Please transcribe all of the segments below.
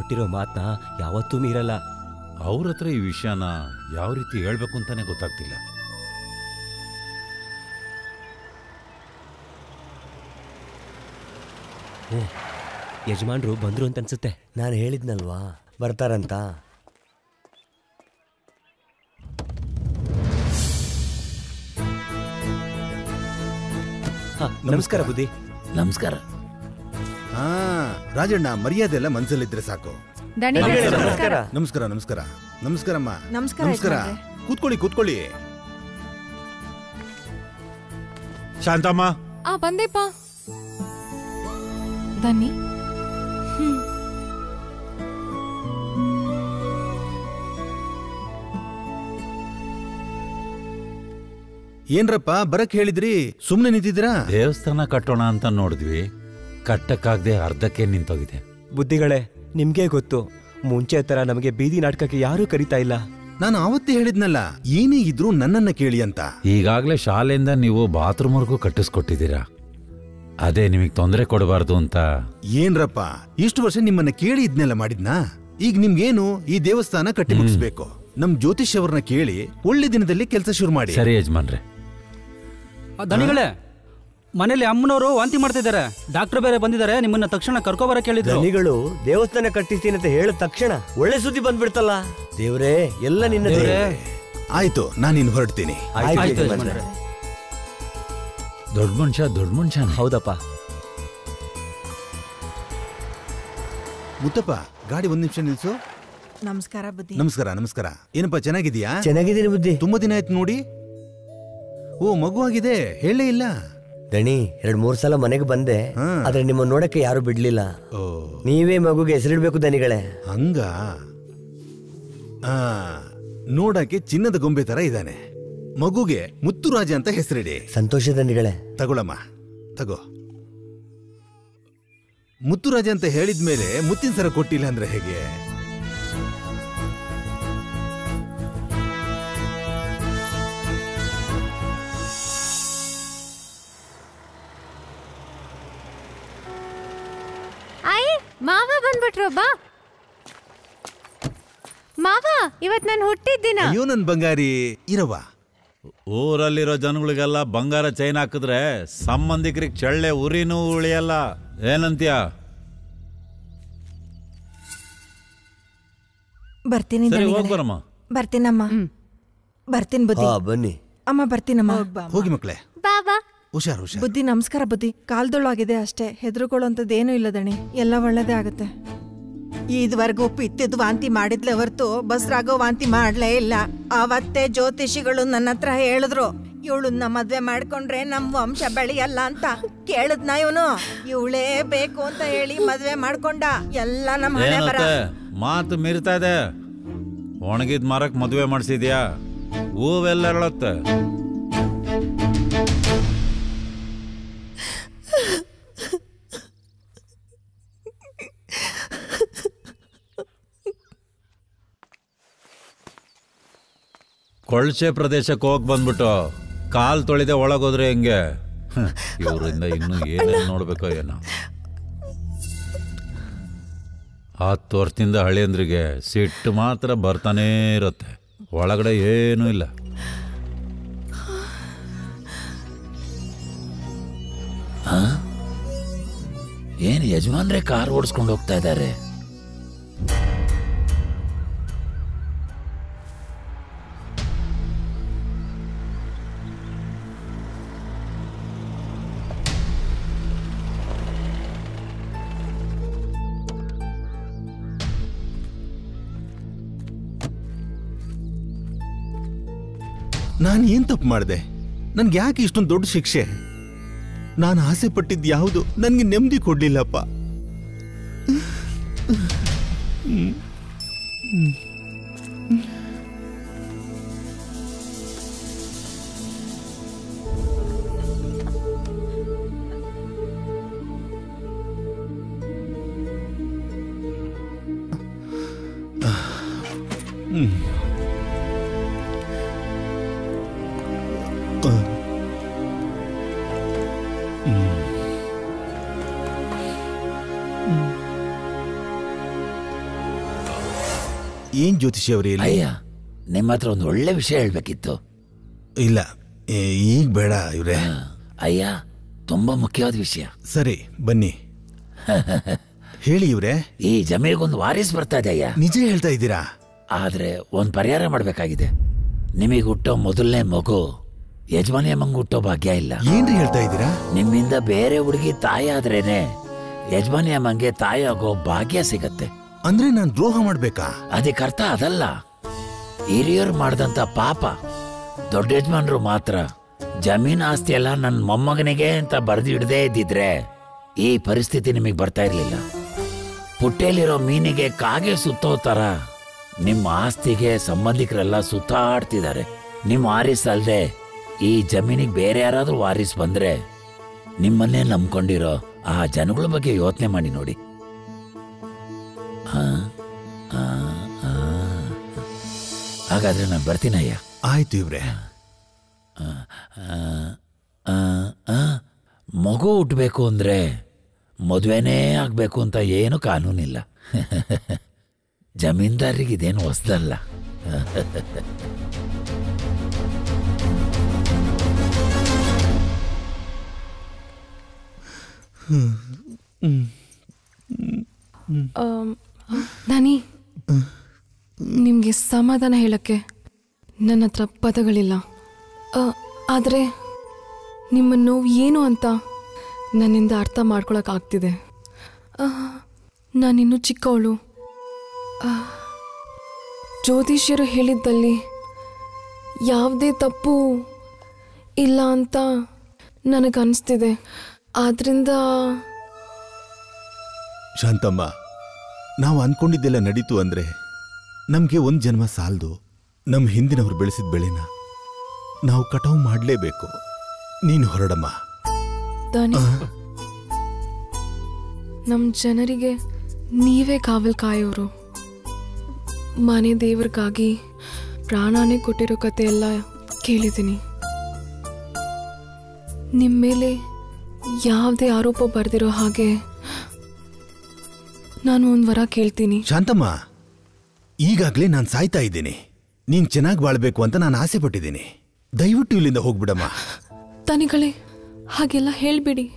ಕೊಟ್ಟಿರೋ ಮಾತನ್ನ ಯಾವತ್ತೂ ಮೀರಲ್ಲ ಅವ್ರ ಹತ್ರ ಈ ವಿಷಯನ ಯಾವ ರೀತಿ ಹೇಳ್ಬೇಕು ಅಂತಾನೆ ಗೊತ್ತಾಗ್ತಿಲ್ಲ ಓ ಯಜಮಾನ್ರು ಬಂದ್ರು ಅಂತ ಅನ್ಸುತ್ತೆ ನಾನು ಹೇಳಿದ್ನಲ್ವಾ ಬರ್ತಾರಂತ ಹಾ, ನಮಸ್ಕಾರ ಬುದ್ಧಿ ನಮಸ್ಕಾರ ಹಾ ರಾಜಣ್ಣ ಮರ್ಯಾದೆ ಎಲ್ಲ ಮನ್ಸಲ್ಲಿದ್ರೆ ಸಾಕು ದಣಿ ನಮಸ್ಕಾರ ನಮಸ್ಕಾರ ನಮಸ್ಕಾರ ನಮಸ್ಕಾರಮ್ಮ ನಮಸ್ಕಾರ ನಮಸ್ಕಾರ ಯಜಮಾನ್ರೆ. ಕೂತ್ಕೊಳ್ಳಿ ಕೂತ್ಕೊಳ್ಳಿ ಶಾಂತಮ್ಮ ಆ ಬಂದೆಪ್ಪ ಬನ್ನಿ ಏನ್ರಪ್ಪ ಬರಕ್ ಹೇಳಿದ್ರಿ ಸುಮ್ನೆ ನಿಂತಿದ್ದೀರಾ ದೇವಸ್ಥಾನ ಕಟ್ಟೋಣ ಅಂತ ನೋಡಿದ್ವಿ ಕಟ್ಟಕ್ಕಾಗದೆ ಅರ್ಧಕ್ಕೆ ನಿಂತೋಗಿದೆ ಬುದ್ಧಿಗಳೇ ನಿಮ್ಗೆ ಗೊತ್ತು ಮುಂಚೆ ತರ ನಮಗೆ ಬೀದಿ ನಾಟಕಕ್ಕೆ ಯಾರೂ ಕರೀತಾ ಇಲ್ಲ ನಾನು ಆವತ್ತೇ ಹೇಳಿದ್ನಲ್ಲ ಏನೇ ಇದ್ರೂ ನನ್ನನ್ನ ಕೇಳಿ ಅಂತ ಈಗಾಗಲೇ ಶಾಲೆಯಿಂದ ನೀವು ಬಾತ್ರೂಮ್ವರೆಗೂ ಕಟ್ಟಿಸ್ಕೊಟ್ಟಿದ್ದೀರಾ ಅದೇ ನಿಮಗೆ ತೊಂದರೆ ಕೊಡಬಾರ್ದು ಅಂತ ಏನ್ರಪ್ಪ ಇಷ್ಟು ವರ್ಷ ನಿಮ್ಮನ್ನ ಕೇಳಿ ಇದ್ನೆಲ್ಲ ಮಾಡಿದ್ನಾ ಈಗ ನಿಮ್ಗೇನು ಈ ದೇವಸ್ಥಾನ ಕಟ್ಟಿ ಮುಗಿಸ್ಬೇಕು ನಮ್ ಜ್ಯೋತಿಷ್ ಅವ್ರನ್ನ ಕೇಳಿ ಒಳ್ಳೆ ದಿನದಲ್ಲಿ ಕೆಲಸ ಶುರು ಮಾಡಿ ಸರಿ ಯಜಮಾನ್ರೆ ಆ, ದಣಿಗಳೇ ಮನೇಲಿ ಅಮ್ಮನವರು ವಾಂತಿ ಮಾಡ್ತಿದ್ದಾರೆ ಡಾಕ್ಟರ್ ಬೇರೆ ಬಂದಿದ್ದಾರೆ ನಿಮ್ಮನ್ನ ತಕ್ಷಣ ಕರ್ಕೊಬರ ಕೇಳಿದ್ರು ಧನಿಗಳು ದೇವಸ್ಥಾನ ಕಟ್ಟಿಸ್ತೀನಿ ಅಂತ ಹೇಳಿದ ತಕ್ಷಣ ಒಳ್ಳೆ ಸುದ್ದಿ ಬಂದ್ಬಿಡ್ತಲ್ಲ ದೇವ್ರೇ ಎಲ್ಲ ನಿನ್ನ ದೇವ್ರೇ. ಆಯ್ತು ನಾನಿನ್ ಹೊರಡ್ತೀನಿ ಆಯ್ತು ಆಯ್ತು ಯಜಮಾನ್ರೆ. ಯಜಮಾನ್ರೆ. ದೊಡ್ಡ ಮನುಷ್ಯ ದೊಡ್ಡ ಮನುಷ್ಯನೇ ಹೌದಪ್ಪ ಮುತ್ತಪ್ಪ ಗಾಡಿ ಒಂದ್ ನಿಮಿಷ ನಿಲ್ಸು ನಮಸ್ಕಾರ ಬುದ್ಧಿ ನಮಸ್ಕಾರ ನಮಸ್ಕಾರ ಏನಪ್ಪ ಚೆನ್ನಾಗಿದ್ಯಾ ಚೆನ್ನಾಗಿದ್ದೀನಿ ಬುದ್ಧಿ ತುಂಬಾ ದಿನ ಆಯ್ತು ನೋಡಿ ಓ ಮಗು ಆಗಿದೆ ಹೇಳೇ ಇಲ್ಲ ದಣಿ ಎರಡ್ ಮೂರ್ ಸಲ ಮನೆಗೆ ಬಂದೆ ಹಾ. ಆದ್ರೆ ನಿಮ್ಮ ನೋಡಕ್ಕೆ ಯಾರು ಬಿಡ್ಲಿಲ್ಲ ಓ ನೀವೇ ಮಗುಗೆ ಹೆಸರಿಡ್ಬೇಕು ದನಿಗಳೇ ಹಂಗ ಆ ನೋಡಕ್ಕೆ ಚಿನ್ನದ ಗೊಂಬೆ ತರ ಇದ್ದಾನೆ ಮಗುಗೆ ಮುತ್ತುರಾಜ ಅಂತ ಹೆಸರಿಡಿ ಸಂತೋಷ ದನಿಗಳೇ ತಗೊಳಮ್ಮ ತಗೋ ಮುತ್ತುರಾಜ ಅಂತ ಹೇಳಿದ್ಮೇಲೆ ಮುತ್ತಿನ ಸರ ಕೊಟ್ಟಿಲ್ಲ ಅಂದ್ರೆ ಹೇಗೆ ಆಯ್ ಮಾವ ಬಂದ್ಬಿಟ್ರು ಬಾ ಮಾವ ಇವತ್ ನಾನು ಹುಟ್ಟಿದ್ದಿನ ಅಯ್ಯೋ ನನ್ ಬಂಗಾರಿ ಇರವ ಊರಲ್ಲಿರೋ ಜನಗಳಿಗೆಲ್ಲ ಬಂಗಾರ ಚೈನ್ ಹಾಕಿದ್ರೆ ಸಂಬಂಧಿಕರಿಗೆ ಚಳ್ಳೆ ಉರಿನೂ ಉಳಿಯಲ್ಲ ಏನಂತ್ಯ ಬರ್ತೀನಿ ಸರಿ ದಣಿಗಳೇ. ಹೋಗ್ ಬರಮ್ಮ ಬರ್ತೀನಮ್ಮ ಬರ್ತೀನಿ ಬುದ್ಧಿ ಹಾ ಬನ್ನಿ ಅಮ್ಮ ಬರ್ತೀನಮ್ಮ ಹೋಗಿ ಮಕ್ಳೇ ಬಾಬಾ ಹುಷಾರ್ ಹುಷಾರ್ ಬುದ್ಧಿ ನಮಸ್ಕಾರ ಬುದ್ಧಿ ಕಾಲ್ದೊಳಾಗಿದೆ ಅಷ್ಟೇ ಹೆದರುಕೊಳ್ಳೋಂಥದ್ದು ಏನೂ ಇಲ್ಲ ದಣಿ ಎಲ್ಲ ಒಳ್ಳೇದೇ ಆಗುತ್ತೆ ಇದುವರೆಗೂ ಪಿತ್ತಿದ್ ವಾಂತಿ ಮಾಡಿದ್ಲೆ ಹೊರ್ತು ಬಸ್ರಾಗೋ ವಾಂತಿ ಮಾಡ್ಲೇ ಇಲ್ಲ ಅವತ್ತೇ ಜ್ಯೋತಿಷಿಗಳು ನನ್ನ ಹತ್ರ ಹೇಳಿದ್ರು ಇವಳನ್ನ ಮದ್ವೆ ಮಾಡ್ಕೊಂಡ್ರೆ ನಮ್ ವಂಶ ಬೆಳೆಯಲ್ಲ ಅಂತ ಕೇಳದ್ನ ಇವನು ಇವಳೇ ಬೇಕು ಅಂತ ಹೇಳಿ ಮದ್ವೆ ಮಾಡ್ಕೊಂಡ ಎಲ್ಲ ನಮ್ಮ ಹಣೆ ಬರ ಏನತ್ತೆ ಮಾತು ಮೀರ್ತಾ ಇದೆ ಒಣಗಿದ ಮರಕ್ ಮದುವೆ ಮಾಡಿಸಿದ್ಯಾ ಹೂವೆಲ್ಲ ಹೇಳತ್ತೆ ಕೊಳ್ಚೆ ಪ್ರದೇಶಕ್ಕೆ ಹೋಗಿ ಬಂದ್ಬಿಟ್ಟು ಕಾಲ್ ತೊಳಿದೆ ಒಳಗೋದ್ರೆ ಹೆಂಗೆ ಹ್ಮ್, ಇವ್ರಿಂದ ಇನ್ನೂ ಏನೇನು ನೋಡ್ಬೇಕೋ ಏನೋ ಹತ್ತು ವರ್ಷದಿಂದ ಹಳೆಯಂದ್ರಿಗೆ ಸಿಟ್ಟು ಮಾತ್ರ ಬರ್ತಾನೇ ಇರುತ್ತೆ ಒಳಗಡೆ ಏನೂ ಇಲ್ಲ ಏನು ಯಜಮಾನ್ರೆ ಕಾರ್ ಓಡಿಸ್ಕೊಂಡು ಹೋಗ್ತಾ ಇದ್ದಾರೆ ನಾನು ಏನ್ ತಪ್ಪು ಮಾಡಿದೆ ನನ್ಗೆ ಯಾಕೆ ಇಷ್ಟೊಂದು ದೊಡ್ಡ ಶಿಕ್ಷೆ ನಾನು ಆಸೆ ಪಟ್ಟಿದ್ದು ಯಾವುದು ನನಗೆ ನೆಮ್ಮದಿ ಕೊಡ್ಲಿಲ್ಲಪ್ಪ ಏನ್ ಜ್ಯೋತಿಷಿ ಅವರೇ ಇಲ್ಲಿ ಅಯ್ಯ ನಿಮ್ಮ ಹತ್ರ ಒಂದು ಒಳ್ಳೆ ವಿಷಯ ಹೇಳ್ಬೇಕಿತ್ತು ಇಲ್ಲ ಏ, ಈಗ ಬೇಡ ಇವ್ರೆ ಅಯ್ಯ ತುಂಬಾ ಮುಖ್ಯವಾದ ವಿಷಯ ಸರಿ ಬನ್ನಿ ಹೇಳಿ ಇವ್ರೆ ಈ ಜಮೀನಿಗೊಂದು ವಾರಿಸ್ ಬರ್ತಾ ಇದೆ ಅಯ್ಯ ನಿಜ ಹೇಳ್ತಾ ಇದ್ದೀರಾ ಆದ್ರೆ ಒಂದ್ ಪರಿಹಾರ ಮಾಡ್ಬೇಕಾಗಿದೆ ನಿಮಗೆ ಹುಟ್ಟೋ ಮೊದಲನೇ ಮಗು ಯಜಮಾನಿ ಅಮ್ಮಂಗ್ ಹುಟ್ಟೋ ಭಾಗ್ಯ ಇಲ್ಲ ಏನ್ರಿ ಹೇಳ್ತಾ ಇದ್ದೀರಾ ನಿಮ್ಮಿಂದ ಬೇರೆ ಹುಡುಗಿ ತಾಯಿ ಆದ್ರೇನೆ ಯಜಮಾನಿ ಅಮ್ಮಂಗೆ ತಾಯಿ ಆಗೋ ಭಾಗ್ಯ ಸಿಗತ್ತೆ ಅಂದ್ರೆ ನಾನ್ ದ್ರೋಹ ಮಾಡ್ಬೇಕಾ ಅದಕ್ಕೆ ಅರ್ಥ ಅದಲ್ಲ ಹಿರಿಯರು ಮಾಡ್ದಂತ ಪಾಪ ದೊಡ್ಡ ಯಜಮಾನ್ರು ಮಾತ್ರ ಜಮೀನ್ ಆಸ್ತಿ ಎಲ್ಲ ನನ್ನ ಮೊಮ್ಮಗನಿಗೆ ಅಂತ ಬರೆದು ಇಡದೇ ಇದ್ದಿದ್ರೆ ಈ ಪರಿಸ್ಥಿತಿ ನಿಮಗೆ ಬರ್ತಾ ಇರ್ಲಿಲ್ಲ ಪುಟ್ಟೆಲಿರೋ ಮೀನಿಗೆ ಕಾಗೆ ಸುತ್ತೋ ತರ ನಿಮ್ಮ ಆಸ್ತಿಗೆ ಸಂಬಂಧಿಕರೆಲ್ಲ ಸುತ್ತಾಡ್ತಿದ್ದಾರೆ ನಿಮ್ಮ ವಾರಿಸ್ ಅಲ್ದೆ ಈ ಜಮೀನಿಗೆ ಬೇರೆ ಯಾರಾದ್ರೂ ವಾರಿಸ್ ಬಂದ್ರೆ ನಿಮ್ಮನ್ನೇ ನಂಬ್ಕೊಂಡಿರೋ ಆ ಜನಗಳ ಬಗ್ಗೆ ಯೋಚನೆ ಮಾಡಿ ನೋಡಿ ಆ, ಆ, ಆ. ಹಾಗಾದ್ರೆ ನಾನು ಬರ್ತೀನಯ್ಯ ಆಯ್ತು ಇವ್ರೆ ಆ, ಆ, ಆ. ಮಗು ಹುಟ್ಟಬೇಕು ಅಂದ್ರೆ ಮದುವೆನೇ ಆಗ್ಬೇಕು ಅಂತ ಏನು ಕಾನೂನಿಲ್ಲ ಜಮೀನ್ದಾರಿಗೆ ಇದೇನು ಹೊಸ್ದಲ್ಲ ಧನಿ ನಿಮಗೆ ಸಮಾಧಾನ ಹೇಳಕ್ಕೆ ನನ್ನ ಹತ್ರ ಪದಗಳಿಲ್ಲ ಆ, ಆದರೆ ನಿಮ್ಮ ನೋವು ಏನು ಅಂತ ನನ್ನಿಂದ ಅರ್ಥ ಮಾಡ್ಕೊಳಕ್ಕಾಗ್ತಿದೆ ಆ, ನಾನಿನ್ನೂ ಚಿಕ್ಕವಳು ಆ, ಜ್ಯೋತಿಷ್ಯರು ಹೇಳಿದ್ದಲ್ಲಿ ಯಾವುದೇ ತಪ್ಪು ಇಲ್ಲ ಅಂತ ನನಗನ್ನಿಸ್ತಿದೆ ಆದ್ರಿಂದ ಶಾಂತಮ್ಮ ನಾವು ಅನ್ಕೊಂಡಿದ್ದೆಲ್ಲ ನಡೀತು ಅಂದ್ರೆ ನಮ್ಗೆ ಒಂದ್ ಜನ್ಮ ಸಾಲದು ನಮ್ ಹಿಂದಿನವ್ರು ಬೆಳೆಸಿದ ಬೆಳೆನ ನಾವು ಕಟಾವು ಮಾಡ್ಲೇಬೇಕು ನೀನು ಹೊರಡಮ್ಮ ದಾನಿ ನಮ್ಮ ಜನರಿಗೆ ನೀವೇ ಕಾವಲ್ ಕಾಯೋರು ಮನೆ ದೇವ್ರಿಗಾಗಿ ಪ್ರಾಣಾನೇ ಕೊಟ್ಟಿರೋ ಕತೆ ಎಲ್ಲ ಕೇಳಿದ್ದೀನಿ ನಿಮ್ಮ ಮೇಲೆ ಯಾವುದೇ ಆರೋಪ ಬರ್ದಿರೋ ಹಾಗೆ ನಾನು ಒಂದು ವರ ಕೇಳ್ತೀನಿ ಶಾಂತಮ್ಮ ಈಗಾಗ್ಲೇ ನಾನು ಸಾಯ್ತಾ ಇದ್ದೀನಿ ನೀನ್ ಚೆನ್ನಾಗಿ ಬಾಳ್ಬೇಕು ಅಂತ ನಾನು ಆಸೆ ಪಟ್ಟಿದ್ದೀನಿ ದಯವಿಟ್ಟು ಇಲ್ಲಿಂದ ಹೋಗ್ಬಿಡಮ್ಮ ತನಿಗಳೇ ಹಾಗೆಲ್ಲ ಹೇಳ್ಬಿಡಿ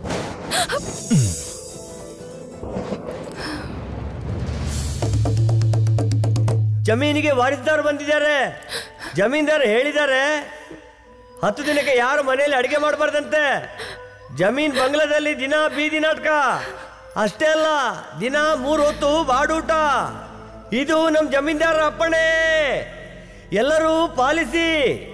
ಜಮೀನಿಗೆ ವಾರಿಸ್ದಾರ್ ಬಂದಿದ್ದಾರೆ ಜಮೀನ್ದಾರ್ ಹೇಳಿದ್ದಾರೆ ಹತ್ತು ದಿನಕ್ಕೆ ಯಾರು ಮನೆಯಲ್ಲಿ ಅಡಿಗೆ ಮಾಡಬಾರ್ದಂತೆ ಜಮೀನ್ ಬಂಗ್ಲಾದಲ್ಲಿ ದಿನ ಬೀದಿ ನಾಟಕ ಅಷ್ಟೇ ಅಲ್ಲ ದಿನ ಮೂರು ಹೊತ್ತು ಬಾಡೂಟ ಇದು ನಮ್ಮ ಜಮೀನ್ದಾರ ಅಪ್ಪಣೆ ಎಲ್ಲರೂ ಪಾಲಿಸಿ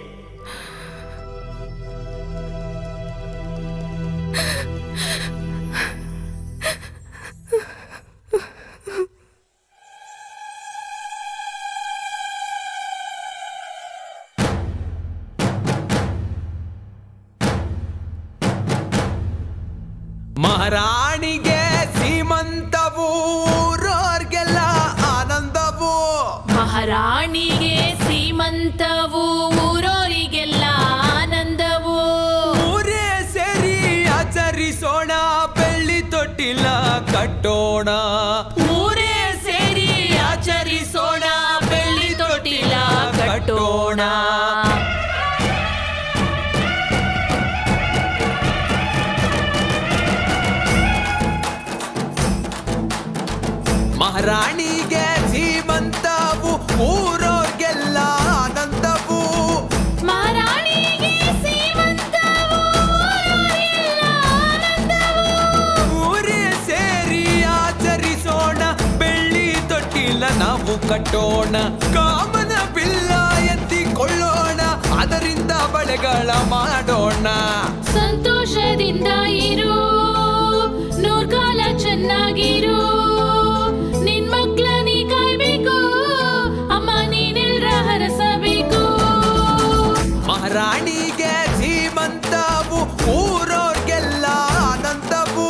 ಮಹಾರಾಣಿಗೆ ಸೀಮಂತವು ಊರೋರ್ಗೆಲ್ಲ ಆನಂದವು ಮಹಾರಾಣಿಗೆ ಸೀಮಂತವು ಊರೋರಿಗೆಲ್ಲ ಆನಂದವು ಊರೇ ಸೇರಿ ಆಚರಿಸೋಣ ಬೆಳ್ಳಿ ತೊಟ್ಟಿಲ ಕಟ್ಟೋಣ ಊರೇ ಸೇರಿ ಆಚರಿಸೋಣ ಬೆಳ್ಳಿ ತೊಟ್ಟಿಲ ಕಟ್ಟೋಣ ಮಹಾರಾಣಿಗೆ ಸೀಮಂತವು ಊರೋರ್ಗೆಲ್ಲ ಆನಂದವು ಮಹಾರಾಣಿಗೆ ಸೀಮಂತವು ಊರೋರಿಗೆಲ್ಲ ಆನಂದವು ಊರೇ ಸೇರಿ ಆಚರಿಸೋಣ ಬೆಳ್ಳಿ ತೊಟ್ಟಿಲ ನಾವು ಕಟ್ಟೋಣ ಕಾಮನ ಬಿಲ್ಲ ಎತ್ತಿಕೊಳ್ಳೋಣ ಅದರಿಂದ ಬಳೆಗಳ ಮಾಡೋಣ ಸಂತೋಷದಿಂದ ಇರು ನೂರ್ಕಾಲ ಚೆನ್ನಾಗಿರು ನಿನ್ ಮಕ್ಳ ನೀ ಕಾಯ್ಬೇಕು ಅಮ್ಮ ನೀನೆಲ್ರ ಹರಸಬೇಕು ಮಹಾರಾಣಿಗೆ ಸೀಮಂತವು ಊರೋರ್ಗೆಲ್ಲ ಆನಂದವು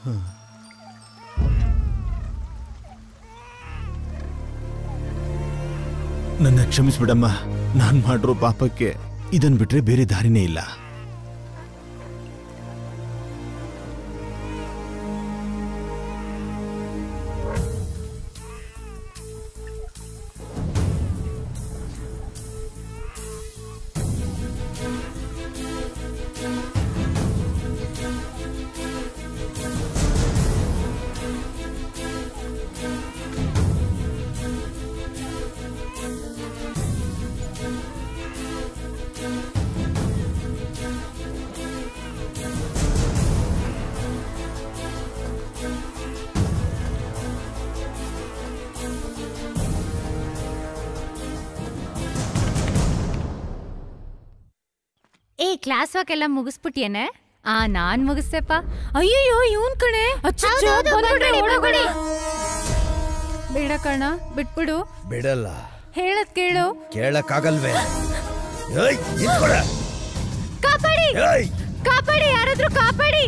ನನ್ನ ಕ್ಷಮಿಸ್ಬಿಡಮ್ಮ ನಾನು ಮಾಡಿರೋ ಪಾಪಕ್ಕೆ ಇದನ್ ಬಿಟ್ರೆ ಬೇರೆ ದಾರಿನೇ ಇಲ್ಲ ಏ ಕ್ಲಾಸ್ ವರ್ಕ್ ಎಲ್ಲ ಮುಗಿಸ್ಬಿಟ್ಯೇನೆ ಆ ನಾನ್ ಮುಗಿಸ್ತೆಪ್ಪ ಅಯ್ಯಯ್ಯೋ ಇವನ್ ಕಣೆ ಅಚ್ಚಚ್ಚೋ, ಬಂದ್ಬಿಡ್ರಿ, ಒಳಗಡೆ. ಬೇಡ ಕಣ ಬಿಟ್ಬಿಡು ಬಿಡಲ್ಲ ಹೇಳದ್ ಕೇಳು ಕೇಳಕ್ಕಾಗಲ್ವೇ ಏಯ್ ನಿಂತ್ಕೊಳ ಕಾಪಾಡಿ ಏಯ್ ಕಾಪಾಡಿ ಯಾರಾದ್ರೂ ಕಾಪಾಡಿ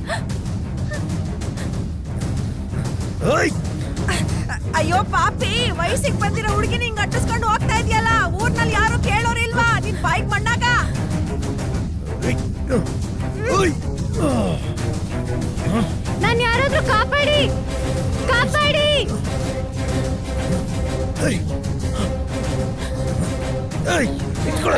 ಏಯ್ ಅಯ್ಯೋ ಪಾಪಿ ವಯಸ್ಸಿಗೆ ಬಂದಿರೋ ಹುಡುಗಿನ ಹಿಂಗ್ ಅಟ್ಟಿಸ್ಕೊಂಡು ಹೋಗ್ತಾ ಇದೆಯಲ್ಲ ಊರ್ನಲ್ಲಿ ಯಾರು ಕೇಳೋರಿಲ್ವಾ ನಿನ್ ಬಾಯಿಗೆ ಮಣ್ಣಾಗ ನಾನ್ ಯಾರಾದ್ರೂ ಕಾಪಾಡಿ ಕಾಪಾಡಿ ಏಯ್ ಏಯ್ ನಿಂತ್ಕೊಳ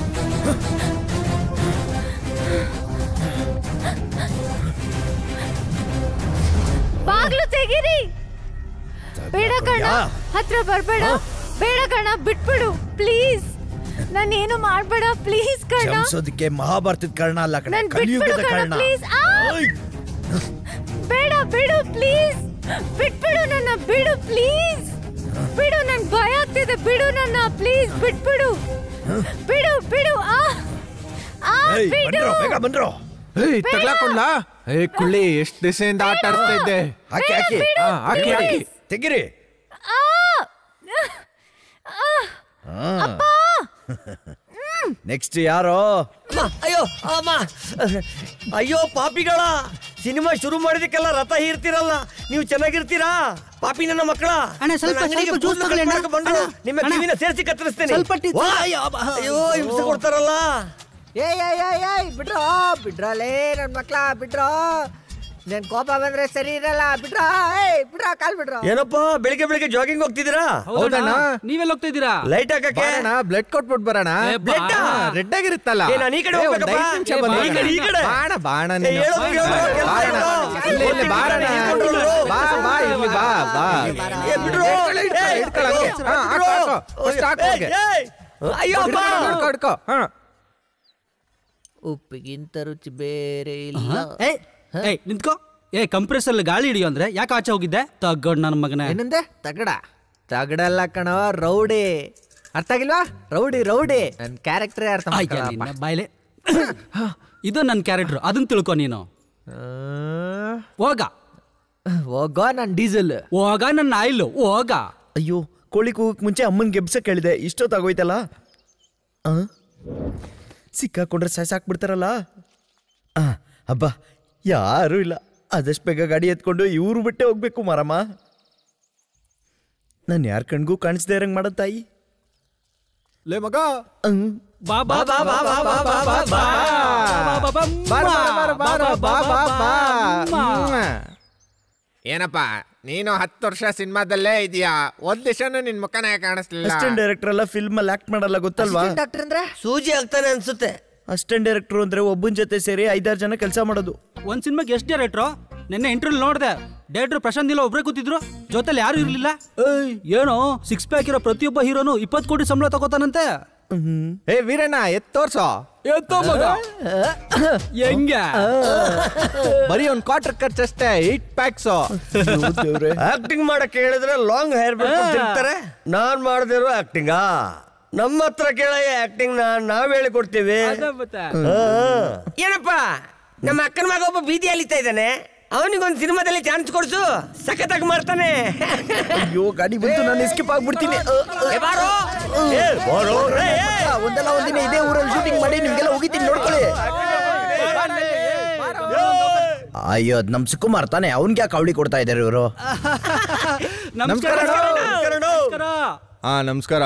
ಬಾಗ್ಲು ತೆಗೀರಿ ಬೇಡ ಕಣ ಹತ್ರ ಬರ್ಬೇಡ ಬೇಡ ಕಣ ಬಿಟ್ಬಿಡು ಪ್ಲೀಸ್ ನಾನು ಏನು ಮಾಡ್ಬೇಡ ಪ್ಲೀಸ್ ಕಣ ಕ್ಷಮಿಸೋದಕ್ಕೆ ಮಹಾಭಾರತದ ಕಾರಣ ಅಲ್ಲ ಕಣೆ ನನ್ ಕಲಿಯುಗದ ಬಿಟ್ಬಿಡು ಕಣ ಕಾರಣ ಪ್ಲೀಸ್ ಏಯ್ ಬೇಡ ಬಿಡು ಪ್ಲೀಸ್ ಬಿಟ್ಬಿಡು ನನ್ನ ಬಿಡು ಪ್ಲೀಸ್ ಬಿಡು ನನ್ ಭಯ ಆಗ್ತಿದೆ ಬಿಡು ನನ್ನ ಪ್ಲೀಸ್ ಬಿಟ್ಬಿಡು ಬಿಡು ಬಿಡು ಆ ಆ ಏಯ್ ಬಿಡು ಬಂದ್ರೋ ಬೇಗ ಬಂದ್ರೋ ಏಯ್ ತಗ್ಲಾಕೊಂಡ್ಲಾ ಏ ಕುಳ್ಳಿ ಎಷ್ಟ್ ದಿವಸದಿಂದ ಆಟ ಆಡ್ತಾ ಇದ್ದೆ ಹಾಕಿ ಹಾಕಿ ಹಾ, ಹಾಕಿ ಹಾಕಿ ತೆಗಿರಿ ಆ ನೆಕ್ಸ್ಟ್ ಯಾರೋ ಅಮ್ಮ, ಅಯ್ಯೋ ಅಮ್ಮ ಅಯ್ಯೋ ಪಾಪಿಗಳ ಸಿನಿಮಾ ಶುರು ಮಾಡಿದಕ್ಕೆಲ್ಲ ರಥ ಹೀರ್ತಿರಲ್ಲ ನೀವು ಚೆನ್ನಾಗಿರ್ತೀರಾ ಪಾಪಿ ನನ್ನ ಮಕ್ಕಳ ಅಣ್ಣ, ಸ್ವಲ್ಪ- ನನ್ನ ಅಂಗಡಿಗೆ ಸ್ವಲ್ಪ ಜ್ಯೂಸ್ ಕೂದ್ಲು ತಗೊಳ್ಳಿ ಅಣ್ಣ. ಕಟ್ ಮಾಡ್ಕೊಂಡು ಬಂದ್ರು. ಅಣ್ಣ, ನಿಮ್ಮ ಅಣ್ಣ. ಕಿವಿನ ಸೇರಿಸಿ ಕತ್ತರಿಸ್ತೇನೆ ಸ್ವಲ್ಪ ಟಿ- ವಾ, ಅಯ್ಯೋ ಹಿಂಸೆ ಕೊಡ್ತಾರಲ್ಲ ಏಯ್ ಏಯ್ ಏಯ್ ಏಯ್ ಬಿಡ್ರೋ ಬಿಡ್ರಲೇ ನನ್ ಮಕ್ಳ ಬಿಡ್ರೋ ನನ್ ಕೋಪ ಬಂದ್ರೆ ಸರಿ ಇರಲ್ಲ ಬಿಡ್ರೋ ಏಯ್ ಬಿಡ್ರೋ ಕಾಲ್ ಬಿಡ್ರೋ ಏನಪ್ಪ ಬೆಳಿಗ್ಗೆ ಬೆಳಿಗ್ಗೆ ಜಾಗಿಂಗ್ ಹೋಗ್ತಿದ್ದೀರಾ ಹೌದಣ್ಣ ನೀವೆಲ್ಲ ಹೋಗ್ತಾ ಇದ್ದೀರಾ ಲೈಟ್ ಹಾಕಕ್ಕೆ ಬ್ಲಡ್ ಕೊಟ್ಬಿಟ್ಟು ಬರೋಣ ಏ, ಬಾ. ರೆಡ್ ಆಗಿರುತ್ತಲ್ಲ ಏ, ನಾನ್ ಈ ಕಡೆ ಏ, ಒಂದ್ ಹೋಗ್ಬೇಕಪ್ಪ. ಐದ್ ನಿಮಿಷ ಏ, ಬಂದು ಈ ಕಡೆ, ಈ ಕಡೆ. ಬಾಣ ಬಾಣ ಏ, ನೀನು. ಹೇಳೋದು ಕೇಳು, ಕೆಲ್ಸ ಬಾರಣ. ಇಲ್ಲ. ಇಲ್ಲ ಇಲ್ಲ ಬಾರಣ ಬಾ ಬಾ ಇಲ್ಲಿ ಬಾ ಬಾ ಏ, ಬಿಡ್ರೋ. ಹಿಡ್ಕೊ, ಏ, ಹಿಡ್ಕೊ, ಹಂಗೆ. ಹಾ, ಹಾಕು, ಹಾಕು. First ಹಾಕು ಏ, ಹಂಗೆ. ಏ, ಅಯ್ಯೋ ಅಮ್ಮ. ಹಿಡ್ಕೊ, ಹಿಡ್ಕೊ. ಹಾ. ಉಪ್ಪಿಗಿಂತ ರುಚಿ ಬೇರೆ ಇಲ್ಲ ಏಯ್ ಏಯ್ ನಿಂತ್ಕೋ ಏ ಕಂಪ್ರೆಸರ್ ಗಾಳಿ ಹಿಡಿಯೋ ಅಂದ್ರೆ ಯಾಕೆ ಆಚೆ ಹೋಗಿದ್ದೆ ತಗ್ಗಡ್ ನನ್ನ ಮಗನೇ ಏನಂದೆ ತಗಡ ತಗಡಲ್ಲ ಕಣವ ರೌಡಿ ಅರ್ಥ ಆಗಿಲ್ವಾ ರೌಡಿ ರೌಡಿ ನನ್ ಕ್ಯಾರೆಕ್ಟರ್ ಅರ್ಥ ಅಯ್ಯ, ಮಾಡ್ಕೊಳಪ್ಪ. ನಿನ್ನ ಬಾಯ್ಲೆ ಇದು ನನ್ನ ಕ್ಯಾರೆಕ್ಟರ್ ಅದನ್ನ ತಿಳ್ಕೊ ನೀನು ಆ, ಹೋಗ ಹೋಗೋ ನನ್ ಡೀಸೆಲ್ ಹೋಗ ನನ್ನ ಆಯಿಲ್ ಹೋಗ ಅಯ್ಯೋ ಕೋಳಿ ಕೂಗಕ್ ಮುಂಚೆ ಅಮ್ಮನ್ ಗೆಬ್ಸ ಕೇಳಿದೆ ಇಷ್ಟೊತ್ತಾಗೋಯ್ತಲ್ಲ ಆ? ಸಿಕ್ಕಾಕೊಂಡ್ರೆ ಸಾಕ್ಬಿಡ್ತಾರಲ್ಲ ಆ, ಅಬ್ಬಾ ಯಾರೂ ಇಲ್ಲ ಆದಷ್ಟು ಬೇಗ ಗಾಡಿ ಎತ್ಕೊಂಡು ಇವ್ರು ಬಿಟ್ಟೆ ಹೋಗ್ಬೇಕು ಮಾರಮ್ಮ ನಾನು ಯಾರ ಕಣ್ಗೂ ಕಾಣಿಸ್ದೇ ಇರಂಗ್ ಮಾಡೋ ತಾಯಿ ಲೇ ಮಗ ಹ್ಮ್. ಬಾ ಬಾ ಬಾ ಬಾ ಬಾ ಬಾ ಬಾ ಬಾ ಬಾ ಬಾ ಬಾ ಬಾರ ಬಾರ ಬಾರ ಬಾ ಬಾ ಬಾ ಅಮ್ಮ. ಏನಪ್ಪ ನೀನು ಹತ್ತು ವರ್ಷ ಸಿನಿಮಾದಲ್ಲೇ ಇದೀಯಾ ಒಂದ್ ದಿವಸನೂ ನಿನ್ ಮುಖನೇ ಕಾಣಿಸ್ಲಿಲ್ಲ ಅಸಿಸ್ಟೆಂಟ್ ಡೈರೆಕ್ಟರ್ ಎಲ್ಲ ಫಿಲ್ಮ್ ಅಲ್ಲಿ ಆಕ್ಟ್ ಮಾಡಲ್ಲ ಗೊತ್ತಲ್ವಾ ಡಾಕ್ಟರ್ ಅಂದ್ರೆ ಸೂಜಿ ಆಗ್ತಾನೆ ಅನ್ಸುತ್ತೆ ಅಸಿಸ್ಟೆಂಟ್ ಡೈರೆಕ್ಟರ್ ಅಂದ್ರೆ ಒಬ್ಬನ ಜೊತೆ ಸೇರಿ ಐದಾರು ಜನ ಕೆಲಸ ಮಾಡೋದು ಒಂದ್ ಸಿನಿಮಾಗೆ ಎಷ್ಟು ಡೈರೆಕ್ಟ್ರು ನಿನ್ನೆ ಇಂಟರ್ವ್ಯೂ ನೋಡಿದೆ ಡೈರೆಕ್ಟರ್ ಪ್ರಶಾಂತ್ ನೀಲ ಒಬ್ರೇ ಕೂತಿದ್ರು ಜೊತೆಲಿ ಯಾರು ಇರ್ಲಿಲ್ಲ ಏಯ್ ಏನೋ ಸಿಕ್ಸ್ ಪ್ಯಾಕ್ ಇರೋ ಪ್ರತಿಯೊಬ್ಬ ಹೀರೋನು ಇಪ್ಪತ್ತು ಕೋಟಿ ಸಂಬಳ ತಗೋತಾನಂತೆ ಏ ವೀರಣ್ಣ ಎತ್ ತೋರ್ಸೋ ಎತ್ತೋ ಮಗ ಹೆಂಗೆ ಬರೀ ಒಂದ್ ಕ್ವಾರ್ಟರ್ ಖರ್ಚಷ್ಟೇ ಏಟ್ ಪ್ಯಾಕ್ಸು ಆಕ್ಟಿಂಗ್ ಮಾಡಕ್ಕೆ ಹೇಳಿದ್ರೆ ಲಾಂಗ್ ಹೇರ್ ಬಿಡ್ತಾರೆ ನಾನ್ ಮಾಡದಿರೋ ಆಕ್ಟಿಂಗಾ ನಮ್ಮ ಹತ್ರ ಕೇಳಯ್ಯ ಆಕ್ಟಿಂಗ್ ನಾವ್ ಹೇಳಿಕೊಡ್ತೀವಿ ಅದೇ ಮತ್ತೆ. ಹಾ. ಏನಪ್ಪ ನಮ್ಮ ಅಕ್ಕನ ಮಗ ಒಬ್ಬ ಬೀದಿ ಅಲಿತಾ ಇದ್ದಾನೆ ಅವನಿಗೊಂದು ಸಿನಿಮಾದಲ್ಲಿ ಚಾನ್ಸ್ ಕೊಡ್ಸು ಸಖತ್ತಾಗಿ ಮಾಡ್ತಾನೆ ಅಯ್ಯೋ ಗಾಡಿ ಬಂತು ನಾನು ಎಸ್ಕೇಪ್ ಆಗ್ಬಿಡ್ತೀನಿ ಏ, ಬಾರೋ. ಏ, ಬಾರೋ. ಏ, ಏ. ಒಂದಲ್ಲ ಒಂದಿನ ಇದೇ ಊರಲ್ಲಿ ಶೂಟಿಂಗ್ ಮಾಡಿ ನಿಮ್ಗೆಲ್ಲ ಹೋಗಿದ್ದೀನಿ ನೋಡ್ಕೊಳ್ಳಿ ಅಯ್ಯೋ ಅದ್ ನಮ್ ಸುಕುಮಾರ್ ತಾನೆ ಅವ್ನ್ಗೆ ಯಾಕೆ ಅವಳಿ ಕೊಡ್ತಾ ಇದಾರೆ ಇವರು ನಮಸ್ಕಾರ ನಮಸ್ಕಾರ ಹಾ ನಮಸ್ಕಾರ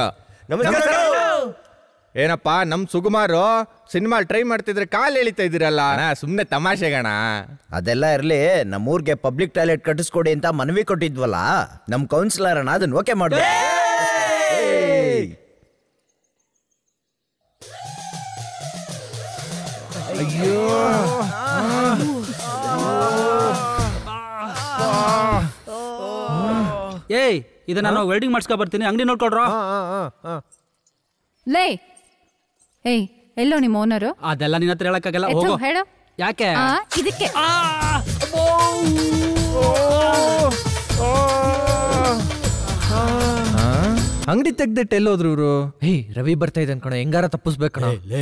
ಏನಪ್ಪ ನಮ್ ಸುಕುಮಾರು ಸಿನಿಮಾ ಟ್ರೈ ಮಾಡ್ತಿದ್ರೆ ಕಾಲ್ ಎಳಿತಾ ಇದ್ದೀರಲ್ಲ ಅಣ್ಣ ಸುಮ್ನೆ ತಮಾಷೆಗಣ ಅದೆಲ್ಲ ಇರ್ಲಿ ನಮ್ಮೂರ್ಗೆ ಪಬ್ಲಿಕ್ ಟಾಯ್ಲೆಟ್ ಕಟ್ಟಿಸ್ಕೊಡಿ ಅಂತ ಮನವಿ ಕೊಟ್ಟಿದ್ವಲ್ಲ ನಮ್ ಕೌನ್ಸಿಲರ್ ಅಣ್ಣ ಅದನ್ನ ಓಕೆ ಮಾಡ್ಬೇಕು ಏಯ್ ಇದು ನಾನು ವೆಲ್ಡಿಂಗ್ ಮಾಡ್ಸ್ಕೊ ಬರ್ತೀನಿ ಅಂಗಡಿ ನೋಡ್ಕೊಳ್ರ ಲೇ ಏಯ್ ಎಲ್ಲೋ ನಿಮ್ಮ ಓನರು ಅದೆಲ್ಲ ನಿನ್ನ ಹತ್ರ ಹೇಳಕ್ಕಾಗಲ್ಲ ಎತ್ತು, ಹೋಗು ಹೇಳು ಯಾಕೆ ಆ, ಇದಕ್ಕೆ ಅಂಗಡಿ ತೆಗ್ದಿಟ್ಟು ಎಲ್ಲೋದ್ರು ಇವರು ಹೇ ರವಿ ಬರ್ತಾ ಇದ್ದಾನೆ ಕಣ ಹೆಂಗಾರ ತಪ್ಪಿಸ್ಬೇಕಣ ಲೇ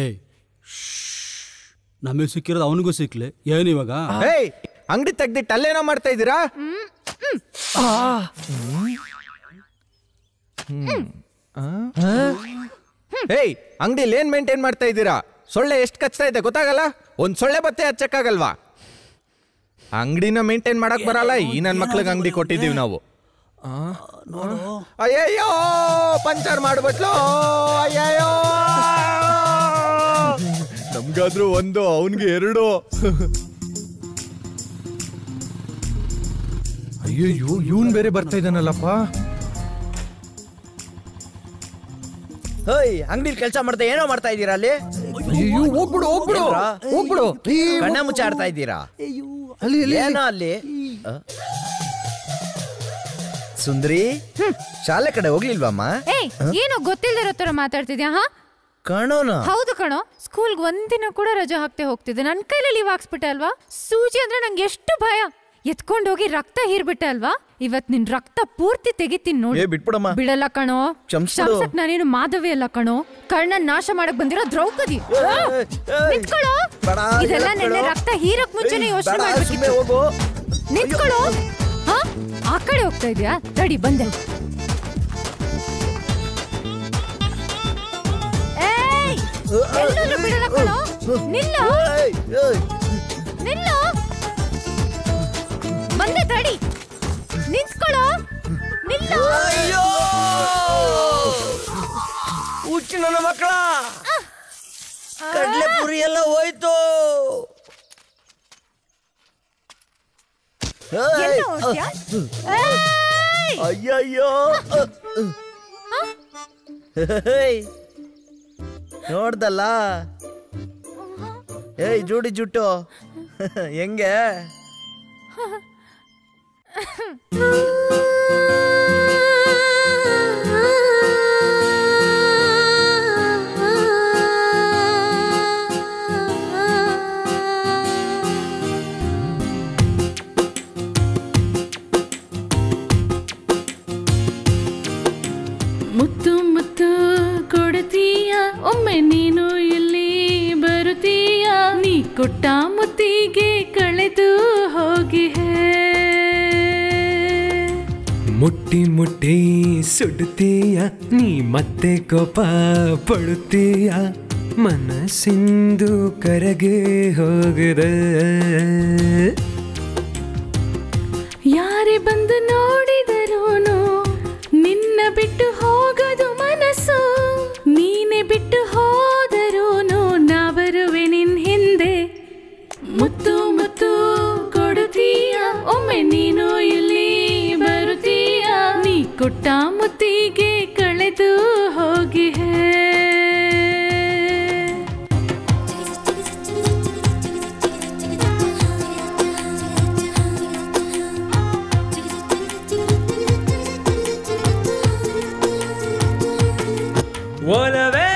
ನಮಗೆ ಸಿಕ್ಕಿರೋದು ಅವನಿಗೂ ಸಿಕ್ಲಿ ಏನ್ ಇವಾಗ ಏಯ್ ಅಂಗಡಿ ತೆಗ್ದಿಟ್ಟು ಅಲ್ಲೇನೋ ಮಾಡ್ತಾ ಇದ್ದೀರಾ ಏಯ್ ಅಂಗಡಿಲಿ ಏನ್ ಮೇಂಟೈನ್ ಮಾಡ್ತಾ ಇದ್ದೀರಾ ಸೊಳ್ಳೆ ಎಷ್ಟು ಕಚ್ತಾ ಇದೆ ಗೊತ್ತಾಗಲ್ಲ ಒಂದ್ ಸೊಳ್ಳೆ ಬತ್ತೆ ಹಚ್ಚಕ್ಕಾಗಲ್ವಾ ಅಂಗಡಿನ ಮೇಂಟೈನ್ ಮಾಡಕ್ ಬರಲ್ಲ ಈ ನನ್ ಮಕ್ಳಿಗೆ ಅಂಗಡಿ ಕೊಟ್ಟಿದೀವಿ ನಾವು ಆ? ಅಯ್ಯಯ್ಯೋ ಪಂಚರ್ ಮಾಡ್ಬಿಟ್ಲು ಅಯ್ಯಯ್ಯೋ ನಮ್ಗಾದ್ರೂ ಒಂದು ಅವನ್ಗೆ ಎರಡು ಅಯ್ಯಯ್ಯೋ ಇವನ್ ಬೇರೆ ಬರ್ತಾ ಇದ್ದಾನಲ್ಲಪ್ಪ ಹೇಯ್ ಅಂಗಡಿಲಿ ಕೆಲಸ ಮಾಡ್ತಾ ಏನೋ ಮಾಡ್ತಾ ಇದ್ದೀರಾ ಅಲ್ಲಿ ಅಯ್ಯೋ ಹೋಗ್ಬಿಡು ಹೋಗ್ಬಿಡು ಏನ್ರಾ? ಹೋಗ್ಬಿಡು ಕಣ್ಣ ಮುಚ್ಚ ಆಡ್ತಾ ಇದ್ದೀರಾ ಅಲ್ಲಿ ಅಲ್ಲಿ ಏನೋ ಅಲ್ಲಿ ಆ? ಸುಂದ್ರಿ ಶಾಲೆ ಕಡೆ ಹೋಗ್ಲಿಲ್ವಮ್ಮ ಏಯ್ ಏನೋ ಗೊತ್ತಿಲ್ದಿರೋ ತರ ಮಾತಾಡ್ತಿದ್ಯಾ ಹಾ ಕಾಣೋನ ಹೌದು ಕಣೋ ಸ್ಕೂಲ್ಗೆ ಒಂದಿನ ಕೂಡ ರಜೆ ಹಾಕ್ತೆ ಹೋಗ್ತಿದ್ದೆ ನನ್ನ ಕೈಲಿ ಲೀವ್ ಹಾಕ್ಸ್ಬಿಟ್ಟೆ ಅಲ್ವಾ ಸೂಜಿ ಅಂದ್ರೆ ನಂಗೆ ಎಷ್ಟು ಭಯ ಎತ್ಕೊಂಡ್ ಹೋಗಿ ರಕ್ತ ಹೀರ್ಬಿಟ್ಟೆ ಅಲ್ವಾ ಇವತ್ ನಿನ್ ರಕ್ತ ಪೂರ್ತಿ ತೆಗಿತೀನಿ ನೋಡಿ ಏ ಬಿಟ್ಬಿಡಮ್ಮ ಬಿಡಲ್ಲ ಕಣೋ ಕ್ಷಮ್ಸ್ಬಿಡು. ಶಂಸಕ್ ನಾನೇನು ಮಾಧವಿ ಅಲ್ಲ ಕಣೋ ಕರ್ಣನ್ ನಾಶ ಮಾಡಕ್ ಬಂದಿರೋ ದ್ರೌಪದಿ ಆ, ನಿಂತ್ಕೊಳ್ಳೋ ಬೇಡ, ಇದೆಲ್ಲ ಹೇಳಕ್ ನೆನ್ನೆ ಬೇಡ. ರಕ್ತ ಹೀರಕ್ ಮುಂಚೆನೆ ಏಯ್, ಯೋಚನೆ ಬೇಡ, ಮಾಡ್ಬೇಕಿತ್ತು ಸುಮ್ನೆ ಹೋಗು ನಿಂತ್ಕೊಳ್ಳೋ ಹಾ ಆ ಕಡೆ ಹೋಗ್ತಾ ಇದ್ಯಾ ತಡಿ ಬಂದೆ ಏಯ್ ಎಲ್ಲರೂ ಬಿಡಲ್ಲ ಕಣೋ ನಿಲ್ಲು ಏಯ್, ಏಯ್. ನಿಲ್ಲು ಬಂದೆ ತಡಿ ನಿಂತ್ಕೊಳ್ಳೋ ನಿಲ್ಲು ಅಯ್ಯೋ ಹುಚ್ಚು ನನ್ನ ಮಕ್ಕಳ ಕಡ್ಲೆ ಪುರಿ ಎಲ್ಲ ಹೋಯ್ತು ಏಯ್, ಎಲ್ಲ ಹೊರ್ಟ್ಯಾ? ಏಯ್! ಅಯ್ಯಯ್ಯೋ ಹೇಯ್. ನೋಡ್ದಲ್ಲ ಏಯ್ ಜೋಡಿ ಜುಟ್ಟು ಹೆಂಗೆ ಮುತ್ತು ಮುತ್ತು ಕೊಡ್ತೀಯ ಒಮ್ಮೆ ನೀನು ಇಲ್ಲಿ ಬರುತ್ತೀಯ ನೀ ಕೊಟ್ಟ ಮುತ್ತಿಗೆ ಕಳೆದು ಹೋಗಿಹೆ ಮುಟ್ಟಿ ಮುಟ್ಟಿ ಸುಡುತ್ತೀಯ ನೀ ಮತ್ತೆ ಕೋಪ ಪಡುತ್ತೀಯ ಮನಸ್ಸಿಂದು ಕರಗೆ ಹೋಗದೆ ಯಾರೇ ಬಂದು ನೋಡಿದರೂನು ನಿನ್ನ ಬಿಟ್ಟು ಹೋಗದು ಮನಸ್ಸು ನೀನೆ ಬಿಟ್ಟು ಹೋದರೂನು ನಾ ಬರುವೆ ನಿನ್ ಹಿಂದೆ ಮುತ್ತು ಮುತ್ತು ಕೊಡುತ್ತೀಯ ಒಮ್ಮೆ ನೀನು ಇಲ್ಲಿ ಬರುತ್ತೀಯ ನೀ ಕೊಟ್ಟ ಮುತ್ತಿಗೆ ಕಳೆದು ಹೋಗಿಹೆ ಒಲವೇ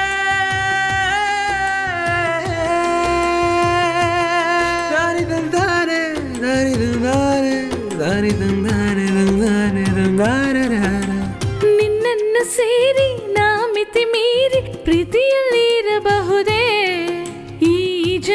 ದಾರಿದಂದಾನೆ ದಾರಿದಂದಾನೆ ದಾರಿದಂದಾನೆ ದಂದಾನೆ ದಂದಾರರಾರ ನಿನ್ನನ್ನು ಸೇರಿ ನಾ ಮಿತಿ ಮೀರಿ ಪ್ರೀತಿಯಲ್ಲಿರಬಹುದೇ ಈ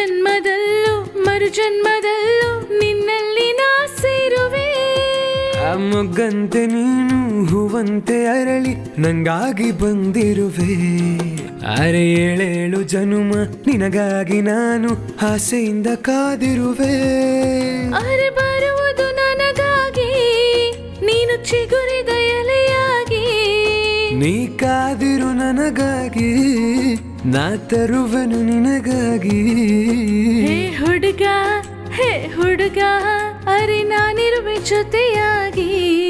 ಜನ್ಮದಲ್ಲೂ ಮರು ಜನ್ಮದಲ್ಲೂ ನಿನ್ನಲ್ಲಿ ನಾ ಸೇರುವೆ ಮೊಗ್ಗಂತೆ ನೀನು ಹೂವಂತೆ ಅರಳಿ ನಂಗಾಗಿ ಬಂದಿರುವೆ ಅರೆ ಏಳೇಳು ಜನುಮ ನಿನಗಾಗಿ ನಾನು ಆಸೆಯಿಂದ ಕಾದಿರುವೆ ಅರೆ ಬರುವುದು ನನಗಾಗಿ ನೀನು ಚಿಗುರಿದ ಎಲೆಯಾಗಿ ನೀ ಕಾದಿರು ನನಗಾಗಿ ನಾ ತರುವೆನು ನಿನಗಾಗಿ ಹೇ ಹುಡುಗ ಹೇ ಹುಡುಗ ಅರೆ ನಾನಿರುವೆ ಜೊತೆಯಾಗಿ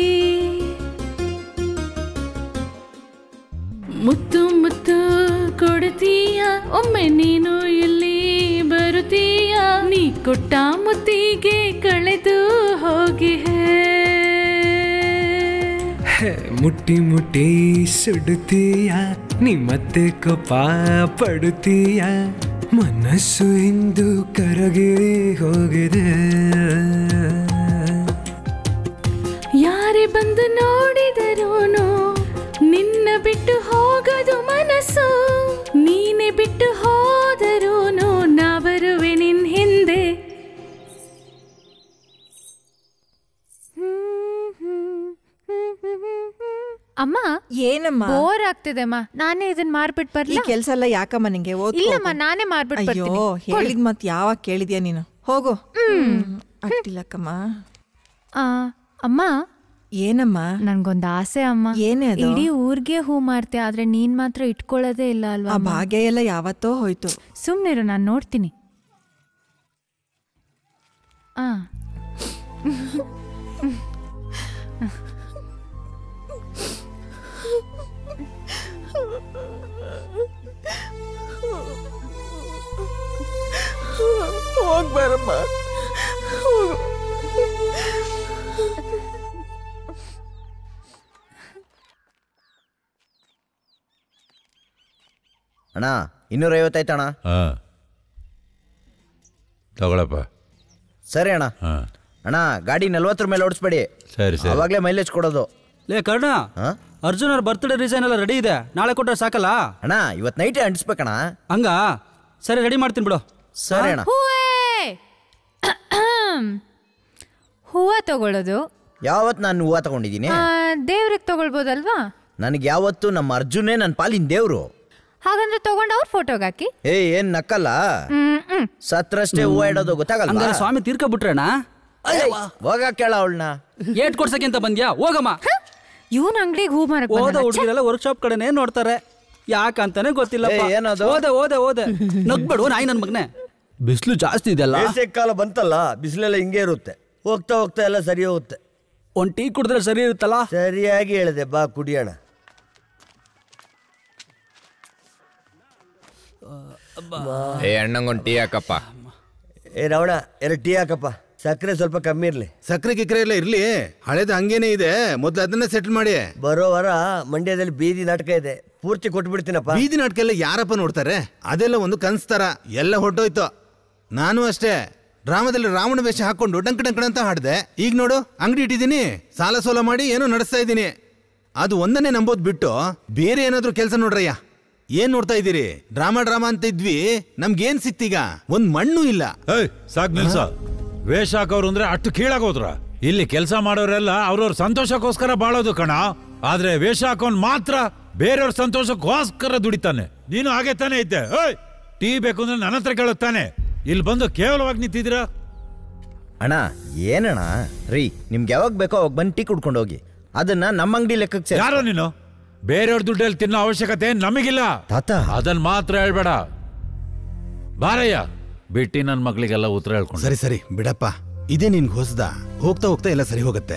ಮುತ್ತು ಮುತ್ತು ಕೊಡ್ತೀಯ ಒಮ್ಮೆ ನೀನು ಇಲ್ಲಿ ಬರುತ್ತೀಯ ನೀ ಕೊಟ್ಟ ಮುತ್ತಿಗೆ ಕಳೆದು ಹೋಗಿ ಹೇ, ಮುಟ್ಟಿ ಮುಟ್ಟಿ ಸುಡುತ್ತೀಯ ನೀ ಮತ್ತೆ ಕೋಪ ಪಡುತ್ತೀಯ ಮನಸ್ಸು ಇಂದು ಕರಗಿ ಹೋಗಿದೆ ಯಾರೇ ಬಂದು ನೋಡಿದರೂನು ನಿನ್ನ ಬಿಟ್ಟು ಹೋಗದು ಮನಸ್ಸು ನೀನೆ ಬಿಟ್ಟು ಹೋದರೂನು ನಾ ಬರುವೆ ನಿನ್ ಹಿಂದೆ ಅಮ್ಮ ಏನಮ್ಮ ಬೋರ್ ಆಗ್ತಿದೆ ಅಮ್ಮ ನಾನೇ ಇದನ್ನ ಮಾರ್ಬಿಟ್ ಈ ಬರ್ಲಿ ಕೆಲ್ಸ ಎಲ್ಲ ಯಾಕಮ್ಮ ನಿಂಗೆ ಓದ್ಕೋ ಇಲ್ಲಮ್ಮ ಹೋಗು. ನಾನೇ ಮಾರ್ಬಿಟ್ ಅಯ್ಯೋ ಬರ್ತೀನಿ ಹೇಳಿದ್ ಮತ್ ಯಾವಾಗ ಕೇಳಿದ್ಯಾ ನೀನು ಹೋಗು ಅಟ್ಟಿಲ್ಲಕ್ಕಮ್ಮ ಆ, ಅಮ್ಮ ಏನಮ್ಮ ನನ್ಗೊಂದ್ ಆಸೆ ಅಮ್ಮ ಏನೇ ಅದು? ಇಡೀ ಊರ್ಗೆ ಹೂ ಮಾರ್ತೆ ಆದ್ರೆ ನೀನ್ ಮಾತ್ರ ಇಟ್ಕೊಳ್ಳೋದೇ ಇಲ್ಲ ಅಲ್ವಾ ಆ ಅಮ್ಮ? ಭಾಗ್ಯ ಎಲ್ಲ ಯಾವತ್ತೋ ಹೋಯ್ತು ಸುಮ್ನಿರು ನಾನ್ ನೋಡ್ತೀನಿ ಆ ಹೋಗ್ ಬರಮ್ಮ ಹೋಗು. ಅಣ್ಣ ಇನ್ನೂರೈವತ್ತಾಯ್ತು ಅಣ್ಣ ಹಾಂ ತಗೊಳಪ್ಪ ಸರಿ ಅಣ್ಣ ಹಾಂ ಅಣ್ಣ ಗಾಡಿ ನಲ್ವತ್ತರ ಮೇಲೆ ಓಡಿಸ್ಬೇಡಿ ಸರಿ ಸರಿ ಅವಾಗಲೇ ಮೈಲೇಜ್ ಕೊಡೋದು ಲೇ ಕರ್ಣ ಅರ್ಜುನ್ ಅವ್ರ ಬರ್ತ್ಡೇ ಡಿಸೈನ್ ಎಲ್ಲ ರೆಡಿ ಇದೆ ನಾಳೆ ಕೊಟ್ರೆ ಸಾಕಲ್ಲ ಅಣ್ಣ ಇವತ್ತು ನೈಟೇ ಅಂಟಿಸ್ಬೇಕಣ್ಣ ಹಂಗ ಸರಿ ರೆಡಿ ಮಾಡ್ತೀನಿ ಬಿಡು ಸರಿ ಅಣ್ಣ ಹೂವೇ ಹೂವ ತಗೊಳ್ಳೋದು ಯಾವತ್ತು ನಾನು ಹೂವು ತಗೊಂಡಿದ್ದೀನಿ ದೇವ್ರಿಗೆ ತಗೊಳ್ಬೋದಲ್ವಾ ನನಗೆ ಯಾವತ್ತು ನಮ್ಮ ಅರ್ಜುನೇ ನನ್ನ ಪಾಲಿನ ದೇವ್ರು ಹಾಗಂದ್ರೆ ತಗೊಂಡು ಅವ್ರ ಫೋಟೋಗೆ ಹಾಕಿ ಏ ಏನ್ ನಕ್ಕಲ್ಲ ಹ್ಮ್ ಹ್ಮ್ ಸತ್ರಷ್ಟೇ ಹೂವು ಇಡೋದು ಗೊತ್ತಾಗಲ್ಲ ಹಂಗಾರೆ ಸ್ವಾಮಿ ತೀರ್ಕೊಬಿಟ್ರಣ್ಣ ಹೋಗ ಕೇಳ ಅವಳನ್ನ ಏಟ್ ಕೊಡ್ಸಕ್ಕೆ ಅಂತ ಬಂದ್ಯಾ ಹೋಗಮ್ಮ ಇವನ್ ಅಂಗಡಿಗೆ ಹೂ ಮಾರಕ್ ಓದ ಬಂದಲ್ಲ, ಛೆ. ಹುಡುಗಿರೆಲ್ಲ ವರ್ಕ್ಶಾಪ್ ಕಡೆನೇ ನೋಡ್ತಾರೆ ಯಾಕಂತಾನೆ ಗೊತ್ತಿಲ್ಲಪ್ಪ ಏ, ಏನದು? ಓದೆ ಓದೆ ಓದೆ ನಗ್ಬೇಡು ನಾಯಿ ನನ್ ಮಗನೇ ಬಿಸಿಲು ಜಾಸ್ತಿ ಇದೆಲ್ಲ ಬೇಸಿಗೆ ಕಾಲ ಬಂತಲ್ಲ ಬಿಸಿಲೆಲ್ಲ ಹಿಂಗೆ ಇರುತ್ತೆ ಹೋಗ್ತಾ ಹೋಗ್ತಾ ಎಲ್ಲ ಸರಿ ಹೋಗುತ್ತೆ ಒಂದ್ ಟೀ ಕುಡಿದ್ರೆ ಸರಿ ಇರುತ್ತಲ್ಲ ಸರಿಯಾಗಿ ಹೇಳಿದೆ ಬಾ ಕುಡಿಯೋಣ ಏ ಅಣ್ಣಂಗೊಂದು ಟೀ ಹಾಕಪ್ಪ ಏ ರವಣ ಎರಡು ಟೀ ಹಾಕಪ್ಪ ಸಕ್ಕರೆ ಸ್ವಲ್ಪ ಕಮ್ಮಿ ಇರ್ಲಿ ಸಕ್ಕರೆ ಗಿಕ್ರೆ ಎಲ್ಲ ಇರ್ಲಿ ಹಳೇದು ಹಂಗೇನೆ ಇದೆ ಮೊದ್ಲು ಅದನ್ನ ಸೆಟ್ಲ್ ಮಾಡಿ ಬರೋ ವಾರ ಮಂಡ್ಯದಲ್ಲಿ ಬೀದಿ ನಾಟಕ ಇದೆ ಪೂರ್ತಿ ಕೊಟ್ಬಿಡ್ತೀನಪ್ಪ ಬೀದಿ ನಾಟಕ ಎಲ್ಲ ಯಾರಪ್ಪ ನೋಡ್ತಾರೆ ಅದೆಲ್ಲ ಒಂದು ಕನ್ಸ್ತಾರ ಎಲ್ಲ ಹೊಟ್ಟೋಯ್ತು ನಾನು ಅಷ್ಟೇ ಡ್ರಾಮಾದಲ್ಲಿ ರಾವಣ ವೇಷ ಹಾಕೊಂಡು ಡಂಕ್ ಡಂಕಣ ಅಂತ ಹಾಡ್ದೆ ಈಗ ನೋಡು ಅಂಗಡಿ ಇಟ್ಟಿದ್ದೀನಿ ಸಾಲ ಸೋಲ ಮಾಡಿ ಏನೋ ನಡೆಸ್ತಾ ಇದ್ದೀನಿ ಅದು ಒಂದನ್ನೇ ನಂಬೋದ್ ಬಿಟ್ಟು ಬೇರೆ ಏನಾದ್ರೂ ಕೆಲಸ ನೋಡ್ರಯ್ಯ ಏನ್ ನೋಡ್ತಾ ಇದ್ದೀರಿ ಡ್ರಾಮಾ ಡ್ರಾಮಾ ಅಂತ ಇದ್ವಿ ನಮ್ಗೇನ್ ಸಿಕ್ತೀಗ ಒಂದ್ ಮಣ್ಣು ಇಲ್ಲ ಏಯ್ ಸಾಕ್ ನಿಲ್ಸ ವೇಷ ಹಾಕೋರು ಅಂದ್ರೆ ಅಷ್ಟು ಕೀಳಾಗೋದ್ರ ಇಲ್ಲಿ ಕೆಲಸ ಮಾಡೋರೆಲ್ಲ ಅವ್ರವ್ರ ಸಂತೋಷಕ್ಕೋಸ್ಕರ ಬಾಳೋದು ಕಣ ಆದ್ರೆ ವೇಷ ಹಾಕೋನ್ ಮಾತ್ರ ಬೇರೆಯವ್ರ ಸಂತೋಷಕ್ಕೋಸ್ಕರ ದುಡಿತಾನೆ ನೀನು ಹಾಗೆ ತಾನೇ ಐತೆ ಏಯ್ ಟೀ ಬೇಕು ಅಂದ್ರೆ ನನ್ನ ಹತ್ರ ಕೇಳುತ್ತಾನೆ ಇಲ್ಲಿ ಬಂದು ಕೇವಲವಾಗಿ ನಿಂತಿದ್ದೀರಾ ಅಣ್ಣ ಏನಣ್ಣ ರೀ ನಿಮ್ಗೆ ಯಾವಾಗ ಬೇಕೋ ಅವಾಗ ಬಂದು ಟೀ ಕುಡ್ಕೊಂಡು ಹೋಗಿ ಅದನ್ನ ನಮ್ಮ ಅಂಗಡಿ ಲೆಕ್ಕಕ್ಕೆ ಸೇರ್ಸಿ. ಯಾರೋ ನೀನು ಬೇರೆಯವ್ರ ದುಡ್ಡಲ್ಲಿ ತಿನ್ನೋ ಅವಶ್ಯಕತೆ ನಮಗಿಲ್ಲ ತಾತ ಅದನ್ನ ಮಾತ್ರ ಹೇಳ್ಬೇಡ ಬಾರಯ್ಯ ಬಿಟ್ಟಿ ನನ್ನ ಮಕ್ಳಿಗೆಲ್ಲ ಉತ್ತರ ಹೇಳ್ಕೊಂಡು ಸರಿ ಸರಿ ಬಿಡಪ್ಪ ಇದೇ ನಿನ್ಗೆ ಹೊಸದ ಹೋಗ್ತಾ ಹೋಗ್ತಾ ಎಲ್ಲ ಸರಿ ಹೋಗುತ್ತೆ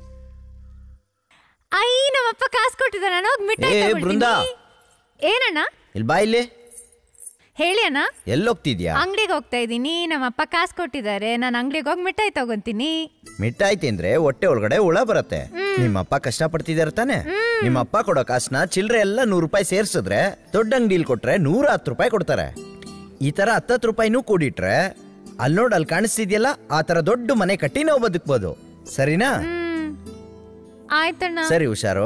ಐ ನಮ್ಮಪ್ಪ ಕಾಸು ಕೊಟ್ಟಿದ್ದಾನೆ ನಾನು ಹೋಗಿ ಮಿಠಾಯಿ ಏ, ತಗೊಳ್ತೀನಿ. ಬೃಂದಾ. ಏನಣ್ಣ ಇಲ್ಲಿ ಬಾ ಇಲ್ಲಿ ಹೇಳಿ ಅಣ್ಣ ಎಲ್ಲೋಗ್ತಿದ್ಯಾ ಅಂಗಡಿಗೆ ಹೋಗ್ತಾ ಇದ್ದೀನಿ ನಮ್ಮಪ್ಪ ಕಾಸು ಕೊಟ್ಟಿದ್ದಾರೆ ನಾನು ಅಂಗಡಿಗೆ ಹೋಗಿ ಮಿಠಾಯಿ ತಗೊಂತೀನಿ ಮಿಠಾಯಿ ತಿಂದ್ರೆ ಹೊಟ್ಟೆ ಒಳಗಡೆ ಹುಳ ಬರುತ್ತೆ ನಿಮ್ಮಪ್ಪ ಕಷ್ಟ ಪಡ್ತಿದಾರೆ ತಾನೆ ನಿಮ್ಮಪ್ಪ ಕೊಡೋ ಕಾಸನ್ನ ಚಿಲ್ಲರೆ ಎಲ್ಲ ನೂರು ರೂಪಾಯಿ ಸೇರ್ಸಿದ್ರೆ ದೊಡ್ಡ ಅಂಗಡಿಲಿ ಕೊಟ್ರೆ ನೂರ ಹತ್ತು ರೂಪಾಯಿ ಕೊಡ್ತಾರೆ ಈ ತರ ಹತ್ತತ್ತು ರೂಪಾಯಿನೂ ಕೂಡಿಟ್ರೆ ಅಲ್ಲಿ ನೋಡ್ ಅಲ್ಲಿ ಕಾಣಿಸ್ತಿದ್ಯಲ್ಲ ಆ ತರ ದೊಡ್ಡ ಮನೆ ಕಟ್ಟಿ ನಾವು ಬದುಕ್ಬೋದು ಸರಿನಾ ಹ್ಮ್ ಆಯ್ತಣ್ಣ ಸರಿ ಹುಷಾರು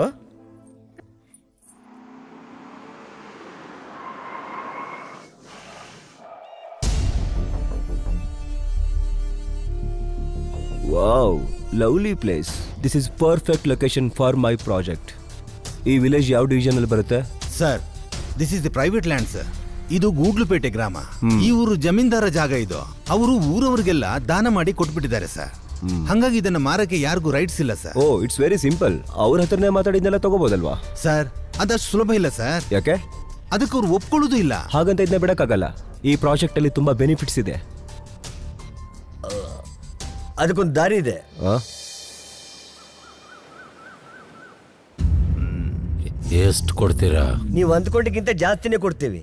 wow lovely place this is perfect location for my project ಈ ವಿಲೇಜ್ ಯಾವ ಡಿವಿಷನ್ ಅಲ್ಲಿ ಬರುತ್ತೆ sir this is the private land sir ಇದು ಗೂಡ್ಲುಪೇಟೆ ಗ್ರಾಮ ಈ ಊರು ಜಮೀನ್ದಾರ ಜಾಗ ಇದು ಅವರು ಊರವರಿಗೆಲ್ಲ ದಾನ ಮಾಡಿ ಕೊಟ್ಬಿಟ್ಟಿದ್ದಾರೆ ಸರ್ ಹಂಗಾಗಿ ಇದನ್ನ ಮಾರಕ್ಕೆ ಯಾರಿಗೂ ರೈಟ್ಸ್ ಇಲ್ಲ sir oh it's very simple ಅವ್ರ ಹತ್ರನೇ ಮಾತಾಡಿದ್ನೆಲ್ಲ ತಗೋಬೋದಲ್ವಾ ಸರ್ ಅದಷ್ಟು ಸುಲಭ ಇಲ್ಲ ಸರ್ ಯಾಕೆ ಅದಕ್ಕೆ ಅವ್ರು ಒಪ್ಕೊಳ್ಳೋದು ಇಲ್ಲ ಹಾಗಂತ ಇದನ್ನ ಬಿಡಕ್ಕಾಗಲ್ಲ ಈ ಪ್ರಾಜೆಕ್ಟ್ ಅಲ್ಲಿ ತುಂಬಾ ಬೆನಿಫಿಟ್ಸ್ ಇದೆ ಅದಕ್ಕೊಂದು ದಾರಿ ಇದೆ ಎಷ್ಟು ಕೊಡ್ತೀರಾ ನೀವು ಅಂದ್ಕೊಂಡಿಗಿಂತ ಜಾಸ್ತಿನೇ ಕೊಡ್ತೀವಿ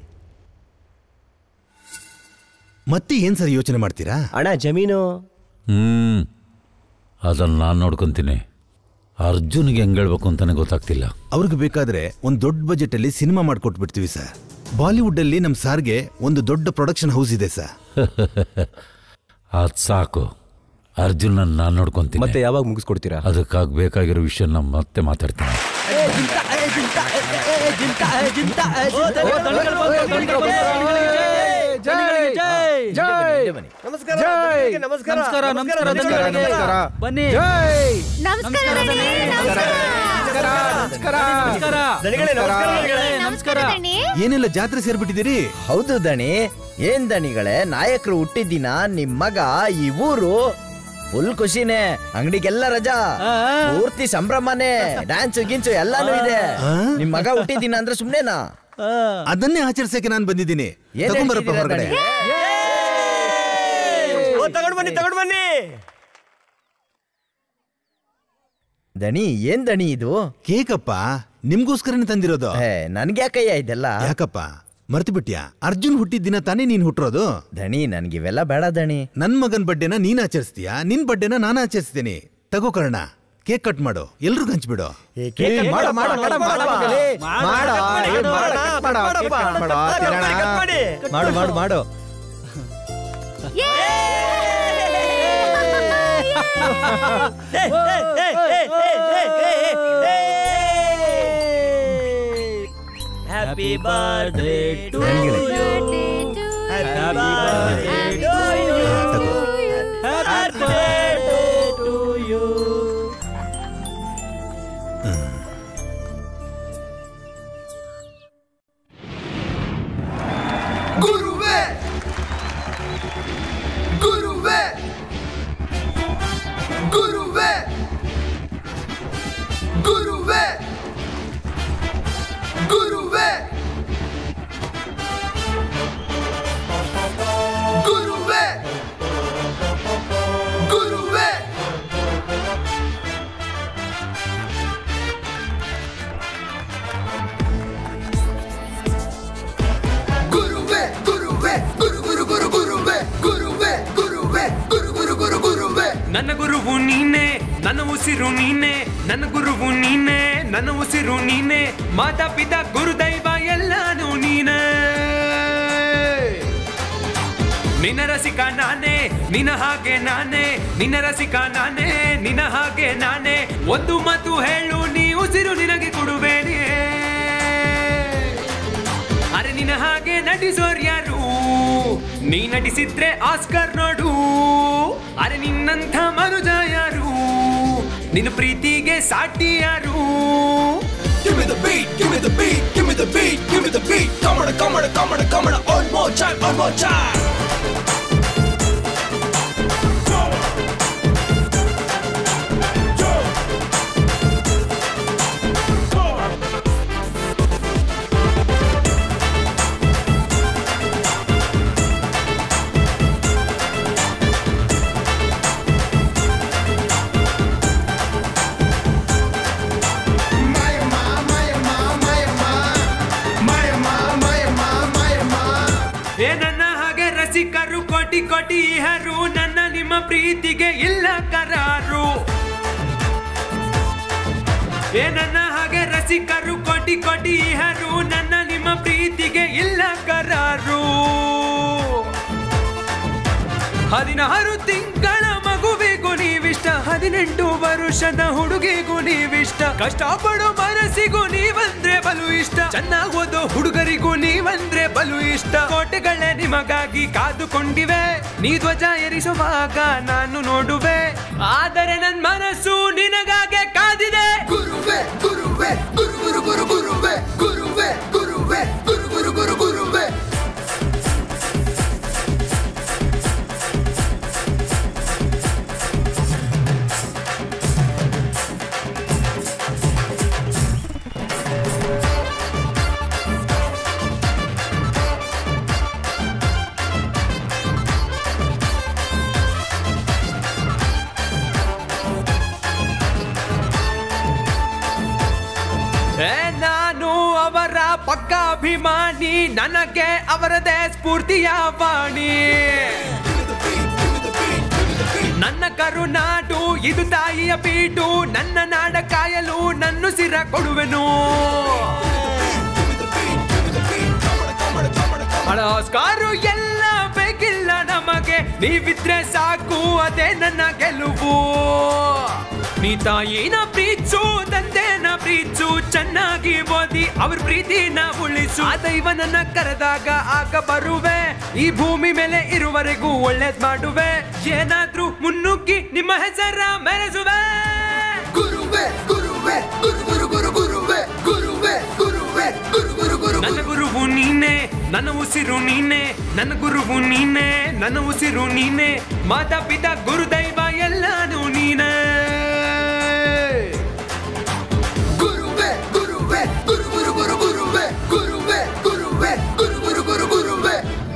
ಮತ್ತೆ ಏನ್ ಸರ್ ಯೋಚನೆ ಮಾಡ್ತೀರಾ ಅಣ್ಣ ಜಮೀನು ಹ್ಮ್ ಅದನ್ನು ನಾನು ನೋಡ್ಕೊಂತೀನಿ ಅರ್ಜುನ್ಗೆ ಹೆಂಗ್ ಹೇಳ್ಬೇಕು ಅಂತಾನೆ ಗೊತ್ತಾಗ್ತಿಲ್ಲ ಅವ್ರಿಗೆ ಬೇಕಾದ್ರೆ ಒಂದು ದೊಡ್ಡ ಬಜೆಟ್ ಅಲ್ಲಿ ಸಿನಿಮಾ ಮಾಡ್ಕೊಟ್ಬಿಡ್ತೀವಿ ಸರ್ ಬಾಲಿವುಡ್ ಅಲ್ಲಿ ನಮ್ ಸಾರ್ಗೆ ಒಂದು ದೊಡ್ಡ ಪ್ರೊಡಕ್ಷನ್ ಹೌಸ್ ಇದೆ ಸರ್ ಅದ್ ಸಾಕು ಅರ್ಜುನ್ ನಾನು ನೋಡ್ಕೊಂತೀನಿ ಮತ್ತೆ ಯಾವಾಗ ಮುಗಿಸ್ಕೊಡ್ತೀರಾ ಅದಕ್ಕಾಗಿ ಬೇಕಾಗಿರೋ ವಿಷಯ ನಾನು ಮತ್ತೆ ಮಾತಾಡ್ತೀನಿ ನಮಸ್ಕಾರ ಜೈ! ನಮಸ್ಕಾರ ನಮಸ್ಕಾರ, ನಮಸ್ಕಾರ, ನಮಸ್ಕಾರ, ನಮಸ್ಕಾರ. ಬನ್ನಿ. ನಮಸ್ಕಾರ ದಣಿ, ನಮಸ್ಕಾರ ದಣಿಗಳೇ, ನಮಸ್ಕಾರ, ದಣಿಗಳೇ. ನಮಸ್ಕಾರ ದಣಿ. ಏನೆಲ್ಲ ಜಾತ್ರೆ ಸೇರ್ಬಿಟ್ಟಿದ್ದೀರಿ ಹೌದು ದಣಿ ಏನ್ ದಣಿಗಳೇ ನಾಯಕರು ಹುಟ್ಟಿದ್ದಿನ ನಿಮ್ ಮಗ ಈ ಊರು ಫುಲ್ ಖುಷಿನೇ ಅಂಗಡಿಗೆಲ್ಲ ರಜಾ ಪೂರ್ತಿ ಸಂಭ್ರಮನೇ ಡ್ಯಾನ್ಸ್ ಗಿನ್ಸು ಎಲ್ಲಾನು ಇದೆ ನಿಮ್ ಮಗ ಹುಟ್ಟಿದ್ದಿನ ಅಂದ್ರೆ ಸುಮ್ನೆನಾ ಅದನ್ನೇ ಆಚರಿಸಕ್ಕೆ ನಾನು ಬಂದಿದ್ದೀನಿ ಏನ್ ತಗೊಂಬರಪ್ಪ ಹೇಳ್ತಿದ್ದೀರಾ ಹೊರಗಡೆ ದಣಿ? ಓ, ತಗೊಂಡ್ ಬನ್ನಿ ತಗೊಂಡ್ ಬನ್ನಿ ದಣಿ ಏನ್ ದಣಿ ಇದು ಕೇಕಪ್ಪ ನಿಮ್ಗೋಸ್ಕರನೇ ತಂದಿರೋದು ನನ್ಗೆ ಯಾಕಯ್ಯ ಇದೆಲ್ಲ ಯಾಕಪ್ಪ ಮರ್ತು ಬಿಟ್ಯಾ ಅರ್ಜುನ್ ಹುಟ್ಟಿದ ದಿನ ತಾನೇ ನೀನ್ ಹುಟ್ಟಿರೋದು ದಣಿ ನನ್ಗಿವೆಲ್ಲ ಬೇಡ ದಣಿ ನನ್ ಮಗನ್ ಬಡ್ಡೆನ ನೀನ್ ಆಚರಿಸ್ತೀಯಾ ನಿನ್ ಬಡ್ಡೆನ ನಾನು ಆಚರಿಸ್ತೀನಿ ತಗೋ ಕರ್ಣ ಕೇಕ್ ಕಟ್ ಮಾಡು ಎಲ್ರಿಗೂ ಹಂಚ್ಬಿಡು ಕೇಕ್ cut ಮಾಡು, ಮಾಡು, ಮಾಡು, ಮಾಡು, ಮಗನೇ. ಮಾಡು, ಏ, ಮಾಡು, cut ಮಾಡು, ಕೇಕ್ cut ಮಾಡು, ತಿನ್ನೋಣ. ಮಾಡು ಮಾಡು ಮಾಡು ಹ್ಯಾಪಿ ಬರ್ತ್ಡೇ ಟು ದಣಿಗಳೇ. You happy birthday to you happy birthday to you ಗುರುವೇ ಗುರುವೇ ಗುರುವೇ ಗುರುವೇ ಗುರುವೇ ಗುರುವೇ ಗುರುವೇ ಗುರುವೇ ಗುರುವೇ ಗುರು ಗುರು ಗುರು ಗುರುವೇ ಗುರುವೇ ಗುರುವೇ ಗುರು ಗುರು ಗುರು ಗುರುವೇ ನನ್ನ ಗುರುವು ನೀನೆ ನನ್ನ ಉಸಿರು ನೀನೆ ನನ್ನ ಗುರುವು ನೀನೆ ನನ್ನ ಉಸಿರು ನೀನೆ ಮಾತಾ ಪಿತಾ ಗುರುದೈವ ಎಲ್ಲಾನು ನೀನೆ ನಿನ್ನ ರಸಿಕ ನಾನೇ ನಿನ್ನ ಹಾಗೆ ನಾನೇ ನಿನ್ನ ರಸಿಕ ನಾನೇ ನಿನ್ನ ಹಾಗೆ ನಾನೇ ಒಂದು ಮಾತು ಹೇಳು ನೀ ಉಸಿರು ನಿನಗೆ ಕೊಡುವೇನೆ ಅರೆ ನಿನ್ನ ಹಾಗೆ ನಟಿಸೋರ್ ಯಾರು ನೀ ನಟಿಸಿದ್ರೆ ಆಸ್ಕರ್ ನೋಡು ಅರೆ ನಿನ್ನಂಥ ಮನುಜ ಯಾರು ನಿನ್ನ ಪ್ರೀತಿಗೆ ಸಾಟಿ ಯಾರು Give me the beat, give me the beat, give me the beat, give me the beat. Come on, come on, come on, come on, one more time, one more time. ಏ ನನ್ನ ಹಾಗೆ ರಸಿಕರು ಕೋಟಿ ಕೋಟಿ ಇಹರು ನನ್ನ ನಿಮ್ಮ ಪ್ರೀತಿಗೆ ಇಲ್ಲ ಕರಾರು ಏ ನನ್ನ ಹಾಗೆ ರಸಿಕರು ಕೋಟಿ ಕೋಟಿ ಇಹರು ನನ್ನ ನಿಮ್ಮ ಪ್ರೀತಿಗೆ ಇಲ್ಲ ಕರಾರು ಹದಿನಾರು ತಿಂಗಳ ಮಗುವಿಗೂ ನೀವಿಷ್ಟ ಇಷ್ಟ ಹದಿನೆಂಟು ವರುಷದ ಹುಡುಗಿಗೂ ನೀವಿಷ್ಟ ಕಷ್ಟಪಡೋ ಮನಸ್ಸಿಗೂ ನೀವಂದ್ರೆ ಬಲು ಇಷ್ಟ ಚೆನ್ನಾಗ್ ಓದೋ ಹುಡುಗರಿಗೂ ನೀವಂದ್ರೆ ಬಲು ಇಷ್ಟ ಕೋಟೆಗಳೇ ನಿಮಗಾಗಿ ಕಾದುಕೊಂಡಿವೆ ನೀ ಧ್ವಜ ಏರಿಸುವಾಗ ನಾನು ನೋಡುವೆ ಆದರೆ ನನ್ ಮನಸ್ಸು ನಿನಗಾಗೆ ಕಾದಿದೆ ಗುರುವೆ ಗುರುವೆ ಗುರು ಗುರು ಗುರು ಗುರುವೆ ಗುರುವೆ ಗುರುವೆ ಗುರು ಗುರು ಗುರು ಗುರುವೆ ಏ ನಾನು ಅವರ ಪಕ್ಕ ಅಭಿಮಾನಿ ನನಗೆ ಅವರದೇ ಸ್ಫೂರ್ತಿಯ ವಾಣಿ ನನ್ನ ಕರುನಾಡು ಇದು ತಾಯಿಯ ಬೀಡು ನನ್ನ ನಾಡ ಕಾಯಲು ನನ್ನ ಸಿರ ಕೊಡುವೆನು ಹಳಸ್ಕಾರು ಎಲ್ಲ ಬೇಕಿಲ್ಲ ನಮಗೆ ನೀವಿದ್ರೆ ಸಾಕು ಅದೇ ನನ್ನ ಗೆಲುವು ನೀ ತಾಯಿನ ಪ್ರೀತಿಸು ತಂದೆನ ಪ್ರೀತಿಸು ಚೆನ್ನಾಗಿ ಓದಿ ಅವ್ರ ಪ್ರೀತಿನ ಉಳಿಸು ಆ ದೈವ ನನ್ನ ಕರೆದಾಗ ಆಗ ಬರುವೆ ಈ ಭೂಮಿ ಮೇಲೆ ಇರುವರೆಗೂ ಒಳ್ಳೇದ್ ಮಾಡುವೆ ಏನಾದ್ರೂ ಮುನ್ನುಗ್ಗಿ ನಿಮ್ಮ ಹೆಸರ ಮೆರೆಸುವೆ ಗುರುವೆ ಗುರುವೆ ಗುರು ಗುರು ಗುರು ಗುರುವೆ ಗುರುವೆ ಗುರುವೆ ಗುರು ಗುರು ಗುರು ನನ್ನ ಗುರುವು ನೀನೆ ನನ್ನ ಉಸಿರು ನೀನೆ ನನ್ನ ಗುರುವು ನೀನೆ ನನ್ನ ಉಸಿರು ನೀನೆ ಮಾತಾ ಪಿತಾ ಗುರುದೈವ ಎಲ್ಲಾನು ನೀನೆ ಗುರುವೆ ಗುರುವೆ ಗುರು ಗುರು ಗುರು ಗುರುವೆ ಗುರುವೆ ಗುರುವೆ ಗುರು ಗುರು ಗುರು ಗುರುವೆ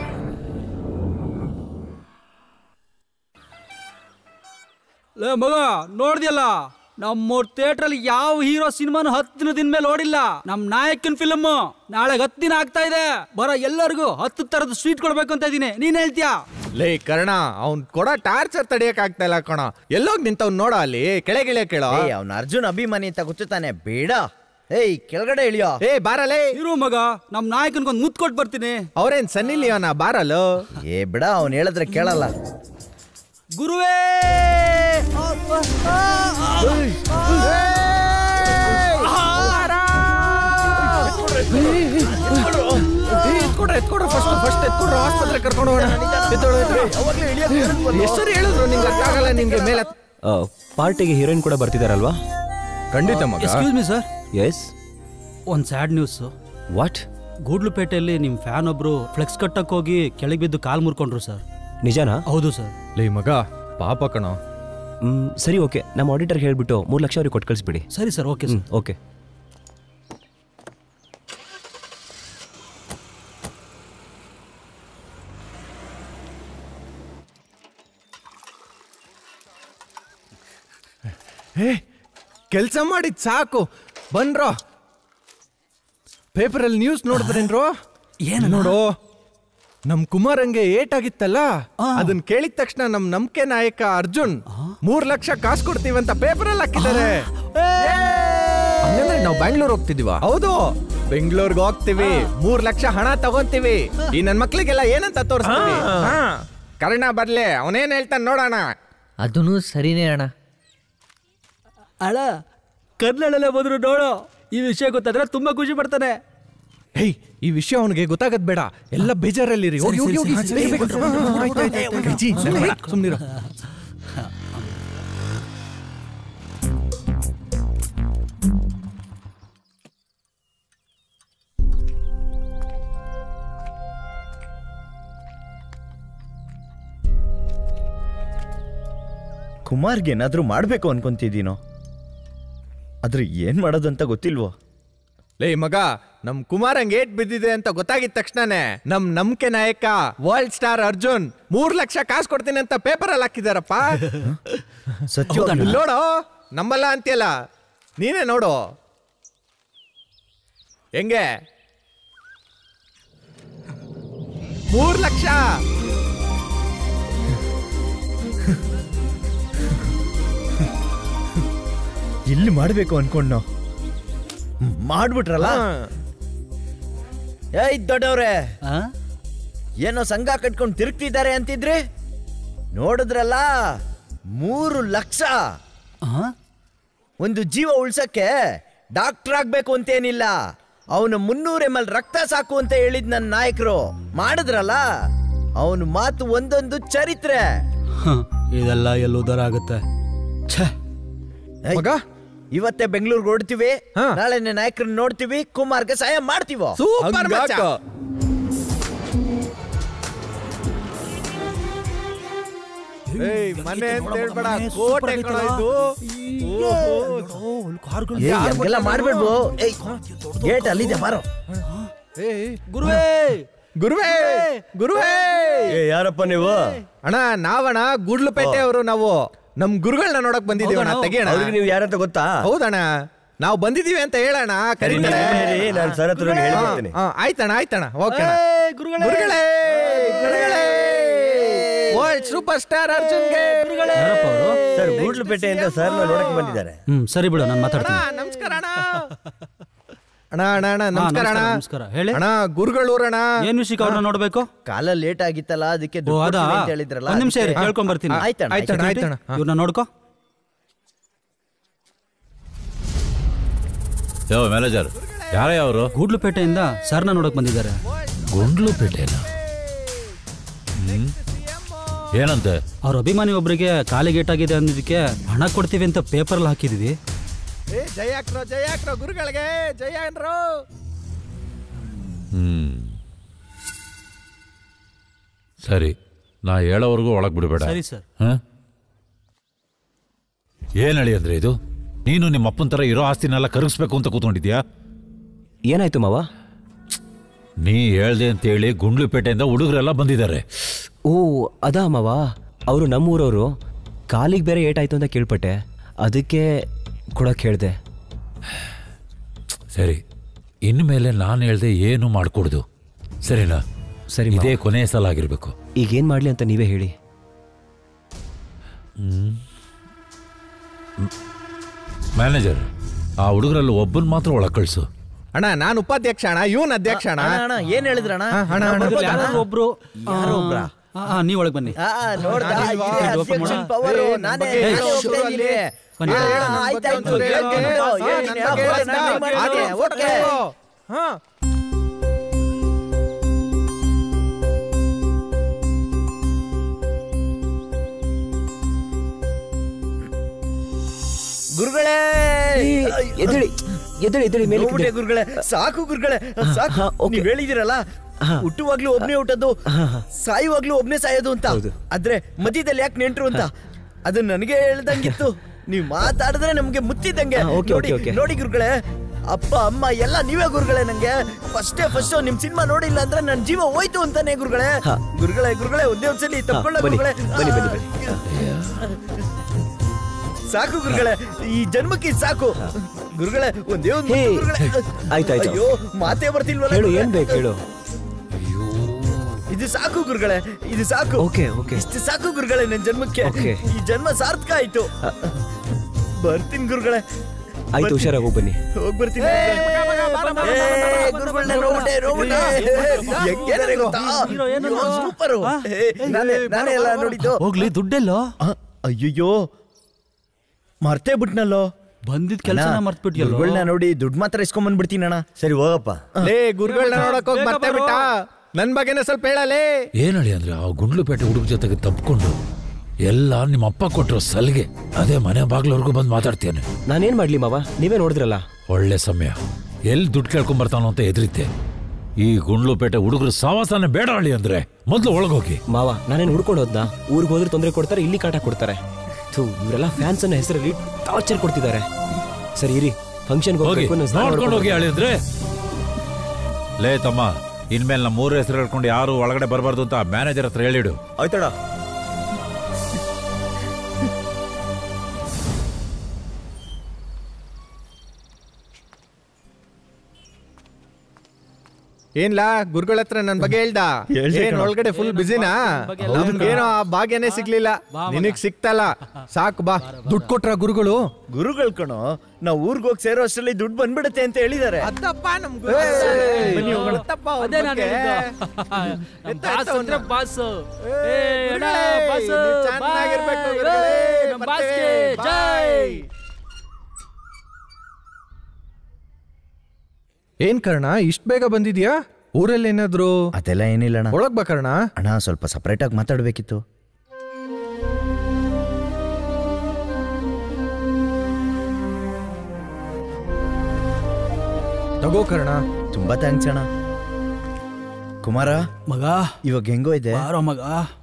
ಲೇ ಮಗ ನೋಡ್ದಿಯಲ್ಲ ನಮ್ಮೂರ್ ಥಿಯೇಟ್ರಲ್ಲಿ ಯಾವ ಹೀರೋ ಸಿನಿಮಾನು ಹತ್ತು ದಿನದ ಮೇಲೆ ನೋಡಿಲ್ಲ ನಮ್ ನಾಯಕನ್ ಫಿಲಮ್ ನಾಳೆ ಹತ್ತು ದಿನ ಆಗ್ತಾ ಇದೆ ಬರ ಎಲ್ಲರಿಗೂ ಹತ್ತು ತರದ ಸ್ವೀಟ್ ಕೊಡ್ಬೇಕು ಅಂತ ಇದೀನಿ ನೀನ್ ಹೇಳ್ತೀಯಾ ಲೇ ಕರ್ಣ ಅವ್ನ್ ಕೊಡೋ ಟಾರ್ಚರ್ ತಡಿಯಕ್ ಆಗ್ತಾ ಇಲ್ಲ ಕಣ ಎಲ್ಲೋಗ್ ನಿಂತವ್ ನೋಡ ಅಲ್ಲಿ ಕೆಳಗಿಳಿಯ ಕೇಳೋ ಏಯ್ ಅವ್ನ ಅರ್ಜುನ್ ಅಭಿಮಾನಿ ಅಂತ ಗೊತ್ತಾನೆ ಬೇಡ ಏಯ್ ಕೆಳಗಡೆ ಇಳಿಯೋ ಏ ಬಾರಲೇ ಇರು ಮಗ ನಮ್ ನಾಯಕನ್ಗೊಂದ್ ಮುತ್ ಕೊಟ್ಟು ಬರ್ತೀನಿ ಅವ್ರೇನ್ ಸನ್ನಿ ಲಿಯೋನ ಬಾರಲು ಏ ಬಿಡ ಅವ್ನ್ ಹೇಳಿದ್ರೆ ಕೇಳಲ್ಲ ಗುರುವೇ ಎತ್ಕೊಡ್ರ ಎತ್ಕೊಡ್ರ ಫಸ್ಟ್ ಫಸ್ಟ್ ಎತ್ಕೊಡ್ರ ಆಸ್ಪತ್ರೆ ಕರ್ಕೊಂಡು ಹೋಗೋಣ ಎತ್ತೋಳು ಹೆಸರು ಹೇಳಿದ್ರು ನಿಂಗೆ ಅರ್ಥ ಆಗಲ್ಲ ನಿನ್ಗೆ ಮೇಲೆ ಪಾರ್ಟಿಗೆ ಹೀರೋಯಿನ್ ಕೂಡ ಬರ್ತಿದಾರಲ್ವಾ ಖಂಡಿತ ಮಗ ಎಕ್ಸ್ಕ್ಯೂಸ್ ಮಿ ಸರ್ ಎಸ್ ಒಂದ್ ಸ್ಯಾಡ್ ನ್ಯೂಸ್ ವಾಟ್ ಗೂಡ್ಲುಪೇಟೆಯಲ್ಲಿ ನಿಮ್ ಫ್ಯಾನ್ ಒಬ್ರು ಫ್ಲೆಕ್ಸ್ ಕಟ್ಟಕ್ ಹೋಗಿ ಕೆಳಗೆ ಬಿದ್ದು ಕಾಲ್ ಮುರ್ಕೊಂಡ್ರು ಸರ್ ನಿಜನಾ ಹೌದು ಸರ್ ಲೇ ಮಗ ಪಾಪ ಕಣೋ ಹ್ಮ್ ಸರಿ ಓಕೆ ನಮ್ಮ ಆಡಿಟರ್ ಹೇಳ್ಬಿಟ್ಟು ಮೂರು ಲಕ್ಷ ಅವ್ರಿಗೆ ಕೊಟ್ಟು ಕಳಿಸ್ಬಿಡಿ ಸರಿ ಸರ್ ಓಕೆ ಸರ್ ಓಕೆ ಏ ಕೆಲ್ಸ ಮಾಡಿದ್ ಸಾಕು ಬನ್ರೋ ಪೇಪರಲ್ಲಿ ನ್ಯೂಸ್ ನೋಡಿದ್ರೇನ್ರೋ ಏನು ನೋಡು ನಮ್ ಕುಮಾರಂಗೆ ಏಟ್ ಆಗಿತ್ತಲ್ಲ ಅದನ್ನ ಕೇಳಿದ ತಕ್ಷಣ ನಮ್ ನಂಬಿಕೆ ನಾಯಕ ಅರ್ಜುನ್ ಮೂರ್ ಲಕ್ಷ ಕಾಸು ಕೊಡ್ತೀವಂತ ಪೇಪರಲ್ಲಿ ಹಾಕಿದ್ದಾರೆ ಹಂಗಂದ್ರೆ ನಾವು ಬ್ಯಾಂಗ್ಳೂರ್ ಹೋಗ್ತಿದೀವ ಹೌದು ಬೆಂಗಳೂರಿಗೆ ಹೋಗ್ತೀವಿ ಮೂರ್ ಲಕ್ಷ ಹಣ ತಗೊಂತೀವಿ ಈ ನನ್ ಮಕ್ಳಿಗೆಲ್ಲ ಏನಂತ ತೋರಿಸ್ತೀವಿ ಹಾ. ಕರ್ಣ ಬರ್ಲಿ ಅವನೇನ್ ಹೇಳ್ತಾನೆ ನೋಡೋಣ ಅದೂ ಸರಿನೇ ಅಣ್ಣ ಅಳ ಕರ್ನಾಡಲ್ಲೇ ಬಂದ್ರು ನೋಡು ಈ ವಿಷಯ ಗೊತ್ತಾದ್ರೆ ತುಂಬಾ ಖುಷಿ ಪಡ್ತಾನೆ ಹೇಯ್ ಈ ವಿಷಯ ಅವನಿಗೆ ಗೊತ್ತಾಗದ್ ಬೇಡ ಎಲ್ಲ ಬೇಜಾರಲ್ಲಿರಿ ಹೋಗಿ ಹೋಗಿ ಹೋಗಿ ಸರಿ, ಸರಿ, ಬೇಗ, ಬೇಗ. ಸರಿ, ಹಾ, ಹಾ, ಸರಿ, ಆಯ್ತು, ಆಯ್ತು, ಆಯ್ತು, ಆಯ್ತು. ಜಿ, ಸುಮ್ನಿರು, ಬೇಡ. ಸುಮ್ನಿರು ಕುಮಾರ್ಗೆ ಏನಾದ್ರೂ ಮಾಡ್ಬೇಕು ಅನ್ಕೊಂತಿದ್ದೀನೋ ಆದ್ರೆ ಏನ್ ಮಾಡೋದಂತ ಗೊತ್ತಿಲ್ವೋ ಲೇ ಮಗ ನಮ್ ಕುಮಾರಂಗ್ ಏಟ್ ಬಿದ್ದಿದೆ ಅಂತ ಗೊತ್ತಾಗಿದ ತಕ್ಷಣನೇ ನಮ್ ನಂಬಿಕೆ ನಾಯಕ ವರ್ಲ್ಡ್ ಸ್ಟಾರ್ ಅರ್ಜುನ್ ಮೂರ್ ಲಕ್ಷ ಕಾಸು ಕೊಡ್ತೀನಿ ಅಂತ ಪೇಪರ್ ಅಲ್ಲಿ ಹಾಕಿದಾರಪ್ಪ ಸತ್ಯ ಇಲ್ಲಿ ನೋಡು ನಂಬಲ್ಲ ಅಂತೀಯಲ್ಲ ನೀನೇ ನೋಡು ಹೆಂಗೆ ಮೂರ್ ಲಕ್ಷ ಇಲ್ಲಿ ಮಾಡ್ಬೇಕು ಅನ್ಕೊಂಡ್ನೋ ಮಾಡ್ಬಿಟ್ರಲ್ಲ ಏಯ್ ದೊಡ್ಡವ್ರೆ ಏನೋ ಸಂಘ ಕಟ್ಕೊಂಡು ತಿರುಗ್ತಿದ್ದಾರೆ ಅಂತಿದ್ರಿ ನೋಡಿದ್ರಲ್ಲ ಮೂರು ಲಕ್ಷ ಒಂದು ಜೀವ ಉಳ್ಸಕ್ಕೆ ಡಾಕ್ಟರ್ ಆಗ್ಬೇಕು ಅಂತೇನಿಲ್ಲ ಅವನು ಮುನ್ನೂರ ಎಮ್ ಎಲ್ ರಕ್ತ ಸಾಕು ಅಂತ ಹೇಳಿದ್ ನನ್ನ ನಾಯಕರು ಮಾಡಿದ್ರಲ್ಲ ಅವನು ಮಾತು ಒಂದೊಂದು ಚರಿತ್ರೆ ಇದೆಲ್ಲ ಎಲ್ಲಿ ಉದಾರ ಆಗುತ್ತೆ ಮಗ ಇವತ್ತೇ ಬೆಂಗಳೂರಿಗೆ ಹೊಡ್ತೀವಿ ನಾಳೆ ನಾಯಕರನ್ನ ನೋಡ್ತೀವಿ ಕುಮಾರ್ಗೆ ಸಹಾಯ ಮಾಡ್ತೀವೋ ಸೂಪರ್ ಮಚ್ಚ. ಏಯ್ ಮನೆ ಅಂತ ಹೇಳ್ಬೇಡ ಕೋಟೆ ಕಣ ಇದು ಏ, ಹಂಗೆಲ್ಲ ಮಾಡ್ಬೇಡ್ವು ಏಯ್ ಗೇಟ್ ಅಲ್ಲಿದೆ ಬಾರೋ ಗುರುವೇ ಗುರುವೇ ಗುರುವೇ ಏ ಯಾರಪ್ಪ ನೀವು ಅಣ್ಣ ನಾವಣ್ಣ ಗುಡ್ಲುಪೇಟೆ ಅವರು ನಾವು ನಮ್ ಗುರುಗಳನ್ನ ನೋಡಕ್ ಬಂದಿದೀವಿ ಅಣ್ಣ ತೆಗಿಯೋಣ ಅವ್ರಿಗೆ ನೀವು ಯಾರಂತ ಗೊತ್ತಾ ಹೌದಣ್ಣ ನಾವು ಬಂದಿದೀವಿ ಅಂತ ಹೇಳೋಣ ಕರೀತಾರೆ ಹೇಳಿ, ನಾನು ಸರ್ ಹತ್ರ ಹೋಗಿ ಹೇಳಿ ಬರ್ತೀನಿ. ಹಾ, ಹಾ, ಆಯ್ತಣ್ಣ ಆಯ್ತಣ್ಣ ಓಕೆ ಗುರುಗಳೇ ಗುರುಗಳೇ ವರ್ಲ್ಡ್ ಸೂಪರ್ ಸ್ಟಾರ್ ಅರ್ಜುನ್ಗೆ ಸರ್ ಗೂಡ್ಲುಪೇಟೆಯಿಂದ ಸರ್ ನೋಡಕ್ ಬಂದಿದ್ದಾರೆ ಹ್ಮ್ ಸರಿ ಬಿಡು ನಾನು ಮಾತಾಡ್ತೀನಿ ನಮಸ್ಕಾರ ಅಣ್ಣ ಅಣ್ಣ ಅಣ್ಣ ಅಣ್ಣ ಹಾ, ನಮಸ್ಕಾರ ಅಣ್ಣ ನಮಸ್ಕಾರ, ಹೇಳಿ. ಅಣ್ಣ ಗುರುಗಳೂರಣ್ಣ ಏನ್ ವಿಷಯಕ್ಕೆ ಅವ್ರನ್ನ ನೋಡ್ಬೇಕು ಕಾಲ ಲೇಟ್ ಆಗಿತ್ತಲ್ಲ ಅದಕ್ಕೆ ಓ ದುಡ್ಡು ಅದಾ ಕೊಡ್ತೀನಿ ಅಂತ ಹೇಳಿದ್ರಲ್ಲ ಒಂದ್ ನಿಮಿಷ ಇರಿ ಅದಕ್ಕೆ- ಕೇಳ್ಕೊಂಡ್ ಬರ್ತೀನಿ ಆಯ್ತಣ್ಣ ಆಯ್ತಣ್ಣ, ಆಯ್ತಣ್ಣ. ಹಾ. ಇವ್ರನ್ನ ನೋಡ್ಕೋ ಯೋ ಮ್ಯಾನೇಜರ್ ಯಾರೇ ಅವರು ಗೂಡ್ಲುಪೇಟೆಯಿಂದ ಸರ್ನ ನೋಡಕ್ ಬಂದಿದ್ದಾರೆ ಗುಂಡ್ಲುಪೇಟೆನ ಏನಂತೆ ಅವ್ರ ಅಭಿಮಾನಿ ಒಬ್ರಿಗೆ ಕಾಲಿಗೆ ಏಟಾಗಿದೆ ಅಂದಿದ್ದಕ್ಕೆ ಹಣ ಕೊಡ್ತೀವಿ ಅಂತ ಪೇಪರ್ ಹಾಕಿದೀವಿ ಏ ಜಯಾಕ್ರೋ ಜಯಾಕ್ರೋ ಗುರುಗಳಿಗೆ ಜಯ ಅನ್ರೋ ಹ್ಮ್ ಸರಿ ನಾ ಹೇಳೋವರೆಗೂ ಒಳಗ್ ಬಿಡಬೇಡ ಸರಿ, ಸರ್. ಏನ್ ಹೇಳಿ ಅಂದ್ರೆ ಇದು ನೀನು ನಿಮ್ಮ ಅಪ್ಪನ ತರ ಇರೋ ಆಸ್ತಿನೆಲ್ಲ ಕರಗಿಸ್ಬೇಕು ಅಂತ ಕೂತ್ಕೊಂಡಿದ್ಯಾ ಏನಾಯ್ತು ಮಾವ ನೀ ಹೇಳ್ದೆ ಅಂತ ಹೇಳಿ ಗುಂಡ್ಲುಪೇಟೆಯಿಂದ ಹುಡುಗರೆಲ್ಲ ಬಂದಿದ್ದಾರೆ ಓ ಅದಾ ಮಾವ ಅವರು ನಮ್ಮೂರವರು ಕಾಲಿಗೆ ಬೇರೆ ಏಟಾಯ್ತು ಅಂತ ಕೇಳ್ಪಟ್ಟೆ ಅದಕ್ಕೆ ಕೊಡಕ್ಕೆ ಹೇಳ್ದೆ ಸರಿ ಇನ್ಮೇಲೆ ನಾನು ಹೇಳ್ದೆ ಏನು ಮಾಡ್ಕೊಡ್ದು ಸರಿನಾ ಸರಿ ಇದೇ ಕೊನೆಯ ಸಲ ಆಗಿರ್ಬೇಕು ಈಗೇನು ಮಾಡಲಿ ಅಂತ ನೀವೇ ಹೇಳಿ ಹ್ಮ್. ಮ್- ಮ್ಯಾನೇಜರ್ ಆ ಹುಡುಗರಲ್ಲಿ ಒಬ್ಬನ್ ಮಾತ್ರ ಒಳಗ್ ಕಳ್ಸು ಅಣ್ಣ ನಾನು ಉಪಾಧ್ಯಕ್ಷ ಅಣ್ಣ ಇವನ್ ಅಧ್ಯಕ್ಷ ಅಣ್ಣ ಅಣ್ಣ, ಅಣ್ಣ, ಏನ್ ಹೇಳಿದ್ರಣ್ಣ ಹಾ, ಅಣ್ಣ, ಅಣ್ಣ. ಬರ್ಬೋದಾ? ಯಾರಾದ್ರೂ ಒಬ್ರು ಯಾರೋ ಒಬ್ರಾ? ಆ, ಆ, ನೀವ್ ಒಳಗ್ ಬನ್ನಿ ಆ, ನೋಡ್ದಾ? ನಾನಿಲ್ವಾ? ಇದೇ ಇದು open ಅಧ್ಯಕ್ಷನ್ ಮಾಡು. power, ಏ, ನಾನೇ ಬಗ್ಗೆ ನಾನೇ ಹೇಳು, ಹೋಗ್ತಾ ಶುರು ಇದ್ದೀನಿ. ಬನ್ನಿ. ಆ, ಹೇಳು, ನನ್ ಆಯ್ತಾಯ್ತು, ಬಗ್ಗೆ ಒಂದು ಹೇಳ್ತೀನಿ ಹೇಳು. ಬಿಡು. ಹಾ, ಏನ್ ನನ್ ಯಾವ ಬಗ್ಗೆ ಫೋನ್ ಹೇಳ್ದ? ನಾನು ಮಾಡ್ತೀನಿ. ಆದ್ರೆ ಓಕೆ. ಹಾ ಗುರುಗಳೇ ಎದ್ದೇಳಿ ಎದ್ದೇಳಿ ಎದ್ದೇಳಿ ಮೇಲೆ ನೋಡ್ಬಿಟ್ಟೆ ಗುರುಗಳೇ ಸಾಕು ಗುರುಗಳೇ ಸಾಕು ಹಾ, ಓಕೆ. ನೀವ್ ಹೇಳಿದಿರಲ್ಲ ಹುಟ್ಟುವಾಗ್ಲೂ ಒಬ್ನೇ ಹುಟ್ಟೋದು ಸಾಯುವಾಗ್ಲೂ ಒಬ್ನೇ ಸಾಯೋದು ಅಂತ ಆದ್ರೆ ಮಧ್ಯದಲ್ಲಿ ಯಾಕೆ ನೆಂಟ್ರು ಅಂತ ಅದು ನನಗೆ ಹೇಳ್ದಂಗಿತ್ತು ನೀವ್ ಮಾತಾಡಿದ್ರೆ ನಮ್ಗೆ ಮುತ್ತಿದಂಗೆ ಹಾ, ಓಕೆ, ನೋಡಿ ಓಕೆ, ಓಕೆ. ನೋಡಿ ಗುರುಗಳೇ ಅಪ್ಪ ಅಮ್ಮ ಎಲ್ಲ ನೀವೇ ಗುರುಗಳೇ ನಂಗೆ ಫಸ್ಟೇ ಫಸ್ಟ್ ನಿಮ್ ಸಿನಿಮಾ ನೋಡಿಲ್ಲ ಅಂದ್ರೆ ನನ್ ಜೀವ ಹೋಯ್ತು ಅಂತಾನೆ ಗುರುಗಳೇ ಗುರುಗಳೇ ಗುರುಗಳೇ ಒಂದೇ ಒಂದ್ಸಲಿ ತಪ್ಕೊಳ್ಳ ಬನ್ನಿ, ಗುರುಗಳೇ ಬನ್ನಿ, ಬನ್ನಿ, ಬನ್ನಿ. ಸಾಕು ಗುರುಗಳೇ ಈ ಜನ್ಮಕ್ಕೆ ಇದ್ ಸಾಕು ಗುರುಗಳೇ ಒಂದೇ ಒಂದು ಹೇ, ಗುರುಗಳೇ ಆಯ್ತಾಯ್ತು. ಅಯ್ಯೋ ಮಾತೇ ಬರ್ತಿಲ್ವಲ್ಲ ಹೇಳು ಗುರುಗಳೇ? ಏನ್ ಬೇಕು ಹೇಳು ಇದು ಸಾಕು ಗುರುಗಳೇ ಇದು ಸಾಕು ಓಕೆ ಓಕೆ ಇಷ್ಟು ಸಾಕು ಗುರುಗಳೇ ನನ್ನ ಜನ್ಮಕ್ಕೆ ಓಕೆ. ಈ ಜನ್ಮ ಸಾರ್ಥಕ ಆಯ್ತು ಬರ್ತೀನಿ ಗುರುಗಳೇ ಆಯ್ತು ಹುಷಾರಾಗಿ ಹೋಗಿ ಬನ್ನಿ ಹೋಗ್ ಬರ್ತೀನಿ ಏ, ಗುರುಗಳನ್ನ ನೋಡ್ಬಿಟ್ಟೆ, ನೋಡ್ಬಿಟ್ಟೆ. ಹೆಂಗಿದಾರೆ ಗೊತ್ತಾ? ಅಯ್ಯೋ, ಸೂಪರು. ಏ, ನಾನೇ ನಾನೇ ಎಲ್ಲ ನೋಡಿದ್ದು ಹೋಗ್ಲಿ ದುಡ್ಡೆಲ್ಲೋ ಆ, ಅಯ್ಯಯ್ಯೋ ಮರ್ತೇ ಬಿಟ್ನಲ್ಲೋ ಬಂದಿದ್ ಕೆಲ್ಸನ ಮರ್ತ್ಬಿಟ್ಯಲ್ಲೋ. ಗುರುಗಳನ್ನ ನೋಡಿ ದುಡ್ಡು ಮಾತ್ರ ಇಸ್ಕೊಂಡ್ ಬಂದ್ಬಿಡ್ತೀನಿ ಅಣ್ಣ ಸರಿ ಹೋಗಪ್ಪ ಲೇ ಗುರುಗಳನ್ನ ನೋಡಕ್ ಹೋಗಿ ಬೇಗ ಮತ್ತೆ ಬರೋ. ಬಿಟ್ಟ ನನ್ ಬಗ್ಗೆನೇ ಸ್ವಲ್ಪ ಹೇಳಲೇ ಏನ್ ಹೇಳಿ ಅಂದ್ರೆ ಆ ಗುಂಡ್ಲುಪೇಟೆ ಹುಡುಗ ಜೊತೆಗೆ ತಪ್ಕೊಂಡು ಎಲ್ಲ ನಿಮ್ಮ ಅಪ್ಪ ಕೊಟ್ಟಿರೋ ಸಲಿಗೆ ಅದೇ ಮನೆ ಬಾಗ್ಲವರೆಗೂ ಬಂದು ಮಾತಾಡ್ತೇನೆ ನಾನೇನ್ ಮಾಡ್ಲಿ ಮಾವ ನೀವೇ ನೋಡಿದ್ರಲ್ಲ ಒಳ್ಳೆ ಸಮಯ ಎಲ್ಲಿ ದುಡ್ಡು ಕೇಳ್ಕೊಂಡ್ ಬರ್ತಾನೋ ಅಂತ ಎದುರಿದ್ದೆ ಈ ಗುಂಡ್ಲುಪೇಟೆ ಹುಡುಗರು ಸಾವಾಸನೆ ಬೇಡ ಹಳ್ಳಿ ಅಂದ್ರೆ ಮೊದ್ಲು ಒಳಗೋಗಿ ಮಾವ ನಾನೇನು ಹುಡ್ಕೊಂಡು ಹೋದ್ನಾ ಊರಿಗೆ ಹೋದ್ರೆ ತೊಂದರೆ ಕೊಡ್ತಾರೆ ಇಲ್ಲಿ ಕಾಟ ಕೊಡ್ತಾರೆ ಥೂ ಇವರೆಲ್ಲ ಫ್ಯಾನ್ಸ್ ಅನ್ನ ಹೆಸರಲ್ಲಿ ಟಾರ್ಚರ್ ಕೊಡ್ತಿದ್ದಾರೆ ಸರಿ ಇರಿ ಫಂಕ್ಷನ್ಗೆ ಹೋಗಿ ಹೋಗ್ಬೇಕು ನಾನು ಸ್ನಾನ ನೋಡ್ಕೊಂಡು ಹೋಗಿ ಮಾಡ್ಕೊಂಡು ಹೇಳಿದ್ರೆ ಲೇ ತಮ್ಮ ಇನ್ಮೇಲೆ ನಮ್ಮ ಮೂರು ಹೆಸರು ಹೇಳ್ಕೊಂಡು ಯಾರು ಒಳಗಡೆ ಬರಬಾರ್ದು ಅಂತ ಮ್ಯಾನೇಜರ್ ಹತ್ರ ಹೇಳಿಡು ಆಯ್ತಣ್ಣ ಏನ್ಲಾ ಗುರುಗಳ ಹತ್ರ ನನ್ ಬಗ್ಗೆ ಹೇಳ್ದ ಹೇಳ್ದೆ ಏನ್ ಕಣೋ. ಒಳಗಡೆ ಫುಲ್ ಬಿಸಿನಾ ಏನೋ ಆ ಭಾಗ್ಯನೇ ಸಿಗ್ಲಿಲ್ಲ ನಿನಗ್ ಸಿಕ್ತಲ್ಲ ಸಾಕು ಬಾ ದುಡ್ಡು ಕೊಟ್ರ ಗುರುಗಳು ಗುರುಗಳು ಕಣೋ ನಾವ್ ಊರ್ಗ್ ಹೋಗಿ ಸೇರೋ ಅಷ್ಟರಲ್ಲಿ ದುಡ್ಡು ಬಂದ್ಬಿಡುತ್ತೆ ಅಂತ ಹೇಳಿದ್ದಾರೆ ಅದಪ್ಪ ನಮ್ ಬನ್ನಿ ಹೋಗೋಣ. ಅದೇ ನಾನು ಬಾಸ್ ಅಂದ್ರೆ ಬಾಸ್ ಚೆನ್ನಾಗಿರ್ಬೇಕು ಗುರುಗಳೇ. ಬಾಸ್ಗೆ ಜೈ ಏನ್ ಕರ್ಣ ಇಷ್ಟ್ ಬೇಗ ಬಂದಿದ್ಯಾ ಊರಲ್ಲಿ ಏನಾದ್ರು ಅದೆಲ್ಲ ಏನಿಲ್ಲ ಅಣ್ಣ ಒಳಗ್ ಬಾ ಕರ್ಣ ಅಣ್ಣ ಸ್ವಲ್ಪ ಸಪ್ರೇಟ್ ಆಗಿ ಮಾತಾಡ್ಬೇಕಿತ್ತು ತಗೋ ಕರ್ಣ ತುಂಬಾ ಥ್ಯಾಂಕ್ಸ್ ಅಣ್ಣ ಕುಮಾರ ಮಗ ಇವಾಗ ಹೆಂಗೋ ಇದೆ ಬಾರೋ ಮಗ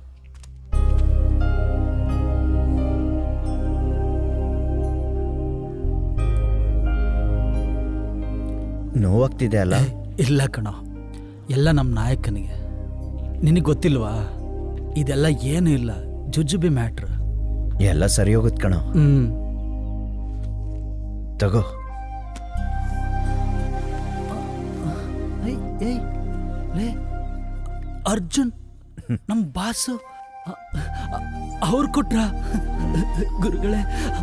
ನೋವಾಗ್ತಿದೆ ಅಲ್ಲ ಇಲ್ಲ ಕಣೋ ಎಲ್ಲ ನಮ್ಮ ನಾಯಕನಿಗೆ ನಿನಗೆ ಗೊತ್ತಿಲ್ವಾ ಇದೆಲ್ಲ ಏನು ಇಲ್ಲ ಜುಜುಬಿ ಮ್ಯಾಟ್ರ್ ಎಲ್ಲ ಸರಿ ಹೋಗುತ್ತೆ ಕಣೋ ಹ್ಮ್ ತಗೋ ಏಯ್, ಏಯ್, ಲೇ ಅರ್ಜುನ್ ನಮ್ಮ ಬಾಸು ಅವ್ರು ಕೊಟ್ರ ಗುರುಗಳೇ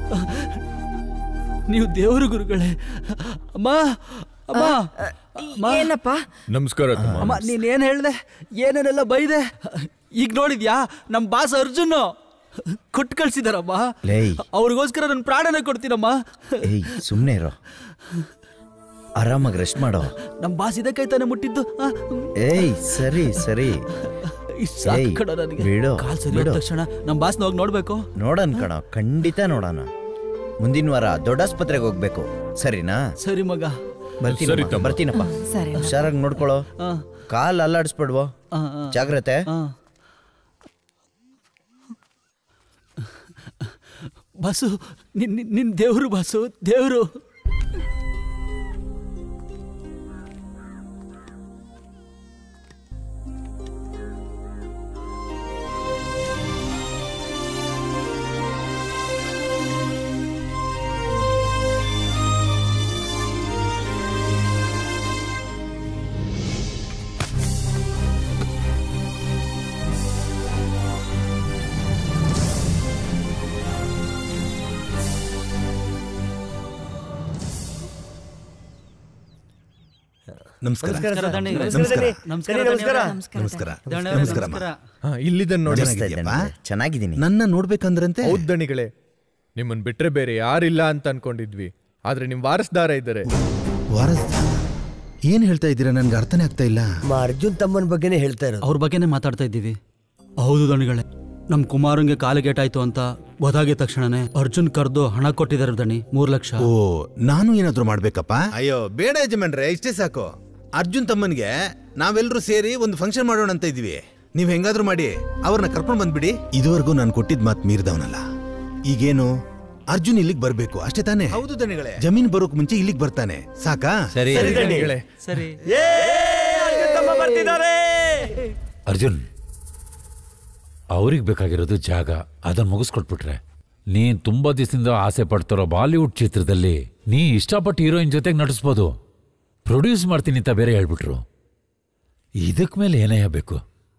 ನೀವು ದೇವರು ಗುರುಗಳೇ ಅಮ್ಮ ಅಮ್ಮ ಅಮ್ಮ. ಏನಪ್ಪ ನಮಸ್ಕಾರ ಅಮ್ಮ ನೀನೇನ್ ಹೇಳ್ದೆ ಏನೇನೆಲ್ಲ ಬೈದೆ ಈಗ ನೋಡಿದ್ಯಾ ನಮ್ಮ ಬಾಸ್ ಅರ್ಜುನ್ ಕೊಟ್ಟು ಕಳ್ಸಿದಾರಮ್ಮ ಲೇಯ್. ಅವ್ರಿಗೋಸ್ಕರ ನನ್ನ ಪ್ರಾಣನ ಕೊಡ್ತೀನಮ್ಮ ಏಯ್ ಸುಮ್ಮನೆ ಇರೋ ಆರಾಮಾಗಿ ರೆಸ್ಟ್ ಮಾಡೋ ನಮ್ಮ ಬಾಸ್ ಇದಕ್ಕೆ ತಾನೆ ಮುಟ್ಟಿದ್ದು ಆ, ಏಯ್ ಸರಿ ಸರಿ ಇಷ್ಟ್ ಸಾಕು ಏಯ್, ಕಣೋ ನನಗೆ ಬಿಡು, ಕಾಲ್ ಸರಿ ಬಿಡು. ಹೋದ ತಕ್ಷಣ ನಮ್ಮ ಬಾಸ್ನ ಹೋಗಿ ನೋಡ್ಬೇಕು ನೋಡೋಣ ಕಣ ಖಂಡಿತ ನೋಡೋಣ ಮುಂದಿನ ವಾರ ದೊಡ್ಡ ಆಸ್ಪತ್ರೆಗೆ ಹೋಗ್ಬೇಕು ಸರಿನಾ ಸರಿ ಮಗ ಬರ್ತೀನಿ ಬರ್ತೀನಪ್ಪ ಸರಿ ಹುಷಾರಾಗಿ ನೋಡ್ಕೊಳ್ಳೋ ಆ. ಕಾಲ್ ಅಲ್ಲಾಡಿಸ್ಬಿಡ್ವೋ ಆ, ಆ. ಜಾಗ್ರತೆ ಆ. ಬಾಸು ನಿನ್ ನಿನ್- ನಿನ್ ದೇವ್ರು ಬಾಸು ದೇವ್ರು ನಮಸ್ಕಾರ ನಮಸ್ಕಾರ ದಂಡಿ. ನಮಸ್ಕಾರ ನಮಸ್ಕಾರ ನಮಸ್ಕಾರ ದಂಡಿ. ನಮಸ್ಕಾರ ದಂಡಿ, ನಮಸ್ಕಾರ ನಮಸ್ಕಾರ. ಹಾ, ಇಲ್ಲಿದ್ದನ್ ನೋಡಿ ಚೆನ್ನಾಗಿದ್ಯಪ್ಪ? ಚೆನ್ನಾಗಿದ್ದೀನಿ ನನ್ನ ನೋಡ್ಬೇಕಂದ್ರಂತೆ ಹೌದ್ ದಣಿಗಳೇ ನಿಮ್ಮನ್ ಬಿಟ್ರೆ ಬೇರೆ ಯಾರಿಲ್ಲ ಅಂತ ಅನ್ಕೊಂಡಿದ್ವಿ ಆದ್ರೆ ನಿಮ್ ವಾರಸ್ದಾರ ಇದ್ದಾರೆ ವಾರಸ್ದಾರ ಏನ್ ಹೇಳ್ತಾ ಇದ್ದೀರಾ ನನ್ಗೆ ಅರ್ಥನೇ ಆಗ್ತಾ ಇಲ್ಲ ನಮ್ಮ ಅರ್ಜುನ್ ತಮ್ಮನ ಬಗ್ಗೆನೇ ಹೇಳ್ತಾ ಇರೋದು ಅವ್ರ ಬಗ್ಗೆನೇ ಮಾತಾಡ್ತಾ ಇದ್ದೀವಿ ಹೌದು ದಣಿಗಳೇ ನಮ್ ಕುಮಾರಂಗೆ ಕಾಲಿಗೇಟಾಯ್ತು ಅಂತ ಗೊತ್ತಾಗಿದ ತಕ್ಷಣನೇ ಅರ್ಜುನ್ ಕರ್ದು ಹಣ ಕೊಟ್ಟಿದ್ದಾರೆ ದಣಿ ಮೂರ್ ಲಕ್ಷ ಓ ನಾನು ಏನಾದ್ರೂ ಮಾಡ್ಬೇಕಪ್ಪ ಅಯ್ಯೋ ಬೇಡ ಯಜಮಾನ್ರೆ ಇಷ್ಟೇ ಸಾಕು ಅರ್ಜುನ್ ತಮ್ಮನ್ಗೆ ನಾವೆಲ್ಲರೂ ಸೇರಿ ಒಂದು ಫಂಕ್ಷನ್ ಮಾಡೋಣ ಅಂತ ಇದ್ವಿ ನೀವ್ ಹೆಂಗಾದ್ರೂ ಮಾಡಿ ಅವ್ರನ್ನ ಕರ್ಕೊಂಡ್ ಬಂದ್ಬಿಡಿ ಇದುವರೆಗೂ ನಾನು ಕೊಟ್ಟಿದ್ ಮಾತ್ ಮೀರ್ದವನಲ್ಲ ಈಗೇನು ಅರ್ಜುನ್ ಇಲ್ಲಿಗೆ ಬರ್ಬೇಕು ಅಷ್ಟೇ ತಾನೇ ಹೌದು ದಣಿಗಳೇ ಜಮೀನ್ ಬರೋಕ್ ಮುಂಚೆ ಇಲ್ಲಿಗೆ ಬರ್ತಾನೆ ಸಾಕಾ ಸರಿ ದಣಿಗಳೇ ಸರಿ ಬರ್ತಿದ್ದಾರೆ ಅರ್ಜುನ್ ಅವ್ರಿಗೆ ಬೇಕಾಗಿರೋದು ಜಾಗ ಅದನ್ನ ಮುಗಿಸ್ಕೊಟ್ಬಿಟ್ರೆ ನೀನ್ ತುಂಬಾ ದಿವಸದಿಂದ ಆಸೆ ಪಡ್ತಿರೋ ಬಾಲಿವುಡ್ ಚಿತ್ರದಲ್ಲಿ ನೀ ಇಷ್ಟಪಟ್ಟು ಹೀರೋಯಿನ್ ಜೊತೆಗೆ ನಟಿಸ್ಬೋದು ಪ್ರೊಡ್ಯೂಸ್ ಮಾಡ್ತೀನಿ ಅಂತ ಬೇರೆ ಹೇಳ್ಬಿಟ್ರು ಇದಕ್ ಮೇಲೆ ಏನಯ್ಯ ಬೇಕು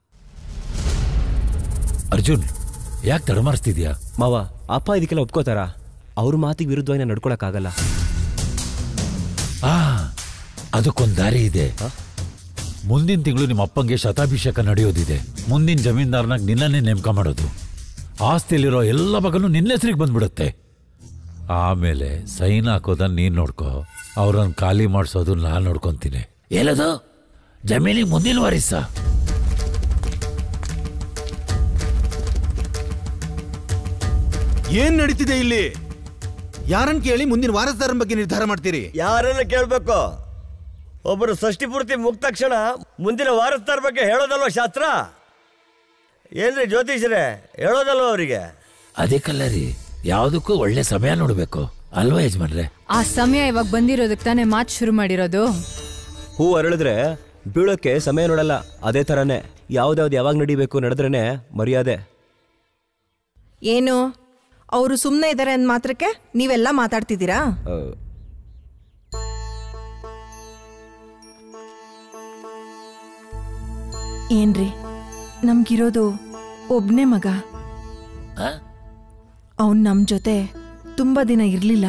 ಅರ್ಜುನ್ ಯಾಕೆ ತಡಮಾರಿಸ್ತಿದ್ಯಾ ಮಾವ ಅಪ್ಪ ಇದಕ್ಕೆಲ್ಲ ಒಪ್ಕೋತಾರ ಅವ್ರ ಮಾತಿಗೆ ವಿರುದ್ಧವಾಗಿ ನಾನು ನಡ್ಕೊಳಕ್ಕಾಗಲ್ಲ ಆ ಅದಕ್ಕೊಂದ್ ದಾರಿ ಇದೆ ಮುಂದಿನ ತಿಂಗಳು ನಿಮ್ಮ ಅಪ್ಪಂಗೆ ಶತಾಭಿಷೇಕ ನಡೆಯೋದಿದೆ ಮುಂದಿನ ಜಮೀನ್ದಾರನಾಗ ನಿನ್ನನ್ನೇ ನೇಮಕ ಮಾಡೋದು ಆಸ್ತಿಯಲ್ಲಿರೋ ಎಲ್ಲ ಬಗಲು ನಿನ್ನ ಹೆಸರಿಗೆ ಬಂದ್ಬಿಡುತ್ತೆ ಆಮೇಲೆ ಸೈನ್ ಹಾಕೋದನ್ನ ನೀನ್ ನೋಡ್ಕೋ ಅವ್ರನ್ನ ಖಾಲಿ ಮಾಡಿಸೋದು ನಾನ್ ನೋಡ್ಕೊಂತೀನಿ ಎಲ್ಲದು ಜಮೀನಿಗೆ ಮುಂದಿನ ವಾರಿಸ ಏನ್ ನಡೀತಿದೆ ಇಲ್ಲಿ ಯಾರನ್ನ ಕೇಳಿ ಮುಂದಿನ ವಾರಸ್ದಾರನ ಬಗ್ಗೆ ನಿರ್ಧಾರ ಮಾಡ್ತೀರಿ ಯಾರನ್ನ ಕೇಳ್ಬೇಕು ಒಬ್ಬರು ಷಷ್ಠಿ ಪೂರ್ತಿ ಮುಗ್ದ ತಕ್ಷಣ ಮುಂದಿನ ವಾರಸ್ದಾರ ಬಗ್ಗೆ ಹೇಳೋದಲ್ವ ಶಾಸ್ತ್ರ ಏನ್ರಿ ಜ್ಯೋತಿಷ್ರೆ ಹೇಳೋದಲ್ವ ಅವರಿಗೆ ಅದಕ್ಕಲ್ಲ ರೀ ಯಾವುದಕ್ಕೂ ಒಳ್ಳೆ ಸಮಯ ನೋಡ್ಬೇಕು ಅಲ್ವಾ ಯಜಮಾನ್ರೆ ಆ ಸಮಯ ಇವಾಗ ಬಂದಿರೋದಕ್ಕೆ ತಾನೇ ಮಾತು ಶುರು ಮಾಡಿರೋದು ಹೂ ಅರಳಿದ್ರೆ ಬೀಳೋಕೆ ಸಮಯ ನೋಡಲ್ಲ ಅದೇ ಥರನೇ ಯಾವ್ದಾವ್ದು ಯಾವಾಗ ನಡಿಬೇಕು ನಡೆದ್ರೇನೆ ಮರ್ಯಾದೆ ಏನು ಅವರು ಸುಮ್ಮನೆ ಇದ್ದಾರೆ ಅಂದ ಮಾತ್ರಕ್ಕೆ ನೀವೆಲ್ಲ ಮಾತಾಡ್ತಿದ್ದೀರಾ ಆ, ಏನ್ರಿ ನಮ್ಗಿರೋದು ಒಬ್ನೇ ಮಗ ಅವನ್ ನಮ್ ಜೊತೆ ತುಂಬಾ ದಿನ ಇರ್ಲಿಲ್ಲ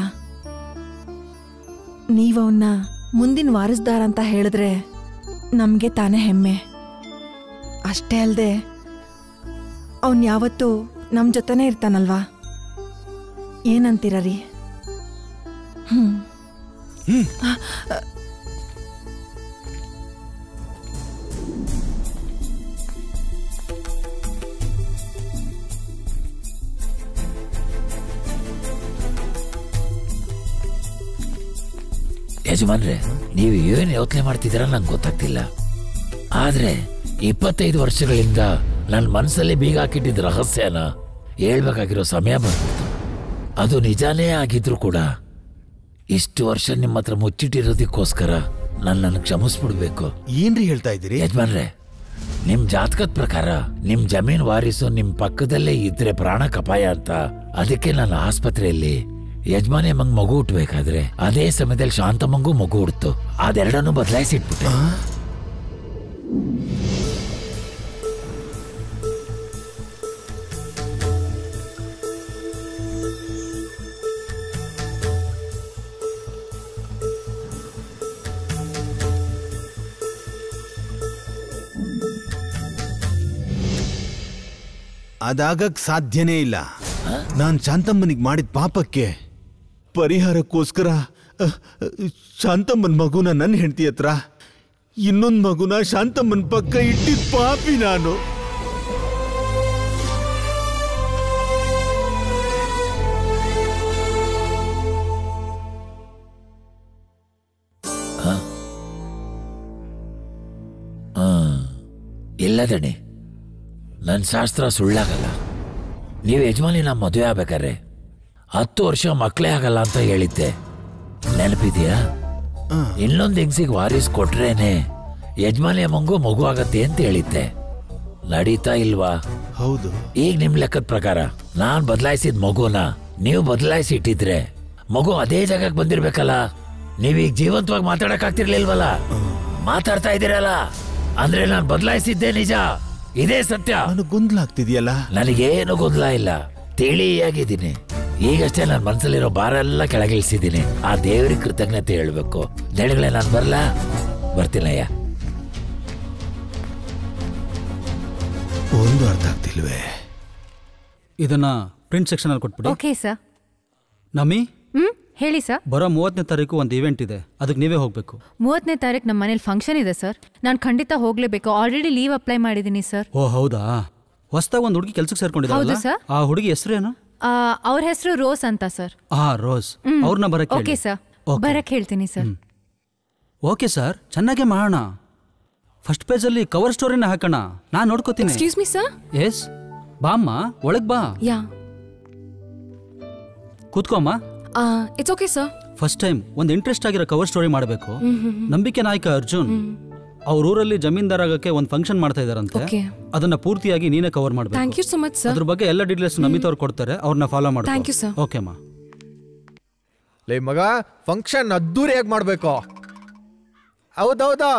ನೀವ್ ಅವನ್ನ ಮುಂದಿನ ವಾರಸ್ದಾರ ಅಂತ ಹೇಳಿದ್ರೆ ನಮ್ಗೆ ತಾನೇ ಹೆಮ್ಮೆ ಅಷ್ಟೇ ಅಲ್ದೆ ಅವನ್ ಯಾವತ್ತೂ ನಮ್ ಜೊತೆನೇ ಇರ್ತಾನಲ್ವಾ ಏನಂತೀರ ರೀ ಹ್ಮ್ ಯಜಮಾನ್ರೆ ನೀವು ಏನು ಯೋಚನೆ ಮಾಡ್ತಿದ್ದೀರ ನಂಗೆ ಗೊತ್ತಾಗ್ತಿಲ್ಲ ಆದ್ರೆ ಇಪ್ಪತ್ತೈದು ವರ್ಷಗಳಿಂದ ನನ್ನ ಮನಸ್ಸಲ್ಲಿ ಬೀಗ ಹಾಕಿಟ್ಟಿದ್ದ ರಹಸ್ಯನ ಹೇಳ್ಬೇಕಾಗಿರೋ ಸಮಯ ಬಂದ್ಬಿಡ್ತು ಅದು ನಿಜಾನೇ ಆಗಿದ್ರು ಕೂಡ ಇಷ್ಟು ವರ್ಷ ನಿಮ್ಮ ಹತ್ರ ಮುಚ್ಚಿಟ್ಟಿರೋದಕ್ಕೋಸ್ಕರ ನನ್ನನ್ನು ಕ್ಷಮಿಸ್ಬಿಡ್ಬೇಕು ಏನ್ರಿ ಹೇಳ್ತಾ ಇದ್ದೀರಿ ಯಜಮಾನ್ರೆ ನಿಮ್ ಜಾತಕದ ಪ್ರಕಾರ ನಿಮ್ ಜಮೀನ್ ವಾರಿಸು ನಿಮ್ ಪಕ್ಕದಲ್ಲೇ ಇದ್ರೆ ಪ್ರಾಣಕ್ಕೆ ಅಪಾಯ ಅಂತ ಅದಕ್ಕೆ ನಾನು ಆಸ್ಪತ್ರೆಯಲ್ಲಿ ಯಜಮಾನಿ ಅಮ್ಮಂಗ್ ಮಗು ಹುಟ್ಟಬೇಕಾದ್ರೆ ಅದೇ ಸಮಯದಲ್ಲಿ ಶಾಂತಮ್ಮಂಗೂ ಮಗು ಹುಡ್ತು ಅದೆರಡನ್ನು ಬದಲಾಯಿಸಿಟ್ಬಿಟ್ಟೆ ಅದಾಗಕ್ ಸಾಧ್ಯನೇ ಇಲ್ಲ ನಾನ್ ಶಾಂತಮ್ಮನಿಗೆ ಮಾಡಿದ ಪಾಪಕ್ಕೆ ಪರಿಹಾರಕ್ಕೋಸ್ಕರ ಅಹ್, ಅಹ್, ಶಾಂತಮ್ಮನ್ ಮಗುನ ನನ್ನ ಹೆಂಡತಿ ಹತ್ರ ಇನ್ನೊಂದ್ ಮಗುನ ಶಾಂತಮ್ಮನ್ ಪಕ್ಕ ಇಟ್ಟಿದ್ ಪಾಪಿ ನಾನು ಆ, ಇಲ್ಲ ದಣಿ ನನ್ನ ಶಾಸ್ತ್ರ ಸುಳ್ಳಾಗಲ್ಲ ನೀವು ಯಜಮಾನಿ ನಮ್ಮ ಮದುವೆ ಆಗ್ಬೇಕಾರೆ ಹತ್ತು ವರ್ಷ ಮಕ್ಕಳೇ ಆಗಲ್ಲ ಅಂತ ಹೇಳಿದ್ದೆ ನೆನಪಿದ್ಯಾ ಇನ್ನೊಂದು ಹೆಂಗ್ಸಿಗೆ ವಾರಿಸ್ ಕೊಟ್ರೇನೆ ಯಜಮಾನಿ ಅಮ್ಮಂಗೂ ಮಗು ಆಗತ್ತೆ ಅಂತ ಹೇಳಿದ್ದೆ ನಡೀತಾ ಇಲ್ವಾ ಹೌದು ಈಗ ನಿಮ್ ಲೆಕ್ಕದ ಪ್ರಕಾರ ನಾನ್ ಬದಲಾಯಿಸಿದ ಮಗುನ ನೀವು ಬದಲಾಯಿಸಿ ಇಟ್ಟಿದ್ರೆ ಮಗು ಅದೇ ಜಾಗಕ್ಕೆ ಬಂದಿರ್ಬೇಕಲ್ಲ ನೀವೀಗ ಜೀವಂತವಾಗಿ ಮಾತಾಡಕ್ ಆಗ್ತಿರ್ಲಿಲ್ವಲ್ಲ ಮಾತಾಡ್ತಾ ಇದ್ದೀರಲ್ಲ ಅಂದ್ರೆ ನಾನು ಬದಲಾಯಿಸಿದ್ದೆ ನಿಜ ಇದೇ ಸತ್ಯ ಗೊಂದಲ ಆಗ್ತಿದ್ಯಲ್ಲ ನನಗೇನು ಗೊಂದಲ ಇಲ್ಲ ತಿಳಿಯಾಗಿದ್ದೀನಿ ಈಗಷ್ಟೇ ನನ್ನ ಮನಸ್ಸಲ್ಲಿರೋ ಭಾರ ಎಲ್ಲ ಕೆಳಗಿಳಿಸಿದ್ದೀನಿ ಆ ದೇವರಿಗೆ ಕೃತಜ್ಞತೆ ಹೇಳ್ಬೇಕು ದಣಿಗಳೇ ನಾನು ಬರಲಾ ಬರ್ತೀನಯ್ಯ ಒಂದು ಅರ್ಥ ಆಗ್ತಿಲ್ವೇ ಇದನ್ನ ಪ್ರಿಂಟ್ ಸೆಕ್ಷನ್ ಅಲ್ಲಿ ಕೊಟ್ಬಿಡಿ ಓಕೆ ಸರ್ ನಮಿ ಹ್ಮ್ ಹೇಳಿ ಸರ್ ಬರೋ ಮೂವತ್ತನೇ ತಾರೀಕು ಒಂದು ಇವೆಂಟ್ ಇದೆ ಅದಕ್ಕೆ ನೀವೇ ಹೋಗ್ಬೇಕು ಮೂವತ್ತನೇ ತಾರೀಕು ನಮ್ಮ ಮನೇಲಿ ಫಂಕ್ಷನ್ ಇದೆ ಸರ್ ನಾನು ಖಂಡಿತ ಹೋಗ್ಲೇಬೇಕು ಆಲ್ರೆಡಿ ಲೀವ್ ಅಪ್ಲೈ ಮಾಡಿದ್ದೀನಿ ಸರ್ ಓ ಹೌದಾ ಹೊಸ್ದಾಗ್ ಒಂದು ಹುಡುಗಿ ಕೆಲ್ಸಕ್ಕೆ ಸೇರ್ಕೊಂಡಿದ್ದಾರಲ್ಲ ಹೌದು, ಸರ್. ಆ ಹುಡುಗಿ ಹೆಸರೇನು ಅವ್ರ ಹೆಸರು ರೋಸ್ ಅಂತ ಸರ್ ಆ ರೋಸ್ ಹ್ಮ್. ಅವ್ರನ್ನ ಬರಕ್ಕೆ ಓಕೆ ಸರ್ ಬರಕ್ ಹೇಳ್ತೀನಿ ಸರ್ ಓಕೆ ಸರ್ ಚೆನ್ನಾಗೇ ಮಾಡೋಣ ಫಸ್ಟ್ ಪೇಜಲ್ಲಿ ಕವರ್ ಸ್ಟೋರಿನ ಹಾಕೋಣ ನಾನ್ ನೋಡ್ಕೋತೀನಿ ಎಕ್ಸ್ಕ್ಯೂಸ್ ಮೀ ಸರ್ ಎಸ್ ಬಾಮ್ಮ ಒಳಗ್ ಬಾ ಯಾ ಕೂತ್ಕೊಮ್ಮ it's okay sir first time ಒಂದು ಇಂಟ್ರೆಸ್ಟ್ ಆಗಿರೋ ಕವರ್ ಸ್ಟೋರಿ ಮಾಡಬೇಕು ಹ್ಮ್, ಹ್ಮ್, ಹ್ಮ್. ನಂಬಿಕೆ ನಾಯಕ ಅರ್ಜುನ್ ಅವ್ರ ಊರಲ್ಲಿ ಜಮೀನ್ದಾರ್ ಆಗಕ್ಕೆ ಒಂದು ಫಂಕ್ಷನ್ ಮಾಡ್ತಾ ಇದಾರಂತೆ Okay. ಅದನ್ನ ಪೂರ್ತಿಯಾಗಿ ನೀನೇ ಕವರ್ ಥ್ಯಾಂಕ್ ಮಾಡಬೇಕು ಯು ಸೊ ಮಚ್ ಸರ್ ಅದ್ರ ಬಗ್ಗೆ ಎಲ್ಲ ಡೀಟೇಲ್ಸ್ ನಮಿತ್ ಅವ್ರು ಕೊಡ್ತಾರೆ ಅವ್ರನ್ನ ಫಾಲೋ ಮಾಡಿ Thank you, sir. ಓಕೆ ಅಮ್ಮ ಲೇ ಮಗ ಫಂಕ್ಷನ್ ಅದ್ದೂರಿಯಾಗಿ ಮಾಡ್ಬೇಕು ಹೌದೌದು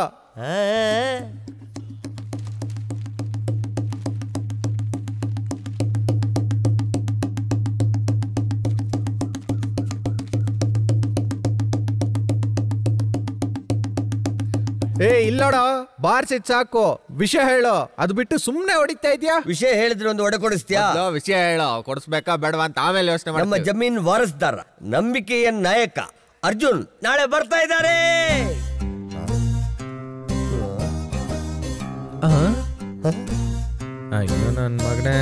ಏ ಇಲ್ಲೋಡ ಬಾರ್ಸಿದ್ ಸಾಕು ವಿಷಯ ಹೇಳು ಅದು ಬಿಟ್ಟು ಸುಮ್ನೆ ಹೊಡಿತಾ ಇದೀಯಾ ವಿಷಯ ಹೇಳಿದ್ರೆ ಒಂದು ಒಡೆ ಕೊಡಿಸ್ತೀಯಾ ಮೊದ್ಲು ವಿಷಯ ಹೇಳು ಕೊಡಿಸ್ಬೇಕಾ ಬೇಡವಾ ಅಂತ ಆಮೇಲೆ ಯೋಚನೆ ನಮ್ಮ ಮಾಡ್ತೀವಿ ಜಮೀನ್ ವಾರಸ್ದಾರ ನಂಬಿಕೆಯ ನಾಯಕ ಅರ್ಜುನ್ ನಾಳೆ ಬರ್ತಾ ಇದ್ದಾರೆ ಅಯ್ಯೋ ನನ್ನ ಮಗನೇ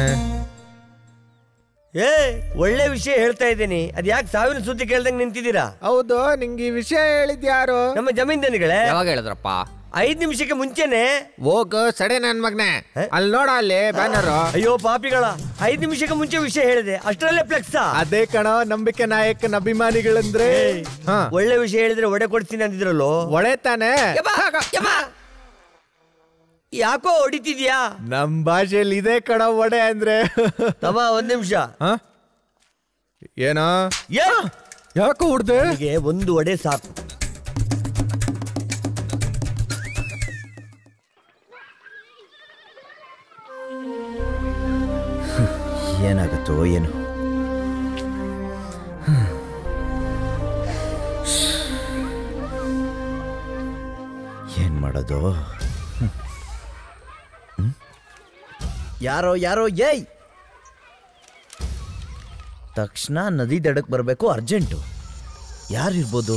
ಏ ಒಳ್ಳೆ ವಿಷಯ ಹೇಳ್ತಾ ಇದ್ದೀನಿ ಅದ್ ಯಾಕೆ ಸಾವಿನ ಸುದ್ದಿ ಕೇಳ್ದಂಗ್ ನಿಂತಿದ್ದೀರಾ ಹೌದು ನಿಂಗೆ ಈ ವಿಷಯ ಹೇಳಿದ್ಯಾರು ನಮ್ಮ ಜಮೀನ್ದಾನಿಗಳೇ ಯಾವಾಗ ಹೇಳಿದ್ರಪ್ಪ ಐದ್ ನಿಮಿಷಕ್ಕೆ ಮುಂಚೆನೆ ಹೋಗು ಸಡೆ ನನ್ ಮಗನೇ ಅಲ್ಲಿ ನೋಡ ಅಲ್ಲಿ ಬ್ಯಾನರ್ ಅಯ್ಯೋ ಪಾಪಿಗಳ ಐದ್ ನಿಮಿಷಕ್ಕೆ ಮುಂಚೆ ವಿಷಯ ಹೇಳಿದೆ ಅಷ್ಟರಲ್ಲೇ ಫ್ಲೆಕ್ಸ್ ಅದೇ ಕಣ ನಂಬಿಕೆ ನಾಯಕನ ಅಭಿಮಾನಿಗಳಂದ್ರೆ ಹಾ. ಒಳ್ಳೆ ವಿಷಯ ಹೇಳಿದ್ರೆ ಒಡೆ ಕೊಡ್ತೀನಿ ಅಂದಿದ್ರಲ್ಲೋ ಒಳೆ ತಾನೆ ಯಾಕೋ ಹೊಡಿತಿದ್ಯಾ ನಮ್ ಭಾಷೆಯಲ್ಲಿ ಇದೇ ಕಣ ಒಡೆ ಅಂದ್ರೆ ತಮ್ಮ ಒಂದ್ ನಿಮಿಷ ಏನೋ ಯಾಕೋ ಹೊಡ್ದೆ ಒಂದು ಒಡೆ ಸಾಕು ಏನಾಗುತ್ತೋ ಏನು ಏನ್ ಮಾಡೋದು ಹ್ಮ್. ಹ್ಮ್? ಯಾರೋ ಯಾರೋ ಏಯ್ ತಕ್ಷಣ ನದಿ ದಡಕ್ಕೆ ಬರಬೇಕು ಅರ್ಜೆಂಟು ಯಾರಿರ್ಬೋದು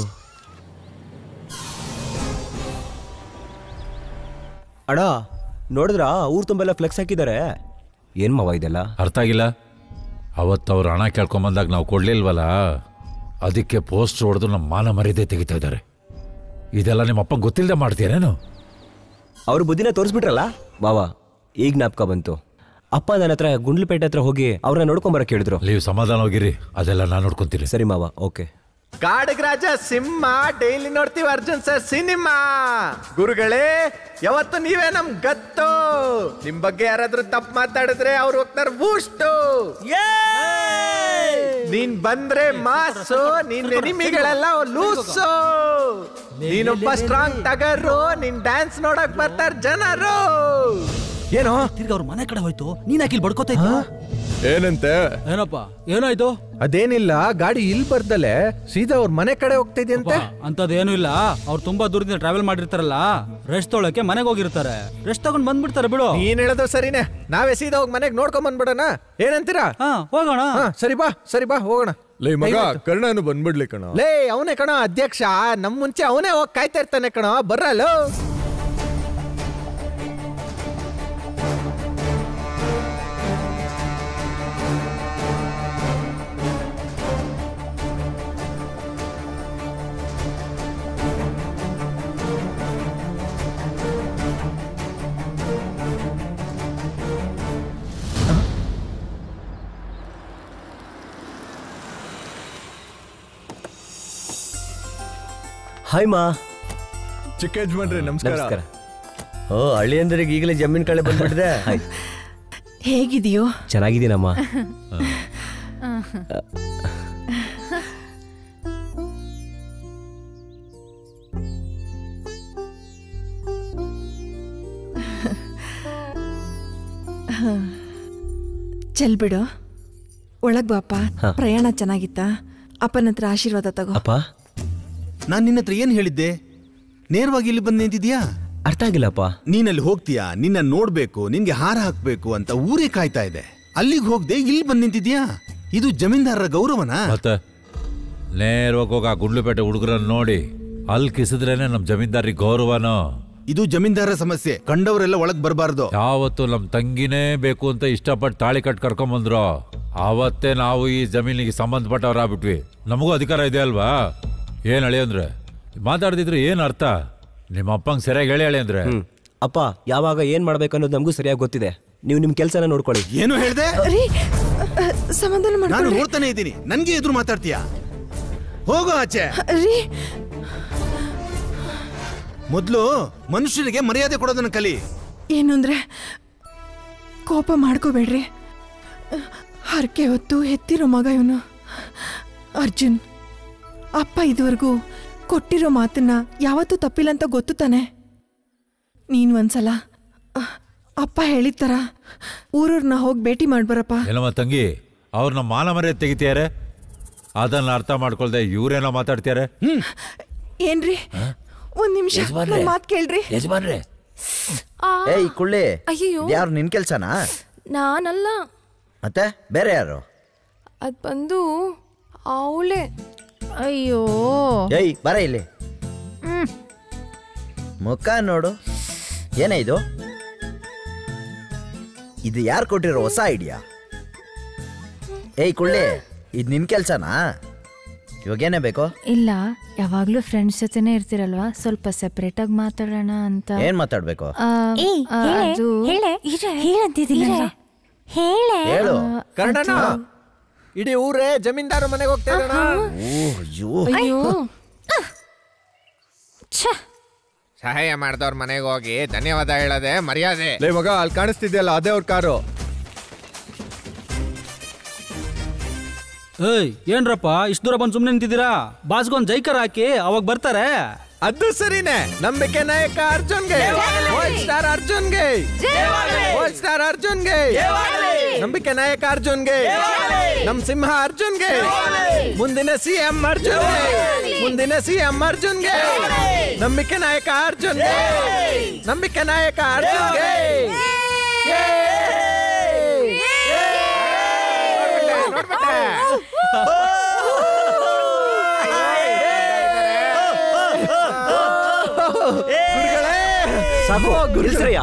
ಅಣ್ಣ ನೋಡಿದ್ರಾ ಊರ್ ತುಂಬೆಲ್ಲ ಫ್ಲೆಕ್ಸ್ ಹಾಕಿದ್ದಾರೆ ಏನ್ ಮಾವ ಇದೆಲ್ಲ ಅರ್ಥ ಆಗಿಲ್ಲ ಅವತ್ತು ಅವ್ರು ಹಣ ಕೇಳ್ಕೊಂಬಂದಾಗ ನಾವು ಕೊಡ್ಲಿಲ್ವಲ್ಲ ಅದಕ್ಕೆ ಪೋಸ್ಟ್ ಹೊಡೆದು ನಮ್ಮ ಮಾನ ಮರ್ಯಾದೆ ತೆಗಿತಾ ಇದ್ದಾರೆ ಇದೆಲ್ಲ ನಿಮ್ಮ ಅಪ್ಪ ಗೊತ್ತಿಲ್ಲದೆ ಮಾಡ್ತೀರೇನು ಅವ್ರ ಬುದ್ಧಿನ ತೋರಿಸ್ಬಿಟ್ರಲ್ಲ ಮಾವ ಈಗ ಜ್ಞಾಪಕ ಬಂತು ಅಪ್ಪ ನನ್ನ ಹತ್ರ ಗುಂಡ್ಲುಪೇಟೆ ಹತ್ರ ಹೋಗಿ ಅವ್ರನ್ನ ನೋಡ್ಕೊಂಬರಕ್ ಹೇಳಿದ್ರು ನೀವು ಸಮಾಧಾನ ಹೋಗಿರಿ ಅದೆಲ್ಲ ನಾನು ನೋಡ್ಕೊಂತೀನಿ ಸರಿ ಮಾವ ಓಕೆ ಕಾಡಗರಾಜ ಸಿಂಹ ಡೈಲಿ ನೋಡ್ತೀವಿ ಅರ್ಜುನ್ ಸರ್ ಸಿನಿಮಾ ಗುರುಗಳೇ ಯಾವತ್ತು ನೀವೇ ನಮ್ ಗತ್ತು ನಿಮ್ ಬಗ್ಗೆ ಯಾರಾದ್ರೂ ತಪ್ಪು ಮಾತಾಡಿದ್ರೆ ಅವ್ರು ಹೋಗ್ತಾರೆ ಬೂಸ್ಟು ನೀನ್ ಬಂದ್ರೆ ಮಾಸು ನಿನ್ ಎನಿಮಿಗಳೆಲ್ಲ ಲೂಸು ನೀನೊಬ್ಬ ಸ್ಟ್ರಾಂಗ್ ಟಗರು ನಿನ್ ಡ್ಯಾನ್ಸ್ ನೋಡಕ್ ಬರ್ತಾರ ಜನರು ಏನೋ ತಿರ್ಗ ಅವ್ರ ಮನೆ ಕಡೆ ಹೋಯ್ತು ನೀನ್ ಯಾಕೆ ಇಲ್ಲಿ ಬಡ್ಕೋತಾ ಇದ್ದ ಏನಂತೆ ಏನಪ್ಪ ಏನಾಯ್ತು ಅದೇನಿಲ್ಲ ಗಾಡಿ ಇಲ್ಲಿ ಬರ್ದಲೆ ಸೀದಾ ಅವ್ರ ಮನೆ ಕಡೆ ಹೋಗ್ತಾ ಇದೆಯಂತೆ ಅಂತದೇನು ಇಲ್ಲ ಅವ್ರು ತುಂಬಾ ದೂರದಿಂದ ಟ್ರಾವೆಲ್ ಮಾಡಿರ್ತಾರಲ್ಲ ರೆಸ್ಟ್ ತೊಳಕ್ಕೆ ಮನೆಗೆ ಹೋಗಿರ್ತಾರೆ ರೆಸ್ಟ್ ತಗೊಂಡ್ ಬಂದ್ಬಿಡ್ತಾರೆ ಬಿಡು ನೀನ್ ಹೇಳೋದು ಸರಿನೇ ನಾವೇ ಸೀದಾ ಹೋಗಿ ಮನೆಗೆ ನೋಡ್ಕೊಂಡ್ ಬಂದ್ಬಿಡೋಣ ಏನಂತೀರಾ ಹೋಗೋಣ ಸರಿ ಬಾ ಸರಿ ಬಾ ಹೋಗೋಣ ಲೇ ಮಗ Time ಆಯ್ತು. ಕರ್ಣನು ಬಂದ್ಬಿಡ್ಲಿ ಕಣ ಲೇ ಅವನೇ ಕಣೋ ಅಧ್ಯಕ್ಷ ನಮ್ ಮುಂಚೆ ಅವನೇ ಹೋಗಿ ಕಾಯ್ತಾ ಇರ್ತಾನೆ ಕಣೋ ಬರ್ರಲ್ಲೋ ಹಾಯ್ ಮಾ ಚಿಕ್ಕ ಯಜಮಾನ್ರೆ ನಮಸ್ಕಾರ ನಮಸ್ಕಾರ ಓ ಹಳ್ಳಿಯಂದ್ರಿಗೆ ಈಗಲೇ ಜಮೀನ್ ಕಳೆ ಬಂದ್ಬಿಟ್ಟಿದೆ ಹೇಗಿದೆಯೋ ಚೆನ್ನಾಗಿದ್ದೀನಮ್ಮ ಚೆಲ್ ಬಿಡು ಒಳಗ್ ಬಾಪ ಹಾ. ಪ್ರಯಾಣ ಚೆನ್ನಾಗಿತ್ತಾ ಅಪ್ಪನ ಹತ್ರ ಆಶೀರ್ವಾದ ತಗೋ ಅಪ್ಪ ನಾನು ನಿನ್ನ ಹತ್ರ ಏನ್ ಹೇಳಿದ್ದೆ ನೇರವಾಗಿ ಇಲ್ಲಿ ಬಂದು ನಿಂತಿದ್ಯಾ ಅರ್ಥ ಆಗಿಲ್ಲಪ್ಪ ನೀನಲ್ಲಿ ಹೋಗ್ತೀಯಾ ನಿನ್ನ ನೋಡ್ಬೇಕು ನಿನ್ಗೆ ಹಾರ ಹಾಕ್ಬೇಕು ಅಂತ ಊರೇ ಕಾಯ್ತಾ ಇದೆ ಅಲ್ಲಿಗೆ ಹೋಗ್ದೆ ಇಲ್ಲಿ ಬಂದು ನಿಂತಿದ್ಯಾ ಇದು ಜಮೀನ್ದಾರರ ಗೌರವನಾ ಮತ್ತೆ ನೇರವಾಗಿ ಹೋಗಿ ಆ ಗುಂಡ್ಲುಪೇಟೆ ಹುಡುಗರನ್ನ ನೋಡಿ ಅಲ್ಲಿ ಕಿಸಿದ್ರೇನೆ ನಮ್ಮ ಜಮೀನ್ದಾರಿಗೆ ಗೌರವನೋ ಇದು ಜಮೀನ್ದಾರರ ಸಮಸ್ಯೆ ಕಂಡವರೆಲ್ಲ ಒಳಗ್ ಬರಬಾರ್ದು ಯಾವತ್ತು ನಮ್ಮ ತಂಗಿನೇ ಬೇಕು ಅಂತ ಇಷ್ಟಪಟ್ಟು ತಾಳಿ ಕಟ್ ಕರ್ಕೊಂಬಂದ್ರು ಆವತ್ತೇ ನಾವು ಈ ಜಮೀನಿಗೆ ಸಂಬಂಧಪಟ್ಟವರಾಗ್ಬಿಟ್ವಿ ನಮಗೂ ಅಧಿಕಾರ ಇದೆ ಅಲ್ವಾ ಏನ್ ಅಳಿ ಅಂದ್ರೆ ಮಾತಾಡ್ದಿದ್ರೆ ಏನ್ ಅರ್ಥ ನಿಮ್ಮ ಅಪ್ಪಂಗೆ ಸರಿಯಾಗಿ ಹೇಳಿ ಹೇಳಿ ಅಂದ್ರೆ ಹ್ಮ್. ಅಪ್ಪ ಯಾವಾಗ ಏನ್ ಮಾಡ್ಬೇಕು ಅನ್ನೋದು ನಮಗೂ ಸರಿಯಾಗಿ ಗೊತ್ತಿದೆ ನೀವು ನಿಮ್ ಕೆಲಸನ ನೋಡ್ಕೊಳ್ಳಿ ಏನು ಹೇಳ್ದೆ ರೀ ಅಹ್, ಸಮಾಧಾನ ನಾನು ಮಾಡ್ಕೊಳ್ಳಿ ನೋಡ್ತಾನೆ ಇದ್ದೀನಿ ನನ್ಗೆ ಎದುರು ಮಾತಾಡ್ತೀಯಾ ಹೋಗೋ ಆಚೆ ರೀ ಮೊದ್ಲು ಮನುಷ್ಯರಿಗೆ ಮರ್ಯಾದೆ ಕೊಡೋದನ್ನ ಕಲಿ ಏನು ಅಂದ್ರೆ ಕೋಪ ಮಾಡ್ಕೋಬೇಡ್ರಿ ಹರಕೆ ಹೊತ್ತು ಎತ್ತಿರೋ ಮಗ ಇವನು ಅರ್ಜುನ್ ಅಪ್ಪ ಇದುವರೆಗೂ ಕೊಟ್ಟಿರೋ ಮಾತನ್ನ ಯಾವತ್ತೂ ತಪ್ಪಿಲ್ಲ ಅಂತ ಗೊತ್ತು ತಾನೆ ನೀನು ಒಂದ್ಸಲ ಅಹ್, ಅಪ್ಪ ಹೇಳಿದ ಥರ ಊರೂರ್ನ ಹೋಗಿ ಭೇಟಿ ಮಾಡ್ಬರಪ್ಪ ಏನಮ್ಮ ತಂಗಿ ಅವ್ರು ನಮ್ಮ ಮಾನ ಮರ್ಯಾದೆ ತೆಗಿತಾರೆ ಅದನ್ನ ಅರ್ಥ ಮಾಡ್ಕೊಳ್ದೆ ಇವ್ರೇನೋ ಮಾತಾಡ್ತಾರೆ ಏನ್ರಿ ಒಂದ್ ನಿಮಿಷ ಯಜಮಾನ್ರೆ. ನನ್ ಮಾತ್ ಕೇಳ್ರಿ ಯಜಮಾನ್ರೆ ಏಯ್ ಕುಳ್ಳಿ ಅಯ್ಯಯ್ಯೋ. ಯಾರು ನಿನ್ ಕೆಲ್ಸನಾ ನಾನಲ್ಲ ಮತ್ತೆ ಬೇರೆ ಯಾರು ಅದ್ ಬಂದು ಅವಳೆ ಅಯ್ಯೋ ಏಯ್ ಬರ ಇಲ್ಲಿ ಮುಖ ನೋಡು ಏನೇ ಇದು ಇದು ಯಾರು ಕೊಟ್ಟಿರೋ ಹೊಸ ಐಡಿಯಾ ಏಯ್ ಕುಳ್ಳಿ ಇದು ನಿನ್ ಕೆಲ್ಸನಾ ಇವಾಗೇನೇ ಬೇಕು ಇಲ್ಲ ಯಾವಾಗ್ಲೂ ಫ್ರೆಂಡ್ಸ್ ಜೊತೆನೆ ಇರ್ತಿರಲ್ವಾ ಸ್ವಲ್ಪ ಸೆಪರೇಟ್ ಆಗಿ ಮಾತಾಡೋಣ ಅಂತ ಏನ್ ಮಾತಾಡ್ಬೇಕು ಆ, ಏಯ್, ಆ, ಹೇಳೆ, ಅದು ಹೇಳೆ, ಹೇಳಂತಿದ್ದೀನಲ್ಲ. ಹೇಳೆ ಹೇಳು ಕರ್ಣನ ಇಡೀ ಊರೇ ಜಮೀನ್ದಾರ ಮನೆಗೆ ಹೋಗ್ತಾ ಇರೋಣ ಅಯ್ಯೋ ಸಹಾಯ ಮಾಡಿದವ್ರ ಮನೆಗೆ ಹೋಗಿ ಧನ್ಯವಾದ ಹೇಳದೆ ಮರ್ಯಾದೆ ಲೇ ಮಗ ಅಲ್ಲಿ ಕಾಣಿಸ್ತಿದ್ಯಲ್ಲ ಅದೇ ಅವ್ರ ಕಾರು ಏಯ್ ಏನ್ರಪ್ಪ ಇಷ್ಟು ದೂರ ಬಂದು ಸುಮ್ಮನೆ ನಿಂತಿದ್ದೀರಾ ಬಾಸ್ಗೊಂದು ಜೈಕರ್ ಹಾಕಿ ಅವಾಗ ಬರ್ತಾರೆ ಅದು ಸರಿನೇ ನಂಬಿಕೆ ನಾಯಕ ಅರ್ಜುನ್ಗೆ ವರ್ಲ್ಡ್ ಸ್ಟಾರ್ ಅರ್ಜುನ್ಗೆ ವರ್ಲ್ಡ್ ಸ್ಟಾರ್ ಅರ್ಜುನ್ಗೆ ನಂಬಿಕೆ ನಾಯಕ ಅರ್ಜುನ್ಗೆ ನಮ್ ಸಿಂಹ ಅರ್ಜುನ್ಗೆ ಮುಂದಿನ ಸಿಎಂ ಅರ್ಜುನ್ಗೆ ಮುಂದಿನ ಸಿಎಂ ಅರ್ಜುನ್ಗೆ ನಂಬಿಕೆ ನಾಯಕ ಅರ್ಜುನ್ಗೆ ನಂಬಿಕೆ ನಾಯಕ ಅರ್ಜುನ್ಗೆ ಹೊಡ್ಬಿಟ್ಟೆ ಸಾಕು ನಿಲ್ಸ್ರಯ್ಯ.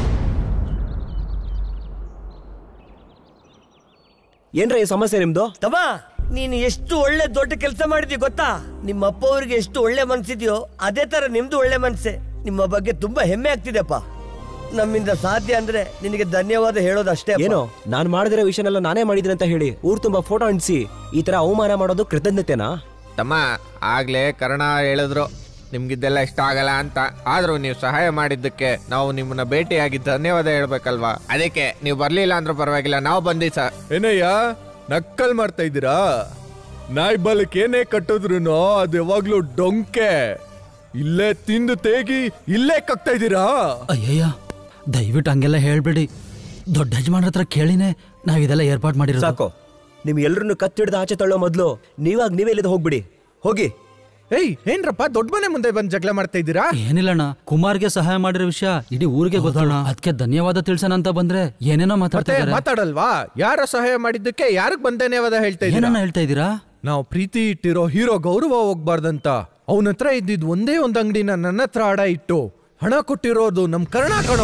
ಏನ್ರ ಈ ಸಮಸ್ಯೆ ನಿಮ್ದು ತಮ್ಮ ನೀನು ಎಷ್ಟು ಒಳ್ಳೆ ದೊಡ್ಡ ಕೆಲಸ ಮಾಡಿದ್ವಿ ಗೊತ್ತಾ ನಿಮ್ಮ ಅಪ್ಪ ಅವ್ರಿಗೆ ಎಷ್ಟು ಒಳ್ಳೆ ಮನ್ಸಿದ್ಯೋ ಅದೇ ತರ ನಿಮ್ದು ಒಳ್ಳೆ ಮನ್ಸೆ ನಿಮ್ಮ ಬಗ್ಗೆ ತುಂಬಾ ಹೆಮ್ಮೆ ಆಗ್ತಿದೆಪ್ಪ ನಮ್ಮಿಂದ ಸಾಧ್ಯ ಅಂದ್ರೆ ನಿನಗೆ ಧನ್ಯವಾದ ಹೇಳೋದಷ್ಟೇ ಅಪ್ಪ. ಏನೋ ನಾನ್ ಮಾಡಿದಿರೋ ವಿಷಯನೆಲ್ಲ ನಾನೇ ಮಾಡಿದ್ದೀನಿ ಅಂತ ಹೇಳಿ ಊರ್ ತುಂಬಾ ಫೋಟೋ ಅಂಟಿಸಿ ಈ ತರ ಅವಮಾನ ಮಾಡೋದು ಕೃತಜ್ಞತೆನಾ ತಮ್ಮ ಆಗ್ಲೇ ಕರ್ಣ ಹೇಳಿದ್ರು ನಿಮ್ಗಿದ್ದೆಲ್ಲ ಇಷ್ಟ ಆಗಲ್ಲ ಅಂತ ಆದ್ರೂ ನೀವು ಸಹಾಯ ಮಾಡಿದ್ದಕ್ಕೆ ನಾವು ನಿಮ್ಮನ್ನ ಭೇಟಿಯಾಗಿ ಧನ್ಯವಾದ ಹೇಳ್ಬೇಕಲ್ವಾ ಅದಕ್ಕೆ ನೀವು ಬರ್ಲಿಲ್ಲ ಅಂದ್ರೂ ಪರವಾಗಿಲ್ಲ ನಾವು ಬಂದಿ ಸರ್ ಏನಯ್ಯ ನಕ್ಕಲ್ ಮಾಡ್ತಾ ಇದ್ದೀರಾ ನಾಯಿ ಬಲಕ್ಕೆ ಏನೇ ಕಟ್ಟಿದ್ರು ಅದು ಯಾವಾಗ್ಲೂ ಡೊಂಕೆ ಇಲ್ಲೇ ತಿಂದು ತೇಗಿ ಇಲ್ಲೇ ಕಕ್ತಾ ಇದ್ದೀರಾ ಅಯ್ಯಯ್ಯ ದಯವಿಟ್ಟು ಹಂಗೆಲ್ಲ ಹೇಳ್ಬೇಡಿ ದೊಡ್ಡ ಯಜಮಾನ್ರ ಹತ್ರ ಕೇಳಿನೇ ನಾವ್ ಇದೆಲ್ಲ ಏರ್ಪಾಟ್ ಮಾಡಿರೋದು ಸಾಕು ನಿಮ್ ಎಲ್ರನ್ನು ಕತ್ತಿಡ್ದು ಆಚೆ ತಳ್ಳೋ ಮೊದ್ಲು ನೀವಾಗ ನೀವೇ ಇಲ್ಲಿಂದ ಹೋಗ್ಬಿಡಿ ಹೋಗಿ ಏಯ್ ಏನ್ರಪ್ಪ ದೊಡ್ಡ ಮನೆ ಮುಂದೆ ಬಂದು ಜಗಳ ಮಾಡ್ತಾ ಇದ್ದೀರಾ ಏನಿಲ್ಲಣ್ಣ ಕುಮಾರ್ಗೆ ಸಹಾಯ ಮಾಡಿರೋ ವಿಷಯ ಇಡೀ ಊರಿಗೆ ಗೊತ್ತಣ್ಣ ಅದಕ್ಕೆ ಧನ್ಯವಾದ ತಿಳ್ಸೋಣ ಅಂತ ಬಂದ್ರೆ ಏನೇನೋ ಮಾತಾಡ್ತಾ ಮತ್ತೆ ಇದಾರೆ ಮಾತಾಡಲ್ವಾ ಯಾರ ಸಹಾಯ ಮಾಡಿದ್ದಕ್ಕೆ ಯಾರಿಗ್ ಬಂದ್ ಧನ್ಯವಾದ ಹೇಳ್ತಾ ಇದ್ದೀರಾ ಏನನ್ನ ಹೇಳ್ತಾ ಇದ್ದೀರಾ ನಾವು ಪ್ರೀತಿ ಇಟ್ಟಿರೋ ಹೀರೋ ಗೌರವ ಹೋಗ್ಬಾರ್ದಂತ ಅವನ ಹತ್ರ ಇದ್ದಿದ್ ಒಂದೇ ಒಂದ್ ಅಂಗಡಿನ ನನ್ನ ಹತ್ರ ಅಡ ಇಟ್ಟು ಹಣ ಕೊಟ್ಟಿರೋದು ನಮ್ ಕರ್ಣ ಕಣೋ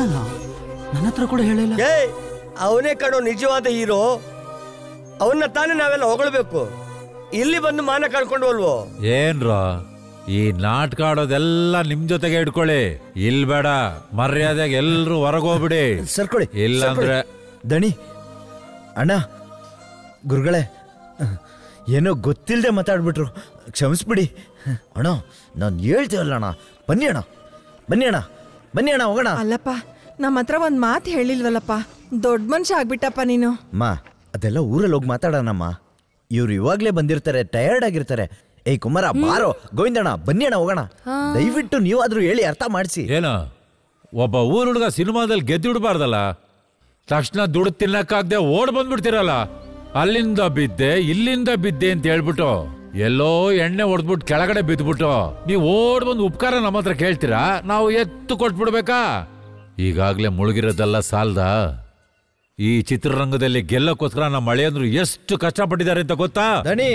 ನನ್ನ ಹತ್ರ ಕೂಡ ಹೇಳಿಲ್ಲ ಏ ಅವನೇ ಕಣೋ ನಿಜವಾದ ಹೀರೋ ಅವನ್ನ ತಾನೇ ನಾವೆಲ್ಲ ಹೊಗಳ್ಬೇಕು ಇಲ್ಲಿ ಬಂದು ಮಾನ ಕಳ್ಕೊಂಡ್ವಲ್ವೋ ಏನ್ರ ಈ ನಾಟಕ ಆಡೋದೆಲ್ಲ ನಿಮ್ ಜೊತೆಗೆ ಇಟ್ಕೊಳ್ಳಿ ಇಲ್ ಬೇಡ ಮರ್ಯಾದೆಗೆ ಎಲ್ರು ಹೊರಗೋಗ್ಬಿಡಿ ಸರ್ಕೊಳ್ಳಿ ಇಲ್ಲಾಂದ್ರೆ ದಣಿ ಅಣ್ಣ ಗುರುಗಳೇ ಏನೋ ಗೊತ್ತಿಲ್ಲದೆ ಮಾತಾಡ್ಬಿಟ್ರು ಕ್ಷಮಿಸ್ಬಿಡಿ ಅಣ್ಣ ನಾನು ಹೇಳ್ತೀವಲ್ಲ ಅಣ್ಣ ಬನ್ನಿ ಅಣ್ಣ ಬನ್ನಿ ಅಣ್ಣ ಬನ್ನಿ ಅಣ್ಣ ಹೋಗೋಣ ಅಲ್ಲಪ್ಪ ನಮ್ಮ ಹತ್ರ ಒಂದ್ ಮಾತು ಹೇಳಿಲ್ವಲ್ಲಪ್ಪ ದೊಡ್ಡ ಮನುಷ್ಯ ಆಗ್ಬಿಟ್ಟಪ್ಪ ನೀನು ಅಮ್ಮ ಅದೆಲ್ಲ ಊರಲ್ಲಿ ಹೋಗಿ ಮಾತಾಡೋಣಮ್ಮ ಇವ್ರು ಇವಾಗ್ಲೇ ಬಂದಿರ್ತಾರೆ ಟಯರ್ಡ್ ಆಗಿರ್ತಾರೆ ಏಯ್ ಕುಮಾರ ಬಾರೋ ಗೋವಿಂದಣ್ಣ ಬನ್ನಿ ಅಣ್ಣ ಹೋಗೋಣ ದಯವಿಟ್ಟು ನೀವಾದ್ರೂ ಹೇಳಿ ಅರ್ಥ ಮಾಡಿಸಿ ಏನು ಒಬ್ಬ ಊರ್ ಹುಡುಗ ಸಿನಿಮಾದಲ್ಲಿ ಗೆದ್ದಿಡ್ಬಾರ್ದಲ್ಲ ತಕ್ಷಣ ದುಡ್ಡು ತಿನ್ನಕ್ಕಾಗ್ದೆ ಓಡ್ ಬಂದ್ಬಿಡ್ತೀರಲ್ಲ ಅಲ್ಲಿಂದ ಬಿದ್ದೆ ಇಲ್ಲಿಂದ ಬಿದ್ದೆ ಅಂತ ಹೇಳ್ಬಿಟ್ಟು ಎಲ್ಲೋ ಎಣ್ಣೆ ಹೊಡೆದ್ಬಿಟ್ಟು ಕೆಳಗಡೆ ಬಿದ್ಬಿಟ್ಟು ನೀವು ಓಡ್ ಬಂದು ಉಪಕಾರ ನಮ್ಮ ಹತ್ರ ಕೇಳ್ತೀರಾ ನಾವು ಎತ್ತು ಕೊಟ್ಬಿಡ್ಬೇಕಾ ಈಗಾಗ್ಲೇ ಮುಳುಗಿರೋದೆಲ್ಲ ಸಾಲ್ದ ಈ ಚಿತ್ರರಂಗದಲ್ಲಿ ಗೆಲ್ಲಕ್ಕೋಸ್ಕರ ನಮ್ಮ ಮಳೆಯಂದ್ರು ಎಷ್ಟು ಕಷ್ಟಪಟ್ಟಿದ್ದಾರೆ ಅಂತ ಗೊತ್ತಾ ದಣಿ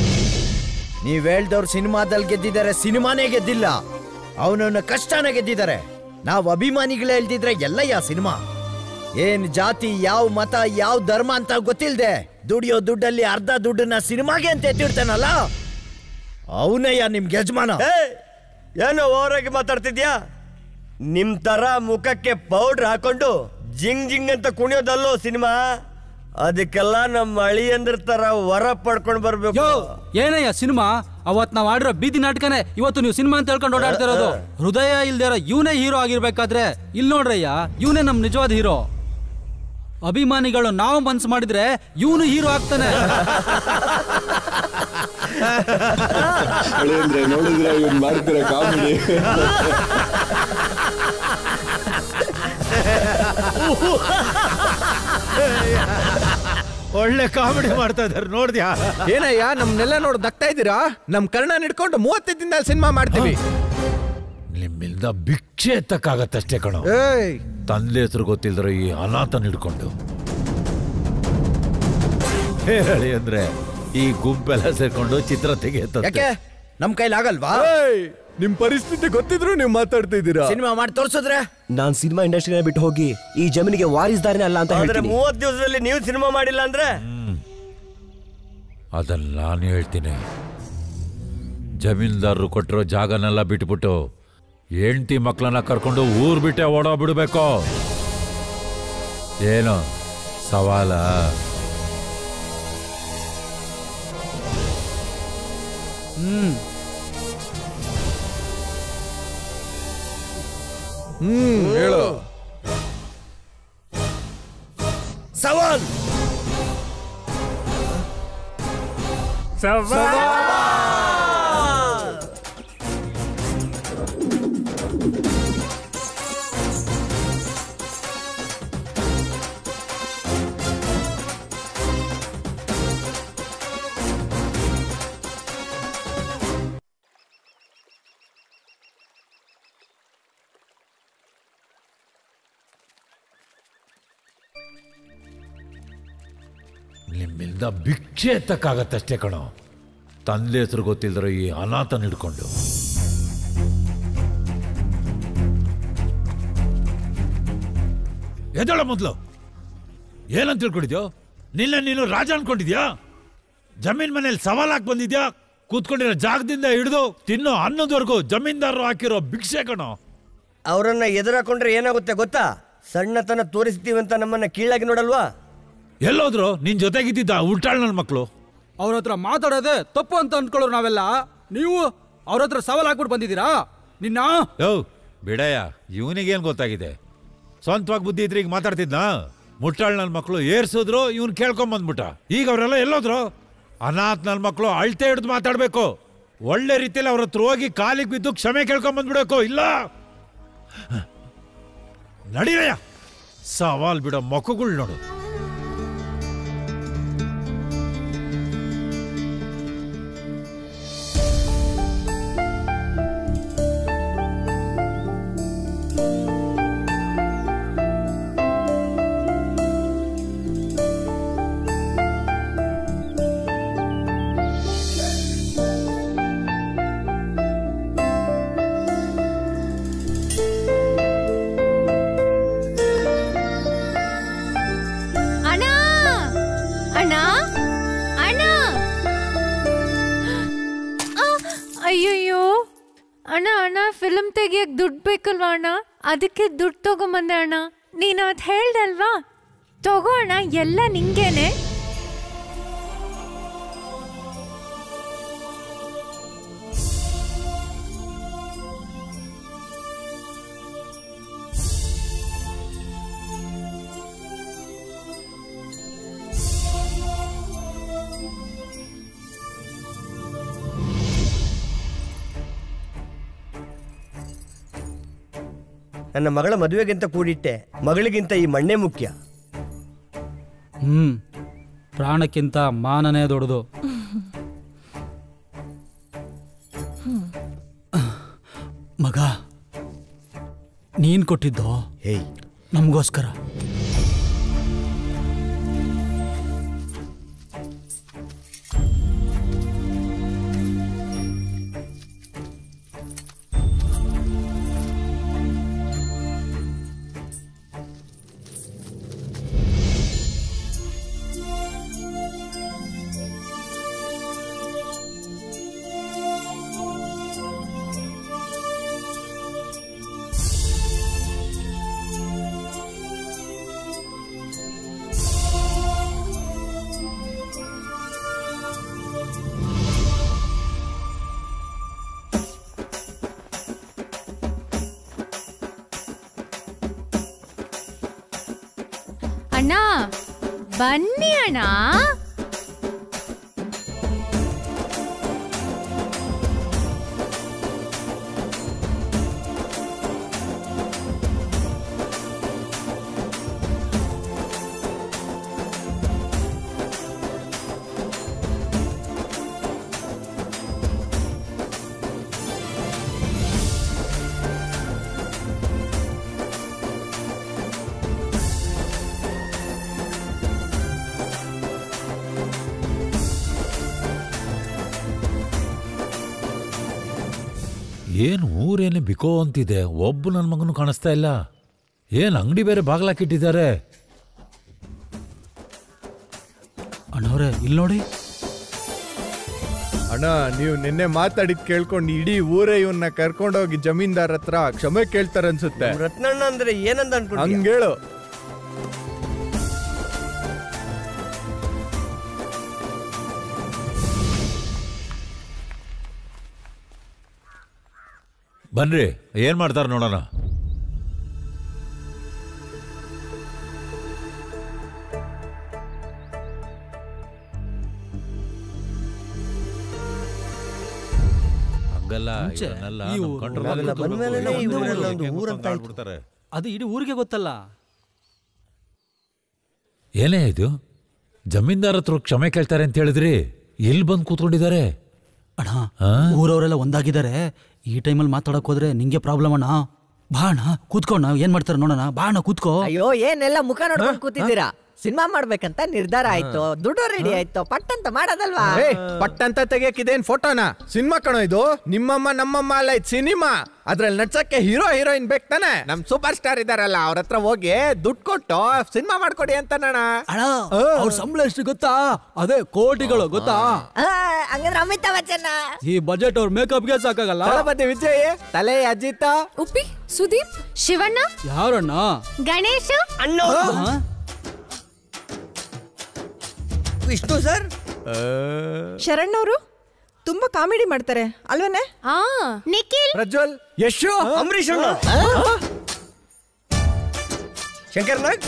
ನೀವ್ ಹೇಳ್ದವ್ರು ಸಿನಿಮಾದಲ್ಲಿ ಗೆದ್ದಿದ್ದಾರೆ ಸಿನಿಮಾನೇ ಗೆದ್ದಿಲ್ಲ ಅವನವನ ಕಷ್ಟನೇ ಗೆದ್ದಿದ್ದಾರೆ ನಾವು ಅಭಿಮಾನಿಗಳು ಹೇಳ್ತಿದ್ರೆ ಎಲ್ಲ ಯಾ ಸಿನಿಮಾ ಏನ್ ಜಾತಿ ಯಾವ ಮತ ಯಾವ ಧರ್ಮ ಅಂತ ಗೊತ್ತಿಲ್ದೆ ದುಡಿಯೋ ದುಡ್ಡಲ್ಲಿ ಅರ್ಧ ದುಡ್ಡನ್ನ ಸಿನಿಮಾಗೆ ಅಂತ ಎತ್ತಿಡ್ತಾನಲ್ಲ ಅವನಯ್ಯ ನಿಮ್ಗೆ ಯಜಮಾನ ಏ ಏನೋ ಓವರಾಗಿ ಮಾತಾಡ್ತಿದ್ಯಾ ನಿಮ್ ತರ ಮುಖಕ್ಕೆ ಪೌಡ್ರ್ ಹಾಕೊಂಡು ಜಿಂಗ್ ಜಿಂಗ್ ಅಂತ ಕುಣಿಯೋದಲ್ಲೋ ಸಿನಿಮಾ ಅದಕ್ಕೆಲ್ಲ ನಮ್ಮ ಅಳಿಯಂದ್ರ ತರ ವರ ಪಡ್ಕೊಂಡು ಬರ್ಬೇಕು ಯೋ ಏನಯ್ಯ ಸಿನಿಮಾ ಅವತ್ ನಾವ್ ಆಡಿರೋ ಬೀದಿ ನಾಟಕನೇ ಇವತ್ತು ನೀವು ಸಿನಿಮಾ ಅಂತ ಹೇಳ್ಕೊಂಡು ಓಡಾಡ್ತಿರೋದು ಹೃದಯ ಇಲ್ದಿರೋ ಇವನೇ ಹೀರೋ ಆಗಿರ್ಬೇಕಾದ್ರೆ ಇಲ್ಲಿ ನೋಡ್ರಯ್ಯ ಇವನೇ ನಮ್ ನಿಜವಾದ ಹೀರೋ ಅಭಿಮಾನಿಗಳು ನಾವು ಮನ್ಸು ಮಾಡಿದ್ರೆ ಇವನು ಹೀರೋ ಆಗ್ತಾನೆ ಅಂದ್ರೆ ನೋಡಿದ್ರೆ ಇವ್ನು ಮಾಡ್ತಿರೋ ಕಾಮಿಡಿ ಒಳ್ಳೆ ಕಾಮಿಡಿ ಮಾಡ್ತಾ ಇದಾರೆ ನೋಡ್ದ್ಯಾ ಏನಯ್ಯ ನಮ್ನೆಲ್ಲ ನೋಡಿ ದಕ್ತಾ ಇದ್ದೀರಾ ನಮ್ ಕರ್ಣ ಹಿಡ್ಕೊಂಡು ಮೂವತ್ತೈದು ದಿನದಲ್ಲಿ ಸಿನಿಮಾ ಮಾಡ್ತೀವಿ ನಿಮ್ಮಿಂದ ಭಿಕ್ಷೆ ಎತ್ತಕ್ಕಾಗತ್ತಷ್ಟೇ ಕಣೋ ಏಯ್ ತಂದೆ ಹೆಸರು ಗೊತ್ತಿಲ್ದ್ರ ಈ ಅನಾಥನ ಹಿಡ್ಕೊಂಡು ಹೇಳಿ ಅಂದ್ರೆ ಈ ಗುಂಪೆಲ್ಲ ಸೇರ್ಕೊಂಡು ಚಿತ್ರ ತೆಗೆಯುತ್ತೆ ಯಾಕೆ ನಮ್ ಕೈಲಿ ಆಗಲ್ವಾ ನಿಮ್ ಪರಿಸ್ಥಿತಿ ಗೊತ್ತಿದ್ರು ನೀವು ಮಾತಾಡ್ತಾ ಇದ್ದೀರಾ ಸಿನಿಮಾ ಮಾಡಿ ತೋರ್ಸಿದ್ರೆ ನಾನ್ ಸಿನಿಮಾ ಇಂಡಸ್ಟ್ರಿನ ಬಿಟ್ಟು ಹೋಗಿ ಈ ಜಮೀನಿಗೆ ವಾರಿಸ್ದಾರನೇ ಅಲ್ಲ ಅಂತ ಆದ್ರೆ ಹೇಳ್ತೀನಿ ಮೂವತ್ ದಿವಸದಲ್ಲಿ ನೀವು ಸಿನಿಮಾ ಮಾಡಿಲ್ಲ ಅಂದ್ರೆ ಅದನ್ನ ನಾನು ಹೇಳ್ತೀನಿ ಜಮೀನ್ದಾರರು ಕೊಟ್ಟಿರೋ ಜಾಗನೆಲ್ಲ ಬಿಟ್ಬಿಟ್ಟು ಹೆಂಡತಿ ಮಕ್ಕಳನ್ನ ಕರ್ಕೊಂಡು ಊರ್ ಬಿಟ್ಟೆ ಓಡೋ ಬಿಡ್ಬೇಕು ಏನು ಸವಾಲ ಹ್ಮ್ ಹ್ಮ್ ಹೇಳು ಸವಾಲ್ ನಿಮ್ಮಿಂದ ಭಿಕ್ಷೆ ಎತ್ತಕ್ಕಾಗತ್ತಷ್ಟೇ ಕಣೋ ತಂದೆ ಹೆಸರು ಗೊತ್ತಿಲ್ದ್ರೆ ಈ ಅನಾಥನ ಹಿಡ್ಕೊಂಡು ಎದಳ ಮೊದಲು ಏನಂತ ತಿಳ್ಕೊಂಡಿದ್ಯೋ ನಿನ್ನ ನೀನು ರಾಜ ಅನ್ಕೊಂಡಿದ್ಯಾ ಜಮೀನ್ ಮನೇಲಿ ಸವಾಲಾಗಿ ಬಂದಿದ್ಯಾ ಕೂತ್ಕೊಂಡಿರೋ ಜಾಗದಿಂದ ಹಿಡಿದು ತಿನ್ನೋ ಅನ್ನೋದವರೆಗೂ ಜಮೀನ್ದಾರರು ಹಾಕಿರೋ ಭಿಕ್ಷೆ ಕಣೋ ಅವರನ್ನ ಎದುರಾಕೊಂಡ್ರೆ ಏನಾಗುತ್ತೆ ಗೊತ್ತಾ ಸಣ್ಣತನ ತೋರಿಸ್ತೀವಿ ಅಂತ ನಮ್ಮನ್ನ ಕೀಳಾಗಿ ನೋಡಲ್ವಾ ಎಲ್ಲೋದ್ರು ನಿನ್ ಜೊತೆಗಿದ್ದಿದ್ದ ಉಲ್ಟಾಳ್ ನನ್ನ ಮಕ್ಕಳು ಅವ್ರ ಹತ್ರ ಮಾತಾಡೋದೇ ತಪ್ಪು ಅಂತ ಅಂದ್ಕೊಳ್ಳೋರು ನಾವೆಲ್ಲ ನೀವು ಅವ್ರ ಹತ್ರ ಸವಾಲ್ ಹಾಕ್ಬಿಟ್ಟು ಬಂದಿದ್ದೀರಾ ನಿನ್ನ ಯೋ ಬಿಡಯ್ಯ ಇವನಿಗೇನ್ ಗೊತ್ತಾಗಿದೆ ಸ್ವಂತವಾಗಿ ಬುದ್ಧಿ ಇದ್ರೆ ಈಗ ಮಾತಾಡ್ತಿದ್ನಾ ಮುಟ್ಟಾಳ್ ನನ್ನ ಮಕ್ಕಳು ಏರ್ಸಿದ್ರು ಇವ್ನು ಕೇಳ್ಕೊಂಡ್ ಬಂದ್ಬಿಟ್ಟ ಈಗ ಅವರೆಲ್ಲ ಎಲ್ಲೋದ್ರು ಅನಾಥ್ ನನ್ನ ಮಕ್ಕಳು ಅಳ್ತೆ ಹಿಡಿದು ಮಾತಾಡ್ಬೇಕು ಒಳ್ಳೆ ರೀತಿಯಲ್ಲಿ ಅವ್ರ ಹತ್ರ ಹೋಗಿ ಕಾಲಿಗೆ ಬಿದ್ದು ಕ್ಷಮೆ ಕೇಳ್ಕೊಂಡ್ ಬಂದ್ಬಿಡಬೇಕು ಇಲ್ಲ ನಡೀರಯ್ಯ ಸವಾಲ್ ಬಿಡೋ ಮೊಕ್ಕಗಳು ನೋಡು ಅಣ್ಣ ಅಣ್ಣ ಅಣ್ಣ ಆ, ಅಯ್ಯಯ್ಯೋ ಅಣ್ಣ ಅಣ್ಣ ಫಿಲ್ಮ್ ತೆಗಿಯಕ್ ದುಡ್ಡು ಬೇಕಲ್ವಾ ಅಣ್ಣ ಅದಕ್ಕೆ ದುಡ್ಡು ತಗೊಂಬಂದೆ ಅಣ್ಣ ನೀನು ಅವತ್ತು ಹೇಳ್ದಲ್ವಾ ತಗೋ ಅಣ್ಣ ಎಲ್ಲ ನಿಂಗೇನೆ ನನ್ನ ಮಗಳ ಮದುವೆಗಿಂತ ಕೂಡಿಟ್ಟೆ ಮಗಳಿಗಿಂತ ಈ ಮಣ್ಣೆ ಮುಖ್ಯ ಹ್ಮ್ ಪ್ರಾಣಕ್ಕಿಂತ ಮಾನನೇ ದೊಡ್ಡದು ಮಗ ನೀನ್ ಕೊಟ್ಟಿದ್ದೋ ಹೇಯ್ ನಮಗೋಸ್ಕರ ಅಣ್ಣ ಬನ್ನಿ ಅಣ್ಣ ಏನ್ ಊರೇನು ಬಿಕೋ ಅಂತಿದೆ ಒಬ್ಬ ನನ್ನ ಮಗನು ಕಾಣಿಸ್ತಾ ಇಲ್ಲ ಏನ್ ಅಂಗಡಿ ಬೇರೆ ಬಾಗ್ಲಾಕಿಟ್ಟಿದ್ದಾರೆ ಅಣ್ಣವ್ರೆ ಇಲ್ಲಿ ನೋಡಿ ಅಣ್ಣ ನೀವು ನಿನ್ನೆ ಮಾತಾಡಿದ್ ಕೇಳ್ಕೊಂಡು ಇಡೀ ಊರೇ ಇವನ್ನ ಕರ್ಕೊಂಡೋಗಿ ಜಮೀನ್ದಾರ್ ಹತ್ರ ಕ್ಷಮೆ ಕೇಳ್ತಾರೆ ಅನ್ಸುತ್ತೆ ರತ್ನಣ್ಣ ಅಂದ್ರೆ ಏನಂತ ಅನ್ಕೊಂಡು ಹಂಗೇಳು ಬನ್ರಿ ಏನ್ ಮಾಡ್ತಾರ ನೋಡೋಣ ಹಂಗಲ್ಲ ಮುಂಚೆ ಇವನ್ನೆಲ್ಲ ಈ ನಮ್ ಊರು, control ನಾವೆಲ್ಲ ಅಲ್ಲಿ ಬಂದ್ಮೇಲೆನೇ ತಗೋಬೇಕು. ಈ ಊರೆಲ್ಲ ಹೆಂಗೆ ಒಂದು ಊರಂತ ಗೊತ್ತಂತ ಆಯ್ತು. ಆಡ್ಬಿಡ್ತಾರೆ. ಅದು ಇಡೀ ಊರಿಗೆ ಗೊತ್ತಲ್ಲ ಏನೇ ಇದು ಜಮೀನ್ದಾರ್ ಹತ್ರ ಕ್ಷಮೆ ಕೇಳ್ತಾರೆ ಅಂತ ಹೇಳಿದ್ರಿ ಎಲ್ಲಿ ಬಂದು ಕೂತ್ಕೊಂಡಿದ್ದಾರೆ ಅಣ್ಣ ಊರವರೆಲ್ಲ ಒಂದಾಗಿದ್ದಾರೆ ಈ ಟೈಮಲ್ಲಿ ಮಾತಾಡಕ್ ಹೋದ್ರೆ ನಿಂಗೆ ಪ್ರಾಬ್ಲಮ್ ಅಣ್ಣ ಬಾ ಅಣ್ಣ ಕೂತ್ಕೋಣ ಏನ್ ಮಾಡ್ತಾರೆ ನೋಡೋಣ ಬಾ ಅಣ್ಣ ಕೂತ್ಕೋ ಅಯ್ಯೋ ಏನೆಲ್ಲ ಮುಖ ನೋಡ್ಕೊಂಡು ಕೂತಿದ್ದೀರಾ ಸಿನಿಮಾ ಮಾಡ್ಬೇಕಂತ ನಿರ್ಧಾರ ಆಯ್ತು ದುಡ್ಡು ರೆಡಿ ಆಯ್ತು ಪಟ್ಟಂತ ಮಾಡೋದಲ್ವಾ ಏ ಪಟ್ಟಂತ ತೆಗಿಯಕಿದೇನ್ ಫೋಟೋನ ಸಿನಿಮಾ ಕಣೋ ಇದು ನಿಮ್ಮಮ್ಮ ನಮ್ಮಮ್ಮ ಅಲ್ಲ ಇದು ಸಿನಿಮಾ ಅದ್ರಲ್ಲಿ ನಡ್ಸಕ್ಕೆ ಹೀರೋ ಹೀರೋಯಿನ್ ಬೇಕು ತಾನೆ ನಮ್ ಸೂಪರ್ ಸ್ಟಾರ್ ಇದಾರಲ್ಲ ಅವ್ರ ಹತ್ರ ಹೋಗಿ ದುಡ್ಡು ಕೊಟ್ಟು ಸಿನಿಮಾ ಮಾಡ್ಕೊಡಿ ಅಂತ ಅಣ್ಣ ಅವ್ರ ಸಂಬಳ ಎಷ್ಟು ಗೊತ್ತಾ ಅದೇ ಕೋಟಿಗಳು ಗೊತ್ತಾ ಆ, ಹಂಗಂದ್ರೆ ಅಮಿತಾಬ್ ಬಚ್ಚನ್ನ ಈ ಬಜೆಟ್ ಅವ್ರ ಮೇಕಪ್ಗೆ ಸಾಕಾಗಲ್ಲ ತಳಪತಿ ವಿಜಯ್ ತಲೆ ಅಜಿತ ಉಪ್ಪಿ ಸುದೀಪ್ ಶಿವಣ್ಣ ಯಾರಣ್ಣ ಗಣೇಶ್ ಅಣ್ಣ ವಿಷ್ಣು ಸರ್ ಶರಣ್ ಅವರು ತುಂಬಾ ಕಾಮಿಡಿ ಮಾಡ್ತಾರೆ ಅಲ್ವೇನೆ ಆ ನಿಖಿಲ್ ಪ್ರಜ್ವಲ್ ಯಶು ಅಂಬರೀಷ್ ಅಣ್ಣ ಶಂಕರ್ ನಾಗ್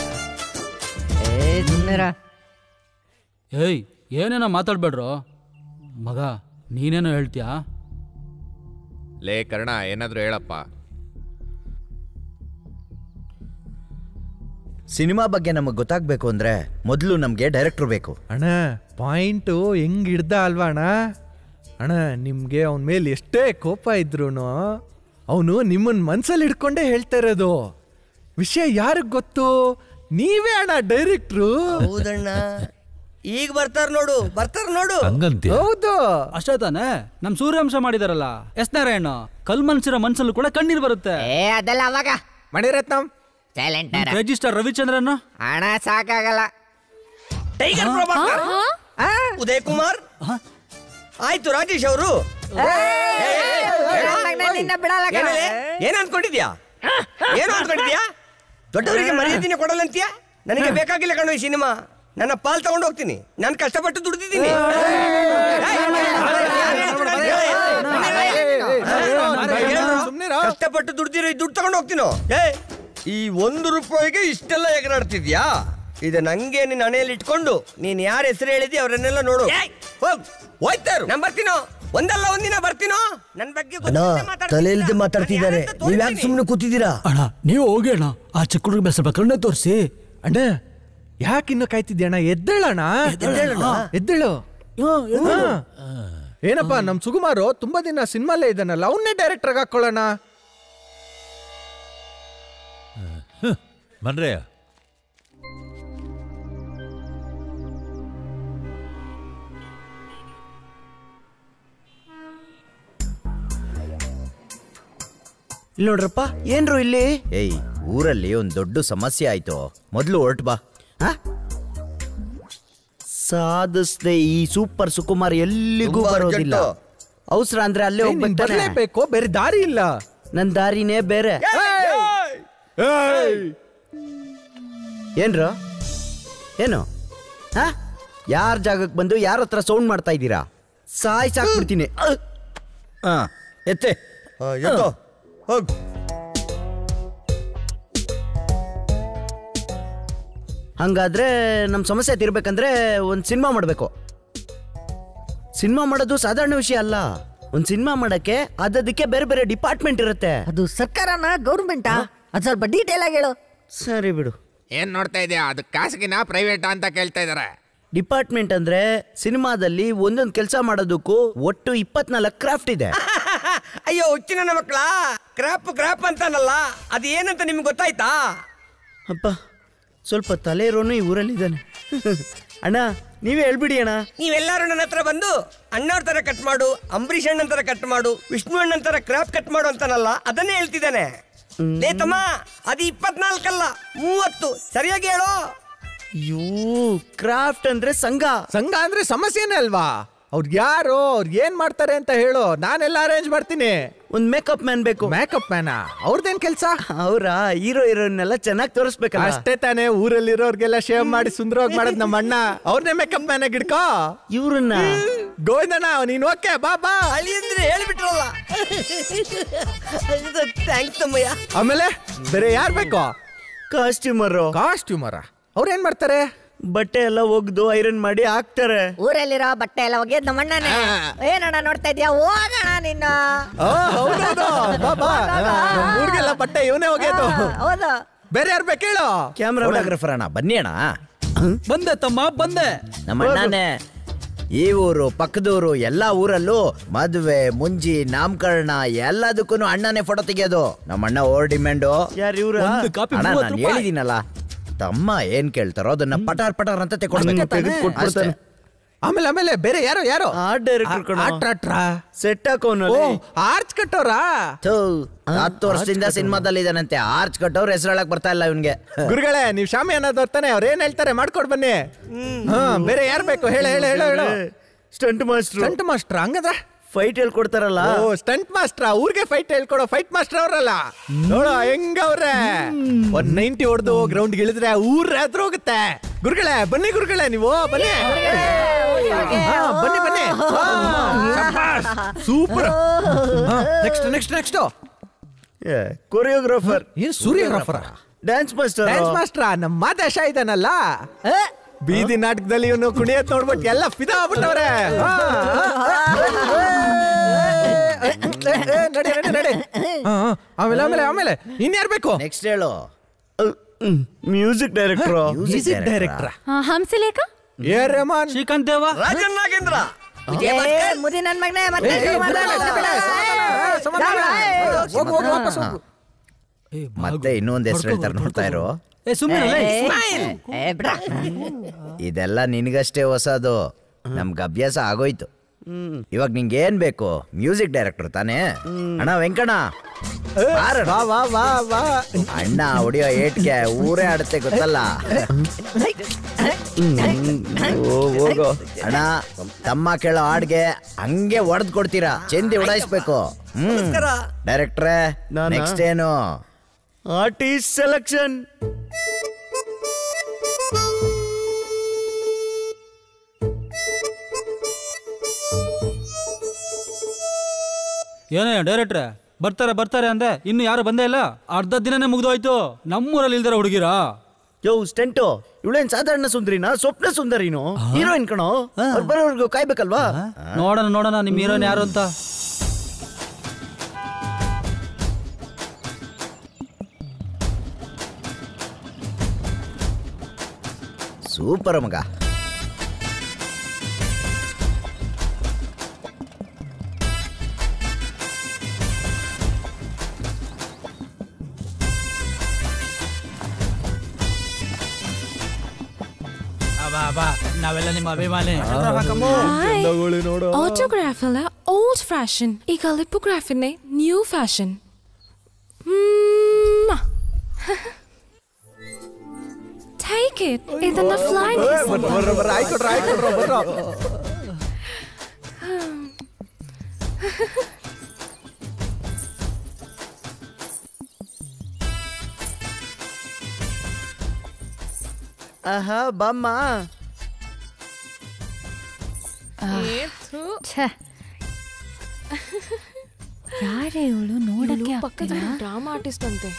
ಏಯ್ ಏನೇನೋ ಮಾತಾಡ್ಬೇಡ್ರೋ ಮಗ ನೀನೇನೋ ಹೇಳ್ತೀಯಾ ಲೇ ಕರ್ಣ ಏನಾದ್ರು ಹೇಳಪ್ಪ ಸಿನಿಮಾ ಬಗ್ಗೆ ನಮಗೆ ಗೊತ್ತಾಗ್ಬೇಕು ಅಂದ್ರೆ ಮೊದಲು ನಮಗೆ ಡೈರೆಕ್ಟರ್ ಬೇಕು ಅಣ್ಣ ಪಾಯಿಂಟು ಹೆಂಗ್ ಹಿಡ್ದ ಅಲ್ವಾ ಅಣ್ಣ ಅಣ್ಣ ನಿಮ್ಗೆ ಅವನ ಮೇಲೆ ಎಷ್ಟೇ ಕೋಪ ಇದ್ರು ಅವನು ನಿಮ್ಮನ್ ಮನ್ಸಲ್ಲಿ ಹಿಡ್ಕೊಂಡೇ ಹೇಳ್ತಾ ಇರೋದು ವಿಷಯ ಯಾರಿಗ್ ಗೊತ್ತು ನೀವೇ ಅಣ್ಣ ಡೈರೆಕ್ಟ್ರು ಹೌದಣ್ಣ ಈಗ ಬರ್ತಾರ ನೋಡು ಬರ್ತಾರ ನೋಡು ಹಂಗಂತೀಯ ಹೌದು ಅಷ್ಟೇ ತಾನೇ ನಮ್ ಸೂರ್ಯಾಂಶ ಮಾಡಿದಾರಲ್ಲ ಎಸ್ ನಾರಾಯಣ ಕಲ್ ಮನ್ಸಿರೋ ಮನ್ಸಲ್ಲೂ ಕೂಡ ಕಣ್ಣೀರ್ ಬರುತ್ತೆ ಏ ಅದೆಲ್ಲ ಅವಾಗ ಮಣಿರತ್ನಂ ಸೈಲೆಂಟ್ ರಿಜಿಸ್ಟರ್ ರವಿಚಂದ್ರನ್ ಹಣ ಸಾಕಾಗಲ್ಲ ಟೈಗರ್ ಪ್ರಭಾಕರ್ ಉದಯ್ ಕುಮಾರ್ ಆಯ್ತು ರಾಜೇಶ್ ಅವರು ನಿನ್ನ ಬಿಡಲ್ಲ ಕಣೋ. ಏನ್ ಅನ್ಕೊಂಡಿದ್ಯಾ ಏನು ಅನ್ಕೊಂಡಿದ್ಯಾ ದೊಡ್ಡವರಿಗೆ ಮರ್ಯಾದಿನ ಕೊಡಲ್ಲಂತ್ಯಾ ನನಗೆ ಬೇಕಾಗಿಲ್ಲ ಕಣೋ ಈ ಸಿನಿಮಾ ನನ್ನ ಪಾಲ್ ತಗೊಂಡು ಹೋಗ್ತೀನಿ ನಾನು ಕಷ್ಟಪಟ್ಟು ದುಡ್ದಿದ್ದೀನಿ ಕಷ್ಟಪಟ್ಟು ದುಡ್ದಿರೋ ಈ ದುಡ್ಡು ತಗೊಂಡು ಹೋಗ್ತೀನೋ ಏ ಈ ಒಂದು ರೂಪಾಯಿಗೆ ಇಷ್ಟೆಲ್ಲ ಎಗರಾಡ್ತಿದ್ಯಾ ಇದು ನಂಗೆ ನಿನ್ನ ಹಣೆಯಲ್ಲಿ ಇಟ್ಕೊಂಡು ನೀನ್ ಯಾರ ಹೆಸರು ಹೇಳಿದಿ ಅವರನ್ನೆಲ್ಲ ನೋಡು ಹೋಗ್ ಹೋಯ್ತಾರು ನಾನು ಬರ್ತೀನೋ ಒಂದಲ್ಲ ಒಂದಿನ ಬರ್ತೀನೋ ನನ್ನ ಬಗ್ಗೆ ತಲೆಯಿಲ್ದೆ ಮಾತಾಡ್ತಿದ್ದಾರೆ ನೀವ್ ಯಾಕೆ ಸುಮ್ಮನೆ ಕೂತಿದ್ದೀರಾ ಅಣ್ಣ ನೀವು ಹೋಗಿ ಅಣ್ಣ ಆ ಚಿಕ್ಕ ಹುಡುಗ ಬೆಸರ ಕಣ್ಣೆ ತೋರಿಸಿ ಅಣ್ಣ ಯಾಕಿನ್ನು ಕಾಯ್ತಿದ್ಯಣ್ಣ ಎದ್ದೇಳಣ್ಣ ಎದ್ದೇಳಣ್ಣ? ಎದ್ದೇಳು ಹಾ. ಏನಪ್ಪ ನಮ್ ಸುಗುಮಾರು ತುಂಬಾ ದಿನ ಸಿನಿಮಾಲೇ ಇದ್ದಾನಲ್ಲ ಅವನ್ನೇ ಡೈರೆಕ್ಟರ್ ಹಾಕೊಳ್ಳೋಣ ಬನ್ರಯ್ಯ ಇಲ್ಲಿ ನೋಡ್ರಪ್ಪ ಏನ್ರು ಇಲ್ಲಿ ಏಯ್ ಊರಲ್ಲಿ ಒಂದು ದೊಡ್ಡ ಸಮಸ್ಯೆ ಆಯ್ತು ಮೊದಲು ಹೊರಟು ಬಾ ಆ? ಸಾಧಿಸ್ದೆ ಈ ಸೂಪರ್ ಸುಕುಮಾರ್ ಎಲ್ಲಿಗೂ ತುಂಬಾ ಬರೋದಿಲ್ಲ urgent. ಅವಸರ ಅಂದ್ರೆ ಅಲ್ಲೇ ಏಯ್, ನೀನ್ ಹೋಗ್ಬೇಕು ತಾನೇ? ಬರ್ಲೇಬೇಕು ಬೇರೆ ದಾರಿ ಇಲ್ಲ ನನ್ ದಾರಿನೇ ಬೇರೆ ಏನ್ರು ಏನು ಹಾ ಯಾರ ಜಾಗಕ್ಕೆ ಬಂದು ಯಾರ ಹತ್ರ ಸೌಂಡ್ ಮಾಡ್ತಾ ಇದ್ದೀರಾ ಸಾಯ್ ಸಾಕ್ಬಿಡ್ತೀನಿ ಹಾ ಎತ್ತೆ ಎತ್ತೋ ಹೋಗ್ ಹಂಗಾದ್ರೆ ನಮ್ಮ ಸಮಸ್ಯೆ ತೀರ್ಬೇಕಂದ್ರೆ ಒಂದು ಸಿನಿಮಾ ಮಾಡಬೇಕು ಸಿನಿಮಾ ಮಾಡೋದು ಸಾಧಾರಣ ವಿಷಯ ಅಲ್ಲ ಒಂದು ಸಿನಿಮಾ ಮಾಡಕ್ಕೆ ಅದಕ್ಕೆ ಬೇರೆ ಬೇರೆ ಡಿಪಾರ್ಟ್ಮೆಂಟ್ ಇರುತ್ತೆ ಅದು ಸರ್ಕಾರನ ಗೌರ್ಮೆಂಟಾ ಅದು ಸ್ವಲ್ಪ ಡೀಟೇಲ್ ಆಗಿ ಹೇಳು ಸರಿ ಬಿಡು ಏನ್ ನೋಡ್ತಾ ಇದೆಯಾ ಅದು ಖಾಸಗಿನ ಪ್ರೈವೇಟ್ ಅಂತ ಕೇಳ್ತಾ ಇದಾರೆ ಡಿಪಾರ್ಟ್ಮೆಂಟ್ ಅಂದ್ರೆ ಸಿನಿಮಾದಲ್ಲಿ ಒಂದೊಂದು ಕೆಲಸ ಮಾಡೋದಕ್ಕೂ ಒಟ್ಟು ಇಪ್ಪತ್ನಾಲ್ಕು ಕ್ರಾಫ್ಟ್ ಇದೆ ಅಯ್ಯೋ ಹುಚ್ಚಿನ ನನ್ನ ಮಕ್ಕಳ ಕ್ರಾಪ್ ಕ್ರಾಪ್ ಅಂತಾನಲ್ಲ ಅದು ಏನಂತ ನಿಮ್ಗೆ ಗೊತ್ತಾಯ್ತಾ ಅಪ್ಪ ಸ್ವಲ್ಪ ತಲೆ ಇರೋನು ಈ ಊರಲ್ಲಿದ್ದಾನೆ ಅಣ್ಣ ನೀವೇ ಹೇಳ್ಬಿಡಿ ಅಣ್ಣ ನೀವೆಲ್ಲರೂ ನನ್ನ ಹತ್ರ ಬಂದು ಅಣ್ಣವ್ರ ತರ ಕಟ್ ಮಾಡು ಅಂಬರೀಷ್ ಅಣ್ಣನ ತರ ಕಟ್ ಮಾಡು ವಿಷ್ಣು ಅಣ್ಣನ ತರ ಕ್ರಾಪ್ ಕಟ್ ಮಾಡು ಅಂತಾನಲ್ಲ ಅದನ್ನೇ ಹೇಳ್ತಿದ್ದಾನೆ ಲೇ ತಮ್ಮ ಅದು ಇಪ್ಪತ್ನಾಲ್ಕಲ್ಲ ಮೂವತ್ತು ಸರಿಯಾಗಿ ಹೇಳೋ ಯೂ ಕ್ರಾಫ್ಟ್ ಅಂದ್ರೆ ಸಂಘ ಸಂಘ ಅಂದ್ರೆ ಸಮಸ್ಯೆನೇ ಅಲ್ವಾ ಅವ್ರಿಗೆ ಯಾರು ಅವ್ರಿಗೆ ಏನ್ ಮಾಡ್ತಾರೆ ಅಂತ ಹೇಳು ನಾನೆಲ್ಲ ಅರೇಂಜ್ ಮಾಡ್ತೀನಿ ಒಂದ್ ಮೇಕಪ್ ಮ್ಯಾನ್ ಬೇಕು ಮೇಕಪ್ ಮ್ಯಾನ ಅವ್ರದ್ದೇನ್ ಕೆಲ್ಸ ಅವ್ರ ಹೀರೋ ಹೀರೋನೆಲ್ಲ ಚೆನ್ನಾಗಿ ತೋರಿಸ್ಬೇಕಲ್ಲ ಅಷ್ಟೇ ತಾನೇ ಊರಲ್ಲಿರೋರ್ಗೆಲ್ಲ ಶೇವ್ ಮಾಡಿ ಸುಂದರವಾಗಿ ಮಾಡೋದ್ ನಮ್ಮ ಅಣ್ಣ ಅವ್ರನ್ನೇ ಮೇಕಪ್ ಮ್ಯಾನ್ ಗಿಡ್ಕೋ ಇವ್ರನ್ನ ಗೋವಿಂದಣ್ಣ ನೀನ್ ಓಕೆ ಬಾ ಬಾ ಅಳಿ ಅಂದ್ರೆ ಹೇಳ್ಬಿಟ್ರಲ್ಲ ಥ್ಯಾಂಕ್ಸ್ ತಮ್ಮಯ್ಯ ಆಮೇಲೆ ಬೇರೆ ಯಾರ್ ಬೇಕು ಕಾಸ್ಟ್ಯೂಮರು ಕಾಸ್ಟ್ಯೂಮರ ಅವ್ರ ಏನ್ ಮಾಡ್ತಾರೆ ಬಟ್ಟೆ ಎಲ್ಲ ಒಗ್ದು ಐರನ್ ಮಾಡಿ ಹಾಕ್ತಾರೆ ಊರಲ್ಲಿರೋ ಬಟ್ಟೆ ಎಲ್ಲ ಒಗೆದ್ ನಮ್ಮ ಅಣ್ಣನೇ ಏನಣ್ಣ ನೋಡ್ತಾ ಇದ್ಯಾ ಹೋಗಣ ನಿನ್ನ ಆ, ಹೌದೌದು ಬಾ ಬಾ ನಮ್ ಊರ್ಗೆಲ್ಲ ಬಟ್ಟೆ ಇವನೇ ಹೋಗ್ಯದು ಹೌದು ಬೇರೆ ಯಾರು ಬೇಕು ಹೇಳು ಕ್ಯಾಮ್ರಾಗ್ರಾಫರ್ ಅಣ್ಣ ಬನ್ನಿ ಅಣ್ಣ ಬಂದೆ ತಮ್ಮ ಬಂದೆ ನಮ್ಮ ಅಣ್ಣನೇ ಈ ಊರು ಪಕ್ಕದೂರು ಎಲ್ಲಾ ಊರಲ್ಲೂ ಮದುವೆ ಮುಂಜಿ ನಾಮಕರಣ ಎಲ್ಲದಕ್ಕೂ ಅಣ್ಣನೇ ಫೋಟೋ ತೆಗಿಯೋದು ನಮ್ಮ ಅಣ್ಣ ಓವರ್ ಡಿಮ್ಯಾಂಡು ಯಾರು ಇವ್ರು ಒಂದು ಕಾಪಿ ಅಣ್ಣ ಮೂವತ್ತು ನಾನು ರೂಪಾಯಿ. ಹೇಳಿದ್ದೀನಲ್ಲ ತಮ್ಮ ಏನ್ ಕೇಳ್ತಾರೋ ಅದನ್ನ ಪಟಾರ್ ಪಟಾರ್ ಅಂತ ತೆಕ್ಕೊಡ್ಬೇಕು ತೆಗೆದು ಕೊಟ್ಬಿಡ್ತಾನೆ ಆಮೇಲೆ ಆಮೇಲೆ ಬೇರೆ ಯಾರೋ ಯಾರೋ ಆ ಡೈರೆಕ್ಟರ್ ಆಟ್ರಾಟ್ರಾ ಸೆಟ್ ಹಾಕೋನು ಓ ಆರ್ಚ್ ಕಟ್ಟೋರಾ ಹತ್ತು ವರ್ಷದಿಂದ ಸಿನಿಮಾದಲ್ಲಿ ಇದಾನಂತೆ ಆರ್ಚ್ ಕಟ್ಟವ್ರು ಹೆಸರಳಕ್ ಬರ್ತಾ ಇಲ್ಲ ಇವನ್ಗೆ ಗುರುಗಳೇ ನೀವು ಶಾಮಿ ಅನ್ನೋದು ತಾನೆ ಅವ್ರು ಏನ್ ಹೇಳ್ತಾರೆ ಮಾಡ್ಕೊಡ್ ಬನ್ನಿ ಹಾ ಬೇರೆ ಯಾರು ಬೇಕು ಹೇಳ ಹೇಳ ಹೇಳ ಹೇಳು ಸ್ಟಂಟ್ ಮಾಸ್ಟರ್ ಸ್ಟಂಟ್ ಮಾಸ್ಟರ್ ಹಂಗಂದ್ರೆ ಫೈಟ್ ಹೇಳ್ಕೊಡ್ತಾರಲ್ಲ ಓ ಸ್ಟಂಟ್ ಮಾಸ್ಟರ್ ಊರಿಗೆ ಫೈಟ್ ಹೇಳ್ಕೊಡೋ ಫೈಟ್ ಮಾಸ್ಟರ್ ಅವರಲ್ಲ ನೋಡೋ ಹೆಂಗವ್ರೆ ಒಂದ್ ನೈಂಟಿ ಹೊಡೆದು ಗ್ರೌಂಡ್ ಇಳಿದ್ರೆ ಊರ್ ಎದ್ರು ಹೋಗುತ್ತೆ ಗುರುಗಳೇ ಬನ್ನಿ ಗುರುಗಳೇ ನೀವು ಬನ್ನಿ ಹಾ, ಬನ್ನಿ ಬನ್ನಿ super next next next choreographer ಏನ್ ಸೂರ್ಯೋಗ್ರಾಫರ್ ಡ್ಯಾನ್ಸ್ ಮಾಸ್ಟರ್ ಡ್ಯಾನ್ಸ್ ಮಾಸ್ಟರ್ ನಮ್ಮ ಮಾದೇಶ ಇದಾನಲ್ಲ ಬೀದಿ ನಾಟಕದಲ್ಲಿ ಇವನು ಕುಣಿಯತ್ ನೋಡ್ಬಿಟ್ಟು ಎಲ್ಲ ಫಿದಾ ಆಗ್ಬಿಟ್ಟವ್ರೆ ಹಾ, ನಡಿ ನಡಿ ನಡಿ ಹಾ, ಹಾ. ಆಮೇಲೆ ಆಮೇಲೆ ಆಮೇಲೆ ಇನ್ಯಾರು ಬೇಕು ನೆಕ್ಸ್ಟ್ ಹೇಳು music director music director Hamsalekha A Rahman Srikanth ದೇವ ರಾಜನ್ ನಾಗೇಂದ್ರ ಏ, ಮುದಿ ನನ್ ಮಗನೇ ಮತ್ತೆ ಶುರು ಮಾಡ್ದ? ಹೋಗು ಹೋಗು ವಾಪಸ್ ಹೋಗು ಮತ್ತೆ ಇನ್ನೊಂದ್ ಹೆಸರು ಹೇಳ್ತಾರೆ ನೋಡ್ತಾ ಇರೋ ಏ ಸುಮ್ಮನೆ ಏ, ಬಿಡ. ಇದೆಲ್ಲ ನಿನಗಷ್ಟೇ ಹೊಸದು ನಮ್ಗೆ ಅಭ್ಯಾಸ ಆಗೋಯ್ತು ಇವಾಗ ನಿಂಗೆ ಏನ್ ಬೇಕು ಮ್ಯೂಸಿಕ್ ಡೈರೆಕ್ಟರ್ ತಾನೇ ಅಣ್ಣ ವೆಂಕಣ್ಣ ಬಾರಣ್ಣ. ವಾ ವಾ ವಾ ವಾ ಅಣ್ಣ ಹೊಡಿಯೋ ಏಟ್ಗೆ ಊರೇ ಆಡುತ್ತೆ ಗೊತ್ತಲ್ಲ ಓ, ಹೋಗು ಅಣ್ಣ ತಮ್ಮ ಕೇಳೋ ಹಾಡ್ಗೆ ಹಂಗೆ ಹೊಡೆದ್ ಕೊಡ್ತೀರಾ ಚೆಂದಿ ಉಡಾಯಿಸ್ಬೇಕು ಹ್ಮ್ ಡೈರೆಕ್ಟ್ರೇ ನೆಕ್ಸ್ಟ್ ಏನು ಆರ್ಟಿಸ್ಟ್ ಸೆಲೆಕ್ಷನ್ ಏನೇ ಡೈರೆಕ್ಟ್ರೆ ಬರ್ತಾರೆ ಬರ್ತಾರೆ ಅಂದೆ ಇನ್ನು ಯಾರು ಬಂದೇ ಇಲ್ಲ ಅರ್ಧ ದಿನನೇ ಮುಗ್ದೋಯ್ತು ನಮ್ಮೂರಲ್ಲಿ ಇಲ್ದಿರ ಹುಡುಗಿರಾ ಯೋ ಸ್ಟೆಂಟು ಇವಳೇನ್ ಸಾಧಾರಣ ಸುಂದರಿನಾ ಸ್ವಪ್ನ ಸುಂದರಿನೋ ಹೀರೋಯಿನ್ ಕಣೋ ಅವ್ರು ಬರೋವರೆಗೂ ಕಾಯ್ಬೇಕಲ್ವಾ ನೋಡೋಣ ನೋಡೋಣ ನಿಮ್ ಹೀರೋನ್ ಯಾರು ಅಂತ ಸೂಪರ್ ಮಗ ಬಾ ನಾವೆಲ್ಲ ನಿಮ್ಮ ಅಭಿಮಾನಿ ಆಟೋಗ್ರಾಫ್ ಅಲ್ಲ ಓಲ್ಡ್ ಫ್ಯಾಷನ್ ಈಗ ಲಿಪೋಗ್ರಾಫಿನೇ ನ್ಯೂ ಫ್ಯಾಷನ್ ಟೇಕ್ ಇಟ್ ಇದನ್ನ ಫ್ಲೈ ಬರ್ರ ಬರ್ರ ಆಯ್ಕೊಡ್ರ ಆಯ್ಕೊಡ್ರ ಬರ್ರ ಆಹಾ ಬಾಮ್ಮ ಯಾರೇ ಇವಳು ನೋಡಕ್ಕೆ ಪಕ್ಕದಲ್ಲಿ ಡ್ರಾಮಾ ಆರ್ಟಿಸ್ಟ್ ಅಂತೆ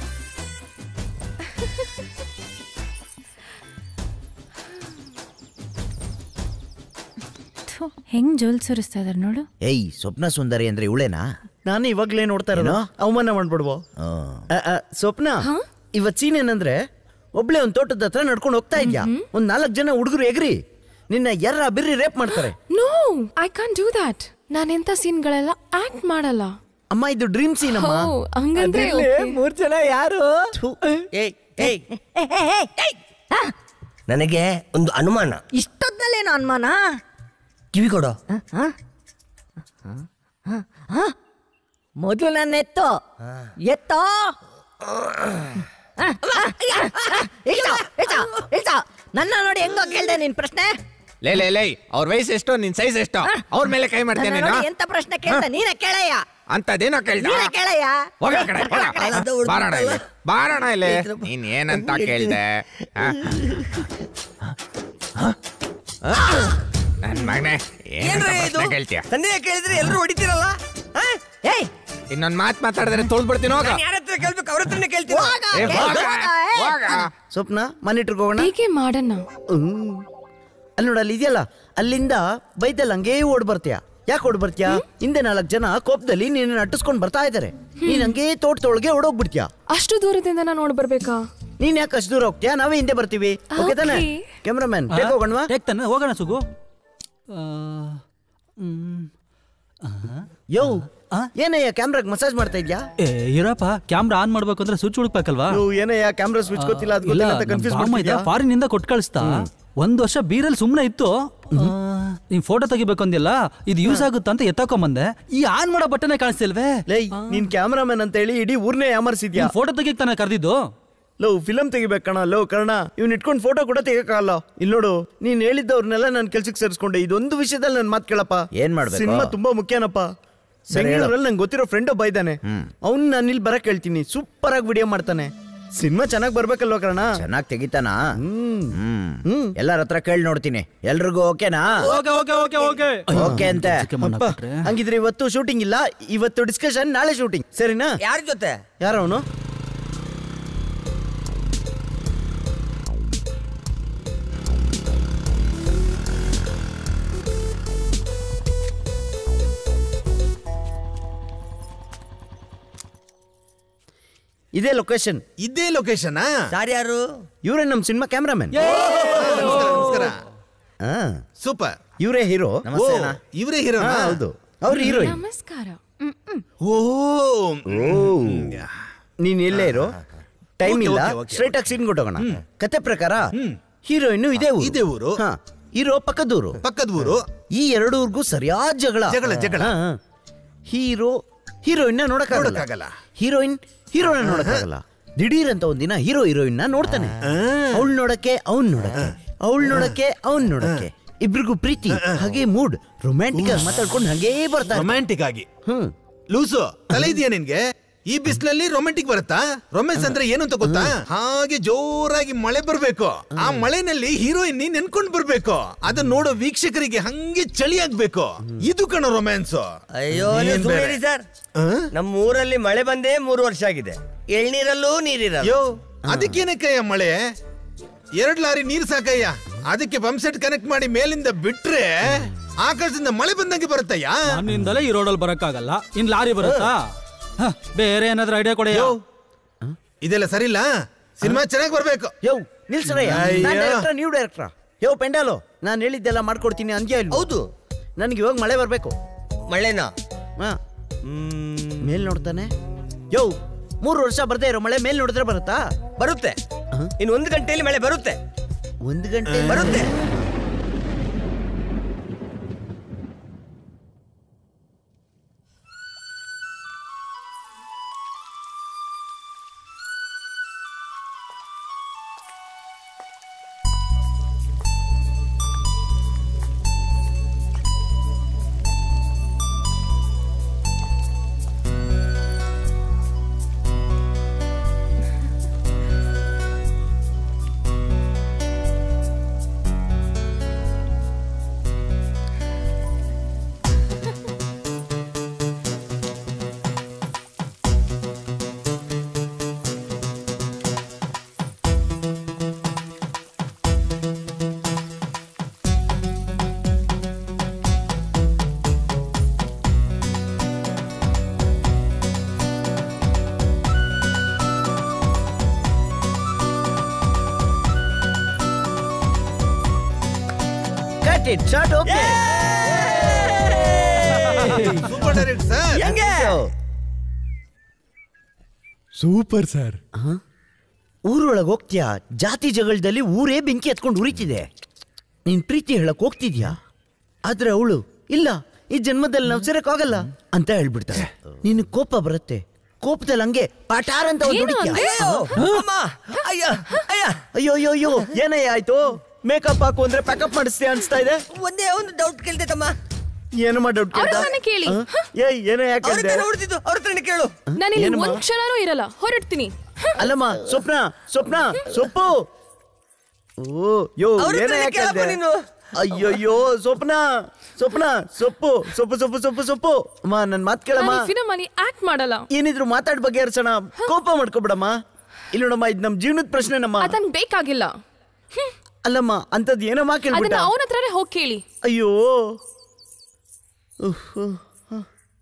ಥು, ಹೆಂಗ್ ಜೋಲ್ ಸುರಿಸ್ತಾ ಇದಾರೆ ನೋಡು ಏಯ್ ಸ್ವಪ್ನ ಸುಂದರಿ ಅಂದ್ರೆ ಇವಳೇನಾ ನಾನು ಇವಾಗ್ಲೇ ನೋಡ್ತಾ ಇರೋದು ಅವಮಾನ ಮಾಡ್ಬಿಡ್ವೋ ಆ, ಆ, ಸ್ವಪ್ನ ಇವತ್ ಸೀನ್ ಏನಂದ್ರೆ ಒಬ್ಳೆ ಒಂದ್ ತೋಟದ ಹತ್ರ ನಡ್ಕೊಂಡು ಹೋಗ್ತಾ ಇದ್ಯಾ ಒಂದ್ ನಾಲ್ಕು ಜನ ಹುಡುಗರು ಎಗ್ರಿ ನಿನ್ನ ಎರ್ರ ಬಿರ್ರಿ ರೇಪ್ ಮಾಡ್ತಾರೆ no I can't do that ನಾನು ಎಂತ ಸೀನ್ಗಳೆಲ್ಲ ಆಕ್ಟ್ ಮಾಡಲ್ಲ ಅಮ್ಮ ಇದು ಡ್ರೀಮ್ ಸೀನ್ ಅಮ್ಮ ಹೋ, ಹಂಗಂದ್ರೆ ಅದ್ರಲ್ಲಿ okay. ಮೂರ್ ಜನ ಯಾರು ಏಯ್ ಏಯ್ ನನಗೆ ಒಂದು ಅನುಮಾನ ಇಷ್ಟೊತ್ನಲ್ಲೇನು ಅನುಮಾನ ಕಿವಿ ಕೊಡೋ ಮೊದಲು ನನ್ನ ಎತ್ತೋ ಎತ್ತೋ ನನ್ನ ನೋಡಿ ಹೆಂಗೋ ಕೇಳ್ದೆ ನಿನ್ ಪ್ರಶ್ನೆ ಲೇ ಲೇ ಲೇ ಅವ್ರ ವಯಸ್ಸು ಎಷ್ಟೋ ನಿನ್ ಸೈಜ್ ಎಷ್ಟೋ ಅವ್ರ ಮೇಲೆ ಕೈ ಮಾಡ್ತೇನೆ ನನ್ನ ನೋಡಿ ಎಂತ ಪ್ರಶ್ನೆ ಕೇಳ್ದೆ ನೀನೇ ಕೇಳಯ್ಯ ಅಂತದೇನೋ ಕೇಳ್ದ ನೀನೇ ಕೇಳಯ್ಯ ಹೋಗ ಆ ಕಡೆ ಹೋಗ. ಬಾರಣ ಇಲ್ಲಿ ಬಾರಣ ಇಲ್ಲಿ ನೀನ್ ಏನಂತ ಕೇಳ್ದೆ ಆ? ನನ್ ಮಗನೇ ಏನಂತ ಏನ್ರಿ ಇದು ಪ್ರಶ್ನೆ ಕೇಳ್ತೀಯ ತಂದೆ ಕೇಳಿದ್ರೆ ಎಲ್ಲರೂ ಹೊಡಿತೀರಲ್ಲ ಆ? ಏಯ್ ಇನ್ನೊಂದ್ ಮಾತ್ ಮಾತಾಡಿದ್ರೆ ತೊಳ್ದ್ಬಿಡ್ತೀನಿ ಹೋಗ ನಾನ್ ಯಾರ ಹತ್ರ ಕೇಳ್ಬೇಕು ಅವ್ರ ಹತ್ರನೇ ಕೇಳ್ತೀನಿ ಏ, ಹೋಗ, ಹೋಗ. ಸ್ವಪ್ನ ಮನಿಟ್ರಿಗೆ ಹೋಗೋಣ ಹೀಗೆ ಮಾಡೋಣ ಹ್ಮ್. ಅಲ್ಲಿ ನೋಡ ಅಲ್ಲಿ ಇದೆಯಲ್ಲ ಅಲ್ಲಿಂದ ಬೈದಲ್ಲಿ ಹಂಗೇ ಓಡ್ ಬರ್ತೀಯ ಯಾಕೆ ಓಡ್ ಬರ್ತೀಯಾ ಹಿಂದೆ ನಾಲ್ಕು ಜನ ಕೋಪದಲ್ಲಿ ನೀನು ಅಟ್ಟಿಸ್ಕೊಂಡ್ ಬರ್ತಾ ಇದಾರೆ ನೀನ್ ಹಂಗೇ ತೋಟದೊಳಗೆ ಓಡೋಗ್ಬಿಡ್ತೀಯ ಅಷ್ಟು ದೂರದಿಂದ ನಾನು ನೋಡ್ ಬರ್ಬೇಕಾ ನೀನ್ ಯಾಕೆ ಅಷ್ಟು ದೂರ ಹೋಗ್ತೀಯಾ ನಾವೇ ಹಿಂದೆ ಬರ್ತೀವಿ ಓಕೆ ತಾನೆ Okay. ಕ್ಯಾಮ್ರಾಮನ್ ಬೇಗ ಹೋಗೋಣವಾ ಟೇಕ್ ತಾನೆ ಹೋಗೋಣ ಸುಗು ಆ, ಹ್ಮ್. ಯೋ ಏನಯ್ಯ ಕ್ಯಾಮ್ರಾಗ್ ಮಸಾಜ್ ಮಾಡ್ತಾ ಇದ್ಯಾ ಏ ಇರಪ್ಪ ಕ್ಯಾಮ್ರಾ ಆನ್ ಮಾಡ್ಬೇಕು ಅಂದ್ರೆ ಸ್ವಿಚ್ ಹುಡುಕ್ಬೇಕಲ್ವಾ ಯೋ ಏನಯ್ಯ ಕ್ಯಾಮ್ರಾ ಸ್ವಿಚ್ ಗೊತ್ತಿಲ್ಲ ಅದು ಗೊತ್ತಿಲ್ಲ ಅಂತ ಕನ್ಫ್ಯೂಸ್ ಮಾಡ್ತಿದ್ಯಾ ಫಾರಿನ್ ಇಂದ ಕೊಟ್ಟು ಕಳಿಸ್ತಾ ಒಂದ್ ವರ್ಷ ಬೀರಲ್ಲಿ ಸುಮ್ನೆ ಇತ್ತು ಆ, ನೀನ್ ಫೋಟೋ ತೆಗಿಬೇಕು ಅಂದಿಲ್ಲ ಇದು ಯೂಸ್ ಆಗುತ್ತಾ ಅಂತ ಎತ್ತಾಕೊಂಬಂದೆ ಈ ಆನ್ ಮಾಡೋ ಬಟ್ಟನೆ ಕಾಣಿಸ್ತಿಲ್ವೇ ಲೈ ನೀನ್ ಕ್ಯಾಮ್ರಾಮನ್ ಅಂತ ಹೇಳಿ ಇಡೀ ಊರ್ನೇ ಯಾಮರ್ಸಿದ್ಯಾ ಫೋಟೋ ತೆಗಿಯಕ್ ತಾನೇ ಕರೆದಿದ್ದು ಲವ್ ಫಿಲಮ್ ತೆಗಿಬೇಕು ಕಣ ಲವ್ ಕರ್ಣ ಇವ್ನ ಇಟ್ಕೊಂಡು ಫೋಟೋ ಕೂಡ ತೆಗಿಯಕ್ಕಾಗಲ್ಲ ಇಲ್ಲಿ ನೋಡು ನೀನ್ ಹೇಳಿದ್ದವ್ರನ್ನೆಲ್ಲ ನಾನು ಕೆಲ್ಸಕ್ಕೆ ಸೇರಿಸ್ಕೊಂಡೆ ಇದೊಂದು ವಿಷಯದಲ್ಲಿ ನನ್ನ ಮಾತು ಕೇಳಪ್ಪ ಏನ್ ಮಾಡ್ಬೇಕು? ಸಿನಿಮಾ ತುಂಬಾ ಮುಖ್ಯನಪ್ಪ ಸರಿ ಹೇಳು. ಬೆಂಗಳೂರಲ್ಲಿ ನಂಗೆ ಗೊತ್ತಿರೋ ಫ್ರೆಂಡ್ ಒಬ್ಬ ಇದ್ದಾನೆ ಅವ್ನ್ ನಾನು ಇಲ್ಲಿ ಬರಕ್ ಹೇಳ್ತೀನಿ ಸೂಪರ್ ಆಗಿ ವಿಡಿಯೋ ಮಾಡ್ತಾನೆ ಸಿನಿಮಾ ಚೆನ್ನಾಗಿ ಬರ್ಬೇಕಲ್ವ ಕರ್ಣ ಚೆನ್ನಾಗಿ ತೆಗಿತಾನಾ ಹ್ಮ್ ಎಲ್ಲರ ಹತ್ರ ಕೇಳಿ ನೋಡ್ತೀನಿ ಎಲ್ರಿಗೂ ಓಕೆನಾ okay okay okay okay okay ಅಂತೆ ಅಪ್ಪ, ಹಂಗಿದ್ರೆ ಇವತ್ತು ಶೂಟಿಂಗ್ ಇಲ್ಲ ಇವತ್ತು ಡಿಸ್ಕಷನ್ ನಾಳೆ ಶೂಟಿಂಗ್ ಸರಿನಾ ಯಾರ ಜೊತೆ ಯಾರವನು ಇದೇ ಲೊಕೇಶನ್ ಇದೇ ಲೊಕೇಶನ್ ಸಾರ್ ಯಾರು ಇವರೇ ನಮ್ಮ ಸಿನಿಮಾ ಕ್ಯಾಮ್ರಾಮನ್ ನಮಸ್ಕಾರ ಸೂಪರ್ ಇವರೇ ಹೀರೋ ನಮಸ್ತೆ ಅಣ್ಣ. ಇವ್ರೇ hero ನಾ? ಹೌದು ಅವ್ರು ಹೀರೋಯಿನ್ ನಮಸ್ಕಾರ ಓ ನೀನ್ ಎಲ್ಲೇ ಇರೋ ಟೈಮ್ Okay, ಇಲ್ಲ okay, okay, ಸ್ಟ್ರೈಟ್ ಆಗಿ ಸೀನ್ ಕೊಟ್ಟೋಗೋಣ ಕತೆ ಪ್ರಕಾರ ಹೀರೋಯಿನ್ ಇದೇ ಊರು ಇದೇ ಊರು ಹಾ ಹೀರೋ ಪಕ್ಕದೂರು ಪಕ್ಕದ ಊರು ಈ ಎರಡು ಊರ್ಗೂ ಸರಿಯಾದ ಜಗಳ ಜಗಳ, ಜಗಳ. ಹಾ, ಹಾ. ಹೀರೋ ಹೀರೋಯಿನ್ ನೋಡಕ್ಕಾಗಲ್ಲ ನೋಡಕ್ಕಾಗಲ್ಲ. ಹೀರೋಯಿನ್ ಹೀರೋನ ನೋಡಕ್ಕಾಗಲ್ಲ ದಿಢೀರ್ ಅಂತ ಒಂದಿನ ಹೀರೋ ಹೀರೋಯಿನ್ ನೋಡ್ತಾನೆ ಅವಳು ನೋಡಕ್ಕೆ ಅವ್ನ್ ನೋಡಕ್ಕೆ ಅವಳು ನೋಡಕ್ಕೆ ಅವ್ನ್ ನೋಡಕ್ಕೆ ಇಬ್ರಿಗೂ ಪ್ರೀತಿ ಹಾಗೆ ಮೂಡ್ ರೊಮ್ಯಾಂಟಿಕ್ ಆಗಿ ಮಾತಾಡ್ಕೊಂಡು ಹಾಗೇ ಬರ್ತಾರೆ ರೊಮ್ಯಾಂಟಿಕ್ ಆಗಿ ಹ್ಮ್ ಲೂಸು ತಲೆ ಇದೆಯಾ ನಿನ್ಗೆ ಈ ಬಿಸಿಲಲ್ಲಿ ರೊಮ್ಯಾಂಟಿಕ್ ಬರುತ್ತಾ ರೊಮ್ಯಾನ್ಸ್ ಅಂದ್ರೆ ಏನು ಅಂತ ಗೊತ್ತಾ ಹಾಗೆ ಜೋರಾಗಿ ಮಳೆ ಬರ್ಬೇಕು ಆ ಮಳೆನಲ್ಲಿ ಹೀರೋಯಿನ್ ನೆನ್ಕೊಂಡ್ ಬರ್ಬೇಕು ಅದನ್ನ ನೋಡೋ ವೀಕ್ಷಕರಿಗೆ ಹಂಗೆ ಚಳಿ ಆಗ್ಬೇಕು ಇದು ಕಣ ರೊಮ್ಯಾನ್ಸ್ ಅಯ್ಯೋ ನೀವು ಸುಮ್ಮನಿರಿ ಸರ್ ನಮ್ಮ ಊರಲ್ಲಿ ಮಳೆ ಬಂದೇ ಮೂರು ವರ್ಷ ಆಗಿದೆ ಎಳ್ನೀರಲ್ಲೂ ನೀರಿರಲ್ಲ ಯೋ ಅದಕ್ಕೇನಕ್ಕಯ್ಯ ಮಳೆ ಎರಡ್ ಲಾರಿ ನೀರ್ ಸಾಕಯ್ಯ ಅದಕ್ಕೆ ಪಂಪ್ ಸೆಟ್ ಕನೆಕ್ಟ್ ಮಾಡಿ ಮೇಲಿಂದ ಬಿಟ್ರೆ ಆಕಾಶದಿಂದ ಮಳೆ ಬಂದಂಗೆ ಬರುತ್ತಯ್ಯ ನನ್ನಿಂದಲೇ ಈ ರೋಡಲ್ಲಿ ಬರಕ್ಕಾಗಲ್ಲ ಇನ್ ಲಾರಿ ಬರುತ್ತಾ ಹ, ಬೇರೆ ಏನಾದ್ರೂ ಐಡಿಯಾ ಕೊಡಿ ಇದೆಲ್ಲ ಸರಿಲ್ಲ ಸಿನಿಮಾ ಚೆನ್ನಾಗಿ ಬರ್ಬೇಕು ಯೋ ನಿಲ್ಸರಯ್ಯ ಅಯ್ಯೋ. ನಾನ್ ಡೈರೆಕ್ಟ್ರಾ ನೀವು ಡೈರೆಕ್ಟ್ರಾ ಯೋ ಪೆಂಡಾಲು ನಾನು ಹೇಳಿದ್ದೆಲ್ಲ ಮಾಡ್ಕೊಡ್ತೀನಿ ಅಂದ್ಯಾ ಇಲ್ಲ ಹೌದು ನನಗೆ ಇವಾಗ ಮಳೆ ಬರಬೇಕು ಮಳೆನಾ ಹಾ ಮೇಲ್ ನೋಡ್ತಾನೆ ಯೋ ಮೂರು ವರ್ಷ ಬರ್ದೇ ಇರೋ ಮಳೆ ಮೇಲ್ ನೋಡಿದ್ರೆ ಬರುತ್ತಾ ಬರುತ್ತೆ ಇನ್ನು ಒಂದು ಗಂಟೆಯಲ್ಲಿ ಮಳೆ ಬರುತ್ತೆ ಒಂದು ಗಂಟೆ ಬರುತ್ತೆ cut it short okay super direct sir ಹೆಂಗೆ ಸೂಪರ್ ಸರ್ ಊರೊಳಗೆ ಹೋಗ್ತೀಯಾ ಜಾತಿ ಜಗಳದಲ್ಲಿ ಊರೇ ಬೆಂಕಿ ಎತ್ಕೊಂಡು ಉರಿತಿದೆ ನೀನ್ ಪ್ರೀತಿ ಹೇಳಕ್ ಹೋಗ್ತಿದ್ಯಾ ಆದ್ರೆ ಅವಳು ಇಲ್ಲ ಈ ಜನ್ಮದಲ್ಲಿ ನಾವು ಸೇರಕ್ಕಾಗಲ್ಲ ಅಂತ ಹೇಳ್ಬಿಡ್ತಾರೆ ನಿನ್ ಕೋಪ ಬರುತ್ತೆ ಕೋಪದಲ್ಲಿ ಹಂಗೆ ಪಟಾರ್ ಅಂತ ಒಂದ್ ಏನು ಹೊಡಿತ್ಯಾ? ಅಂದೆ? ಅಮ್ಮ ಅಯ್ಯ ಅಯ್ಯ ಅಯ್ಯೋ ಅಯ್ಯೋ ಅಯ್ಯೋ ಏನಯ್ಯ ಆಯ್ತು ಮೇಕಪ್ ಹಾಕು ಅಂದ್ರೆ ಪ್ಯಾಕಪ್ ಮಾಡಿಸ್ತೀಯ ಅನ್ಸ್ತಾ ಇದೆ ಒಂದೇ ಒಂದು ಡೌಟ್ ಕೇಳ್ದೆ ತಮ್ಮ ಏನು ಮಾಡಿ ಡೌಟ್ ಅವ್ರ ಹತ್ರನೇ ಕೇಳಿ. ಏಯ್ ಏನೋ ಯಾಕೆ ಅವ್ರ ಹತ್ರ ನೋಡ್ತಿದ್ದು ಅವ್ರ ಹತ್ರನೇ ಕೇಳು ನಾನು ಇಲ್ಲಿ ಏನಮ್ಮ? ಒಂದ್ ಕ್ಷಣನೂ ಇರಲ್ಲ ಹೊರಡ್ತೀನಿ ಅಲ್ಲಮ್ಮ ಸ್ವಪ್ನ ಸ್ವಪ್ನ ಸೊಪ್ಪು ಓ ಯೋ ಅವ್ರ ಏನೋ ಹತ್ರನೇ ಯಾಕೆ ಕೇಳಪ್ಪ ಅಂದೆ? ನೀನು. ಅಯ್ಯಯ್ಯೋ ಸ್ವಪ್ನ ಸ್ವಪ್ನ ಸೊಪ್ಪು ಸೊಪ್ಪು ಸೊಪ್ಪು ಸೊಪ್ಪು ಸೊಪ್ಪು ಅಮ್ಮ ನನ್ ಮಾತ್ ಕೇಳಮ್ಮ ನಾನು ಫಿಲಮ್ ಅಲ್ಲಿ ಆಕ್ಟ್ ಮಾಡಲ್ಲ ಏನಿದ್ರು ಮಾತಾಡ್ ಬಗ್ಗೆ ಹರ್ಸೋಣ ಕೋಪ ಮಾಡ್ಕೊಬಿಡಮ್ಮ ಇಲ್ಲ ನೋಡಮ್ಮ ಇದು ನಮ್ ಜೀವನದ ಪ್ರಶ್ನೆ ನಮ್ಮ ಅದನ್ ಬೇಕಾಗಿಲ್ಲ ಅಲ್ಲಮ್ಮ ಅಂತದ್ ಏನಮ್ಮ ಕೇಳ್ಬಿಟ್ಟ ಅದನ್ನ ಅವನ ಹತ್ರನೇ ಹೋಗಿ ಕೇಳಿ ಅಯ್ಯೋ ಉಹ್, ಉಹ್, ಹ.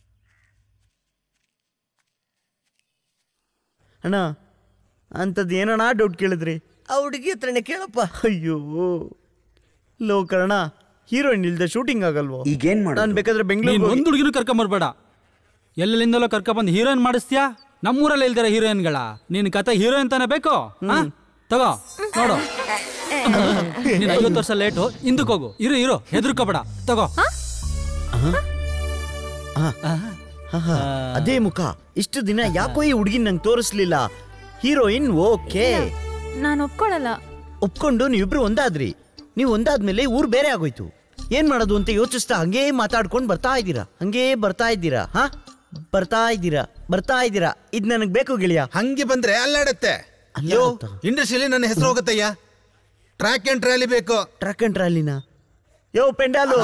ಅಣ್ಣ ಅಂತದ್ ಏನಣ್ಣ ಡೌಟ್ ಕೇಳಿದ್ರಿ ಆ ಹುಡುಗಿ ಹತ್ರನೇ ಕೇಳಪ್ಪ ಅಯ್ಯೋ ಲೋ ಕರ್ಣ ಹೀರೋಯಿನ್ ಇಲ್ದೆ ಶೂಟಿಂಗ್ ಆಗಲ್ವೋ ಈಗೇನ್ ನಾನು ಬೇಕಾದ್ರೆ ನೀನ್ ಬೆಂಗಳೂರು ಒಂದು ಹುಡುಗಿನೂ ಕರ್ಕೊಂಬರ್ಬೇಡ ಎಲ್ಲೆಲ್ಲಿಂದಲೋ ಕರ್ಕೊಂಬಂದು ಹೀರೋಯಿನ್ ಮಾಡಿಸ್ತೀಯಾ ನಮ್ಮೂರಲ್ಲಿ ಇಲ್ದಿರ ಹೀರೋಯಿನ್ಗಳ ನಿನ್ ಕತೆ ಹೀರೋಯಿನ್ ತಾನೇ ಬೇಕು ಆ? ತಗೋ ನೋಡು ನೀನ್ ಐವತ್ತು ವರ್ಷ ಲೇಟು ಹಿಂದಕ್ಕೆ ಹೋಗು ಇರು ಇರು ಹೆದರ್ಕೋಬೇಡ ತಗೋ ಅದೇ ಮುಖ ಇಷ್ಟು ದಿನ ಯಾಕೋ ಈ ಹುಡುಗಿನ ನಂಗೆ ತೋರಿಸ್ಲಿಲ್ಲ ಹೀರೋಯಿನ್ ಓಕೆ ನಾನು ಒಪ್ಕೊಳಲ್ಲ ಒಪ್ಕೊಂಡು ನೀವಿಬ್ರು ಒಂದಾದ್ರಿ ನೀವು ಒಂದಾದ್ಮೇಲೆ ಊರ್ ಬೇರೆ ಆಗೋಯ್ತು ಏನ್ ಮಾಡೋದು ಅಂತ ಯೋಚಿಸ್ತಾ ಹಂಗೇ ಮಾತಾಡ್ಕೊಂಡು ಬರ್ತಾ ಇದ್ದೀರಾ ಹಂಗೇ ಬರ್ತಾ ಇದ್ದೀರಾ ಹಾ ಬರ್ತಾ ಇದ್ದೀರಾ ಬರ್ತಾ ಇದ್ದೀರಾ ಇದ್ ನನಗ್ ಬೇಕು ಗೆಳೆಯ ಹಂಗೆ ಬಂದ್ರೆ ಅಲ್ಲಾಡತ್ತೆ ಅಯ್ಯೋ ಇಂಡಸ್ಟ್ರಿಯಲ್ಲಿ ನನ್ನ ಹೆಸರು ಹೋಗತ್ತಯ್ಯ ಟ್ರ್ಯಾಕ್ ಅಂಡ್ ಟ್ರಾಲಿ ಬೇಕು ಟ್ರಕ್ ಅಂಡ್ ಟ್ರಾಲಿನ ಯೋ ಪೆಂಡಾಲು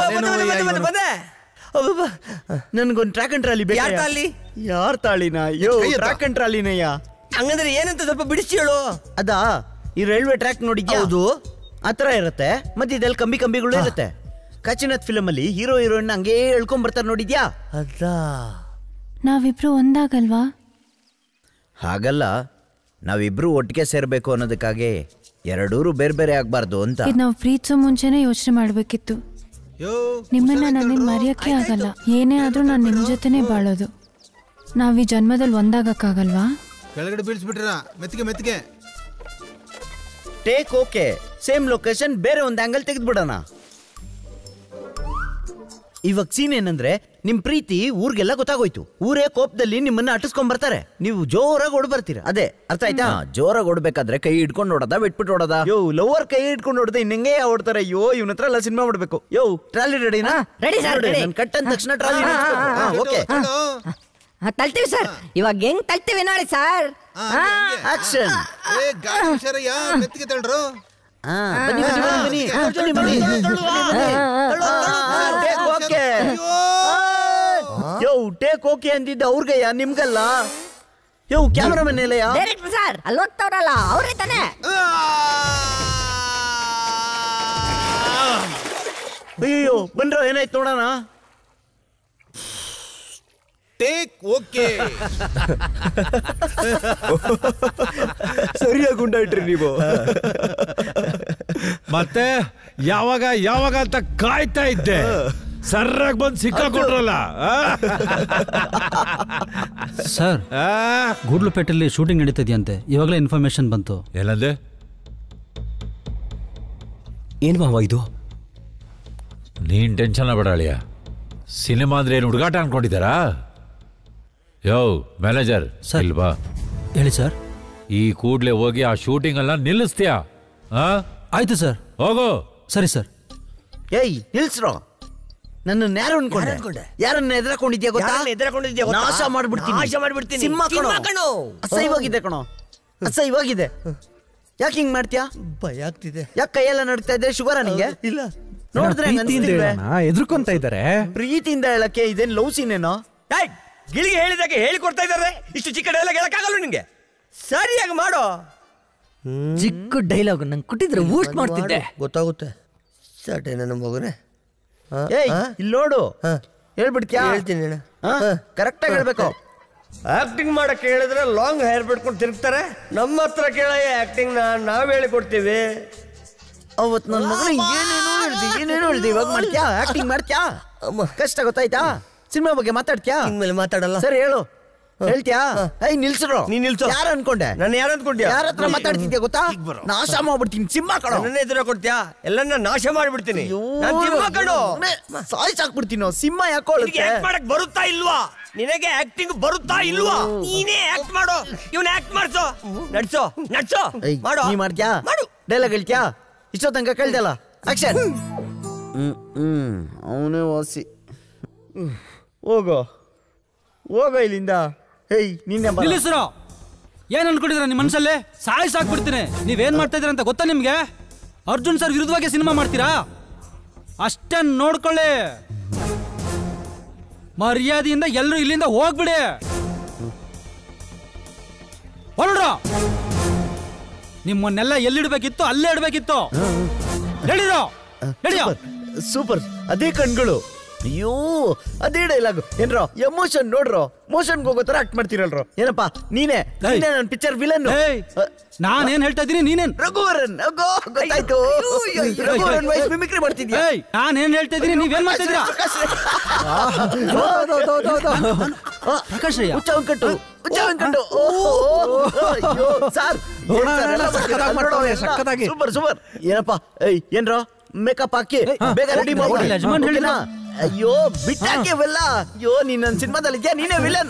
ನನ್ಗೊಂದು ಟ್ರ್ಯಾಕ್ ಅಂಡ್ ಟ್ರಾಲಿ ಬೇಕು ಯಾರ್ ತಾಳಿ? ಯಾರ್ ತಾಳಿನ ಯೋ ಕೈ ಎತ್ತ. ಟ್ರ್ಯಾಕ್ ಅಂಡ್ ಟ್ರಾಲಿನಯ್ಯ ಹಂಗಂದ್ರೆ ಏನಂತ ಸ್ವಲ್ಪ ಬಿಡಿಸಿ ಹೇಳು ಅದಾ ಈ ರೈಲ್ವೆ ಟ್ರ್ಯಾಕ್ ನೋಡಿದ್ಯಾ ಹೌದು ಆತರ ಇರುತ್ತೆ ಮತ್ತೆ ಇದೆಲ್ಲ ಕಂಬಿ ಕಂಬಿಗಳು ಇರುತ್ತೆ ಕಚಿನತ್ ಫಿಲಮ್ ಅಲ್ಲಿ ಹೀರೋ ಹೀರೋಯಿನ್ ಹಂಗೇ ಹೇಳ್ಕೊಂಡ್ ಬರ್ತಾರೆ ನೋಡಿದ್ಯಾ ಅದಾ ನಾವಿಬ್ರು ಒಂದಾಗಲ್ವಾ ಹಾಗಲ್ಲ ನಾವಿಬ್ರು ಒಟ್ಟಿಗೆ ಸೇರ್ಬೇಕು ಅನ್ನೋದಕ್ಕಾಗಿ ಎರಡೂರು ಬೇರೆ ಬೇರೆ ಆಗ್ಬಾರ್ದು ಅಂತ ಇದು ನಾವು ಪ್ರೀತಿಸೋ ಮುಂಚೆನೆ ಯೋಚನೆ ಮಾಡ್ಬೇಕಿತ್ತು ನಿಮ್ಮನ್ನ ನನ್ನಿಂದ ಮರೆಯಕ್ಕೆ ಆಗಲ್ಲ ಏನೇ ಆದ್ರೂ ನಾನು ನಿಮ್ ಜೊತೆನೆ ಬಾಳೋದು ನಾವ್ ಈ ಜನ್ಮದಲ್ಲಿ ಒಂದಾಗಕ್ಕಾಗಲ್ವಾ ಕೆಳಗಡೆ ಬೀಳ್ಸ್ಬಿಟ್ರ ಮೆತ್ತಿಗೆ ಮೆತ್ತಿಗೆ ಟೇಕ್ ಓಕೆ ಸೇಮ್ ಲೊಕೇಶನ್ ಬೇರೆ ಒಂದು ಆಂಗಲ್ ತೆಗೆದ್ಬಿಡೋಣ ಇವಾಗ ಸೀನ್ ಏನಂದ್ರೆ ನಿಮ್ ಪ್ರೀತಿ ಊರ್ಗೆಲ್ಲ ಗೊತ್ತಾಗೋಯ್ತು ಊರೇ ಕೋಪದಲ್ಲಿ ನಿಮ್ಮನ್ನ ಅಟಿಸ್ಕೊಂಡ್ ಬರ್ತಾರೆ ನೀವು ಜೋರಾಗಿ ಓಡ್ ಬರ್ತೀರಾ ಅದೇ ಅರ್ಥ ಆಯ್ತಾ ಜೋರಾಗಿ ಓಡ್ಬೇಕಾದ್ರೆ ಕೈ ಹಿಡ್ಕೊಂಡು ಓಡೋದ ಬಿಟ್ಬಿಟ್ಟು ಓಡೋದ ಯೋ ಲವರ್ ಕೈ ಹಿಡ್ಕೊಂಡು ಓಡೋದ ಇನ್ನಂಗೆ ಓಡ್ತಾರೆ ಯೋ ಇವನ ಹತ್ರ ಎಲ್ಲ ಸಿನಿಮಾ ಮಾಡ್ಬೇಕು ಯೋ ಟ್ರಾಲಿ ರೆಡಿನಾ ready sir, ready. ನನ್ ಕಟ್ಟಂದ ತಕ್ಷಣ ಟ್ರಾಲಿ ಓಕೆ ತಳ್ತೀವಿ ಸರ್ ಇವಾಗ ಹೆಂಗ್ ತಳ್ತೀವಿ ನೋಡಿ ಸರ್ ಆಕ್ಷನ್ ಏ ಗಾಡಿ ಹುಷಾರಯ್ಯ ಮೆತ್ತಿಗೆ ತಳ್ರು ಬನ್ನಿ ಬನ್ನಿ ಬನ್ನಿ ಬನ್ನಿ ಬನ್ನಿ ಟೇಕ್ ಓಕೆ ಯೋ ಟೇಕ್ ಓಕೆ ಅಂದಿದ್ದ ಅವ್ರಿಗಯ್ಯ ನಿಮ್ಗಲ್ಲ ಯೋ ಕ್ಯಾಮ್ರಾಮನ್ ಎಲ್ಲಯ್ಯ ಡೈರೆಕ್ಟರ್ ಸರ್ ಅಲ್ಲಿ ಹೋಗ್ತಾವ್ರಲ್ಲ ಅವ್ರೇ ತಾನೇ ಅಯ್ಯೋ ಬನ್ರೋ ಏನಾಯ್ತು ನೋಡೋಣ ಟೇಕ್ ಓಕೆ ಸರಿಯಾಗಿ ಗುಂಡಾಯ್ಟ್ರಿ ನೀವು ಮತ್ತೆ ಯಾವಾಗ ಯಾವಾಗ ಅಂತ ಕಾಯ್ತಾ ಇದ್ದೆ ಸರ್ರಾಗ್ ಬಂದು ಸಿಕ್ಕಾಕೊಂಡ್ರಲ್ಲ ಆ? ಸರ್ ಗೂಡ್ಲುಪೇಟೆಯಲ್ಲಿ ಶೂಟಿಂಗ್ ನಡೀತಿದ್ಯಂತೆ ಇವಾಗಲೇ ಇನ್ಫಾರ್ಮೇಶನ್ ಬಂತು ಏನಂದೆ ಏನ್ ಮಾವ ಇದು ನೀನ್ ಟೆನ್ಷನ್ ಬೇಡ ಅಳಿಯ ಸಿನಿಮಾ ಅಂದ್ರೆ ಏನು ಹುಡುಗಾಟ ಅನ್ಕೊಂಡಿದ್ದಾರಾ ಯೋ ಮ್ಯಾನೇಜರ್ ಇಲ್ವಾ ಹೇಳಿ ಸರ್ ಈ ಕೂಡ್ಲೆ ಹೋಗಿ ಆ ಶೂಟಿಂಗ್ ಎಲ್ಲ ನಿಲ್ಲಿಸ್ತೀಯಾ ಆ? ಆಯ್ತು ಸರ್ ಹೋಗು ಸರಿ ಸರ್ ಏಯ್ ನಿಲ್ಸ್ರೋ ನನ್ನ ಯಾರು ಅನ್ಕೊಂಡೆ ಯಾರನ್ನ ಎದುರಾಕೊಂಡಿದ್ಯಾ ಗೊತ್ತಾ ಯಾರನ್ನ ಎದುರಾಕೊಂಡಿದ್ಯಾ ಗೊತ್ತಾ? ನಾಶ ಮಾಡ್ಬಿಡ್ತೀನಿ ನಾಶ ಮಾಡ್ಬಿಡ್ತೀನಿ. ಸಿನಿಮಾ ಸಿನಿಮಾ ಕಣೋ. ಅಸಹ್ಯವಾಗಿದೆ ಕಣೋ ಅಸಹ್ಯವಾಗಿದೆ ಯಾಕೆ ಹಿಂಗ್ ಮಾಡ್ತೀಯಾ ಭಯ ಆಗ್ತಿದೆ ಯಾಕೆ ಕೈಯೆಲ್ಲ ನಡ್ತಾ ಇದೆ ಶುಗರ ನಿಂಗೆ ಇಲ್ಲ ನೋಡಿದ್ರೆ ಹಂಗ್ ಅನ್ಸ್ತಿಲ್ವೇ? ಎದ್ರುಕೊಂತ ಇದ್ದಾರೆ ಪ್ರೀತಿಯಿಂದ ಹೇಳಕ್ಕೆ ಇದೇನ್ ಲವ್ ಸೀನೇನೋ ಏಯ್, ಗಿಳಿಗೆ ಹೇಳಿದಾಗೆ ಹೇಳಿ ಕೊಡ್ತಾ ಇದ್ದಾರೆ ಇಷ್ಟು ಚಿಕ್ಕ ಡೈಲಾಗ್ ಹೇಳಕ್ಕಾಗಲ್ಲ ನಿಂಗೆ ಸರಿಯಾಗಿ ಮಾಡೋ ಚಿಕ್ಕ ಡೈಲಾಗ್ ನಂಗೆ ಕೊಟ್ಟಿದ್ರೆ ಊಟ್ ಮಾಡ್ತಿದ್ದೆ ಗೊತ್ತಾಗುತ್ತೆ ಸಟೆ ನನ್ನ ಮಗನೇ ಏಯ್ ಇಲ್ಲಿ ನೋಡು ಹೇಳ್ಬಿಡ್ತ್ಯಾ ಹೇಳ್ತೀನಿ ಅಣ್ಣ. ಕರೆಕ್ಟ್ ಆಗಿ ಹೇಳ್ಬೇಕು ಆಕ್ಟಿಂಗ್ ಮಾಡಕ್ಕೆ ಹೇಳಿದ್ರೆ ಲಾಂಗ್ ಹೇರ್ ಬಿಟ್ಕೊಂಡು ತಿರುಗ್ತಾರೆ ನಮ್ಮ ಹತ್ರ ಕೇಳಯ್ಯ ಆಕ್ಟಿಂಗ್ ನಾವ್ ಹೇಳಿಕೊಡ್ತೀವಿ ಅವತ್ ನನ್ನ ಮಗನ ಏನೇನೋ ಹೇಳ್ದಿ ಏನೇನೋ ಹೇಳ್ದಿ ಇವಾಗ ಮಾಡ್ತ್ಯಾ ಆಕ್ಟಿಂಗ್ ಮಾಡ್ತ್ಯಾ ಕಷ್ಟ ಗೊತ್ತಾಯ್ತಾ ಸಿನಿಮಾ ಬಗ್ಗೆ ಮಾತಾಡ್ತ್ಯಾ ಇನ್ಮೇಲೆ ಮಾತಾಡಲ್ಲ ಸರಿ ಹೇಳು ಹೇಳ್ತ್ಯಾ ಐ ನಿಲ್ಸ್ರು ನೀನ್ ನಿಲ್ಸು. ಯಾರು ಅನ್ಕೊಂಡೆ ನನ್ನ ಯಾರು ಅನ್ಕೊಂಡ್ಯಾ ಯಾರ ಹತ್ರ ಮಾತಾಡ್ತಿದ್ಯಾ ಗೊತ್ತಾ ನಾಶ ಮಾಡ್ಬಿಡ್ತೀನಿ ಸಿಂಹ ಕಣೋ ನನ್ನ ಎದುರ ಕೊಡ್ತೀಯಾ ಎಲ್ಲನ್ನ ನಾಶ ಮಾಡ್ಬಿಡ್ತೀನಿ ನಾನ್ ಸಿಂಹ ಕಣೋ ಸಾಯ್ಸಾಕ್ಬಿಡ್ತೀನೋ ಸಿಂಹ ನಿನಗೆ ಯಾಕೋಳುತ್ತೆ ಆಕ್ಟ್ ಮಾಡಕ್ ಬರುತ್ತಾ ಇಲ್ವಾ ನಿನಗೆ ಆಕ್ಟಿಂಗ್ ಬರುತ್ತಾ ಇಲ್ವಾ ನೀನೇ ಆಕ್ಟ್ ಮಾಡು ಇವನ್ ಆಕ್ಟ್ ಮಾಡ್ಸೋ ನಡ್ಸೋ ನಡ್ಸೋ ಏಯ್, ಮಾಡು ನೀ ಮಾಡ್ತ್ಯಾ ಡೈಲಾಗ್ ಹೇಳ್ತ್ಯಾ ಇಷ್ಟೋ ತನಕ ಕೇಳ್ದಲ್ಲ ಆಕ್ಷನ್ ಹ್ಮ್ ಹ್ಮ್ ಅವನೇ ವಾಸಿ ಹ್ಮ್. ಹೋಗೋ ಹೋಗೋ ಇಲ್ಲಿಂದ ಹೇಯ್ ನಿನ್ನೆ ಬರ. ನಿಲ್ಲಿಸ್ರು ಏನ್ ಅನ್ಕೊಂಡಿದ್ರ ನಿಮ್ಮ ಮನಸ್ಸಲ್ಲಿ ಸಾಯಿ ಸಾಕ್ಬಿಡ್ತೀನಿ ನೀವೇನ್ ಮಾಡ್ತಾ ಇದೀರ ಅಂತ ಗೊತ್ತಾ ನಿಮ್ಗೆ ಅರ್ಜುನ್ ಸರ್ ವಿರುದ್ಧವಾಗಿ ಸಿನಿಮಾ ಮಾಡ್ತೀರಾ ಅಷ್ಟೇ ನೋಡ್ಕೊಳ್ಳಿ ಮರ್ಯಾದೆಯಿಂದ ಎಲ್ಲರೂ ಇಲ್ಲಿಂದ ಹೋಗ್ಬಿಡಿ ಹೊರಡ್ರ ನಿಮ್ಮನ್ನೆಲ್ಲ ಎಲ್ಲಿಡ್ಬೇಕಿತ್ತು ಅಲ್ಲೇ ಇಡ್ಬೇಕಿತ್ತು ಹೇಳಿರೋ ಹೇಳಿಯೋ ಸೂಪರ್ ಅದೇ ಕಣ್ಗಳು ಅಯ್ಯೋ ಅದೇ ಡೈಲಾಗ್ ಏನ್ರೋ ಎಮೋಷನ್ ನೋಡ್ರೋ ಮೋಷನ್ಗೆ ಹೋಗೋ ತರ ಆಕ್ಟ್ ಮಾಡ್ತೀರಲ್ರೋ ಏನಪ್ಪ ನೀನೇ ನೀನೇ ನನ್ನ ಪಿಕ್ಚರ್ ವಿಲನ್ ನಾನೇನ್ ಹೇಳ್ತಾ ಇದ್ದೀನಿ ನೀನೇನ್ ರಘುವರನ್ ಅಗೋ ಗೊತ್ತಾಯ್ತು ರಘುವರನ್ ವಯಸ್ಸು ಮಿಮಿಕ್ರಿ ಮಾಡ್ತಿದ್ಯಾ ಏಯ್ ನಾನೇನ್ ಹೇಳ್ತಾ ಇದ್ದೀನಿ ನೀವೇನ್ ಮಾಡ್ತಾ ಇದ್ದೀರಾ ಪ್ರಕಾಶ್ ಅಯ್ಯ ಹುಚ್ಚ ವೆಂಕಟು ಹುಚ್ಚ ವೆಂಕಟು ಅಯ್ಯೋ ಸರ್ ಸಖತ್ತಾಗಿ ಮಾಡ್ತಾವ್ನೆ, ಸಖತ್ತಾಗಿ. ಸೂಪರ್ ಸೂಪರ್ ಏನಪ್ಪ ಏಯ್ ಏನ್ರೋ ಮೇಕಪ್ ಹಾಕಿ ಬೇಗ ರೆಡಿ ಹೋಗಿ, ಮಾಡಿ ಯಜಮಾನ್ ಹೇಳಿದ್ರು. ಅಯ್ಯೋ ಬಿಟ್ಟಾಕಿ ಅವೆಲ್ಲ ಅಯ್ಯೋ ನೀನ್ ನನ್ನ ಸಿನಿಮಾದಲ್ಲಿ ಇದೆಯಾ ನೀನೇ ವಿಲನ್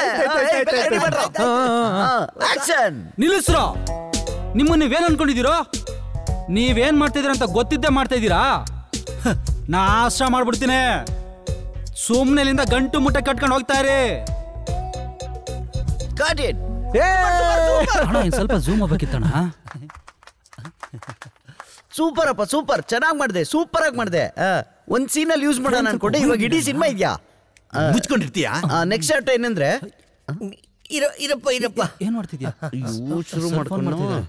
ಆಕ್ಷನ್ ನಿಲ್ಲಿಸ್ರೋ ನಿಮ್ಮನ್ನ ನೀವೇನ್ ಅನ್ಕೊಂಡಿದ್ದೀರೋ ನೀವೇನ್ ಮಾಡ್ತಿದ್ದೀರ ಅಂತ ಗೊತ್ತಿದ್ದೇ ಮಾಡ್ತಾ ಇದ್ದೀರಾ ಹ, ನಾಶ ಮಾಡ್ಬಿಡ್ತೀನಿ ಸುಮ್ನೆ ಇಲ್ಲಿಂದ ಗಂಟು ಮುಟ್ಟೆ ಕಟ್ಕೊಂಡು ಹೋಗ್ತಾ ಇರಿ ಗಾಟ್ ಇಟ್ ಅಣ್ಣ ಇನ್ ಸ್ವಲ್ಪ ಝೂಮ್ ಆಗ್ಬೇಕಿತ್ತಣ್ಣ ಸೂಪರ್ ಅಪ್ಪ ಸೂಪರ್ ಚೆನ್ನಾಗಿ ಮಾಡಿದೆ ಸೂಪರ್ ಆಗಿ ಮಾಡಿದೆ ಒಂದ್ ಸೀನಲ್ಲಿ ಯೂಸ್ ಮಾಡೋಣ ಅನ್ಕೊಂಡೆ ಇವಾಗ ಇಡೀ ಸಿನಿಮಾ ಇದೆಯಾ ಮುಚ್ಕೊಂಡಿರ್ತೀಯಾ ನೆಕ್ಸ್ಟ್ ಶಾರ್ಟ್ ಏನಂದ್ರೆ ಇರ ಇರಪ್ಪ ಇರಪ್ಪ ಏನ್ ಮಾಡ್ತಿದ್ಯಾ ಅಯ್ಯೋ ಶುರು ಸ್ವಲ್ಪ ಮಾಡ್ಕೊಂಡು ಮಾಡ್ತಿದ್ದಾರೆ.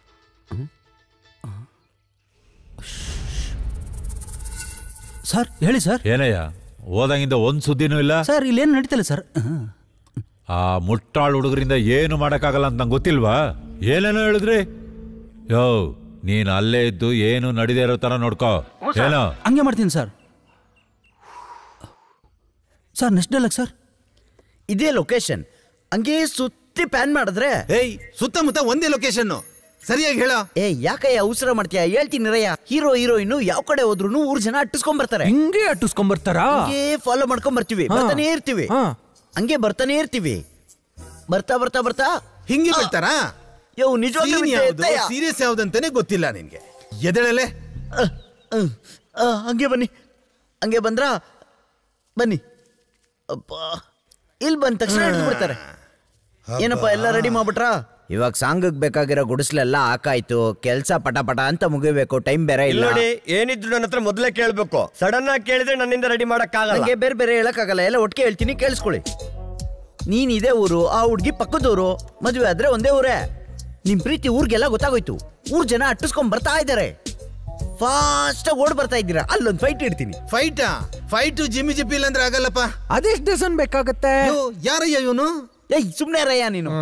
ಸರ್ ಹೇಳಿ ಸರ್ ಏನಯ್ಯ ಓದಂಗಿಂದ ಒಂದ್ ಸುದ್ದಿನೂ ಇಲ್ಲ ಸರ್ ಇಲ್ಲೇನು ನಡೀತಿಲ್ಲ ಸರ್ ಆ ಮುಟ್ಟಾಳ್ ಹುಡುಗರಿಂದ ಏನು ಮಾಡಕ್ಕಾಗಲ್ಲ ಅಂತ ನಂಗೆ ಗೊತ್ತಿಲ್ವಾ ಏನೇನೋ ಹೇಳಿದ್ರಿ ಯೋ ನೀನ್ ಅಲ್ಲೇ ಇದ್ದು ಏನು ನಡಿದೇ ಇರೋ ತರ ನೋಡ್ಕೋ ಏನೋ ಹಂಗೆ ಮಾಡ್ತೀನಿ sir sir next dialogue sir ಇದೇ ಲೊಕೇಶನ್ ಹಂಗೆ ಸುತ್ತಿ ಪ್ಯಾನ್ ಮಾಡಿದ್ರೆ ಏಯ್ ಸುತ್ತಮುತ್ತ ಒಂದೇ ಲೊಕೇಶನ್ ಸರಿಯಾಗಿ ಹೇಳ ಏ ಯಾಕಯ್ಯ ಅವಸರ ಮಾಡ್ತೀಯ ಹೇಳ್ತೀನಿ ರಯ್ಯ ಹೀರೋ ಹೀರೋಯಿನ್ ಯಾವ ಕಡೆ ಹೋದ್ರು ಊರ್ ಜನ ಅಟ್ಟಿಸ್ಕೊಂಡ್ ಬರ್ತಾರೆ ಹಿಂಗೆ ಅಟ್ಟಿಸ್ಕೊಂಡ್ ಬರ್ತಾರಾ ಹಂಗೆ ಫಾಲೋ ಮಾಡ್ಕೊಂಡ್ ಬರ್ತೀವಿ ಹಾ. ಬರ್ತಾನೆ ಇರ್ತೀವಿ ಹಾ. ಹಂಗೆ ಬರ್ತಾನೆ ಇರ್ತೀವಿ ಬರ್ತಾ ಬರ್ತಾ ಬರ್ತಾ ಹಿಂಗೆ ಬರ್ತಾರಾ ಯೋ ನಿಜವಾಗ್ಲೂ Scene ವಿದ್ಯೆ ಯಾವ್ದು ಎತ್ತಯ್ಯ. ಸೀರಿಯಸ್ ಯಾವ್ದಂತಾನೆ ಗೊತ್ತಿಲ್ಲ ನಿನ್ಗೆ ಎದಳಲೆ ಅಹ್, ಅಹ್, ಹಂಗೆ ಬನ್ನಿ ಹಂಗೆ ಬಂದ್ರ ಬನ್ನಿ ಅಪ್ಪ ಇಲ್ಲಿ ಬಂದ ತಕ್ಷಣ ಹಿಡಿದು ಬಿಡ್ತಾರೆ ಏನಪ್ಪ ಎಲ್ಲ ರೆಡಿ ಮಾಡ್ಬಿಟ್ರಾ ಇವಾಗ ಸಾಂಗ್ ಬೇಕಾಗಿರೋ ಗುಡಿಸ್ಲೆಲ್ಲ ಹಾಕಾಯ್ತು ಕೆಲ್ಸ ಪಟ ಪಟ ಅಂತ ಮುಗಿಬೇಕು ಟೈಮ್ ಬೇರೆ ಇಲ್ಲ ಇಲ್ಲ ನೋಡಿ ಏನಿದ್ರು ನನ್ನ ಹತ್ರ ಮೊದಲೇ ಕೇಳ್ಬೇಕು ಸಡನ್ ಆಗಿ ಕೇಳಿದ್ರೆ ನನ್ನಿಂದ ರೆಡಿ ಮಾಡಕ್ ಆಗಲ್ಲ ನಂಗೆ ಬೇರೆ ಬೇರೆ ಹೇಳಕ್ಕಾಗಲ್ಲ ಎಲ್ಲ ಒಟ್ಟಿಗೆ ಹೇಳ್ತೀನಿ ಕೇಳಿಸ್ಕೊಳ್ಳಿ ನೀನ್ ಇದೇ ಊರು ಆ ಹುಡ್ಗಿ ಪಕ್ಕದೂರು ಮದುವೆ ಆದ್ರೆ ಒಂದೇ ಊರೇ ನಿಮ್ ಪ್ರೀತಿ ಊರ್ಗೆಲ್ಲ ಗೊತ್ತಾಗೋಯ್ತು ಊರ್ ಜನ ಅಟ್ಟಿಸ್ಕೊಂಡ್ ಬರ್ತಾ ಇದ್ದಾರೆ ಫಾಸ್ಟ್ ಓಡ್ ಬರ್ತಾ ಇದ್ದೀರಾ ಅಲ್ಲೊಂದ್ ಫೈಟ್ ಇಡ್ತೀನಿ ಫೈಟಾ ಫೈಟು ಜಿಮ್ಮಿ ಜಿಪ್ಪಿ ಇಲ್ಲ ಅಂದ್ರೆ ಆಗಲ್ಲಪ್ಪ ಅದೆಷ್ಟು ಡಜನ್ ಬೇಕಾಗತ್ತೆ ಯಾರಯ್ಯ ಇವನು ಏಯ್ ಸುಮ್ನೆ ರಯ್ಯ ನೀನು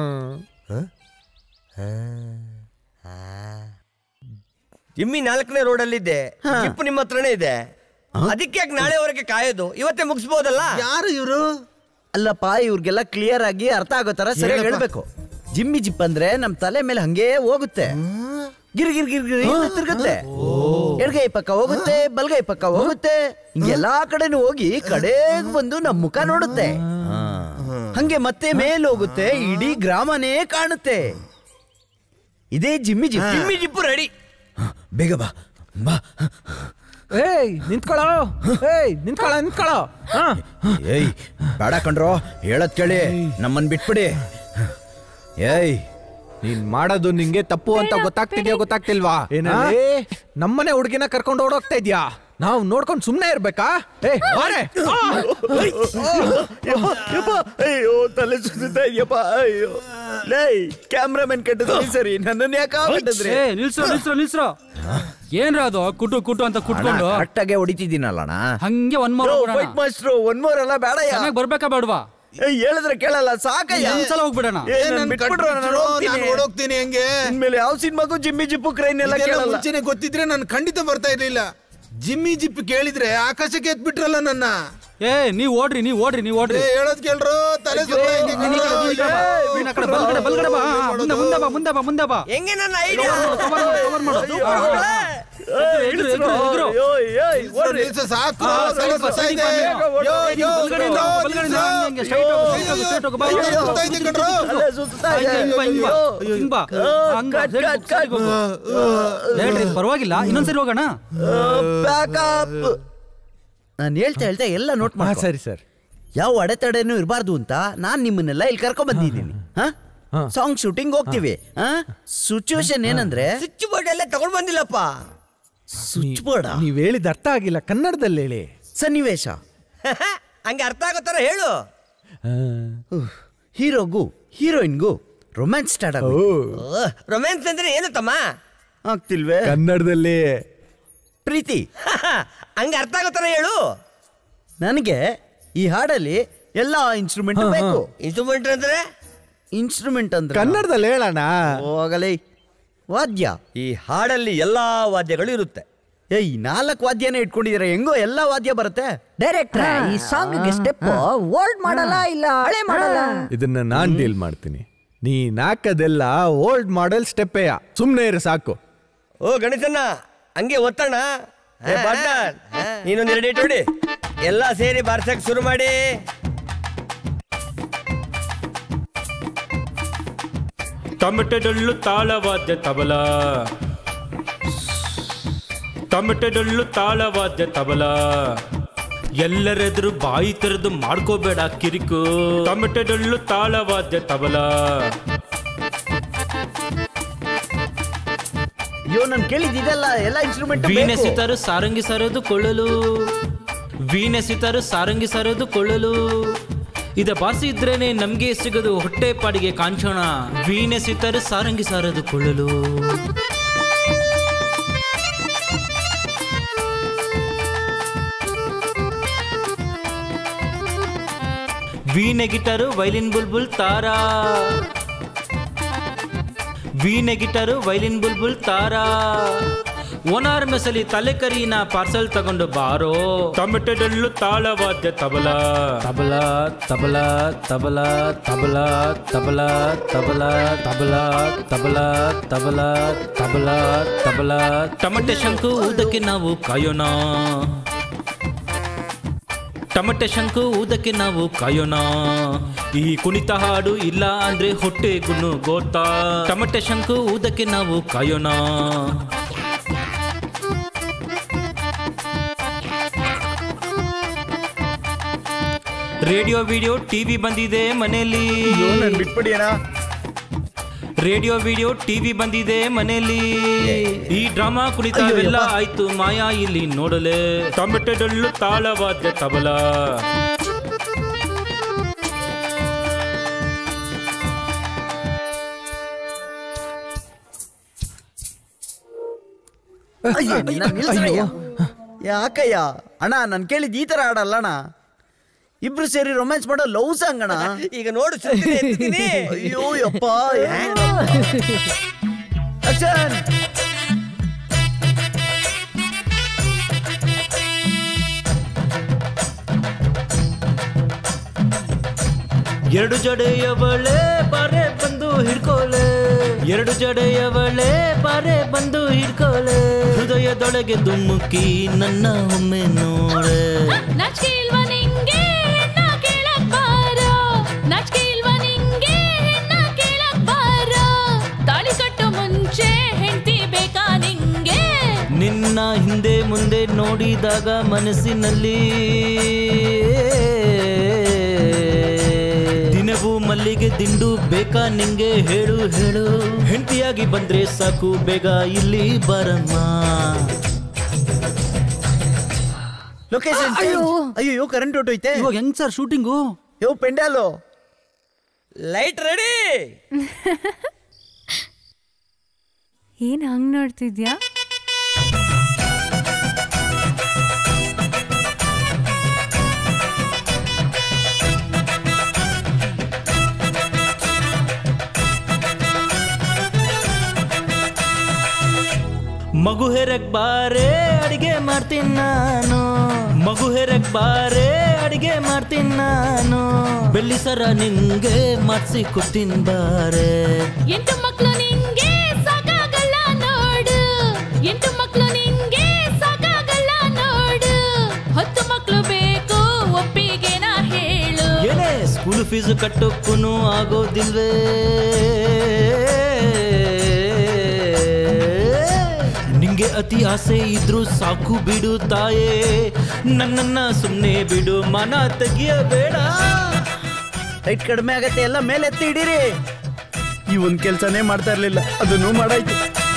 ಇಮ್ಮಿ ನಾಲ್ಕನೇ ರೋಡಲ್ಲಿದ್ದೆ ಜಿಪ್ ನಿಮ್ಮ ಹತ್ರನೇ ಇದೆ ಅದಕ್ಕೆ ಯಾಕೆ ನಾಳೆವರೆಗೆ ಕಾಯೋದು ಇವತ್ತೇ ಮುಗಿಸ್ಬೋದಲ್ಲ ಯಾರು ಇವರು ಅಲ್ಲಪ್ಪ ಇವ್ರಿಗೆಲ್ಲ ಕ್ಲಿಯರ್ ಆಗಿ ಅರ್ಥ ಆಗೋ ತರ ಸರಿಯಾಗಿ ಹೇಳಪ್ಪ. ಹೇಳ್ಬೇಕು ಜಿಮ್ಮಿ ಜಿಪ್ ಅಂದ್ರೆ ನಮ್ ತಲೆ ಮೇಲೆ ಹಂಗೆ ಹೋಗುತ್ತೆ ಗಿರ್ ಗಿರ್ ಗಿರ್ ಗಿರ್ ಅಂತ ತಿರ್ಗುತ್ತೆ ಎಡಗೈ ಪಕ್ಕ ಹೋಗುತ್ತೆ ಬಲ್ಗೈ ಪಕ್ಕ ಹೋಗುತ್ತೆ ಹಿಂಗೆಲ್ಲಾ ಕಡೆನೂ ಹೋಗಿ ಕಡೆಗ್ ಬಂದು ನಮ್ ಮುಖ ನೋಡುತ್ತೆ ಹಂಗೆ ಮತ್ತೆ ಮೇಲ್ ಹೋಗುತ್ತೆ ಇಡೀ ಗ್ರಾಮನೇ ಕಾಣುತ್ತೆ ಇದೇ Jimmy Jib Jimmy Jib ready ಬೇಗ ಬಾ ಬಾ ಏಯ್ ನಿಂತ್ಕೊಳ್ಳೋ ಏಯ್ ನಿಂತ್ಕೊಳ್ಳೋ ನಿಂತ್ಕೊಳ್ಳೋ ಹಾ ಏಯ್ ಬೇಡ ಕಣ್ರೋ ಹೇಳದ್ ಕೇಳಿ ನಮ್ಮನ್ ಬಿಟ್ಬಿಡಿ ಏಯ್ ನೀನ್ ಮಾಡೋದು ನಿಂಗೆ ತಪ್ಪು ಅಂತ ಗೊತ್ತಾಗ್ತಿದ್ಯಾ ಗೊತ್ತಾಗ್ತಿಲ್ವಾ ಏನಲ್ಲಿ ನಮ್ಮನೆ ಹುಡುಗಿನ ಕರ್ಕೊಂಡು ಓಡೋಗ್ತಾ ಇದ್ಯಾ ನಾವು ನೋಡ್ಕೊಂಡು ಸುಮ್ನೆ ಇರ್ಬೇಕಾ ಏ ಬಾರೆ ಆ! ಅಯ್ಯೋ ತಲೆ ಸುತ್ತಾ ಇದೆಯಪ್ಪ ಅಯ್ಯೋ ಲೈ ಕ್ಯಾಮ್ರಾಮನ್ ಕಟ್ಟಿದ್ರಿ ಸರಿ ನನ್ನನ್ನು ಯಾಕೆ ಕಟ್ಟಿದ್ರಿ ಏ ನಿಲ್ಸ್ರೋ ನಿಲ್ಸ್ರೋ ನಿಲ್ಸ್ರೋ ಏನ್ರ ಅದು ಕುಟು ಕುಟು ಅಂತ ಕುಟ್ಕೊಂಡು ಕರೆಕ್ಟಾಗೆ ಹೊಡಿತಿದ್ದೀನಲ್ಲಣ್ಣ ಹಂಗೆ ಒನ್ ಮೋರ್ ಫೈಟ್ ಮಾಸ್ಟ್ರು ಒನ್ ಮೋರ್ ಅಲ್ಲ ಬೇಡ ಚೆನ್ನಾಗಿ ಬರ್ಬೇಕಾ ಬೇಡವಾ ಏಯ್ ಹೇಳಿದ್ರೆ ಕೇಳಲ್ಲ ಸಾಕಯ್ಯ ಒಂದ್ಸಲ ಹೋಗ್ಬಿಡೋಣ ಏ, ನನ್ ಬಿಟ್ಬಿಡ್ರು, ನಾನು ಹೋಗ್ತೀನಿ. ನಾನು ಓಡೋಗ್ತೀನಿ ಹಂಗೆ ಇನ್ಮೇಲೆ ಯಾವ ಸಿನಿಮಾಗೂ ಜಿಮ್ಮಿ ಜಿಪ್ಪು ಕ್ರೈನ್ ಎಲ್ಲ ಇದೆಲ್ಲ ಕೇಳಲ್ಲ ಮುಂಚೆನೆ ಗೊತ್ತಿದ್ರೆ ನಾನು ಖಂಡಿತ ಬರ್ತಾ ಇರ್ಲಿಲ್ಲ ಜಿಮ್ಮಿ ಜಿಪ್ ಕೇಳಿದ್ರೆ ಆಕಾಶಕ್ಕೆ ಎತ್ಬಿಟ್ರಲ್ಲ ನನ್ನ ಏ ನೀವ್ ಓಡ್ರಿ ನೀವ್ ಓಡ್ರಿ ನೀವ್ ಓಡ್ರಿ ಏ, ಹೇಳೋದ್ ಕೇಳ್ರು ತಲೆ ಸುತ್ತ ಹಿಂಗೆ ನೀನ್ ಈ ಕಡೆ, ನೀನ್ ಈ ಕಡೆ ಬಾ. ನೀನ್ ಆ ಕಡೆ ಬಲ್ಗಡೆ ಬಲ್ಗಡೆ ಬಾ ಆ, ಮುಂದೆ ಮುಂದೆ ಬಾ ಮುಂದೆ ಬಾ ಮುಂದೆ ಬಾ ಹೆಂಗೆ ನನ್ನ ಐಡಿಯಾ ಕವರ್ ಮಾಡು ಕವರ್ ಮಾಡು ಆ, ಎಗ್ರು, ಎಗ್ರು, ಎಗ್ರು. ನಿಲ್ಸು, ಸಾಕು ಆ, ತಲೆ ಸೈಡ್ ಬಾ, ಸುತ್ತಾ ಸೈಡ್ ಇದೆ. ಬಾ ನೀನು. ಯೋ, ನೀನು ಯೋ, ಬಲ್ಗಡೆಯಿಂದ, ಯೋ, ಬಲ್ಗಡೆಯಿಂದ ನಿಲ್ಸು. ಹಂಗೆ straight ಹೋಗು, straight ಹೋಗು, straight ಹೋಗು, ಬಾ, ಯೋ, ಬಾ, ಬಾ. ಸುತ್ತಾ ಇದೆ ಕಣ್ರು. ಅಲ್ಲೇ ಸುತ್ತಾ ಇದೆ. ಹಿಂಗ್ ಬಾ, ಹಿಂಗ್ ಬಾ. ಅಯ್ಯೋ. ಹಿಂಗ್ ಬಾ. ಹಂಗ, ಕಟ್, ಸೈಡ್ ಕಟ್, ಹೋಗು, ಸೈಡ್ ಹೋಗು. ಹೇಳ್ರಿ ಪರವಾಗಿಲ್ಲ ಇನ್ನೊಂದ್ಸರಿ ಹೋಗೋಣ ಬ್ಯಾಕಪ್ ನಾನು ಹೇಳ್ತಾ ಹೇಳ್ತಾ ಎಲ್ಲ ನೋಟ್ ಮಾಡಿ ಸರಿ ಸರ್ ಯಾವ ಅಡೆತಡೆನೂ ಇರಬಾರ್ದು ಅಂತ ನಾನ್ ನಿಮ್ಮನ್ನೆಲ್ಲ ಇಲ್ಲಿ ಕರ್ಕೊಂಡ್ ಬಂದಿದ್ದೀನಿ ಸಾಂಗ್ ಶೂಟಿಂಗ್ ಹೋಗ್ತೀವಿ ಸಿಚುವೇಶನ್ ಏನಂದ್ರೆ ಸ್ವಿಚ್ ಬೋರ್ಡ್ ಎಲ್ಲ ತಗೊಂಡ್ ಬಂದಿಲ್ಲಪ್ಪ ಸ್ವಿಚ್ ಬೋರ್ಡ್ ನೀವ್ ಹೇಳಿದ ಅರ್ಥ ಆಗಿಲ್ಲ ಕನ್ನಡದಲ್ಲಿ ಹೇಳಿ ಸನ್ನಿವೇಶ ಹಂಗೆ ಅರ್ಥ ಆಗೋ ತರ ಹೇಳು ಹೀರೋಗೂ ಹೀರೋಯಿನ್ಗೂ ರೊಮ್ಯಾನ್ಸ್ ಸ್ಟಾರ್ಟ್ ಆಗೋ ರೊಮ್ಯಾನ್ಸ್ ಅಂದ್ರೆ ಏನು ತಮ್ಮ ಆಗ್ತಿಲ್ವೇ ಕನ್ನಡದಲ್ಲಿ ಪ್ರೀತಿ ಹಂಗೆ ಅರ್ಥ ಆಗೋ ತರ ಹೇಳು ನನಗೆ ಈ ಹಾಡಲ್ಲಿ ಎಲ್ಲ ಇನ್ಸ್ಟ್ರೂಮೆಂಟ್ ಹಾ, ಹಾ. ಬೇಕು ಇನ್ಸ್ಟ್ರೂಮೆಂಟ್ ಅಂದ್ರೆ ಇನ್ಸ್ಟ್ರೂಮೆಂಟ್ ಅಂದ್ರೆ ಕನ್ನಡದಲ್ಲಿ ಹೇಳೋಣ ಹೋಗಲೇ ವಾದ್ಯ ಈ ಹಾಡಲ್ಲಿ ಎಲ್ಲಾ ವಾದ್ಯಗಳು ಇರುತ್ತೆ ಏಯ್ ನಾಲ್ಕು ವಾದ್ಯನೇ ಇಟ್ಕೊಂಡಿದ್ದೀರಾ ಹೆಂಗೋ ಎಲ್ಲ ವಾದ್ಯ ಬರುತ್ತೆ ಡೈರೆಕ್ಟ್ರ ಈ ಸಾಂಗ್ಗೆ ಸ್ಟೆಪ್ ಓಲ್ಡ್ ಮಾಡಲ್ಲ ಇಲ್ಲ ಹಳೆ ಮಾಡಲ್ಲ ಇದನ್ನ ನಾನ್ ಡೀಲ್ ಮಾಡ್ತೀನಿ ನೀನ್ ಹಾಕದೆಲ್ಲ ಓಲ್ಡ್ ಮಾಡೆಲ್ ಸ್ಟೆಪ್ಪೇಯ ಸುಮ್ನೆ ಇರು ಸಾಕು ಓ ಗಣೇಶನ್ನ ಹಂಗೆ ಒತ್ತಣ್ಣ ಏ, ಪಾರ್ಟ್ನರ್, ನೀನೊಂದ್ ಎರಡು ಇಟ್ಟು ಹೊಡಿ ಎಲ್ಲ ಸೇರಿ ಬಾರ್ಸಕ್ ಶುರು ಮಾಡಿ ಟಮಟೆ ಡೊಳ್ಳು ತಾಳವಾದ್ಯ ತಬಲ ಟಮಟೆ ಡೊಳ್ಳು ತಾಳವಾದ್ಯ ತಬಲ ಎಲ್ಲರೆದುರು ಬಾಯಿ ತೆರೆದು ಮಾಡ್ಕೋಬೇಡ ಕಿರಿಕು ಟಮಟೆ ಡೊಳ್ಳು ತಾಳವಾದ್ಯ ತಬಲ ಅಯ್ಯೋ ನಾನು ಕೇಳಿದ್ದೆಲ್ಲ ಎಲ್ಲ ಇನ್ಸ್ಟ್ರೂಮೆಂಟ್ ವೀಣೆ ಸಿತಾರು ಸಾರಂಗಿ ಸರೋದು ಕೊಳ್ಳಲು ವೀಣೆ ಸಿತಾರು ಸಾರಂಗಿ ಸರೋದು ಕೊಳ್ಳಲು ಇದ ಬಾಸಿ ಇದ್ರೇನೆ ನಮ್ಗೆ ಸಿಗದು ಹೊಟ್ಟೆ ಪಾಡಿಗೆ ಕಾಂಚೋಣ ವೀಣೆ ಸಿತಾರು ಸಾರಂಗಿ ಸಾರದು ಕೊಳ್ಳಲು ವೀಣೆ ಗಿಟಾರು ವೈಲಿನ್ ಬುಲ್ಬುಲ್ ತಾರಾ ವೀಣೆ ಗಿಟಾರು ವೈಲಿನ್ ಬುಲ್ಬುಲ್ ತಾರಾ ಓನಾರ್ ಮೆಸಲಿ ತಲೆ ಕರಿನ ಪಾರ್ಸಲ್ ತಗೊಂಡು ಬಾರೋ ಟೊಮೆಟೊ ಡೊಳ್ಳು ತಾಳವಾದ್ಯ ತಬಲ ತಬಲ ತಬಲ ತಬಲ ತಬಲ ತಬಲ ತಬಲ ತಬಲ ತಬಲ ತಬಲ ತಬಲ ತಬಲ ಟಮಟೆ ಶಂಕು ಊದಕ್ಕೆ ನಾವು ಕಾಯೋಣ ಟಮಟೆ ಶಂಕು ಊದಕ್ಕೆ ನಾವು ಕಾಯೋಣ ಈ ಕುಣಿತ ಹಾಡು ಇಲ್ಲ ಅಂದ್ರೆ ಹೊಟ್ಟೆ ಗುನ್ನು ಗೋತಾ ಟಮಟೆ ಶಂಕು ಊದಕ್ಕೆ ನಾವು ಕಾಯೋಣ ರೇಡಿಯೋ ವಿಡಿಯೋ ಟಿವಿ ಬಂದಿದೆ ಮನೆಯಲ್ಲಿ ಬಿಟ್ಬಿಡಿ ಅಣ್ಣ ರೇಡಿಯೋ ವಿಡಿಯೋ ಟಿವಿ ಬಂದಿದೆ ಮನೆಯಲ್ಲಿ ಈ ಡ್ರಾಮಾ ಕುಣಿತವೆಲ್ಲ ಆಯ್ತು ಮಾಯಾ ಇಲ್ಲಿ ನೋಡಲೆ ಟೊಮೆಟೊ ಡೊಳ್ಳು ತಾಳವಾದ್ಯ ತಬಲ ಅಯ್ಯೋ, ನಿನ್ನ ನಿಲ್ಸಯ್ಯ. ಯಾಕಯ್ಯ ಅಣ್ಣ ನಾನು ಕೇಳಿದ್ ಈ ತರ ಆಡಲ್ಲ ಅಣ್ಣ ಇಬ್ರು ಸೇರಿ ರೊಮ್ಯಾನ್ಸ್ ಮಾಡೋ ಲವ್ ಸಾಂಗ್ ಅಣ್ಣ ಈಗ ನೋಡು ಸುಮ್ನೆ ಎತ್ತಿದ್ದೀನಿ. ಅಯ್ಯೋ ಯಪ್ಪ ಆಕ್ಷನ್ ಎರಡು ಜಡೆಯವಳೆ ಬಾರೆ ಬಂದು ಹಿಡ್ಕೋಲೆ ಎರಡು ಜಡೆಯವಳೆ ಬಾರೆ ಬಂದು ಹಿಡ್ಕೋಲೆ ಹೃದಯದೊಳಗೆ ದುಮ್ಮುಕ್ಕಿ ನನ್ನ ಒಮ್ಮೆ ನೋಡೆ ನಾಚಿಕೆ ಇಲ್ವಾ ನಿಂಗೆ ಹೆಣ್ಣ ಕೇಳಕ್ ಬಾರೋ ನಾಚಿಕೆ ಇಲ್ವಾ ನಿಂಗೆ ಹೆಣ್ಣ ಕೇಳಕ್ ಬಾರೋ ತಾಳಿ ಕಟ್ಟೋ ಮುಂಚೆ ಹೆಂಡತಿ ಬೇಕಾ ನಿಂಗೆ ನಿನ್ನ ಹಿಂದೆ ಮುಂದೆ ನೋಡಿದಾಗ ಮನಸ್ಸಿನಲ್ಲಿ ದಿನವೂ ಮಲ್ಲಿಗೆ ದಿಂಡು ಬೇಕಾ ನಿಂಗೆ ಹೇಳು ಹೇಳು ಹೆಂಡತಿಯಾಗಿ ಬಂದ್ರೆ ಸಾಕು ಬೇಗ ಇಲ್ಲಿ ಬರಮ್ಮ ಲೊಕೇಶನ್ ಅಯ್ಯೋ. ಅಯ್ಯೋ ಕರೆಂಟ್ ಹೊಟ್ಟೋಯ್ತೆ ಇವಾಗ ಹೆಂಗ್ ಸರ್ ಶೂಟಿಂಗು ಯೋ ಪೆಂಡಾಲು ಲೈಟ್ ರೆಡಿ ಏನ್ ಹಂಗ್ ನೋಡ್ತಿದ್ಯಾ ಮಗು ಹೆರಕ್ ಬಾರೆ ಅಡಿಗೆ ಮಾಡ್ತೀನಿ ನಾನು ಮಗು ಹೆರಕ್ ಬಾರೆ ಅಡಿಗೆ ಮಾಡ್ತೀನಿ ನಾನು ಬೆಳ್ಳಿ ಸರ ನಿಂಗೆ ಮಾಡ್ಸಿ ಕೊಡ್ತೀನಿ ಬಾರೆ ಎಂಟು ಮಕ್ಳು ನಿಂಗೆ ಸಾಕಾಗಲ್ಲ ನೋಡು ಎಂಟು ಮಕ್ಳು ನಿಂಗೆ ಸಾಕಾಗಲ್ಲ ನೋಡು ಹತ್ತು ಮಕ್ಳು ಬೇಕು ಒಪ್ಪಿಗೆನ ಹೇಳು ಏನೇ ಸ್ಕೂಲ್ ಫೀಸ್ ಕಟ್ಟೋಕ್ಕೂ ಆಗೋದಿಲ್ವೇ ನಿಂಗೆ ಅತಿ ಆಸೆ ಇದ್ರು ಸಾಕು ಬಿಡು ತಾಯೇ ನನ್ನನ್ನ ಸುಮ್ಮನೆ ಬಿಡು ಮನ ತೆಗಿಯಬೇಡ ಲೈಟ್ ಕಡಿಮೆ ಆಗತ್ತೆ ಎಲ್ಲ ಮೇಲೆ ಎತ್ತಿ ಹಿಡೀರಿ ಈ ಒಂದ್ ಕೆಲ್ಸನೇ ಮಾಡ್ತಾ ಇರ್ಲಿಲ್ಲ ಅದನ್ನು ಮಾಡಾಯ್ತು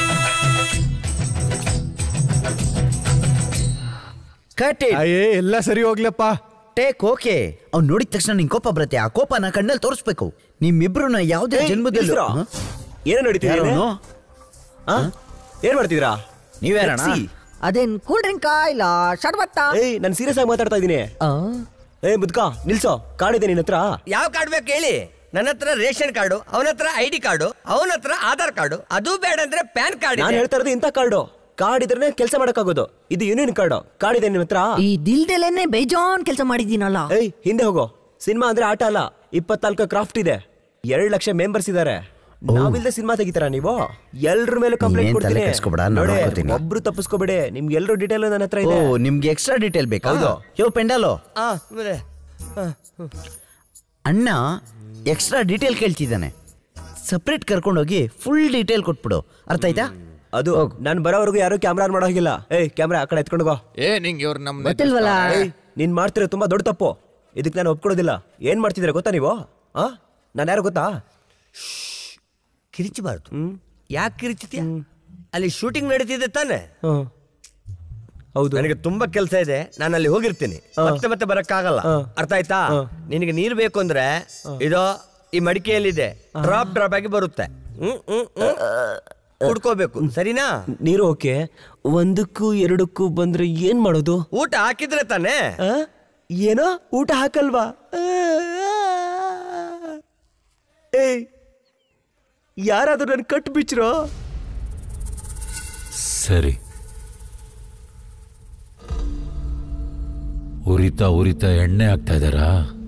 ಕಟ್ ಅಯ್ಯೇ ಎಲ್ಲ ಸರಿ ಹೋಗ್ಲಪ್ಪ ಟೇಕ್ ಓಕೆ ಅವ್ನು ನೋಡಿದ ತಕ್ಷಣ ನಿಂಗೆ ಕೋಪ ಬರುತ್ತೆ ಆ ಕೋಪನ ಕಣ್ಣಲ್ಲಿ ತೋರಿಸ್ಬೇಕು ನಿಮ್ಮಿಬ್ರನ್ನ ಯಾವುದೇ ಏಯ್, ಜನ್ಮದಲ್ಲಿ ನಿಲ್ಸ್ರೋ? ಏನೋ ನಡೀತಿದೆ ಯಾರು ಇಲ್ಲಿ? ಅವ್ನು? ಆ? ಏನ್ ಮಾಡ್ತಿದ್ದೀರಾ ನೀವ್ಯಾರಣ್ಣ? ರೆಕ್ಸಿ, ಅದೇನ್ ಕೂಲ್ ಡ್ರಿಂಕಾ ಇಲ್ಲ ಶರ್ಬತ್ತ ಏಯ್ ನಾನು ಸೀರಿಯಸ್ ಆಗಿ ಮಾತಾಡ್ತಾ ಇದ್ದೀನಿ ಏ ಮುದ್ಕ ನಿಲ್ಸೋ ಕಾಡಿದೆ ನಿನ್ನ ಹತ್ರ ಯಾವ ಕಾರ್ಡ್ ಬೇಕು ಹೇಳಿ ನನ್ನ ಹತ್ರ ರೇಷನ್ ಕಾರ್ಡು ಅವನ ಹತ್ರ ಐ ಡಿ ಕಾರ್ಡು ಅವನ ಹತ್ರ ಆಧಾರ್ ಕಾರ್ಡು ಅದು ಬೇಡ ಅಂದ್ರೆ ಪ್ಯಾನ್ ಕಾರ್ಡ್ ನಾನು ಹೇಳ್ತಾ ಇರೋದು ಇಂಥ ಕಾರ್ಡು ಕಾರ್ಡ್ ಇದ್ರೆ ಕೆಲಸ ಮಾಡಕ್ಕಾಗೋದು ಇದು ಯೂನಿಯನ್ ಕಾರ್ಡು ಕಾರ್ಡ್ ಇದೆ ನಿಮ್ಮ ಹತ್ರ ಈ ದಿಲ್ದೆಲೇನೆ ಬೇಜಾನ್ ಕೆಲಸ ಮಾಡಿದ್ದೀನಲ್ಲ ಏಯ್ ಹಿಂದೆ ಹೋಗೋ ಸಿನಿಮಾ ಅಂದ್ರೆ ಆಟ ಅಲ್ಲ ಇಪ್ಪತ್ನಾಲ್ಕು ಕ್ರಾಫ್ಟ್ ಇದೆ ಎರಡ್ ಲಕ್ಷ ಮೆಂಬರ್ಸ್ ಇದಾರೆ ನಾವಿಲ್ದೆ ಸಿನಿಮಾ ತೆಗಿತಾರ ನೀವು ಎಲ್ರ ಮೇಲೆ ಕಂಪ್ಲೇಂಟ್ ನೀನೇನ್ ತಲೆ ಕೊಡ್ತೀನಿ ಕೆಡ್ಸ್ಕೊಬೇಡ, ನಾನ್ ನೋಡಿ, ನೋಡ್ಕೊತೀನಿ. ಒಬ್ರು ತಪ್ಪಿಸ್ಕೋಬೇಡಿ ನಿಮ್ಗೆ ಎಲ್ರು ಡೀಟೇಲ್ ನನ್ನ ಹತ್ರ ಓ ಇದೆ ನಿಮ್ಗೆ ಎಕ್ಸ್ಟ್ರಾ ಡೀಟೇಲ್ ಬೇಕಾ ಹೌದು. ಯೋ ಪೆಂಡಾಲೋ ಆ, ಆಮೇಲೆ, ಆ, ಹ್ಮ್. ಅಣ್ಣ ಎಕ್ಸ್ಟ್ರಾ ಡೀಟೇಲ್ ಕೇಳ್ತಿದ್ದಾನೆ ಸಪ್ರೇಟ್ ಕರ್ಕೊಂಡೋಗಿ ಫುಲ್ ಡೀಟೇಲ್ ಕೊಟ್ಬಿಡು ಅರ್ಥ ಆಯ್ತಾ ಅದು ನಾನು ಬರೋವರೆಗೂ ಯಾರು ಕ್ಯಾಮ್ರಾ ಆನ್ ಮಾಡೋ ಹಾಗಿಲ್ಲ ಏಯ್ ಕ್ಯಾಮ್ರಾ ಆ ಕಡೆ ಎತ್ಕೊಂಡೋಗೋ ಏ ನಿಂಗೆ ಇವ್ರು ನಮ್ಮ ಗೊತ್ತಿಲ್ವಲ್ಲ ಏಯ್ ನೀನ್ ಮಾಡ್ತಿರೋ ತುಂಬಾ ದೊಡ್ಡ ತಪ್ಪು ಇದಕ್ಕೆ ನಾನು ಒಪ್ಕೊಳ್ಳೋದಿಲ್ಲ ಏನ್ ಮಾಡ್ತಿದ್ದೀರಾ ಗೊತ್ತಾ ನೀವು ಆ ನಾನು ಯಾರು ಗೊತ್ತಾ ಕಿರಿಚಬಾರ್ದು ಯಾಕೆ ಕಿರಿಚಿತ್ಯ ಅಲ್ಲಿ ಶೂಟಿಂಗ್ ನಡೀತಿದೆ ತಾನೆ ಹ್ಮ್. ಹೌದು ನನಗೆ ತುಂಬಾ ಕೆಲಸ ಇದೆ ನಾನು ಅಲ್ಲಿ ಹೋಗಿರ್ತೀನಿ ಮತ್ತೆ ಮತ್ತೆ ಬರಕ್ಕಾಗಲ್ಲ ಅರ್ಥ ಆಯ್ತಾ ನಿನಗೆ ನೀರು ಬೇಕು ಅಂದ್ರೆ ಇದು ಈ ಮಡಿಕೆಯಲ್ಲಿದೆ ಡ್ರಾಪ್ ಡ್ರಾಪ್ ಆಗಿ ಬರುತ್ತೆ ಹ್ಮ್ ಹ್ಮ್ ಹ್ಮ್. ಕುಡ್ಕೋಬೇಕು ಸರಿನಾ ನೀರು ಓಕೆ ಒಂದಕ್ಕೂ ಎರಡಕ್ಕೂ ಬಂದ್ರೆ ಏನ್ ಮಾಡೋದು ಊಟ ಹಾಕಿದ್ರೆ ತಾನೇ ಆ? ಏನೋ ಊಟ ಹಾಕಲ್ವಾ ಏಯ್ ಯಾರಾದ್ರೂ ನನ್ ಕಟ್ ಬಿಚ್ರೋ ಸರಿ ಉರಿತಾ ಉರಿತಾ ಎಣ್ಣೆ ಹಾಕ್ತಾ ಇದ್ದಾರಾ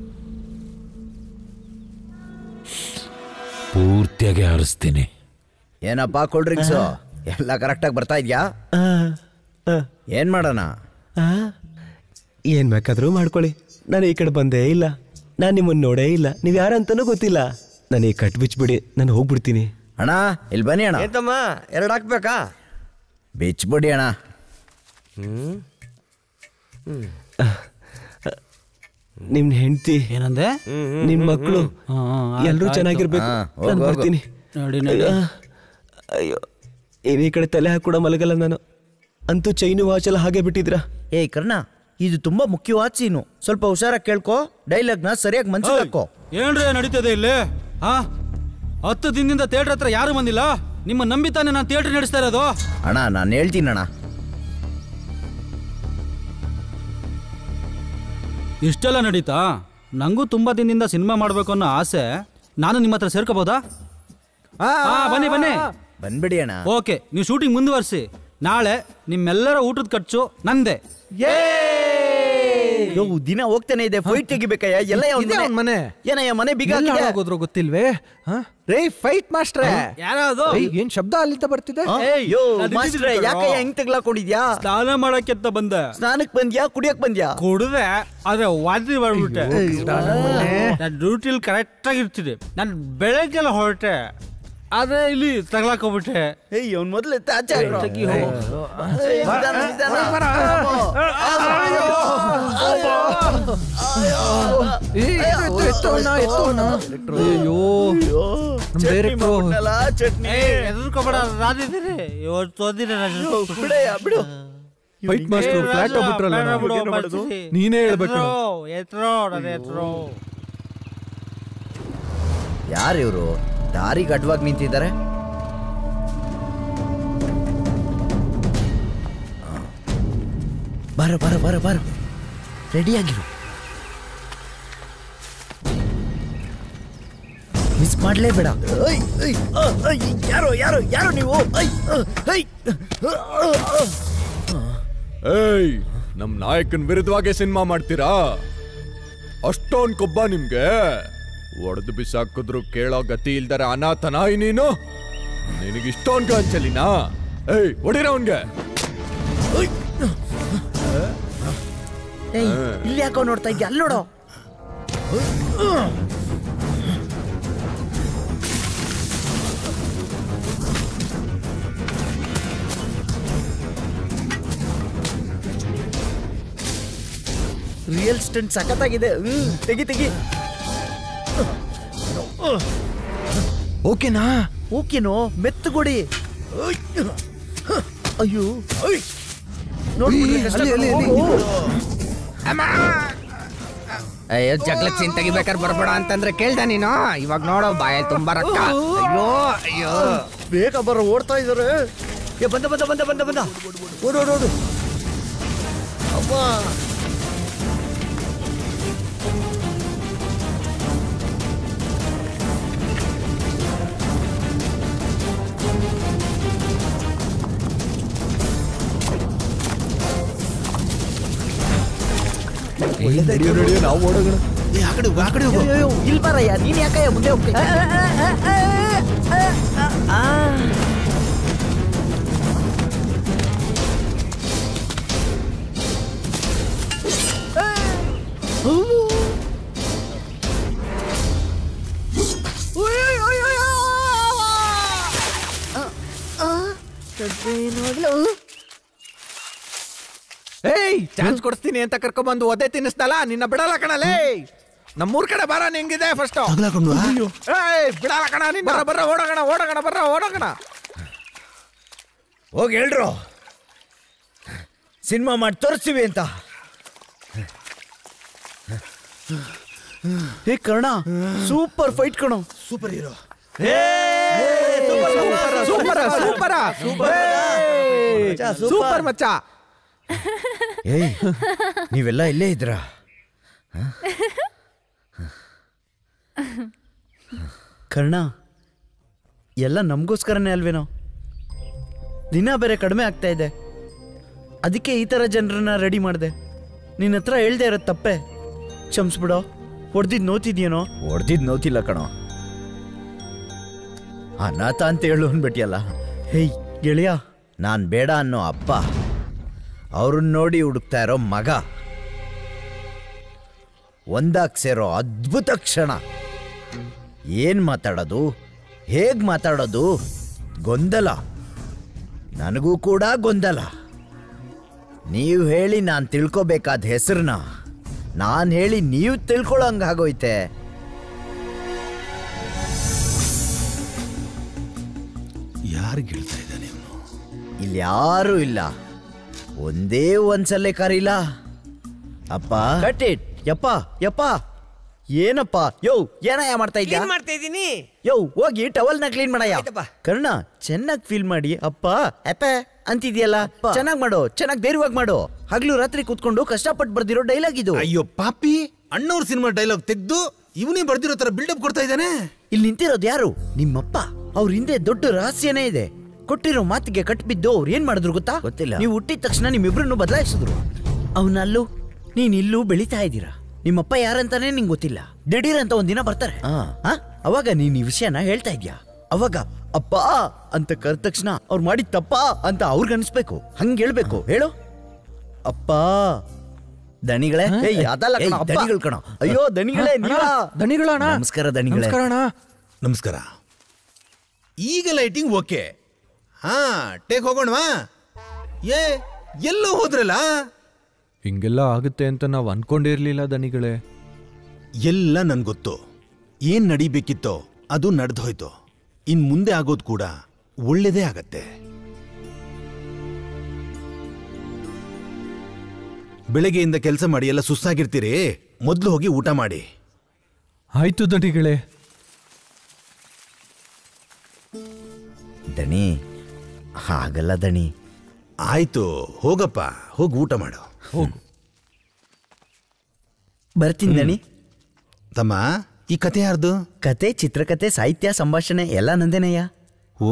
ಪೂರ್ತಿಯಾಗಿ ಹಾರಿಸ್ತೀನಿ ಏನಪ್ಪ ಕೋಲ್ಡ್ ಡ್ರಿಂಕ್ಸ್ ಎಲ್ಲ ಕರೆಕ್ಟಾಗಿ ಬರ್ತಾ ಇದ್ಯಾ ಏನ್ ಮಾಡೋಣ ಆ? ಏನ್ ಬೇಕಾದ್ರೂ ಮಾಡ್ಕೊಳ್ಳಿ ನಾನು ಈ ಕಡೆ ಬಂದೇ ಇಲ್ಲ ನಾನು ನಿಮ್ಮನ್ನ ನೋಡೇ ಇಲ್ಲ ನೀವು ಯಾರಂತನೂ ಗೊತ್ತಿಲ್ಲ ನಾನು ಈ ಕಟ್ ಬಿಚ್ಬಿಡಿ ನಾನು ಹೋಗ್ಬಿಡ್ತೀನಿ ಅಣ್ಣ ಇಲ್ಲಿ ಬನ್ನಿ ಅಣ್ಣ ಏತಮ್ಮ ಎರಡು ಹಾಕ್ಬೇಕಾ ಬಿಚ್ಬಿಡಿ ಅಣ್ಣ ಹ್ಮ್ ನಿಮ್ ಹೆಂಡತಿ ಏನಂದೆ ನಿಮ್ ಮಕ್ಕಳು ಹಾ, ಹಾ, ಎಲ್ಲರೂ ಆಯ್ತು, ಚೆನ್ನಾಗಿರ್ಬೇಕು ಹಾ, ಹೋಗು, ನಾನು ಹೋಗು. ಬರ್ತೀನಿ ನೋಡಿ, ನೋಡಿ. ಅಯ್ಯೋ, ಅಯ್ಯೋ ಇನ್ ಈ ಕಡೆ ತಲೆ ಹಾಕೂಡ ಮಲಗಲ್ಲ ನಾನು ಅಂತೂ ಚೈನು ವಾಚ್ ಎಲ್ಲ ಹಾಗೆ ಬಿಟ್ಟಿದ್ರ ಏಯ್ ಕರ್ಣ ಇದು ತುಂಬಾ ಮುಖ್ಯವಾದ ಸೀನು ಸ್ವಲ್ಪ ಹುಷಾರಾಗಿ ಕೇಳ್ಕೊ ಡೈಲಾಗ್ನ ಸರಿಯಾಗಿ ಮನ್ಸಿಗೆ ಹಾಕೋ ಏನ್ರಿ ನಡೀತದೆ ಇಲ್ಲಿ ಹಾ ಹತ್ತು ದಿನದಿಂದ ಥಿಯೇಟರ್ ಹತ್ರ ಯಾರು ಬಂದಿಲ್ಲ ನಿಮ್ಮ ನಂಬಿತಾನೆ ನಾನು ಥಿಯೇಟರ್ ನಡೆಸ್ತಾ ಇರೋದು ಅಣ್ಣ ನಾನು ಹೇಳ್ತೀನಿ ಅಣ್ಣ ಇಷ್ಟೆಲ್ಲ ನಡೀತಾ ನಂಗೂ ತುಂಬಾ ದಿನದಿಂದ ಸಿನಿಮಾ ಮಾಡ್ಬೇಕು ಅನ್ನೋ ಆಸೆ ನಾನು ನಿಮ್ಮ ಹತ್ರ ಸೇರ್ಕೋಬೋದಾ ಹಾ ಬನ್ನಿ ಬನ್ನಿ ಬಂದ್ಬಿಡಿ ಅಣ್ಣ ಓಕೆ ನೀವು ಶೂಟಿಂಗ್ ಮುಂದುವರಿಸಿ ನಾಳೆ ನಿಮ್ಮೆಲ್ಲರ ಊಟದ ಖರ್ಚು ನಂದೆ ಯೋ ದಿನ ಹೋಗ್ತಾನೆ ಇದೆ ಫೈಟ್ ತೆಗಿಬೇಕಯ್ಯ ಎಲ್ಲ ಯಾವ್ನ್ ಇದೇ ಮನೆ? ಅವ್ನ್ ಮನೆ ಏನಯ್ಯ ಮನೆ ಬಿಗ ಎಲ್ಲ ಹಾಕಿದೆ? ಹಾಳಾಗೋದ್ರು ಗೊತ್ತಿಲ್ವೇ ಹ? ರೇ ಫೈಟ್ ಮಾಸ್ಟ್ರೇ ಯಾರದು ಏಯ್, ಏನ್ ಶಬ್ದ ಅಲ್ಲಿಂದ ಬರ್ತಿದೆ ಆ? ಯೋ ಮಾಸ್ಟ್ರೆ ಯಾಕಯ್ಯ ಹೆಂಗ್ ತೆಗ್ಲಾಕೊಂಡಿದ್ಯಾ ಸ್ನಾನ ಮಾಡಕ್ಕೆ ಅಂತ ಬಂದೆ ಸ್ನಾನಕ್ ಬಂದ್ಯಾ ಕುಡಿಯಕ್ ಬಂದ್ಯಾ ಕುಡ್ದೆ ಆದ್ರೆ ವಾಂತಿ ಮಾಡ್ಬಿಟ್ಟೆ ನಾನು ಡ್ಯೂಟಿಲಿ ಕರೆಕ್ಟ್ ಆಗಿ ಇರ್ತೀನಿ ನಾನು ಬೆಳಗ್ಗೆಲ್ಲ ಹೊರಟೆ ಆದ್ರೆ ಇಲ್ಲಿ ತಗ್ಲಾಕೋಗ್ಬಿಟ್ಟೆ ಏಯ್ ಅವ್ನ್ ಮೊದ್ಲು ಎತ್ತ ಆಚೆ ಹಾಕ್ರೋ. ತೆಗಿ ಹೋಗು. ಏಯ್, ನಿಧಾನ, ನಿಧಾನ. ಅಯ್ಯೋ ನಮ್ ಚಟ್ನಿ ಡೈರೆಕ್ಟ್ರು ಮಾಡ್ಬಿಟ್ನಲ್ಲ, ಚಟ್ನಿ ಎದುರ್ಕೊಬೇಡ ರಾದಿದ್ದೀನಿ ಇವತ್ತು ಒಂದಿನ ನಾನು ಬಿಡಯ್ಯ ಬಿಡು ಫೈಟ್ ಮಾಸ್ಟ್ರು ಫ್ಲಾಟ್ ಆಗ್ಬಿಟ್ರಲ್ಲ ಬೇಡ ನಾವು. ಬಿಡು, ಏನ್ ಮಾಡೋದು? ಬರ್ತೀನಿ. ನೀನೇ ಹೇಳ್ಬೇಕು ಎತ್ರೋ, ಎತ್ರೋ ನನ್ನ ಎತ್ರೋ ಯಾರು ಇವರು ದಾರಿಗೆ ಅಡ್ವಾಗಿ ನಿಂತಿದ್ದಾರೆ ಬಾರ ಬಾರ ಬಾರ ಬಾರ ರೆಡಿಯಾಗಿರು ಮಿಸ್ ಮಾಡ್ಲೇಬೇಡ ಐ, ಐ, ಆ, ಐ, ಯಾರೋ ಯಾರೋ ಯಾರೋ ನೀವು ಐ, ಆ, ಐ, ಆ, ಆ, ಆ. ಏಯ್ ನಮ್ ನಾಯಕನ್ ವಿರುದ್ಧವಾಗಿ ಸಿನಿಮಾ ಮಾಡ್ತೀರಾ ಅಷ್ಟೊಂದ್ ಕೊಬ್ಬ ನಿಮ್ಗೆ ಒಡೆದು ಬಿಸಾಕಿದ್ರು ಕೇಳೋ ಗತಿ ಇಲ್ದರೆ ಅನಾಥನಾಯಿ ನೀನು ನಿನಗೆ ಇಷ್ಟೊಂದು ಅಂಚಲಿನಾ ಏಯ್ ಹೊಡಿರ ಅವನ್ಗೆ ಏಯ್, ಇಲ್ಲಿ ಯಾಕೋ ನೋಡ್ತಾ ಇದ್ಯಾ ಅಲ್ಲಿ ನೋಡೋ ರಿಯಲ್ ಸ್ಟಂಟ್ ಸಖತ್ತಾಗಿದೆ ಹ್ಮ್ ತೆಗಿ ತೆಗಿ ಓಕೆನಾ ಓಕೆನೋ ಮೆತ್ತಗೊಡಿ ಅಯ್ಯ್. ಅಯ್ಯೋ ಅಯ್ಯ್. ನೋಡ್ಬಿಟ್ರೆ ಕಷ್ಟ ಅಲ್ಲಿ, ಅಲ್ಲಿ, ಅಲ್ಲಿ. ಹೋಗು. ಅಯ್ಯೋ ಜಗ್ಲಕ್ ಸಿನ್ ತೆಗಿಬೇಕಾದ್ರೆ ಬರ್ಬೇಡ ಅಂತಂದ್ರೆ ಕೇಳ್ದ ನೀನು ಇವಾಗ ನೋಡೋ ಬಾಯಲ್ಲಿ ತುಂಬಾ ರಕ್ತ ಅಯ್ಯೋ ಅಯ್ಯೋ ಬೇಗ ಬರೋ ಓಡ್ತಾ ಇದಾರೆ ಏ ಬಂದ ಬಂದ ಬಂದ ಬಂದ ಬಂದ ಓಡು ಓಡು ಓಡು ಅಮ್ಮ ನಾವು ಓಡೋಣ ಆ ಕಡೆ ಹೋಗು, ಆ ಕಡೆ ಹೋಗು. ಇಲ್ಲಿ ಬಾರಯ್ಯ ನೀನ್ ಯಾಕಯ್ಯ ಮುಂದೆ ಹೋಗ್ತೀಯ ಏಯ್ ಚಾನ್ಸ್ ಕೊಡಿಸ್ತೀನಿ ಅಂತ ಕರ್ಕೊಂಬಂದು ಒದೆ ತಿನ್ನಿಸ್ದಲ್ಲ ನಿನ್ನ ಬಿಡಲ್ಲ ಕಣಲೇ ನಮ್ಮೂರ್ ಕಡೆ ಬರ ನಿಂಗಿದೆ ಫಸ್ಟ್ ಏಯ್ ಬಿಡಲ್ಲ ಕಣ ನಿನ್ನ ಬರ್ರ ಬರ್ರ ಓಡೋಗಣ ಓಡೋಗಣ ಬರ್ರ ಓಡೋಗಣ ಹೋಗಿ ಹೇಳ್ರು ಸಿನಿಮಾ ಮಾಡಿ ತೋರಿಸ್ತೀವಿ ಅಂತ ಹೇ ಕರ್ಣ ಸೂಪರ್ ಫೈಟ್ ಕಣೋ super hero super super super ಮಚ್ಚ ಏಯ್ ನೀವೆಲ್ಲ ಇಲ್ಲೇ ಇದ್ರಾ ಕರ್ಣ ಎಲ್ಲ ನಮಗೋಸ್ಕರನೇ ಅಲ್ವೇನೋ ದಿನ ಬೇರೆ ಕಡಿಮೆ ಆಗ್ತಾ ಇದೆ ಅದಕ್ಕೆ ಈ ಥರ ಜನರನ್ನ ರೆಡಿ ಮಾಡಿದೆ ನಿನ್ನ ಹತ್ರ ಹೇಳ್ದೆ ಇರೋದು ತಪ್ಪೆ ಕ್ಷಮಿಸ್ಬಿಡೋ ಹೊಡೆದಿದ್ದು ನೋತಿದ್ಯೇನೋ ಹೊಡೆದಿದ್ದು ನೋತಿಲ್ಲ ಕಣೋ ಅನಾಥ ಅಂತ ಹೇಳು ಅಂದ್ಬಿಟ್ಟಿಯಲ್ಲ ಹೇಯ್ ಗೆಳೆಯ ನಾನು ಬೇಡ ಅನ್ನೋ ಅಪ್ಪ ಅವ್ರನ್ನ ನೋಡಿ ಹುಡುಕ್ತಾ ಇರೋ ಮಗ ಒಂದಾಗ್ ಸೇರೋ ಅದ್ಭುತ ಕ್ಷಣ ಏನ್ ಮಾತಾಡೋದು ಹೇಗ್ ಮಾತಾಡೋದು ಗೊಂದಲ ನನಗೂ ಕೂಡ ಗೊಂದಲ ನೀವು ಹೇಳಿ ನಾನು ತಿಳ್ಕೊಬೇಕಾದ ಹೆಸರನ್ನ ನಾನು ಹೇಳಿ ನೀವು ತಿಳ್ಕೊಳ್ಳೋಂಗಾಗೋಯ್ತೆ ಯಾರಿಗೆ ಹೇಳ್ತಾ ಇದ್ದಾನೆ ಇಲ್ಲಿ ಯಾರೂ ಇಲ್ಲ ಒಂದೇ ಒಂದ್ಸಲ ಕರೀಲ ಅಪ್ಪ ಕಟ್ ಇಟ್ ಯಪ್ಪ ಯಪ್ಪ ಏನಪ್ಪ ಯೋ ಏನಯ್ಯ ಮಾಡ್ತಾ ಇದ್ಯಾ ಏನ್ ಮಾಡ್ತಾ ಇದ್ದೀನಿ ಯೋ ಹೋಗಿ ಟವಲ್ನ ಕ್ಲೀನ್ ಮಾಡಯ್ಯ ಕರ್ಣ ಚೆನ್ನಾಗಿ ಫೀಲ್ ಮಾಡಿ ಅಪ್ಪ ಅಪ್ಪ ಅಂತಿದ್ಯಲ್ಲ ಚೆನ್ನಾಗಿ ಮಾಡು ಚೆನ್ನಾಗಿ ಧೈರ್ಯವಾಗಿ ಮಾಡು ಹಗ್ಲು ರಾತ್ರಿ ಕೂತ್ಕೊಂಡು ಕಷ್ಟಪಟ್ಟು ಬರ್ದಿರೋ ಡೈಲಾಗ್ ಇದು ಅಯ್ಯೋ ಪಾಪಿ ಅಣ್ಣವ್ರ ಸಿನಿಮಾ ಡೈಲಾಗ್ ತೆಗ್ದು ಇವನೇ ಬರ್ದಿರೋ ತರ ಬಿಲ್ಡಪ್ ಕೊಡ್ತಾ ಇದ್ದಾನೆ ಇಲ್ಲಿ ನಿಂತಿರೋದು ಯಾರು ನಿಮ್ಮಪ್ಪ ಅವ್ರ ಹಿಂದೆ ದೊಡ್ಡ ರಹಸ್ಯನೇ ಇದೆ ಕೊಟ್ಟಿರೋ ಮಾತಿಗೆ ಕಟ್ಬಿದ್ದು ಅವ್ರು ಏನ್ ಮಾಡಿದ್ರು ಗೊತ್ತಾ ಗೊತ್ತಿಲ್ಲ ನೀವು ಹುಟ್ಟಿದ ತಕ್ಷಣ ನಿಮ್ಮಿಬ್ರನ್ನು ಬದಲಾಯಿಸಿದ್ರು ಅವನಲ್ಲೂ ನೀನ್ ಇಲ್ಲೂ ಬೆಳಿತಾ ಇದ್ದೀರಾ ನಿಮ್ಮಪ್ಪ ಯಾರಂತಾನೆ ನಿಂಗೆ ಗೊತ್ತಿಲ್ಲ ದಿಢೀರ್ ಅಂತ ಒಂದಿನ ಬರ್ತಾರೆ ಆ? ಅವಾಗ ನೀನ್ ಈ ವಿಷಯನ ಹೇಳ್ತಾ ಇದ್ಯಾ ಅವಾಗ ಅಪ್ಪ ಅಂತ ಕರೆದ ತಕ್ಷಣ ಅವ್ರು ಮಾಡಿದ ತಪ್ಪ ಅಂತ ಅವ್ರಿಗೆ ಅನ್ಸ್ಬೇಕು ಹಂಗ್ ಹೇಳ್ಬೇಕು ಹೇಳು ಅಪ್ಪ ದಣಿಗಳೇ ಏಯ್, ಅದಲ್ಲ ಕಣೋ, ಅಪ್ಪ. ದಣಿಗಳು ಕಣೋ ಅಯ್ಯೋ ದಣಿಗಳೇ ನೀವಾ ದಣಿಗಳಣ್ಣ ನಮಸ್ಕಾರ ದಣಿಗಳೇ ನಮಸ್ಕಾರ ಈಗ ಲೈಟಿಂಗ್ ಓಕೆ ಹಾ ಟೇಕ್ ಹೋಗೋಣವಾ ಏ ಎಲ್ಲೋ ಹೋದ್ರಲ್ಲ ಹಿಂಗೆಲ್ಲ ಆಗುತ್ತೆ ಅಂತ ನಾವು ಅನ್ಕೊಂಡಿರ್ಲಿಲ್ಲ ದನಿಗಳೇ ಎಲ್ಲ ನನ್ಗೆ ಗೊತ್ತು ಏನ್ ನಡಿಬೇಕಿತ್ತೋ ಅದು ನಡೆದು ಹೋಯ್ತು ಇನ್ ಮುಂದೆ ಆಗೋದು ಕೂಡ ಒಳ್ಳೇದೇ ಆಗತ್ತೆ ಬೆಳಗ್ಗೆಯಿಂದ ಕೆಲಸ ಮಾಡಿ ಎಲ್ಲ ಸುಸ್ತಾಗಿರ್ತೀರಿ ಮೊದಲು ಹೋಗಿ ಊಟ ಮಾಡಿ ಆಯ್ತು ದನಿಗಳೇ ದಣಿ ಹಾಗಲ್ಲ ದಣಿ ಆಯ್ತು ಹೋಗಪ್ಪ ಹೋಗಿ ಊಟ ಮಾಡು ಹೋಗು ಬರ್ತೀನಿ ದಣಿ ತಮ್ಮ ಈ ಕತೆ ಯಾರ್ದು ಕತೆ ಚಿತ್ರಕತೆ ಸಾಹಿತ್ಯ ಸಂಭಾಷಣೆ ಎಲ್ಲ ನಂದೇನಯ್ಯ ಓ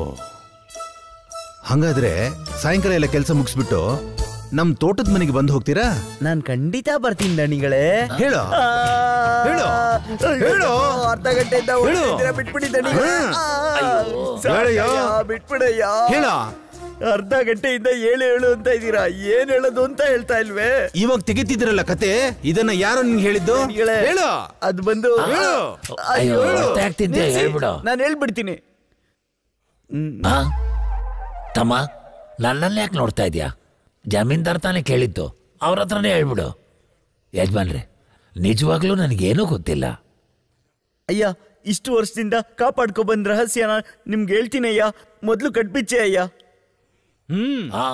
ಹಂಗಾದ್ರೆ ಸಾಯಂಕಾಲ ಎಲ್ಲ ಕೆಲಸ ಮುಗಿಸ್ಬಿಟ್ಟು ನಮ್ ತೋಟದ ಮನೆಗೆ ಬಂದು ಹೋಗ್ತೀರಾ ನಾನ್ ಖಂಡಿತ ಬರ್ತೀನಿ ದಣಿಗಳೇ ಹೇಳು ಹೇಳು ಹೇಳು ಅರ್ಧ ಗಂಟೆಯಿಂದ ಓಡ್ತಿದ್ದೀರಾ, ಬಿಟ್ಬಿಡಿ ದಣಿಗಳೇ. ಆ, ಹೇಳಯ್ಯ. ಸಾಕಯ್ಯ, ಬಿಟ್ಬಿಡಯ್ಯ ಹೇಳ ಅರ್ಧ ಗಂಟೆಯಿಂದ ಹೇಳು ಹೇಳು ಅಂತ ಇದ್ದೀರಾ ಏನ್ ಹೇಳೋದು ಅಂತ ಹೇಳ್ತಾ ಇಲ್ವೇ ಇವಾಗ ತೆಗಿತಿದ್ರಲ್ಲ ಕತೆ ಇದನ್ನ ಯಾರು ನಿನ್ಗೆ ಹೇಳಿದ್ದು ಹೇಳು ಅದ್ ಬಂದು ಹೇಳು ಅಯ್ಯೋ, ಅರ್ಥ ಆಗ್ತಿದ್ಯಾ? ಹೇಳ್ಬಿಡು. ನಾನು ಹೇಳ್ಬಿಡ್ತೀನಿ ಆ? ತಮ್ಮ ನನ್ನನ್ನ ಯಾಕೆ ನೋಡ್ತಾ ಇದ್ಯಾ ಜಮೀನ್ದಾರ್ ತಾನೇ ಕೇಳಿದ್ದು ಅವ್ರ ಹತ್ರನೇ ಹೇಳ್ಬಿಡು ಯಜಮಾನ್ರೆ ನಿಜವಾಗ್ಲೂ ನನಗೇನೂ ಗೊತ್ತಿಲ್ಲ ಅಯ್ಯ ಇಷ್ಟು ವರ್ಷದಿಂದ ಕಾಪಾಡ್ಕೊ ಬಂದ್ ರಹಸ್ಯನ ನಿಮ್ಗೆ ಹೇಳ್ತೀನಿ ಅಯ್ಯ ಮೊದ್ಲು ಕಟ್ಬಿಚ್ಚೆ ಅಯ್ಯ ಹ್ಮ್ ಆ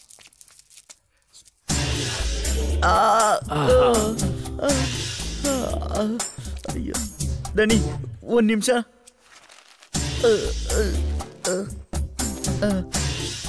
ಆ, ಆ, ಆ, ಆ, ಅಯ್ಯೋ ದಣಿ ಒಂದ್ ನಿಮಿಷ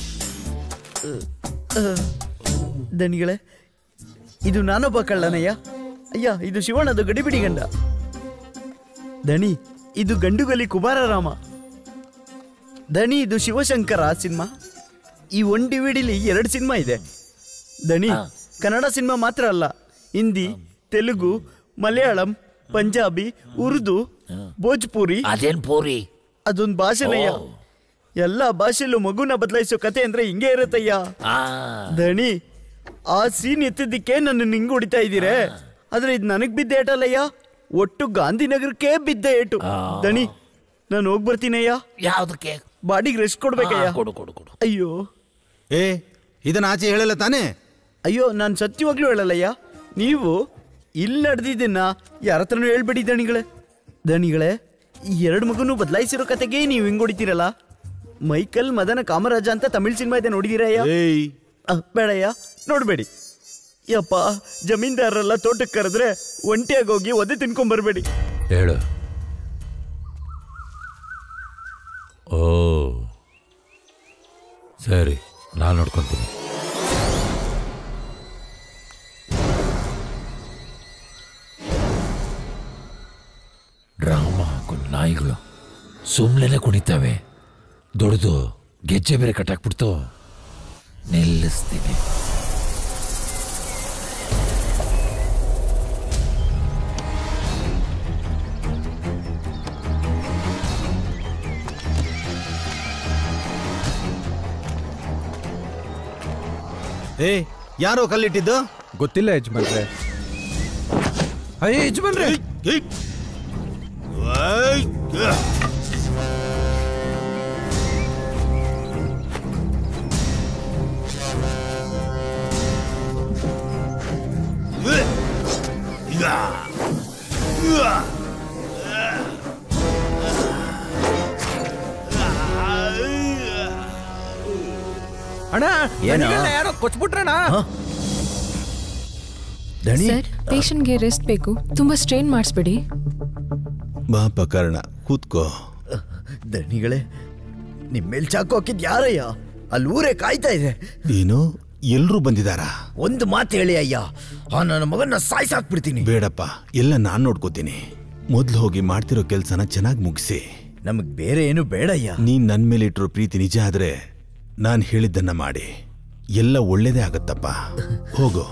ದನಿಗಳೇ ಇದು ನಾನೊಬ್ಬ ಕಳ್ಳನಯ್ಯ ಅಯ್ಯ ಇದು ಶಿವಣ್ಣದು ಗಡಿಬಿಡಿ ಗಂಡ ದಣಿ ಇದು ಗಂಡುಗಲಿ ಕುಮಾರರಾಮ ದಣಿ ಇದು ಶಿವಶಂಕರ ಸಿನಿಮಾ ಈ ಒನ್ ಡಿವಿಡಿಲಿ ಎರಡು ಸಿನಿಮಾ ಇದೆ ದಣಿ ಕನ್ನಡ ಸಿನಿಮಾ ಮಾತ್ರ ಅಲ್ಲ ಹಿಂದಿ ತೆಲುಗು ಮಲಯಾಳಂ ಪಂಜಾಬಿ ಉರ್ದು ಭೋಜ್ಪುರಿ ಅದೇನ್ ಪೂರಿ ಅದೊಂದು ಭಾಷೆನಯ್ಯ ಎಲ್ಲ ಭಾಷೆಯಲ್ಲೂ ಮಗುನ ಬದಲಾಯಿಸೋ ಕತೆ ಅಂದ್ರೆ ಹಿಂಗೆ ಇರುತ್ತಯ್ಯ ಆ ದಣಿ ಆ ಸೀನ್ ಎತ್ತಿದ್ದಕ್ಕೆ ನನ್ನ ನಿಂಗ್ ಹೊಡಿತಾ ಇದ್ದೀರೆ ಆದ್ರೆ ಇದು ನನಗ್ ಬಿದ್ದ ಏಟಲ್ಲಯ್ಯ ಒಟ್ಟು ಗಾಂಧಿನಗರಕ್ಕೆ ಬಿದ್ದ ಏಟು ದಣಿ ನಾನು ಹೋಗ್ ಬರ್ತೀನಯ್ಯ ಯಾವ್ದಕ್ಕೆ ಬಾಡಿಗೆ ರೆಸ್ಟ್ ಕೊಡ್ಬೇಕಯ್ಯ ಆ, ಕೊಡು ಕೊಡು ಕೊಡು ಅಯ್ಯೋ ಏ ಇದನ್ನ ಆಚೆ ಹೇಳಲ್ಲ ತಾನೇ ಅಯ್ಯೋ ನಾನು ಸತ್ಯವಾಗ್ಲೂ ಹೇಳಲ್ಲಯ್ಯ ನೀವು ಇಲ್ಲಿ ನಡೆದಿದ್ದನ್ನ ಯಾರ ಹತ್ರನೂ ಹೇಳ್ಬೇಡಿ ದಣಿಗಳೇ ದಣಿಗಳೇ ಈ ಎರಡು ಮಗುನು ಬದಲಾಯಿಸಿರೋ ಕತೆಗೆ ನೀವು ಹಿಂಗ್ ಹೊಡಿತೀರಲ್ಲ ಮೈಕಲ್ ಮದನ ಕಾಮರಾಜ ಅಂತ ತಮಿಳ್ ಸಿನಿಮಾ ಇದೆ ನೋಡಿದೀರಯ್ಯ ಏಯ್ ಅಹ್, ಬೇಡಯ್ಯ ನೋಡ್ಬೇಡಿ ಯಪ್ಪ ಜಮೀನ್ದಾರರೆಲ್ಲ ತೋಟಕ್ಕೆ ಕರೆದ್ರೆ ಒಂಟಿಯಾಗಿ ಹೋಗಿ ಒದೆ ತಿನ್ಕೊಂಡ್ ಬರ್ಬೇಡಿ ಹೇಳು ಓ ಸರಿ ನಾನು ನೋಡ್ಕೊಂತೀನಿ ಡ್ರಾಮಾ ಹಾಕೊಂಡು ನಾಯಿಗಳು ಸುಮ್ಮನೆ ಕುಣಿತಾವೆ ದೊಡ್ಡದು ಗೆಜ್ಜೆ ಬೇರೆ ಕಟ್ಟಾಕ್ಬಿಡ್ತು ನಿಲ್ಲಿಸ್ತೀನಿ ಏ ಯಾರೋ ಕಲ್ಲಿಟ್ಟಿದ್ದು ಗೊತ್ತಿಲ್ಲ ಯಜಮಾನ್ರೆ ಅಯ್ಯ ಯಜಮಾನ್ರೆ ಅಣ್ಣ ಏನೋ? ನನಗೆಲ್ಲ ಯಾರೋ ಕೊಚ್ಬಿಟ್ರಣ್ಣ ದಣಿ ಸರ್ ಪೇಷಂಟ್ಗೆ ರೆಸ್ಟ್ ಬೇಕು ತುಂಬಾ ಸ್ಟ್ರೈನ್ ಮಾಡಿಸ್ಬೇಡಿ ಬಾ ಪಕರ್ಣ ಕೂತ್ಕೋ ದಣಿಗಳೇ ನಿಮ್ ಮೇಲ್ ಚಾಕು ಹಾಕಿದ್ ಯಾರಯ್ಯ ಅಲ್ಲಿ ಊರೇ ಕಾಯ್ತಾ ಇದೆ ಏನು ಎಲ್ರೂ ಬಂದಿದಾರಾ ಒಂದು ಮಾತು ಹೇಳಿ ಅಯ್ಯ ಆ ನನ್ನ ಮಗನ್ನ ಸಾಯ್ಸಾಕ್ಬಿಡ್ತೀನಿ ಬೇಡಪ್ಪ ಎಲ್ಲ ನಾನ್ ನೋಡ್ಕೋತೀನಿ ಮೊದ್ಲು ಹೋಗಿ ಮಾಡ್ತಿರೋ ಕೆಲ್ಸನ ಚೆನ್ನಾಗಿ ಮುಗಿಸಿ ನಮಗ್ ಬೇರೆ ಏನು ಬೇಡಯ್ಯ ನೀನ್ ನನ್ ಮೇಲೆ ಇಟ್ಟಿರೋ ಪ್ರೀತಿ ನಿಜ ಆದ್ರೆ ನಾನ್ ಹೇಳಿದ್ದನ್ನ ಮಾಡಿ ಎಲ್ಲ ಒಳ್ಳೇದೇ ಆಗತ್ತಪ್ಪ ಹೋಗು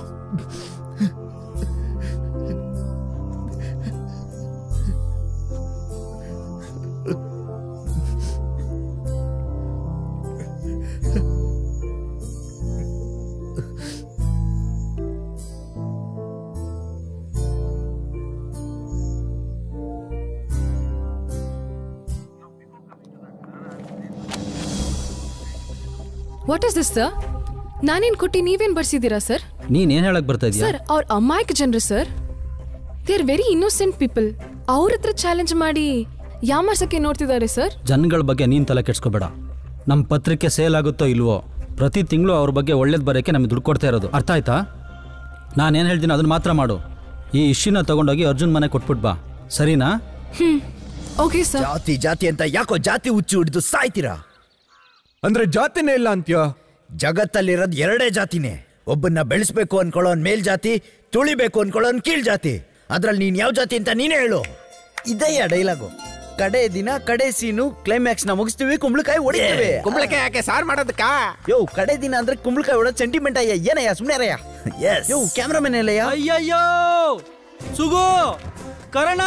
ವಾಟ್ ಇಸ್ ದಿಸ್ ಸರ್ ನಾನೇನ್ ಕೊಟ್ಟಿ ನೀವೇನ್ ಬರ್ಸಿದ್ದೀರಾ ಸರ್ ನೀನ್ ಏನ್ ಹೇಳಕ್ ಬರ್ತಾ ಇದೀಯ ಸರ್ ಅವ್ರ ಅಮಾಯಕ ಜನರು sir they are very innocent people ಅವ್ರ ಹತ್ರ ಚಾಲೆಂಜ್ ಮಾಡಿ ಯಾಮರ್ಸಕ್ಕೆ ನೋಡ್ತಿದ್ದಾರೆ ಸರ್ ಜನಗಳ ಬಗ್ಗೆ ನೀನ್ ತಲೆ ಕೆಡ್ಸ್ಕೋಬೇಡ ನಮ್ಮ ಪತ್ರಿಕೆ ಸೇಲ್ ಆಗುತ್ತೋ ಇಲ್ವೋ ಪ್ರತಿ ತಿಂಗಳು ಅವ್ರ ಬಗ್ಗೆ ಒಳ್ಳೇದು ಬರೋಕ್ಕೆ ನಮಗೆ ದುಡ್ಡು ಕೊಡ್ತಾ ಇರೋದು ಅರ್ಥ ಆಯ್ತಾ ನಾನೇನು ಹೇಳ್ತೀನಿ ಅದನ್ನ ಮಾತ್ರ ಮಾಡು ಈ ಇಶ್ಯೂನ ತಗೊಂಡೋಗಿ ಅರ್ಜುನ್ ಮನೆ ಕೊಟ್ಬಿಟ್ ಬಾ ಸರಿನಾ ಹ್ಮ್ ಓಕೆ ಸರ್ ಜಾತಿ ಜಾತಿ ಅಂತ ಯಾಕೋ ಜಾತಿ ಹುಚ್ಚು ಹಿಡಿದು ಸಾಯ್ತೀರಾ ಅಂದ್ರೆ ಜಾತಿನೇ ಇಲ್ಲ ಅಂತ್ಯೋ ಜಗತ್ತಲ್ಲಿರೋದ್ ಎರಡೇ ಜಾತಿನೇ ಒಬ್ಬನ್ನ ಬೆಳೆಸ್ಬೇಕು ಅನ್ಕೊಳ್ಳೋನ್ ಮೇಲ್ ಜಾತಿ ತುಳಿಬೇಕು ಅನ್ಕೊಳ್ಳೋನ್ ಕೀಳ್ ಜಾತಿ ಅದ್ರಲ್ಲಿ ನೀನ್ ಯಾವ ಜಾತಿ ಅಂತ ನೀನೇ ಹೇಳು ಇದೆಯಾ ಡೈಲಾಗು ಕಡೆ ದಿನ ಕಡೆ ಸೀನು ಕ್ಲೈಮ್ಯಾಕ್ಸ್ ನ ಮುಗಿಸ್ತೀವಿ ಕುಂಬಳಕಾಯಿ ಹೊಡಿತೀವಿ ಕುಂಬಳಕಾಯಿ ಯಾಕೆ ಸಾರ್ ಮಾಡೋದಕ್ಕ ಯೋ ಕಡೆ ದಿನ ಅಂದ್ರೆ ಕುಂಬಳಕಾಯಿ ಹೊಡೋದ್ ಸೆಂಟಿಮೆಂಟ್ ಅಯ್ಯ ಏನಯ್ಯ ಸುಮ್ನೆ ಅರಯ್ಯ ಯೋ ಕ್ಯಾಮ್ರಾಮನ್ ಎಲ್ಲಯ್ಯ ಅಯ್ಯಯ್ಯೋ ಸುಗು ಕರಣ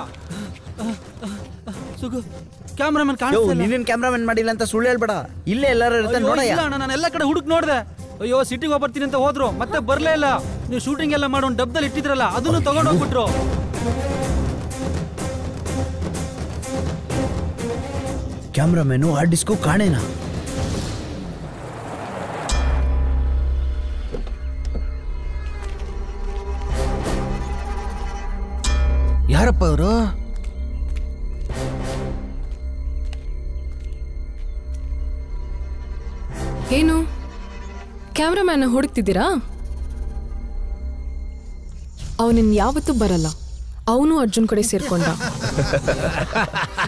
ಸುಗು ಕ್ಯಾಮ್ರಾಮನ್ ಯೋ ಕಾಣಿಸ್ತಿಲ್ಲ ನೀನೇನ್ ಕ್ಯಾಮ್ರಾಮನ್ ಮಾಡಿಲ್ಲ ಅಂತ ಸುಳ್ಳು ಹೇಳ್ಬೇಡ ಇಲ್ಲೇ ಎಲ್ಲಾರು ಇರ್ತಾನೆ ಅಯ್ಯೋ, ನೋಡಯ್ಯ ಇಲ್ಲ ಅಣ್ಣ ನಾನು ಎಲ್ಲ ಕಡೆ ಹುಡುಕ್ ನೋಡ್ದೆ ಅಯ್ಯೋ ಸಿಟಿಗೆ ಹೋಗ್ಬರ್ತೀನಿ ಅಂತ ಹೋದ್ರು ಮತ್ತೆ ಬರ್ಲೇ ಇಲ್ಲ ನೀವು ಶೂಟಿಂಗ್ ಎಲ್ಲ ಮಾಡೋ ಡಬ್ದಲ್ಲಿ ಇಟ್ಟಿದ್ರಲ್ಲ ಅದನ್ನು ತಗೊಂಡು ಹೋಗ್ಬಿಟ್ರು ಕ್ಯಾಮ್ರಾಮನ್ ಹಾರ್ಡ್ ಡಿಸ್ಕು ಕಾಣೇನಾ ಯಾರಪ್ಪ ಅವರು ಏನು ಕ್ಯಾಮ್ರಾಮ್ಯಾನ್ ಹುಡುಕ್ತಿದ್ದೀರಾ ಅವನಿನ್ ಯಾವತ್ತೂ ಬರಲ್ಲ ಅವನು ಅರ್ಜುನ್ ಕಡೆ ಸೇರ್ಕೊಂಡ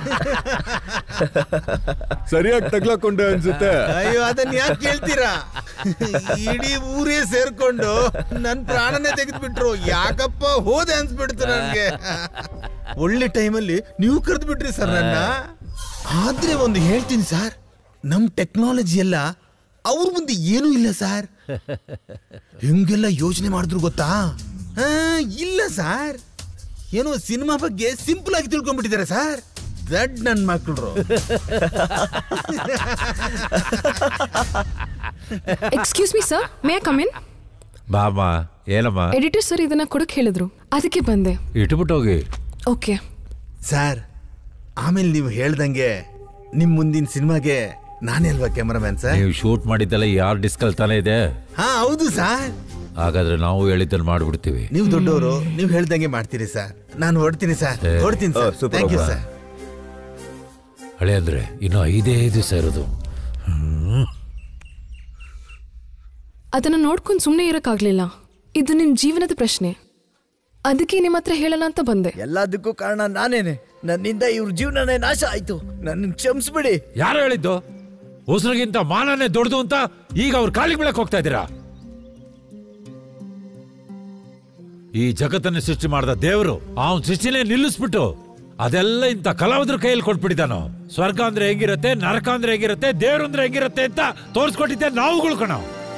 ಸರಿಯಾಗಿ ತಗ್ಲಾಕೊಂಡೆ ಅನ್ಸುತ್ತೆ ಅಯ್ಯೋ ಅದನ್ನ ಯಾಕೆ ಕೇಳ್ತೀರಾ ಇಡೀ ಊರೇ ಸೇರ್ಕೊಂಡು ನನ್ ಪ್ರಾಣನೇ ತೆಗೆದ್ಬಿಟ್ರು ಯಾಕಪ್ಪ ಹೋದೆ ಅನ್ಸ್ಬಿಡ್ತು ನನ್ಗೆ ಒಳ್ಳೆ ಟೈಮಲ್ಲಿ ನೀವು ಕರೆದು ಬಿಟ್ರಿ ಸರ್ ನನ್ನ ಆದ್ರೆ ಒಂದು ಹೇಳ್ತೀನಿ ಸರ್ ನಮ್ ಟೆಕ್ನಾಲಜಿ ಎಲ್ಲ ಅವ್ರ ಮುಂದೆ ಏನೂ ಇಲ್ಲ ಸರ್ ಹಿಂಗೆಲ್ಲ ಯೋಚನೆ ಮಾಡಿದ್ರು ಗೊತ್ತಾ ಆ, ಇಲ್ಲ ಸರ್ ಏನೋ ಸಿನಿಮಾ ಬಗ್ಗೆ ಸಿಂಪಲ್ ಆಗಿ ತಿಳ್ಕೊಂಡ್ಬಿಟ್ಟಿದ್ದಾರೆ ಸರ್ ದಡ್ ನನ್ ಮಕ್ಕಳು excuse me sir may come in ಬಾಮ್ಮ ಏನಮ್ಮ ಎಡಿಟರ್ ಸರ್ ಇದನ್ನ ಕೊಡಕ್ ಹೇಳಿದ್ರು ಅದಕ್ಕೆ ಬಂದೆ ಇಟ್ಬಿಟ್ಟೋಗಿ ಓಕೆ ಸರ್ ಆಮೇಲೆ ನೀವು ಹೇಳ್ದಂಗೆ ನಿಮ್ ಮುಂದಿನ ಸಿನಿಮಾಗೆ ನಾನೇ ಅಲ್ವಾ ಕ್ಯಾಮರಾಮ್ಯಾನ್ ಸರ್ ನೀವು ಶೂಟ್ ಮಾಡಿದ್ದೆಲ್ಲ ಯಾರು ಡಿಸ್ಕಲ್ ತಾನೇ ಇದೆ ಹಾ ಹೌದು ಸರ್ ಹಾಗಾದ್ರೆ ನಾವು ಹೇಳಿದ್ದನ್ನು ಮಾಡ್ಬಿಡ್ತೀವಿ ನೀವು ದೊಡ್ಡವರು ನೀವು ಹೇಳ್ದಂಗೆ ಮಾಡ್ತೀರಿ ಸರ್ ನಾನು ಹೊಡ್ತೀನಿ ಸರ್ ಏ, ಹೊಡ್ತೀನಿ ಓ, ಸರ್ super ಥ್ಯಾಂಕ್ ಯು ಅಪ್ಪ. ಸರ್ ಹಳೆ ಅಂದ್ರೆ ಇನ್ನು ಐದೇ ದಿವಸ ಇರೋದು ಹ್ಮ್. ಅದನ್ನ ನೋಡ್ಕೊಂಡು ಸುಮ್ಮನೆ ಇರಕ್ಕಾಗ್ಲಿಲ್ಲ ಇದು ನಿಮ್ ಜೀವನದ ಪ್ರಶ್ನೆ ಅದಕ್ಕೆ ನಿಮ್ಮ ಹತ್ರ ಹೇಳೋಣ ಅಂತ ಬಂದೆ ಎಲ್ಲದಕ್ಕೂ ಕಾರಣ ನಾನೇನೆ ನನ್ನಿಂದ ಇವ್ರ ಜೀವನನೇ ನಾಶ ಆಯ್ತು ನನ್ನ ಕ್ಷಮಿಸ್ಬಿಡಿ ಯಾರು ಹೇಳಿದ್ದು ಉಸಿರಿಗಿಂತ ಮಾನನೇ ದೊಡ್ಡದು ಅಂತ ಈಗ ಅವ್ರ ಕಾಲಿಗೆ ಬೀಳಕ್ ಹೋಗ್ತಾ ಇದ್ದೀರಾ ಈ ಜಗತ್ತನ್ನು ಸೃಷ್ಟಿ ಮಾಡಿದ ದೇವರು ಅವನ್ ಸೃಷ್ಟಿನೇ ನಿಲ್ಲಿಸ್ಬಿಟ್ಟು ಅದೆಲ್ಲ ಇಂಥ ಕಲಾವಿದ್ರ ಕೈಯಲ್ಲಿ ಕೊಟ್ಬಿಟ್ಟಿದ್ದಾನೋ ಸ್ವರ್ಗ ಅಂದ್ರೆ ಹೆಂಗಿರತ್ತೆ ನರಕ ಅಂದ್ರೆ ಹೆಂಗಿರತ್ತೆ ದೇವ್ರು ಅಂದ್ರೆ ಹೆಂಗಿರತ್ತೆ ಅಂತ ತೋರಿಸ್ಕೊಟ್ಟಿದ್ದೆ ನಾವುಗಳು ಕಣ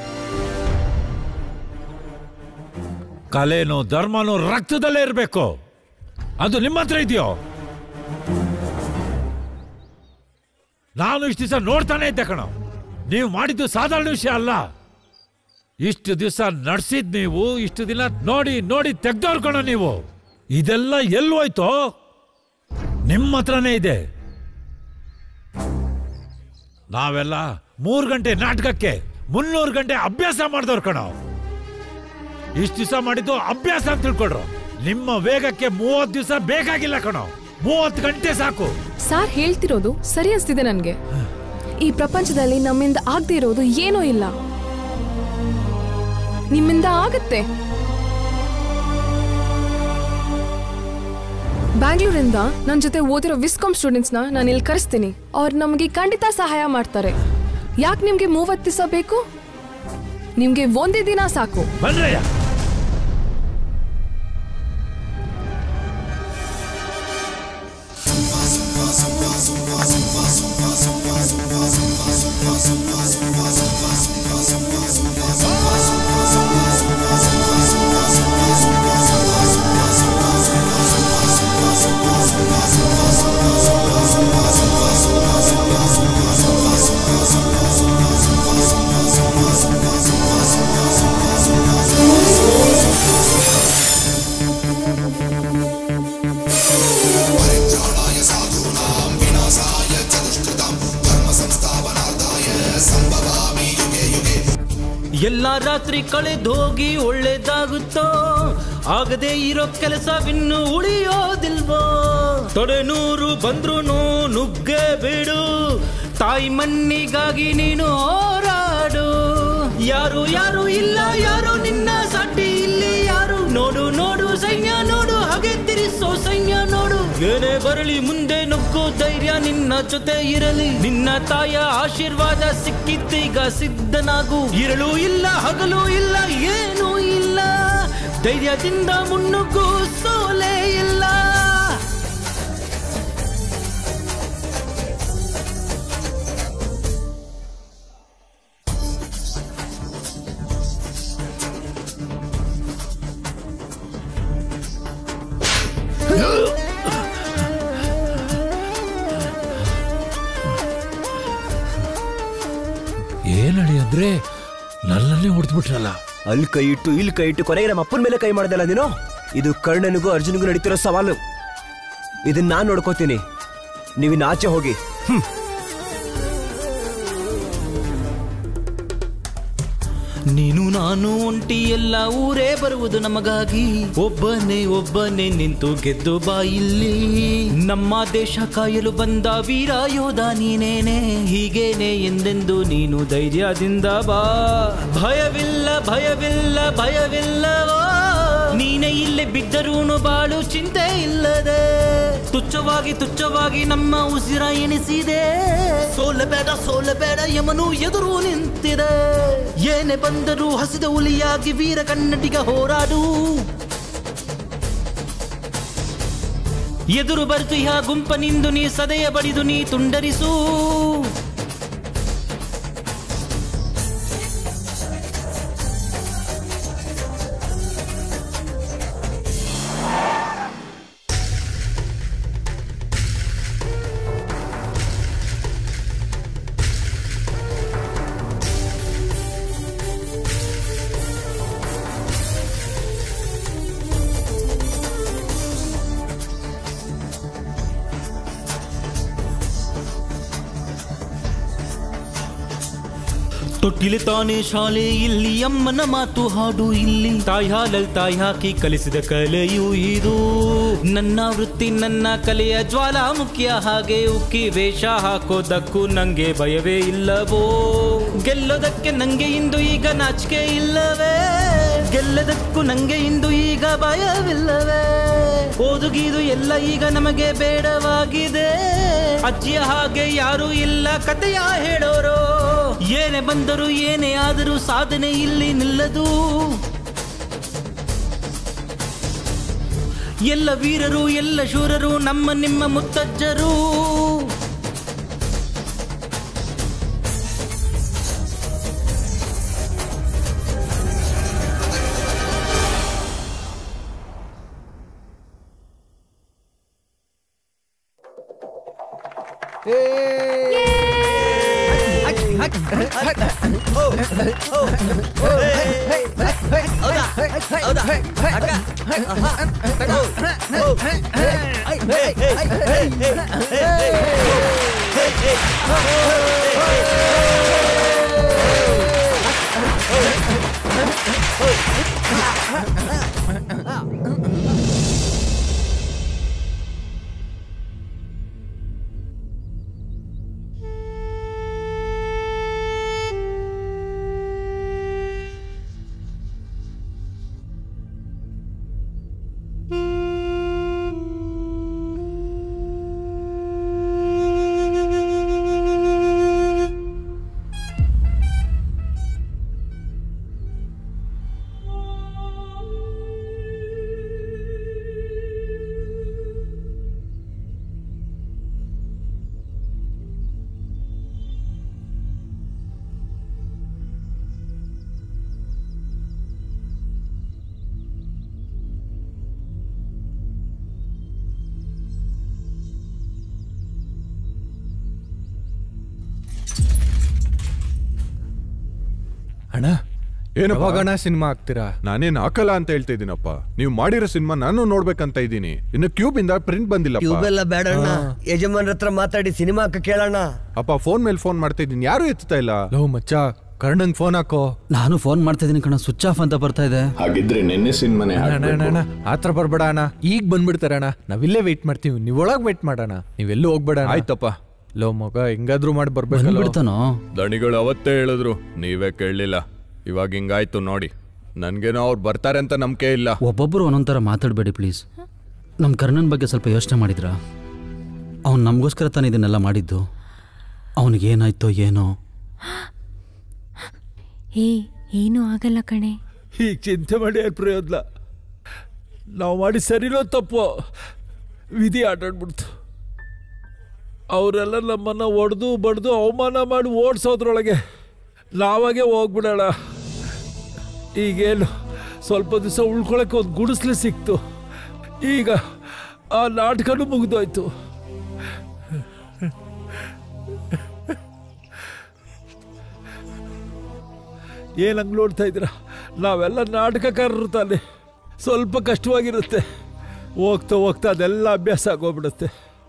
ಕಲೆನೂ ಧರ್ಮನೂ ರಕ್ತದಲ್ಲೇ ಇರಬೇಕು ಅದು ನಿಮ್ಮ ಹತ್ರ ಇದೆಯೋ ನಾನು ಇಷ್ಟು ದಿವಸ ನೋಡ್ತಾನೆ ಇದ್ದೆ ಕಣ ನೀವು ಮಾಡಿದ್ದು ಸಾಧಾರಣ ವಿಷಯ ಅಲ್ಲ ಇಷ್ಟು ದಿವಸ ನಡೆಸಿದ್ ನೀವು ಇಷ್ಟು ದಿನ ನೋಡಿ ನೋಡಿ ತೆಗ್ದವ್ರು ಕಣ ನೀವು ಇದೆಲ್ಲ ಎಲ್ಲಿ ಹೋಯ್ತೋ ನಿಮ್ಮ ಹತ್ರನೇ ಇದೆ ನಾವೆಲ್ಲ ಮೂರು ಗಂಟೆ ನಾಟಕಕ್ಕೆ ಮುನ್ನೂರು ಗಂಟೆ ಅಭ್ಯಾಸ ಮಾಡಿದವ್ರು ಕಣ ಇಷ್ಟು ದಿವಸ ಮಾಡಿದ್ದು ಅಭ್ಯಾಸ ಅಂತ ತಿಳ್ಕೊಡ್ರು ನಿಮ್ಮ ವೇಗಕ್ಕೆ ಮೂವತ್ತು ದಿವಸ ಬೇಕಾಗಿಲ್ಲ ಕಣೋ ಮೂವತ್ತು ಗಂಟೆ ಸಾಕು ಸಾರ್ ಹೇಳ್ತಿರೋದು ಸರಿ ಅನ್ಸ್ತಿದೆ ನನ್ಗೆ ಈ ಪ್ರಪಂಚದಲ್ಲಿ ನಮ್ಮಿಂದ ಆಗದೆ ಇರೋದು ಏನೂ ಇಲ್ಲ ನಿಮ್ಮಿಂದ ಆಗತ್ತೆ ಬ್ಯಾಂಗ್ಳೂರಿಂದ ನನ್ನ ಜೊತೆ ಓದಿರೋ ವಿಸ್ಕಾಮ್ ಸ್ಟೂಡೆಂಟ್ಸ್ನ ನಾನು ಇಲ್ಲಿ ಕರೆಸ್ತೀನಿ ಅವ್ರು ನಮಗೆ ಖಂಡಿತ ಸಹಾಯ ಮಾಡ್ತಾರೆ ಯಾಕೆ ನಿಮ್ಗೆ ಮೂವತ್ತು ದಿವಸ ಬೇಕು ನಿಮ್ಗೆ ಒಂದೇ ದಿನ ಸಾಕು ಬನ್ರಯ್ಯ ಎಲ್ಲ ರಾತ್ರಿ ಕಳೆದೋಗಿ ಒಳ್ಳೇದಾಗುತ್ತೋ ಆಗದೆ ಇರೋ ಕೆಲಸವಿನ್ನು ಉಳಿಯೋದಿಲ್ವೋ ತೊಡೆನೂರು ಬಂದ್ರು ನುಗ್ಗೆ ಬಿಡು ತಾಯಿ ಮಣ್ಣಿಗಾಗಿ ನೀನು ಹೋರಾಡು ಯಾರು ಯಾರು ಇಲ್ಲ ಯಾರು ನಿನ್ನ ಸಾಟಿ ಇಲ್ಲಿ ಯಾರು ನೋಡು ನೋಡು ಸೈನ್ಯ ನೋಡು ಹಾಗೆ ತಿರ್ಸೋ ಸೈನ್ಯ ನೋಡು ಏನೇ ಬರಲಿ ಮುಂದೆ ನುಗ್ಗೋ ಧೈರ್ಯ ನಿನ್ನ ಜೊತೆ ಇರಲಿ ನಿನ್ನ ತಾಯ ಆಶೀರ್ವಾದ ಸಿಕ್ಕಿದ್ದೀಗ ಸಿದ್ಧನಾಗು ಇರಲು ಇಲ್ಲ ಹಗಲು ಇಲ್ಲ ಏನೂ ಇಲ್ಲ ಧೈರ್ಯದಿಂದ ಮುನ್ನುಗ್ಗು ಸೋಲೆ ಇಲ್ಲ ಏನಡಿ ಅಂದ್ರೆ ನನ್ನನ್ನೇ ಹೊಡೆದ್ಬಿಟ್ರಲ್ಲ ಅಲ್ಲಿ ಕೈ ಇಟ್ಟು ಇಲ್ಲಿ ಕೈ ಇಟ್ಟು ಕೊನೆಗೆ ನಮ್ಮ ಅಪ್ಪನ ಮೇಲೆ ಕೈ ಮಾಡ್ದಲ್ಲ ನೀನು ಇದು ಕರ್ಣನಿಗೂ ಅರ್ಜುನಿಗೂ ನಡೀತಿರೋ ಸವಾಲು ಇದನ್ನ ನಾನ್ ನೋಡ್ಕೋತೀನಿ ನೀವಿನ್ನ ಆಚೆ ಹೋಗಿ ಹ್ಮ್ ನೀನು ನಾನು ಒಂಟಿ ಎಲ್ಲ ಊರೇ ಬರುವುದು ನಮಗಾಗಿ ಒಬ್ಬನೇ ಒಬ್ಬನೇ ನಿಂತು ಗೆದ್ದು ಬಾ ಇಲ್ಲಿ ನಮ್ಮ ದೇಶ ಕಾಯಲು ಬಂದ ವೀರ ಯೋಧ ನೀನೇನೆ ಹೀಗೇನೆ ಎಂದೆಂದು ನೀನು ಧೈರ್ಯದಿಂದ ಬಾ ಭಯವಿಲ್ಲ ಭಯವಿಲ್ಲ ಭಯವಿಲ್ಲವೋ ನೀನೇ ಇಲ್ಲೇ ಬಿದ್ದರೂನು ಬಾಳು ಚಿಂತೆ ಇಲ್ಲದೆ ತುಚ್ಛವಾಗಿ ತುಚ್ಛವಾಗಿ ನಮ್ಮ ಉಸಿರ ಎಣಿಸಿದೆ ಸೋಲಬೇಡ ಸೋಲಬೇಡ ಯಮನು ಎದುರು ನಿಂತಿದೆ ಏನೇ ಬಂದರೂ ಹಸಿದ ಹುಲಿಯಾಗಿ ವೀರ ಕನ್ನಡಿಗ ಹೋರಾಡು ಎದುರು ಬರಿತು ಇಹ ಗುಂಪನಿಂದು ನೀ ಸದೆಯ ಬಡಿದು ನೀ ತುಂಡರಿಸು ತೊಟ್ಟಿಲಿ ತಾನೇ ಶಾಲೆ ಇಲ್ಲಿ ಅಮ್ಮನ ಮಾತು ಹಾಡು ಇಲ್ಲಿ ತಾಯಿ ಹಾಲಲ್ ತಾಯಿ ಹಾಕಿ ಕಲಿಸಿದ ಕಲೆಯು ಇದು ನನ್ನ ವೃತ್ತಿ ನನ್ನ ಕಲೆಯ ಜ್ವಾಲಾಮುಖಿಯ ಹಾಗೆ ಉಕ್ಕಿ ವೇಷ ಹಾಕೋದಕ್ಕೂ ನಂಗೆ ಭಯವೇ ಇಲ್ಲವೋ ಗೆಲ್ಲೋದಕ್ಕೆ ನಂಗೆ ಇಂದು ಈಗ ನಾಚಿಕೆ ಇಲ್ಲವೇ ಗೆಲ್ಲದಕ್ಕೂ ನಂಗೆ ಇಂದು ಈಗ ಭಯವಿಲ್ಲವೇ ಓದುಗೀದು ಎಲ್ಲ ಈಗ ನಮಗೆ ಬೇಡವಾಗಿದೆ ಅಜ್ಜಿಯ ಹಾಗೆ ಯಾರು ಇಲ್ಲ ಕಥೆಯ ಹೇಳೋರು ಏನೇ ಬಂದರೂ ಏನೇ ಆದರೂ ಸಾಧನೆ ಇಲ್ಲಿ ನಿಲ್ಲದು ಎಲ್ಲ ವೀರರು ಎಲ್ಲ ಶೂರರು ನಮ್ಮ ನಿಮ್ಮ ಮುತ್ತಜ್ಜರು ಅಣ್ಣ ಏನು ಅವಾಗಣ ಸಿನಿಮಾ ಹಾಕ್ತೀರಾ ನಾನೇನ್ ಹಾಕಲ್ಲ ಅಂತ ಹೇಳ್ತಾ ಇದೀನಪ್ಪ ನೀವು ಮಾಡಿರೋ ಸಿನಿಮಾ ನಾನು ನೋಡ್ಬೇಕಂತ ಇದ್ದೀನಿ ಇನ್ನು ಕ್ಯೂಬ್ ಇಂದ ಪ್ರಿಂಟ್ ಬಂದಿಲ್ಲ ಟ್ಯೂಬ್ ಎಲ್ಲ ಬೇಡಣ್ಣ ಯಜಮಾನ್ರ ಹತ್ರ ಮಾತಾಡಿ ಸಿನಿಮಾ ಹಾಕ ಕೇಳೋಣ ಅಪ್ಪ ಫೋನ್ ಮೇಲೆ ಫೋನ್ ಮಾಡ್ತಾ ಇದೀನಿ ಯಾರು ಎತ್ತಾ ಇಲ್ಲ ಲವ್ ಮಚ್ಚ ಕರ್ಣಂಗ್ ಫೋನ್ ಹಾಕೋ ನಾನು ಫೋನ್ ಮಾಡ್ತಾ ಇದೀನಿ ಕಣ ಸ್ವಿಚ್ ಆಫ್ ಅಂತ ಬರ್ತಾ ಇದೆ ಹಾಗಿದ್ರೆ ನಿನ್ನೆ ಸಿನಿಮಾನೆ ಅಣ್ಣ, ಅಣ್ಣ, ಅಣ್ಣ, ಆತ್ರ ಬರ್ಬೇಡ ಅಣ್ಣ ಈಗ ಬಂದ್ಬಿಡ್ತಾರ ಅಣ್ಣ ನಾವಿಲ್ಲೇ ವೆಯ್ಟ್ ಮಾಡ್ತೀವಿ ನೀವ್ ಒಳಗ್ ವೆಯ್ಟ್ ಮಾಡೋಣ ನೀವೆಲ್ಲೂ ಹೋಗ್ಬೇಡ ಆಯ್ತಪ್ಪ ಲೋ ಮಗ ಹೆಂಗಾದ್ರೂ ಮಾಡಿ ಬರ್ಬೇಕಲ್ಲ ಬಂದ್ಬಿಡ್ತಾನೋ? ದಣಿಗಳು ಅವತ್ತೇ ಹೇಳಿದ್ರು ನೀವೇ ಕೇಳಲಿಲ್ಲ ಇವಾಗ ಹಿಂಗಾಯ್ತು ನೋಡಿ ನನ್ಗೇನೋ ಅವ್ರು ಬರ್ತಾರೆ ಅಂತ ನಂಬಿಕೆ ಇಲ್ಲ ಒಬ್ಬೊಬ್ಬರು ಒಂದೊಂಥರ ಮಾತಾಡಬೇಡಿ ಪ್ಲೀಸ್ ನಮ್ಮ ಕರ್ಣನ್ ಬಗ್ಗೆ ಸ್ವಲ್ಪ ಯೋಚನೆ ಮಾಡಿದ್ರಾ ಅವ್ನು ನಮಗೋಸ್ಕರ ತಾನೇ ಇದನ್ನೆಲ್ಲ ಮಾಡಿದ್ದು ಅವನಿಗೆ ಏನಾಯ್ತೋ ಏನೋ ಏ ಏನೂ ಆಗಲ್ಲ ಕಣೆ ಈಗ ಚಿಂತೆ ಮಾಡಿ ಏನ್ ಪ್ರಯೋಜನ ನಾವು ಮಾಡಿ ಸರಿನೋ ತಪ್ಪು ವಿಧಿ ಆಟಾಡ್ಬಿಡ್ತು ಅವರೆಲ್ಲ ನಮ್ಮನ್ನ ಒಡೆದು ಬಡ್ದು ಅವಮಾನ ಮಾಡಿ ಓಡಿಸೋದ್ರೊಳಗೆ ನಾವಾಗೆ ಹೋಗ್ಬಿಡೋಣ ಈಗೇನು ಸ್ವಲ್ಪ ದಿವಸ ಉಳ್ಕೊಳಕ್ಕೆ ಒಂದು ಗುಡಿಸ್ಲು ಸಿಕ್ತು ಈಗ ಆ ನಾಟಕನೂ ಮುಗಿದೋಯ್ತು ಏನ್ ಹಂಗ್ ನೋಡ್ತಾ ಇದ್ದೀರಾ ನಾವೆಲ್ಲ ನಾಟಕಕಾರರು ತಾನೆ ಸ್ವಲ್ಪ ಕಷ್ಟವಾಗಿರುತ್ತೆ ಹೋಗ್ತಾ ಹೋಗ್ತಾ ಅದೆಲ್ಲ ಅಭ್ಯಾಸ ಆಗೋಗ್ಬಿಡುತ್ತೆ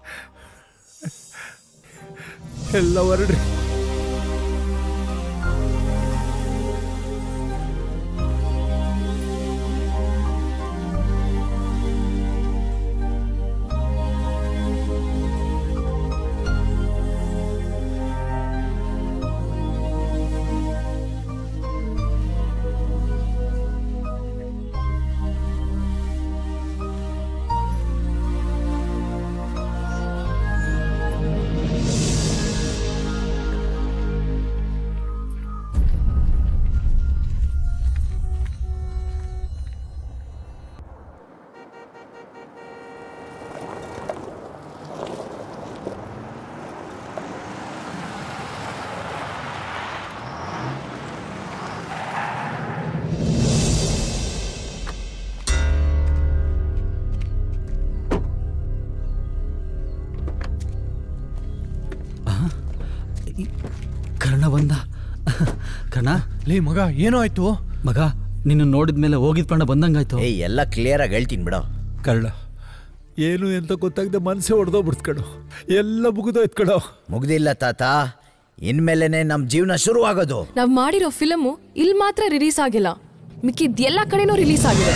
ಎಲ್ಲ ಹೊರಡ್ರಿ ಅಣ್ಣ ಬಂದ ಕಣ ಲೇ ಮಗ ಏನೋ ಆಯ್ತು ಮಗ ನಿನ್ನ ನೋಡಿದ ಮೇಲೆ ಹೋಗಿದ್ ಪಣ್ಣ ಬಂದಂಗಾಯ್ತು ಏಯ್ ಎಲ್ಲ ಕ್ಲಿಯರ್ ಆಗಿ ಹೇಳ್ತೀನಿ ಬಿಡೋ ಕಳ್ಳ ಏನು ಅಂತ ಗೊತ್ತಾಗದೆ ಮನಸ್ಸೇ ಹೊಡೆದೋಗ್ಬಿಡ್ತು ಕಣೋ ಎಲ್ಲ ಮುಗಿದೋಯ್ತು ಕಣೋ ಮುಗ್ದಿಲ್ಲ ತಾತ ಇನ್ಮೇಲೆನೆ ನಮ್ ಜೀವನ ಶುರುವಾಗೋದು ನಾವ್ ಮಾಡಿರೋ ಫಿಲಮು ಇಲ್ಲಿ ಮಾತ್ರ ರಿಲೀಸ್ ಆಗಿಲ್ಲ ಮಿಕ್ಕಿದ್ ಎಲ್ಲ ಕಡೆನೂ ರಿಲೀಸ್ ಆಗಿದೆ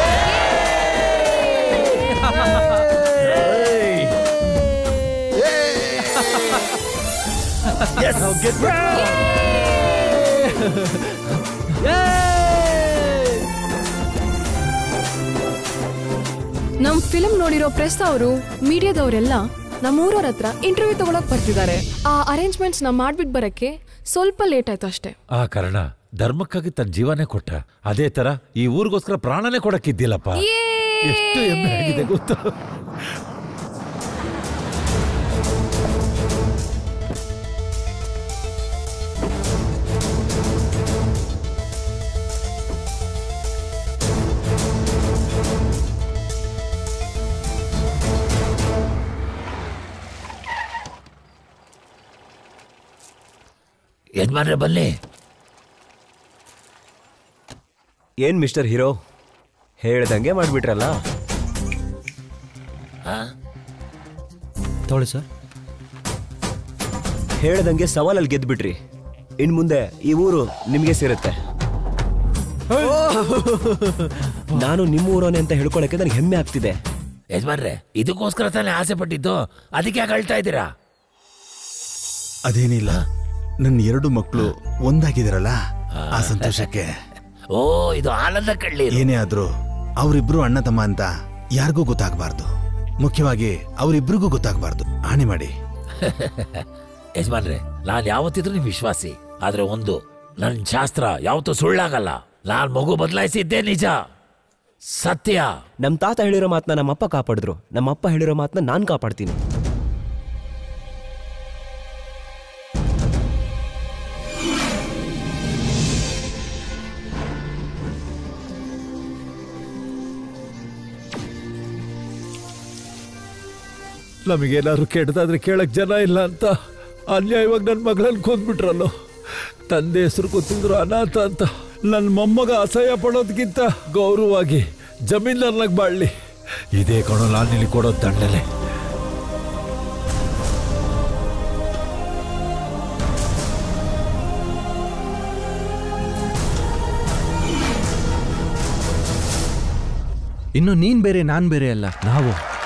ನಮ್ ಫಿಲಮ್ ನೋಡಿರೋ ಪ್ರೆಸ್ ಅವರು ಮೀಡಿಯಾದವರೆಲ್ಲ ನಮ್ಮೂರವ್ರ ಹತ್ರ ಇಂಟರ್ವ್ಯೂ ತಗೊಳಕ್ ಬರ್ತಿದ್ದಾರೆ ಆ ಅರೇಂಜ್ಮೆಂಟ್ಸ್ ನ ಮಾಡ್ಬಿಟ್ ಬರಕ್ಕೆ ಸ್ವಲ್ಪ ಲೇಟ್ ಆಯ್ತು ಅಷ್ಟೇ ಆ ಕಾರಣ ಧರ್ಮಕ್ಕಾಗಿ ತನ್ನ ಜೀವನೇ ಕೊಟ್ಟ ಅದೇ ತರ ಈ ಊರಿಗೋಸ್ಕರ ಪ್ರಾಣನೇ ಕೊಡಕ್ಕಿದ್ದಿಲ್ಲಪ್ಪ ಎಷ್ಟು ಹೆಮ್ಮೆ ಆಗಿದೆ ಗೊತ್ತಾ ಯಜಮಾನ್ರೆ ಬನ್ನಿ ಏನ್ ಮಿಸ್ಟರ್ ಹೀರೋ ಹೇಳ್ದಂಗೆ ಮಾಡ್ಬಿಟ್ರಲ್ಲ ತೊಗೊಳ್ಳಿ ಸರ್ ಹೇಳ್ದಂಗೆ ಸವಾಲಲ್ಲಿ ಗೆದ್ಬಿಟ್ರಿ ಇನ್ ಮುಂದೆ ಈ ಊರು ನಿಮ್ಗೆ ಸೇರುತ್ತೆ ನಾನು ನಿಮ್ಮ ಊರೋನೆ ಅಂತ ಹೇಳ್ಕೊಳಕ್ಕೆ ನನಗೆ ಹೆಮ್ಮೆ ಆಗ್ತಿದೆ ಯಜಮಾನ್ರೆ ಇದಕ್ಕೋಸ್ಕರ ತಾನೇ ಆಸೆ ಪಟ್ಟಿದ್ದು ಅದಕ್ಕೆ ಯಾಕೆ ಅಳ್ತಾ ಇದ್ದೀರಾ ಅದೇನಿಲ್ಲ ನನ್ನ ಎರಡು ಮಕ್ಕಳು ಒಂದಾಗಿದಾರಲ್ಲ ಆ ಸಂತೋಷಕ್ಕೆ ಓ ಇದು ಆನಂದ ಕಳ್ಳಿ ಏನೇ ಆದ್ರೂ ಅವರಿಬ್ರು ಅಣ್ಣ ತಮ್ಮ ಅಂತ ಯಾರಿಗೂ ಗೊತ್ತಾಗಬಾರ್ದು ಮುಖ್ಯವಾಗಿ ಅವರಿಬ್ರಿಗೂ ಗೊತ್ತಾಗಬಾರ್ದು ಆಣೆ ಮಾಡಿ ಯಜಮಾನ್ರೆ ನಾನ್ ಯಾವತ್ತಿದ್ರು ನಿಮ್ ವಿಶ್ವಾಸಿ ಆದ್ರೆ ಒಂದು ನನ್ ಶಾಸ್ತ್ರ ಯಾವತ್ತೂ ಸುಳ್ಳಾಗಲ್ಲ ನಾನ್ ಮಗು ಬದಲಾಯಿಸಿದ್ದೇ ನಿಜ ಸತ್ಯ ನಮ್ ತಾತ ಹೇಳಿರೋ ಮಾತನ್ನ ನಮ್ಮಪ್ಪ ಕಾಪಾಡಿದ್ರು ನಮ್ಮಪ್ಪ ಹೇಳಿರೋ ಮಾತನ್ನ ನಾನ್ ಕಾಪಾಡ್ತೀನಿ ನಮಗೇನಾದ್ರು ಕೆಟ್ಟದಾದ್ರೆ ಕೇಳಕ್ ಜನ ಇಲ್ಲ ಅಂತ ಅನ್ಯಾಯವಾಗಿ ನನ್ನ ಮಗಳನ್ನ ಕೊಂದ್ಬಿಟ್ರಲ್ಲೋ ತಂದೆ ಹೆಸರು ಗೊತ್ತಿದ್ರು ಅನಾಥ ಅಂತ ನನ್ನ ಮೊಮ್ಮಗ ಅಸಹ್ಯ ಪಡೋದಕ್ಕಿಂತ ಗೌರವವಾಗಿ ಜಮೀನ್ದಾರ್ನಾಗ ಬಾಳ್ಲಿ ಇದೇ ಕಣೋ ನಾನು ನಿನಗೆ ಕೊಡೋ ದಂಡನೆ ಇನ್ನು ನೀನ್ ಬೇರೆ ನಾನ್ ಬೇರೆ ಅಲ್ಲ ನಾವು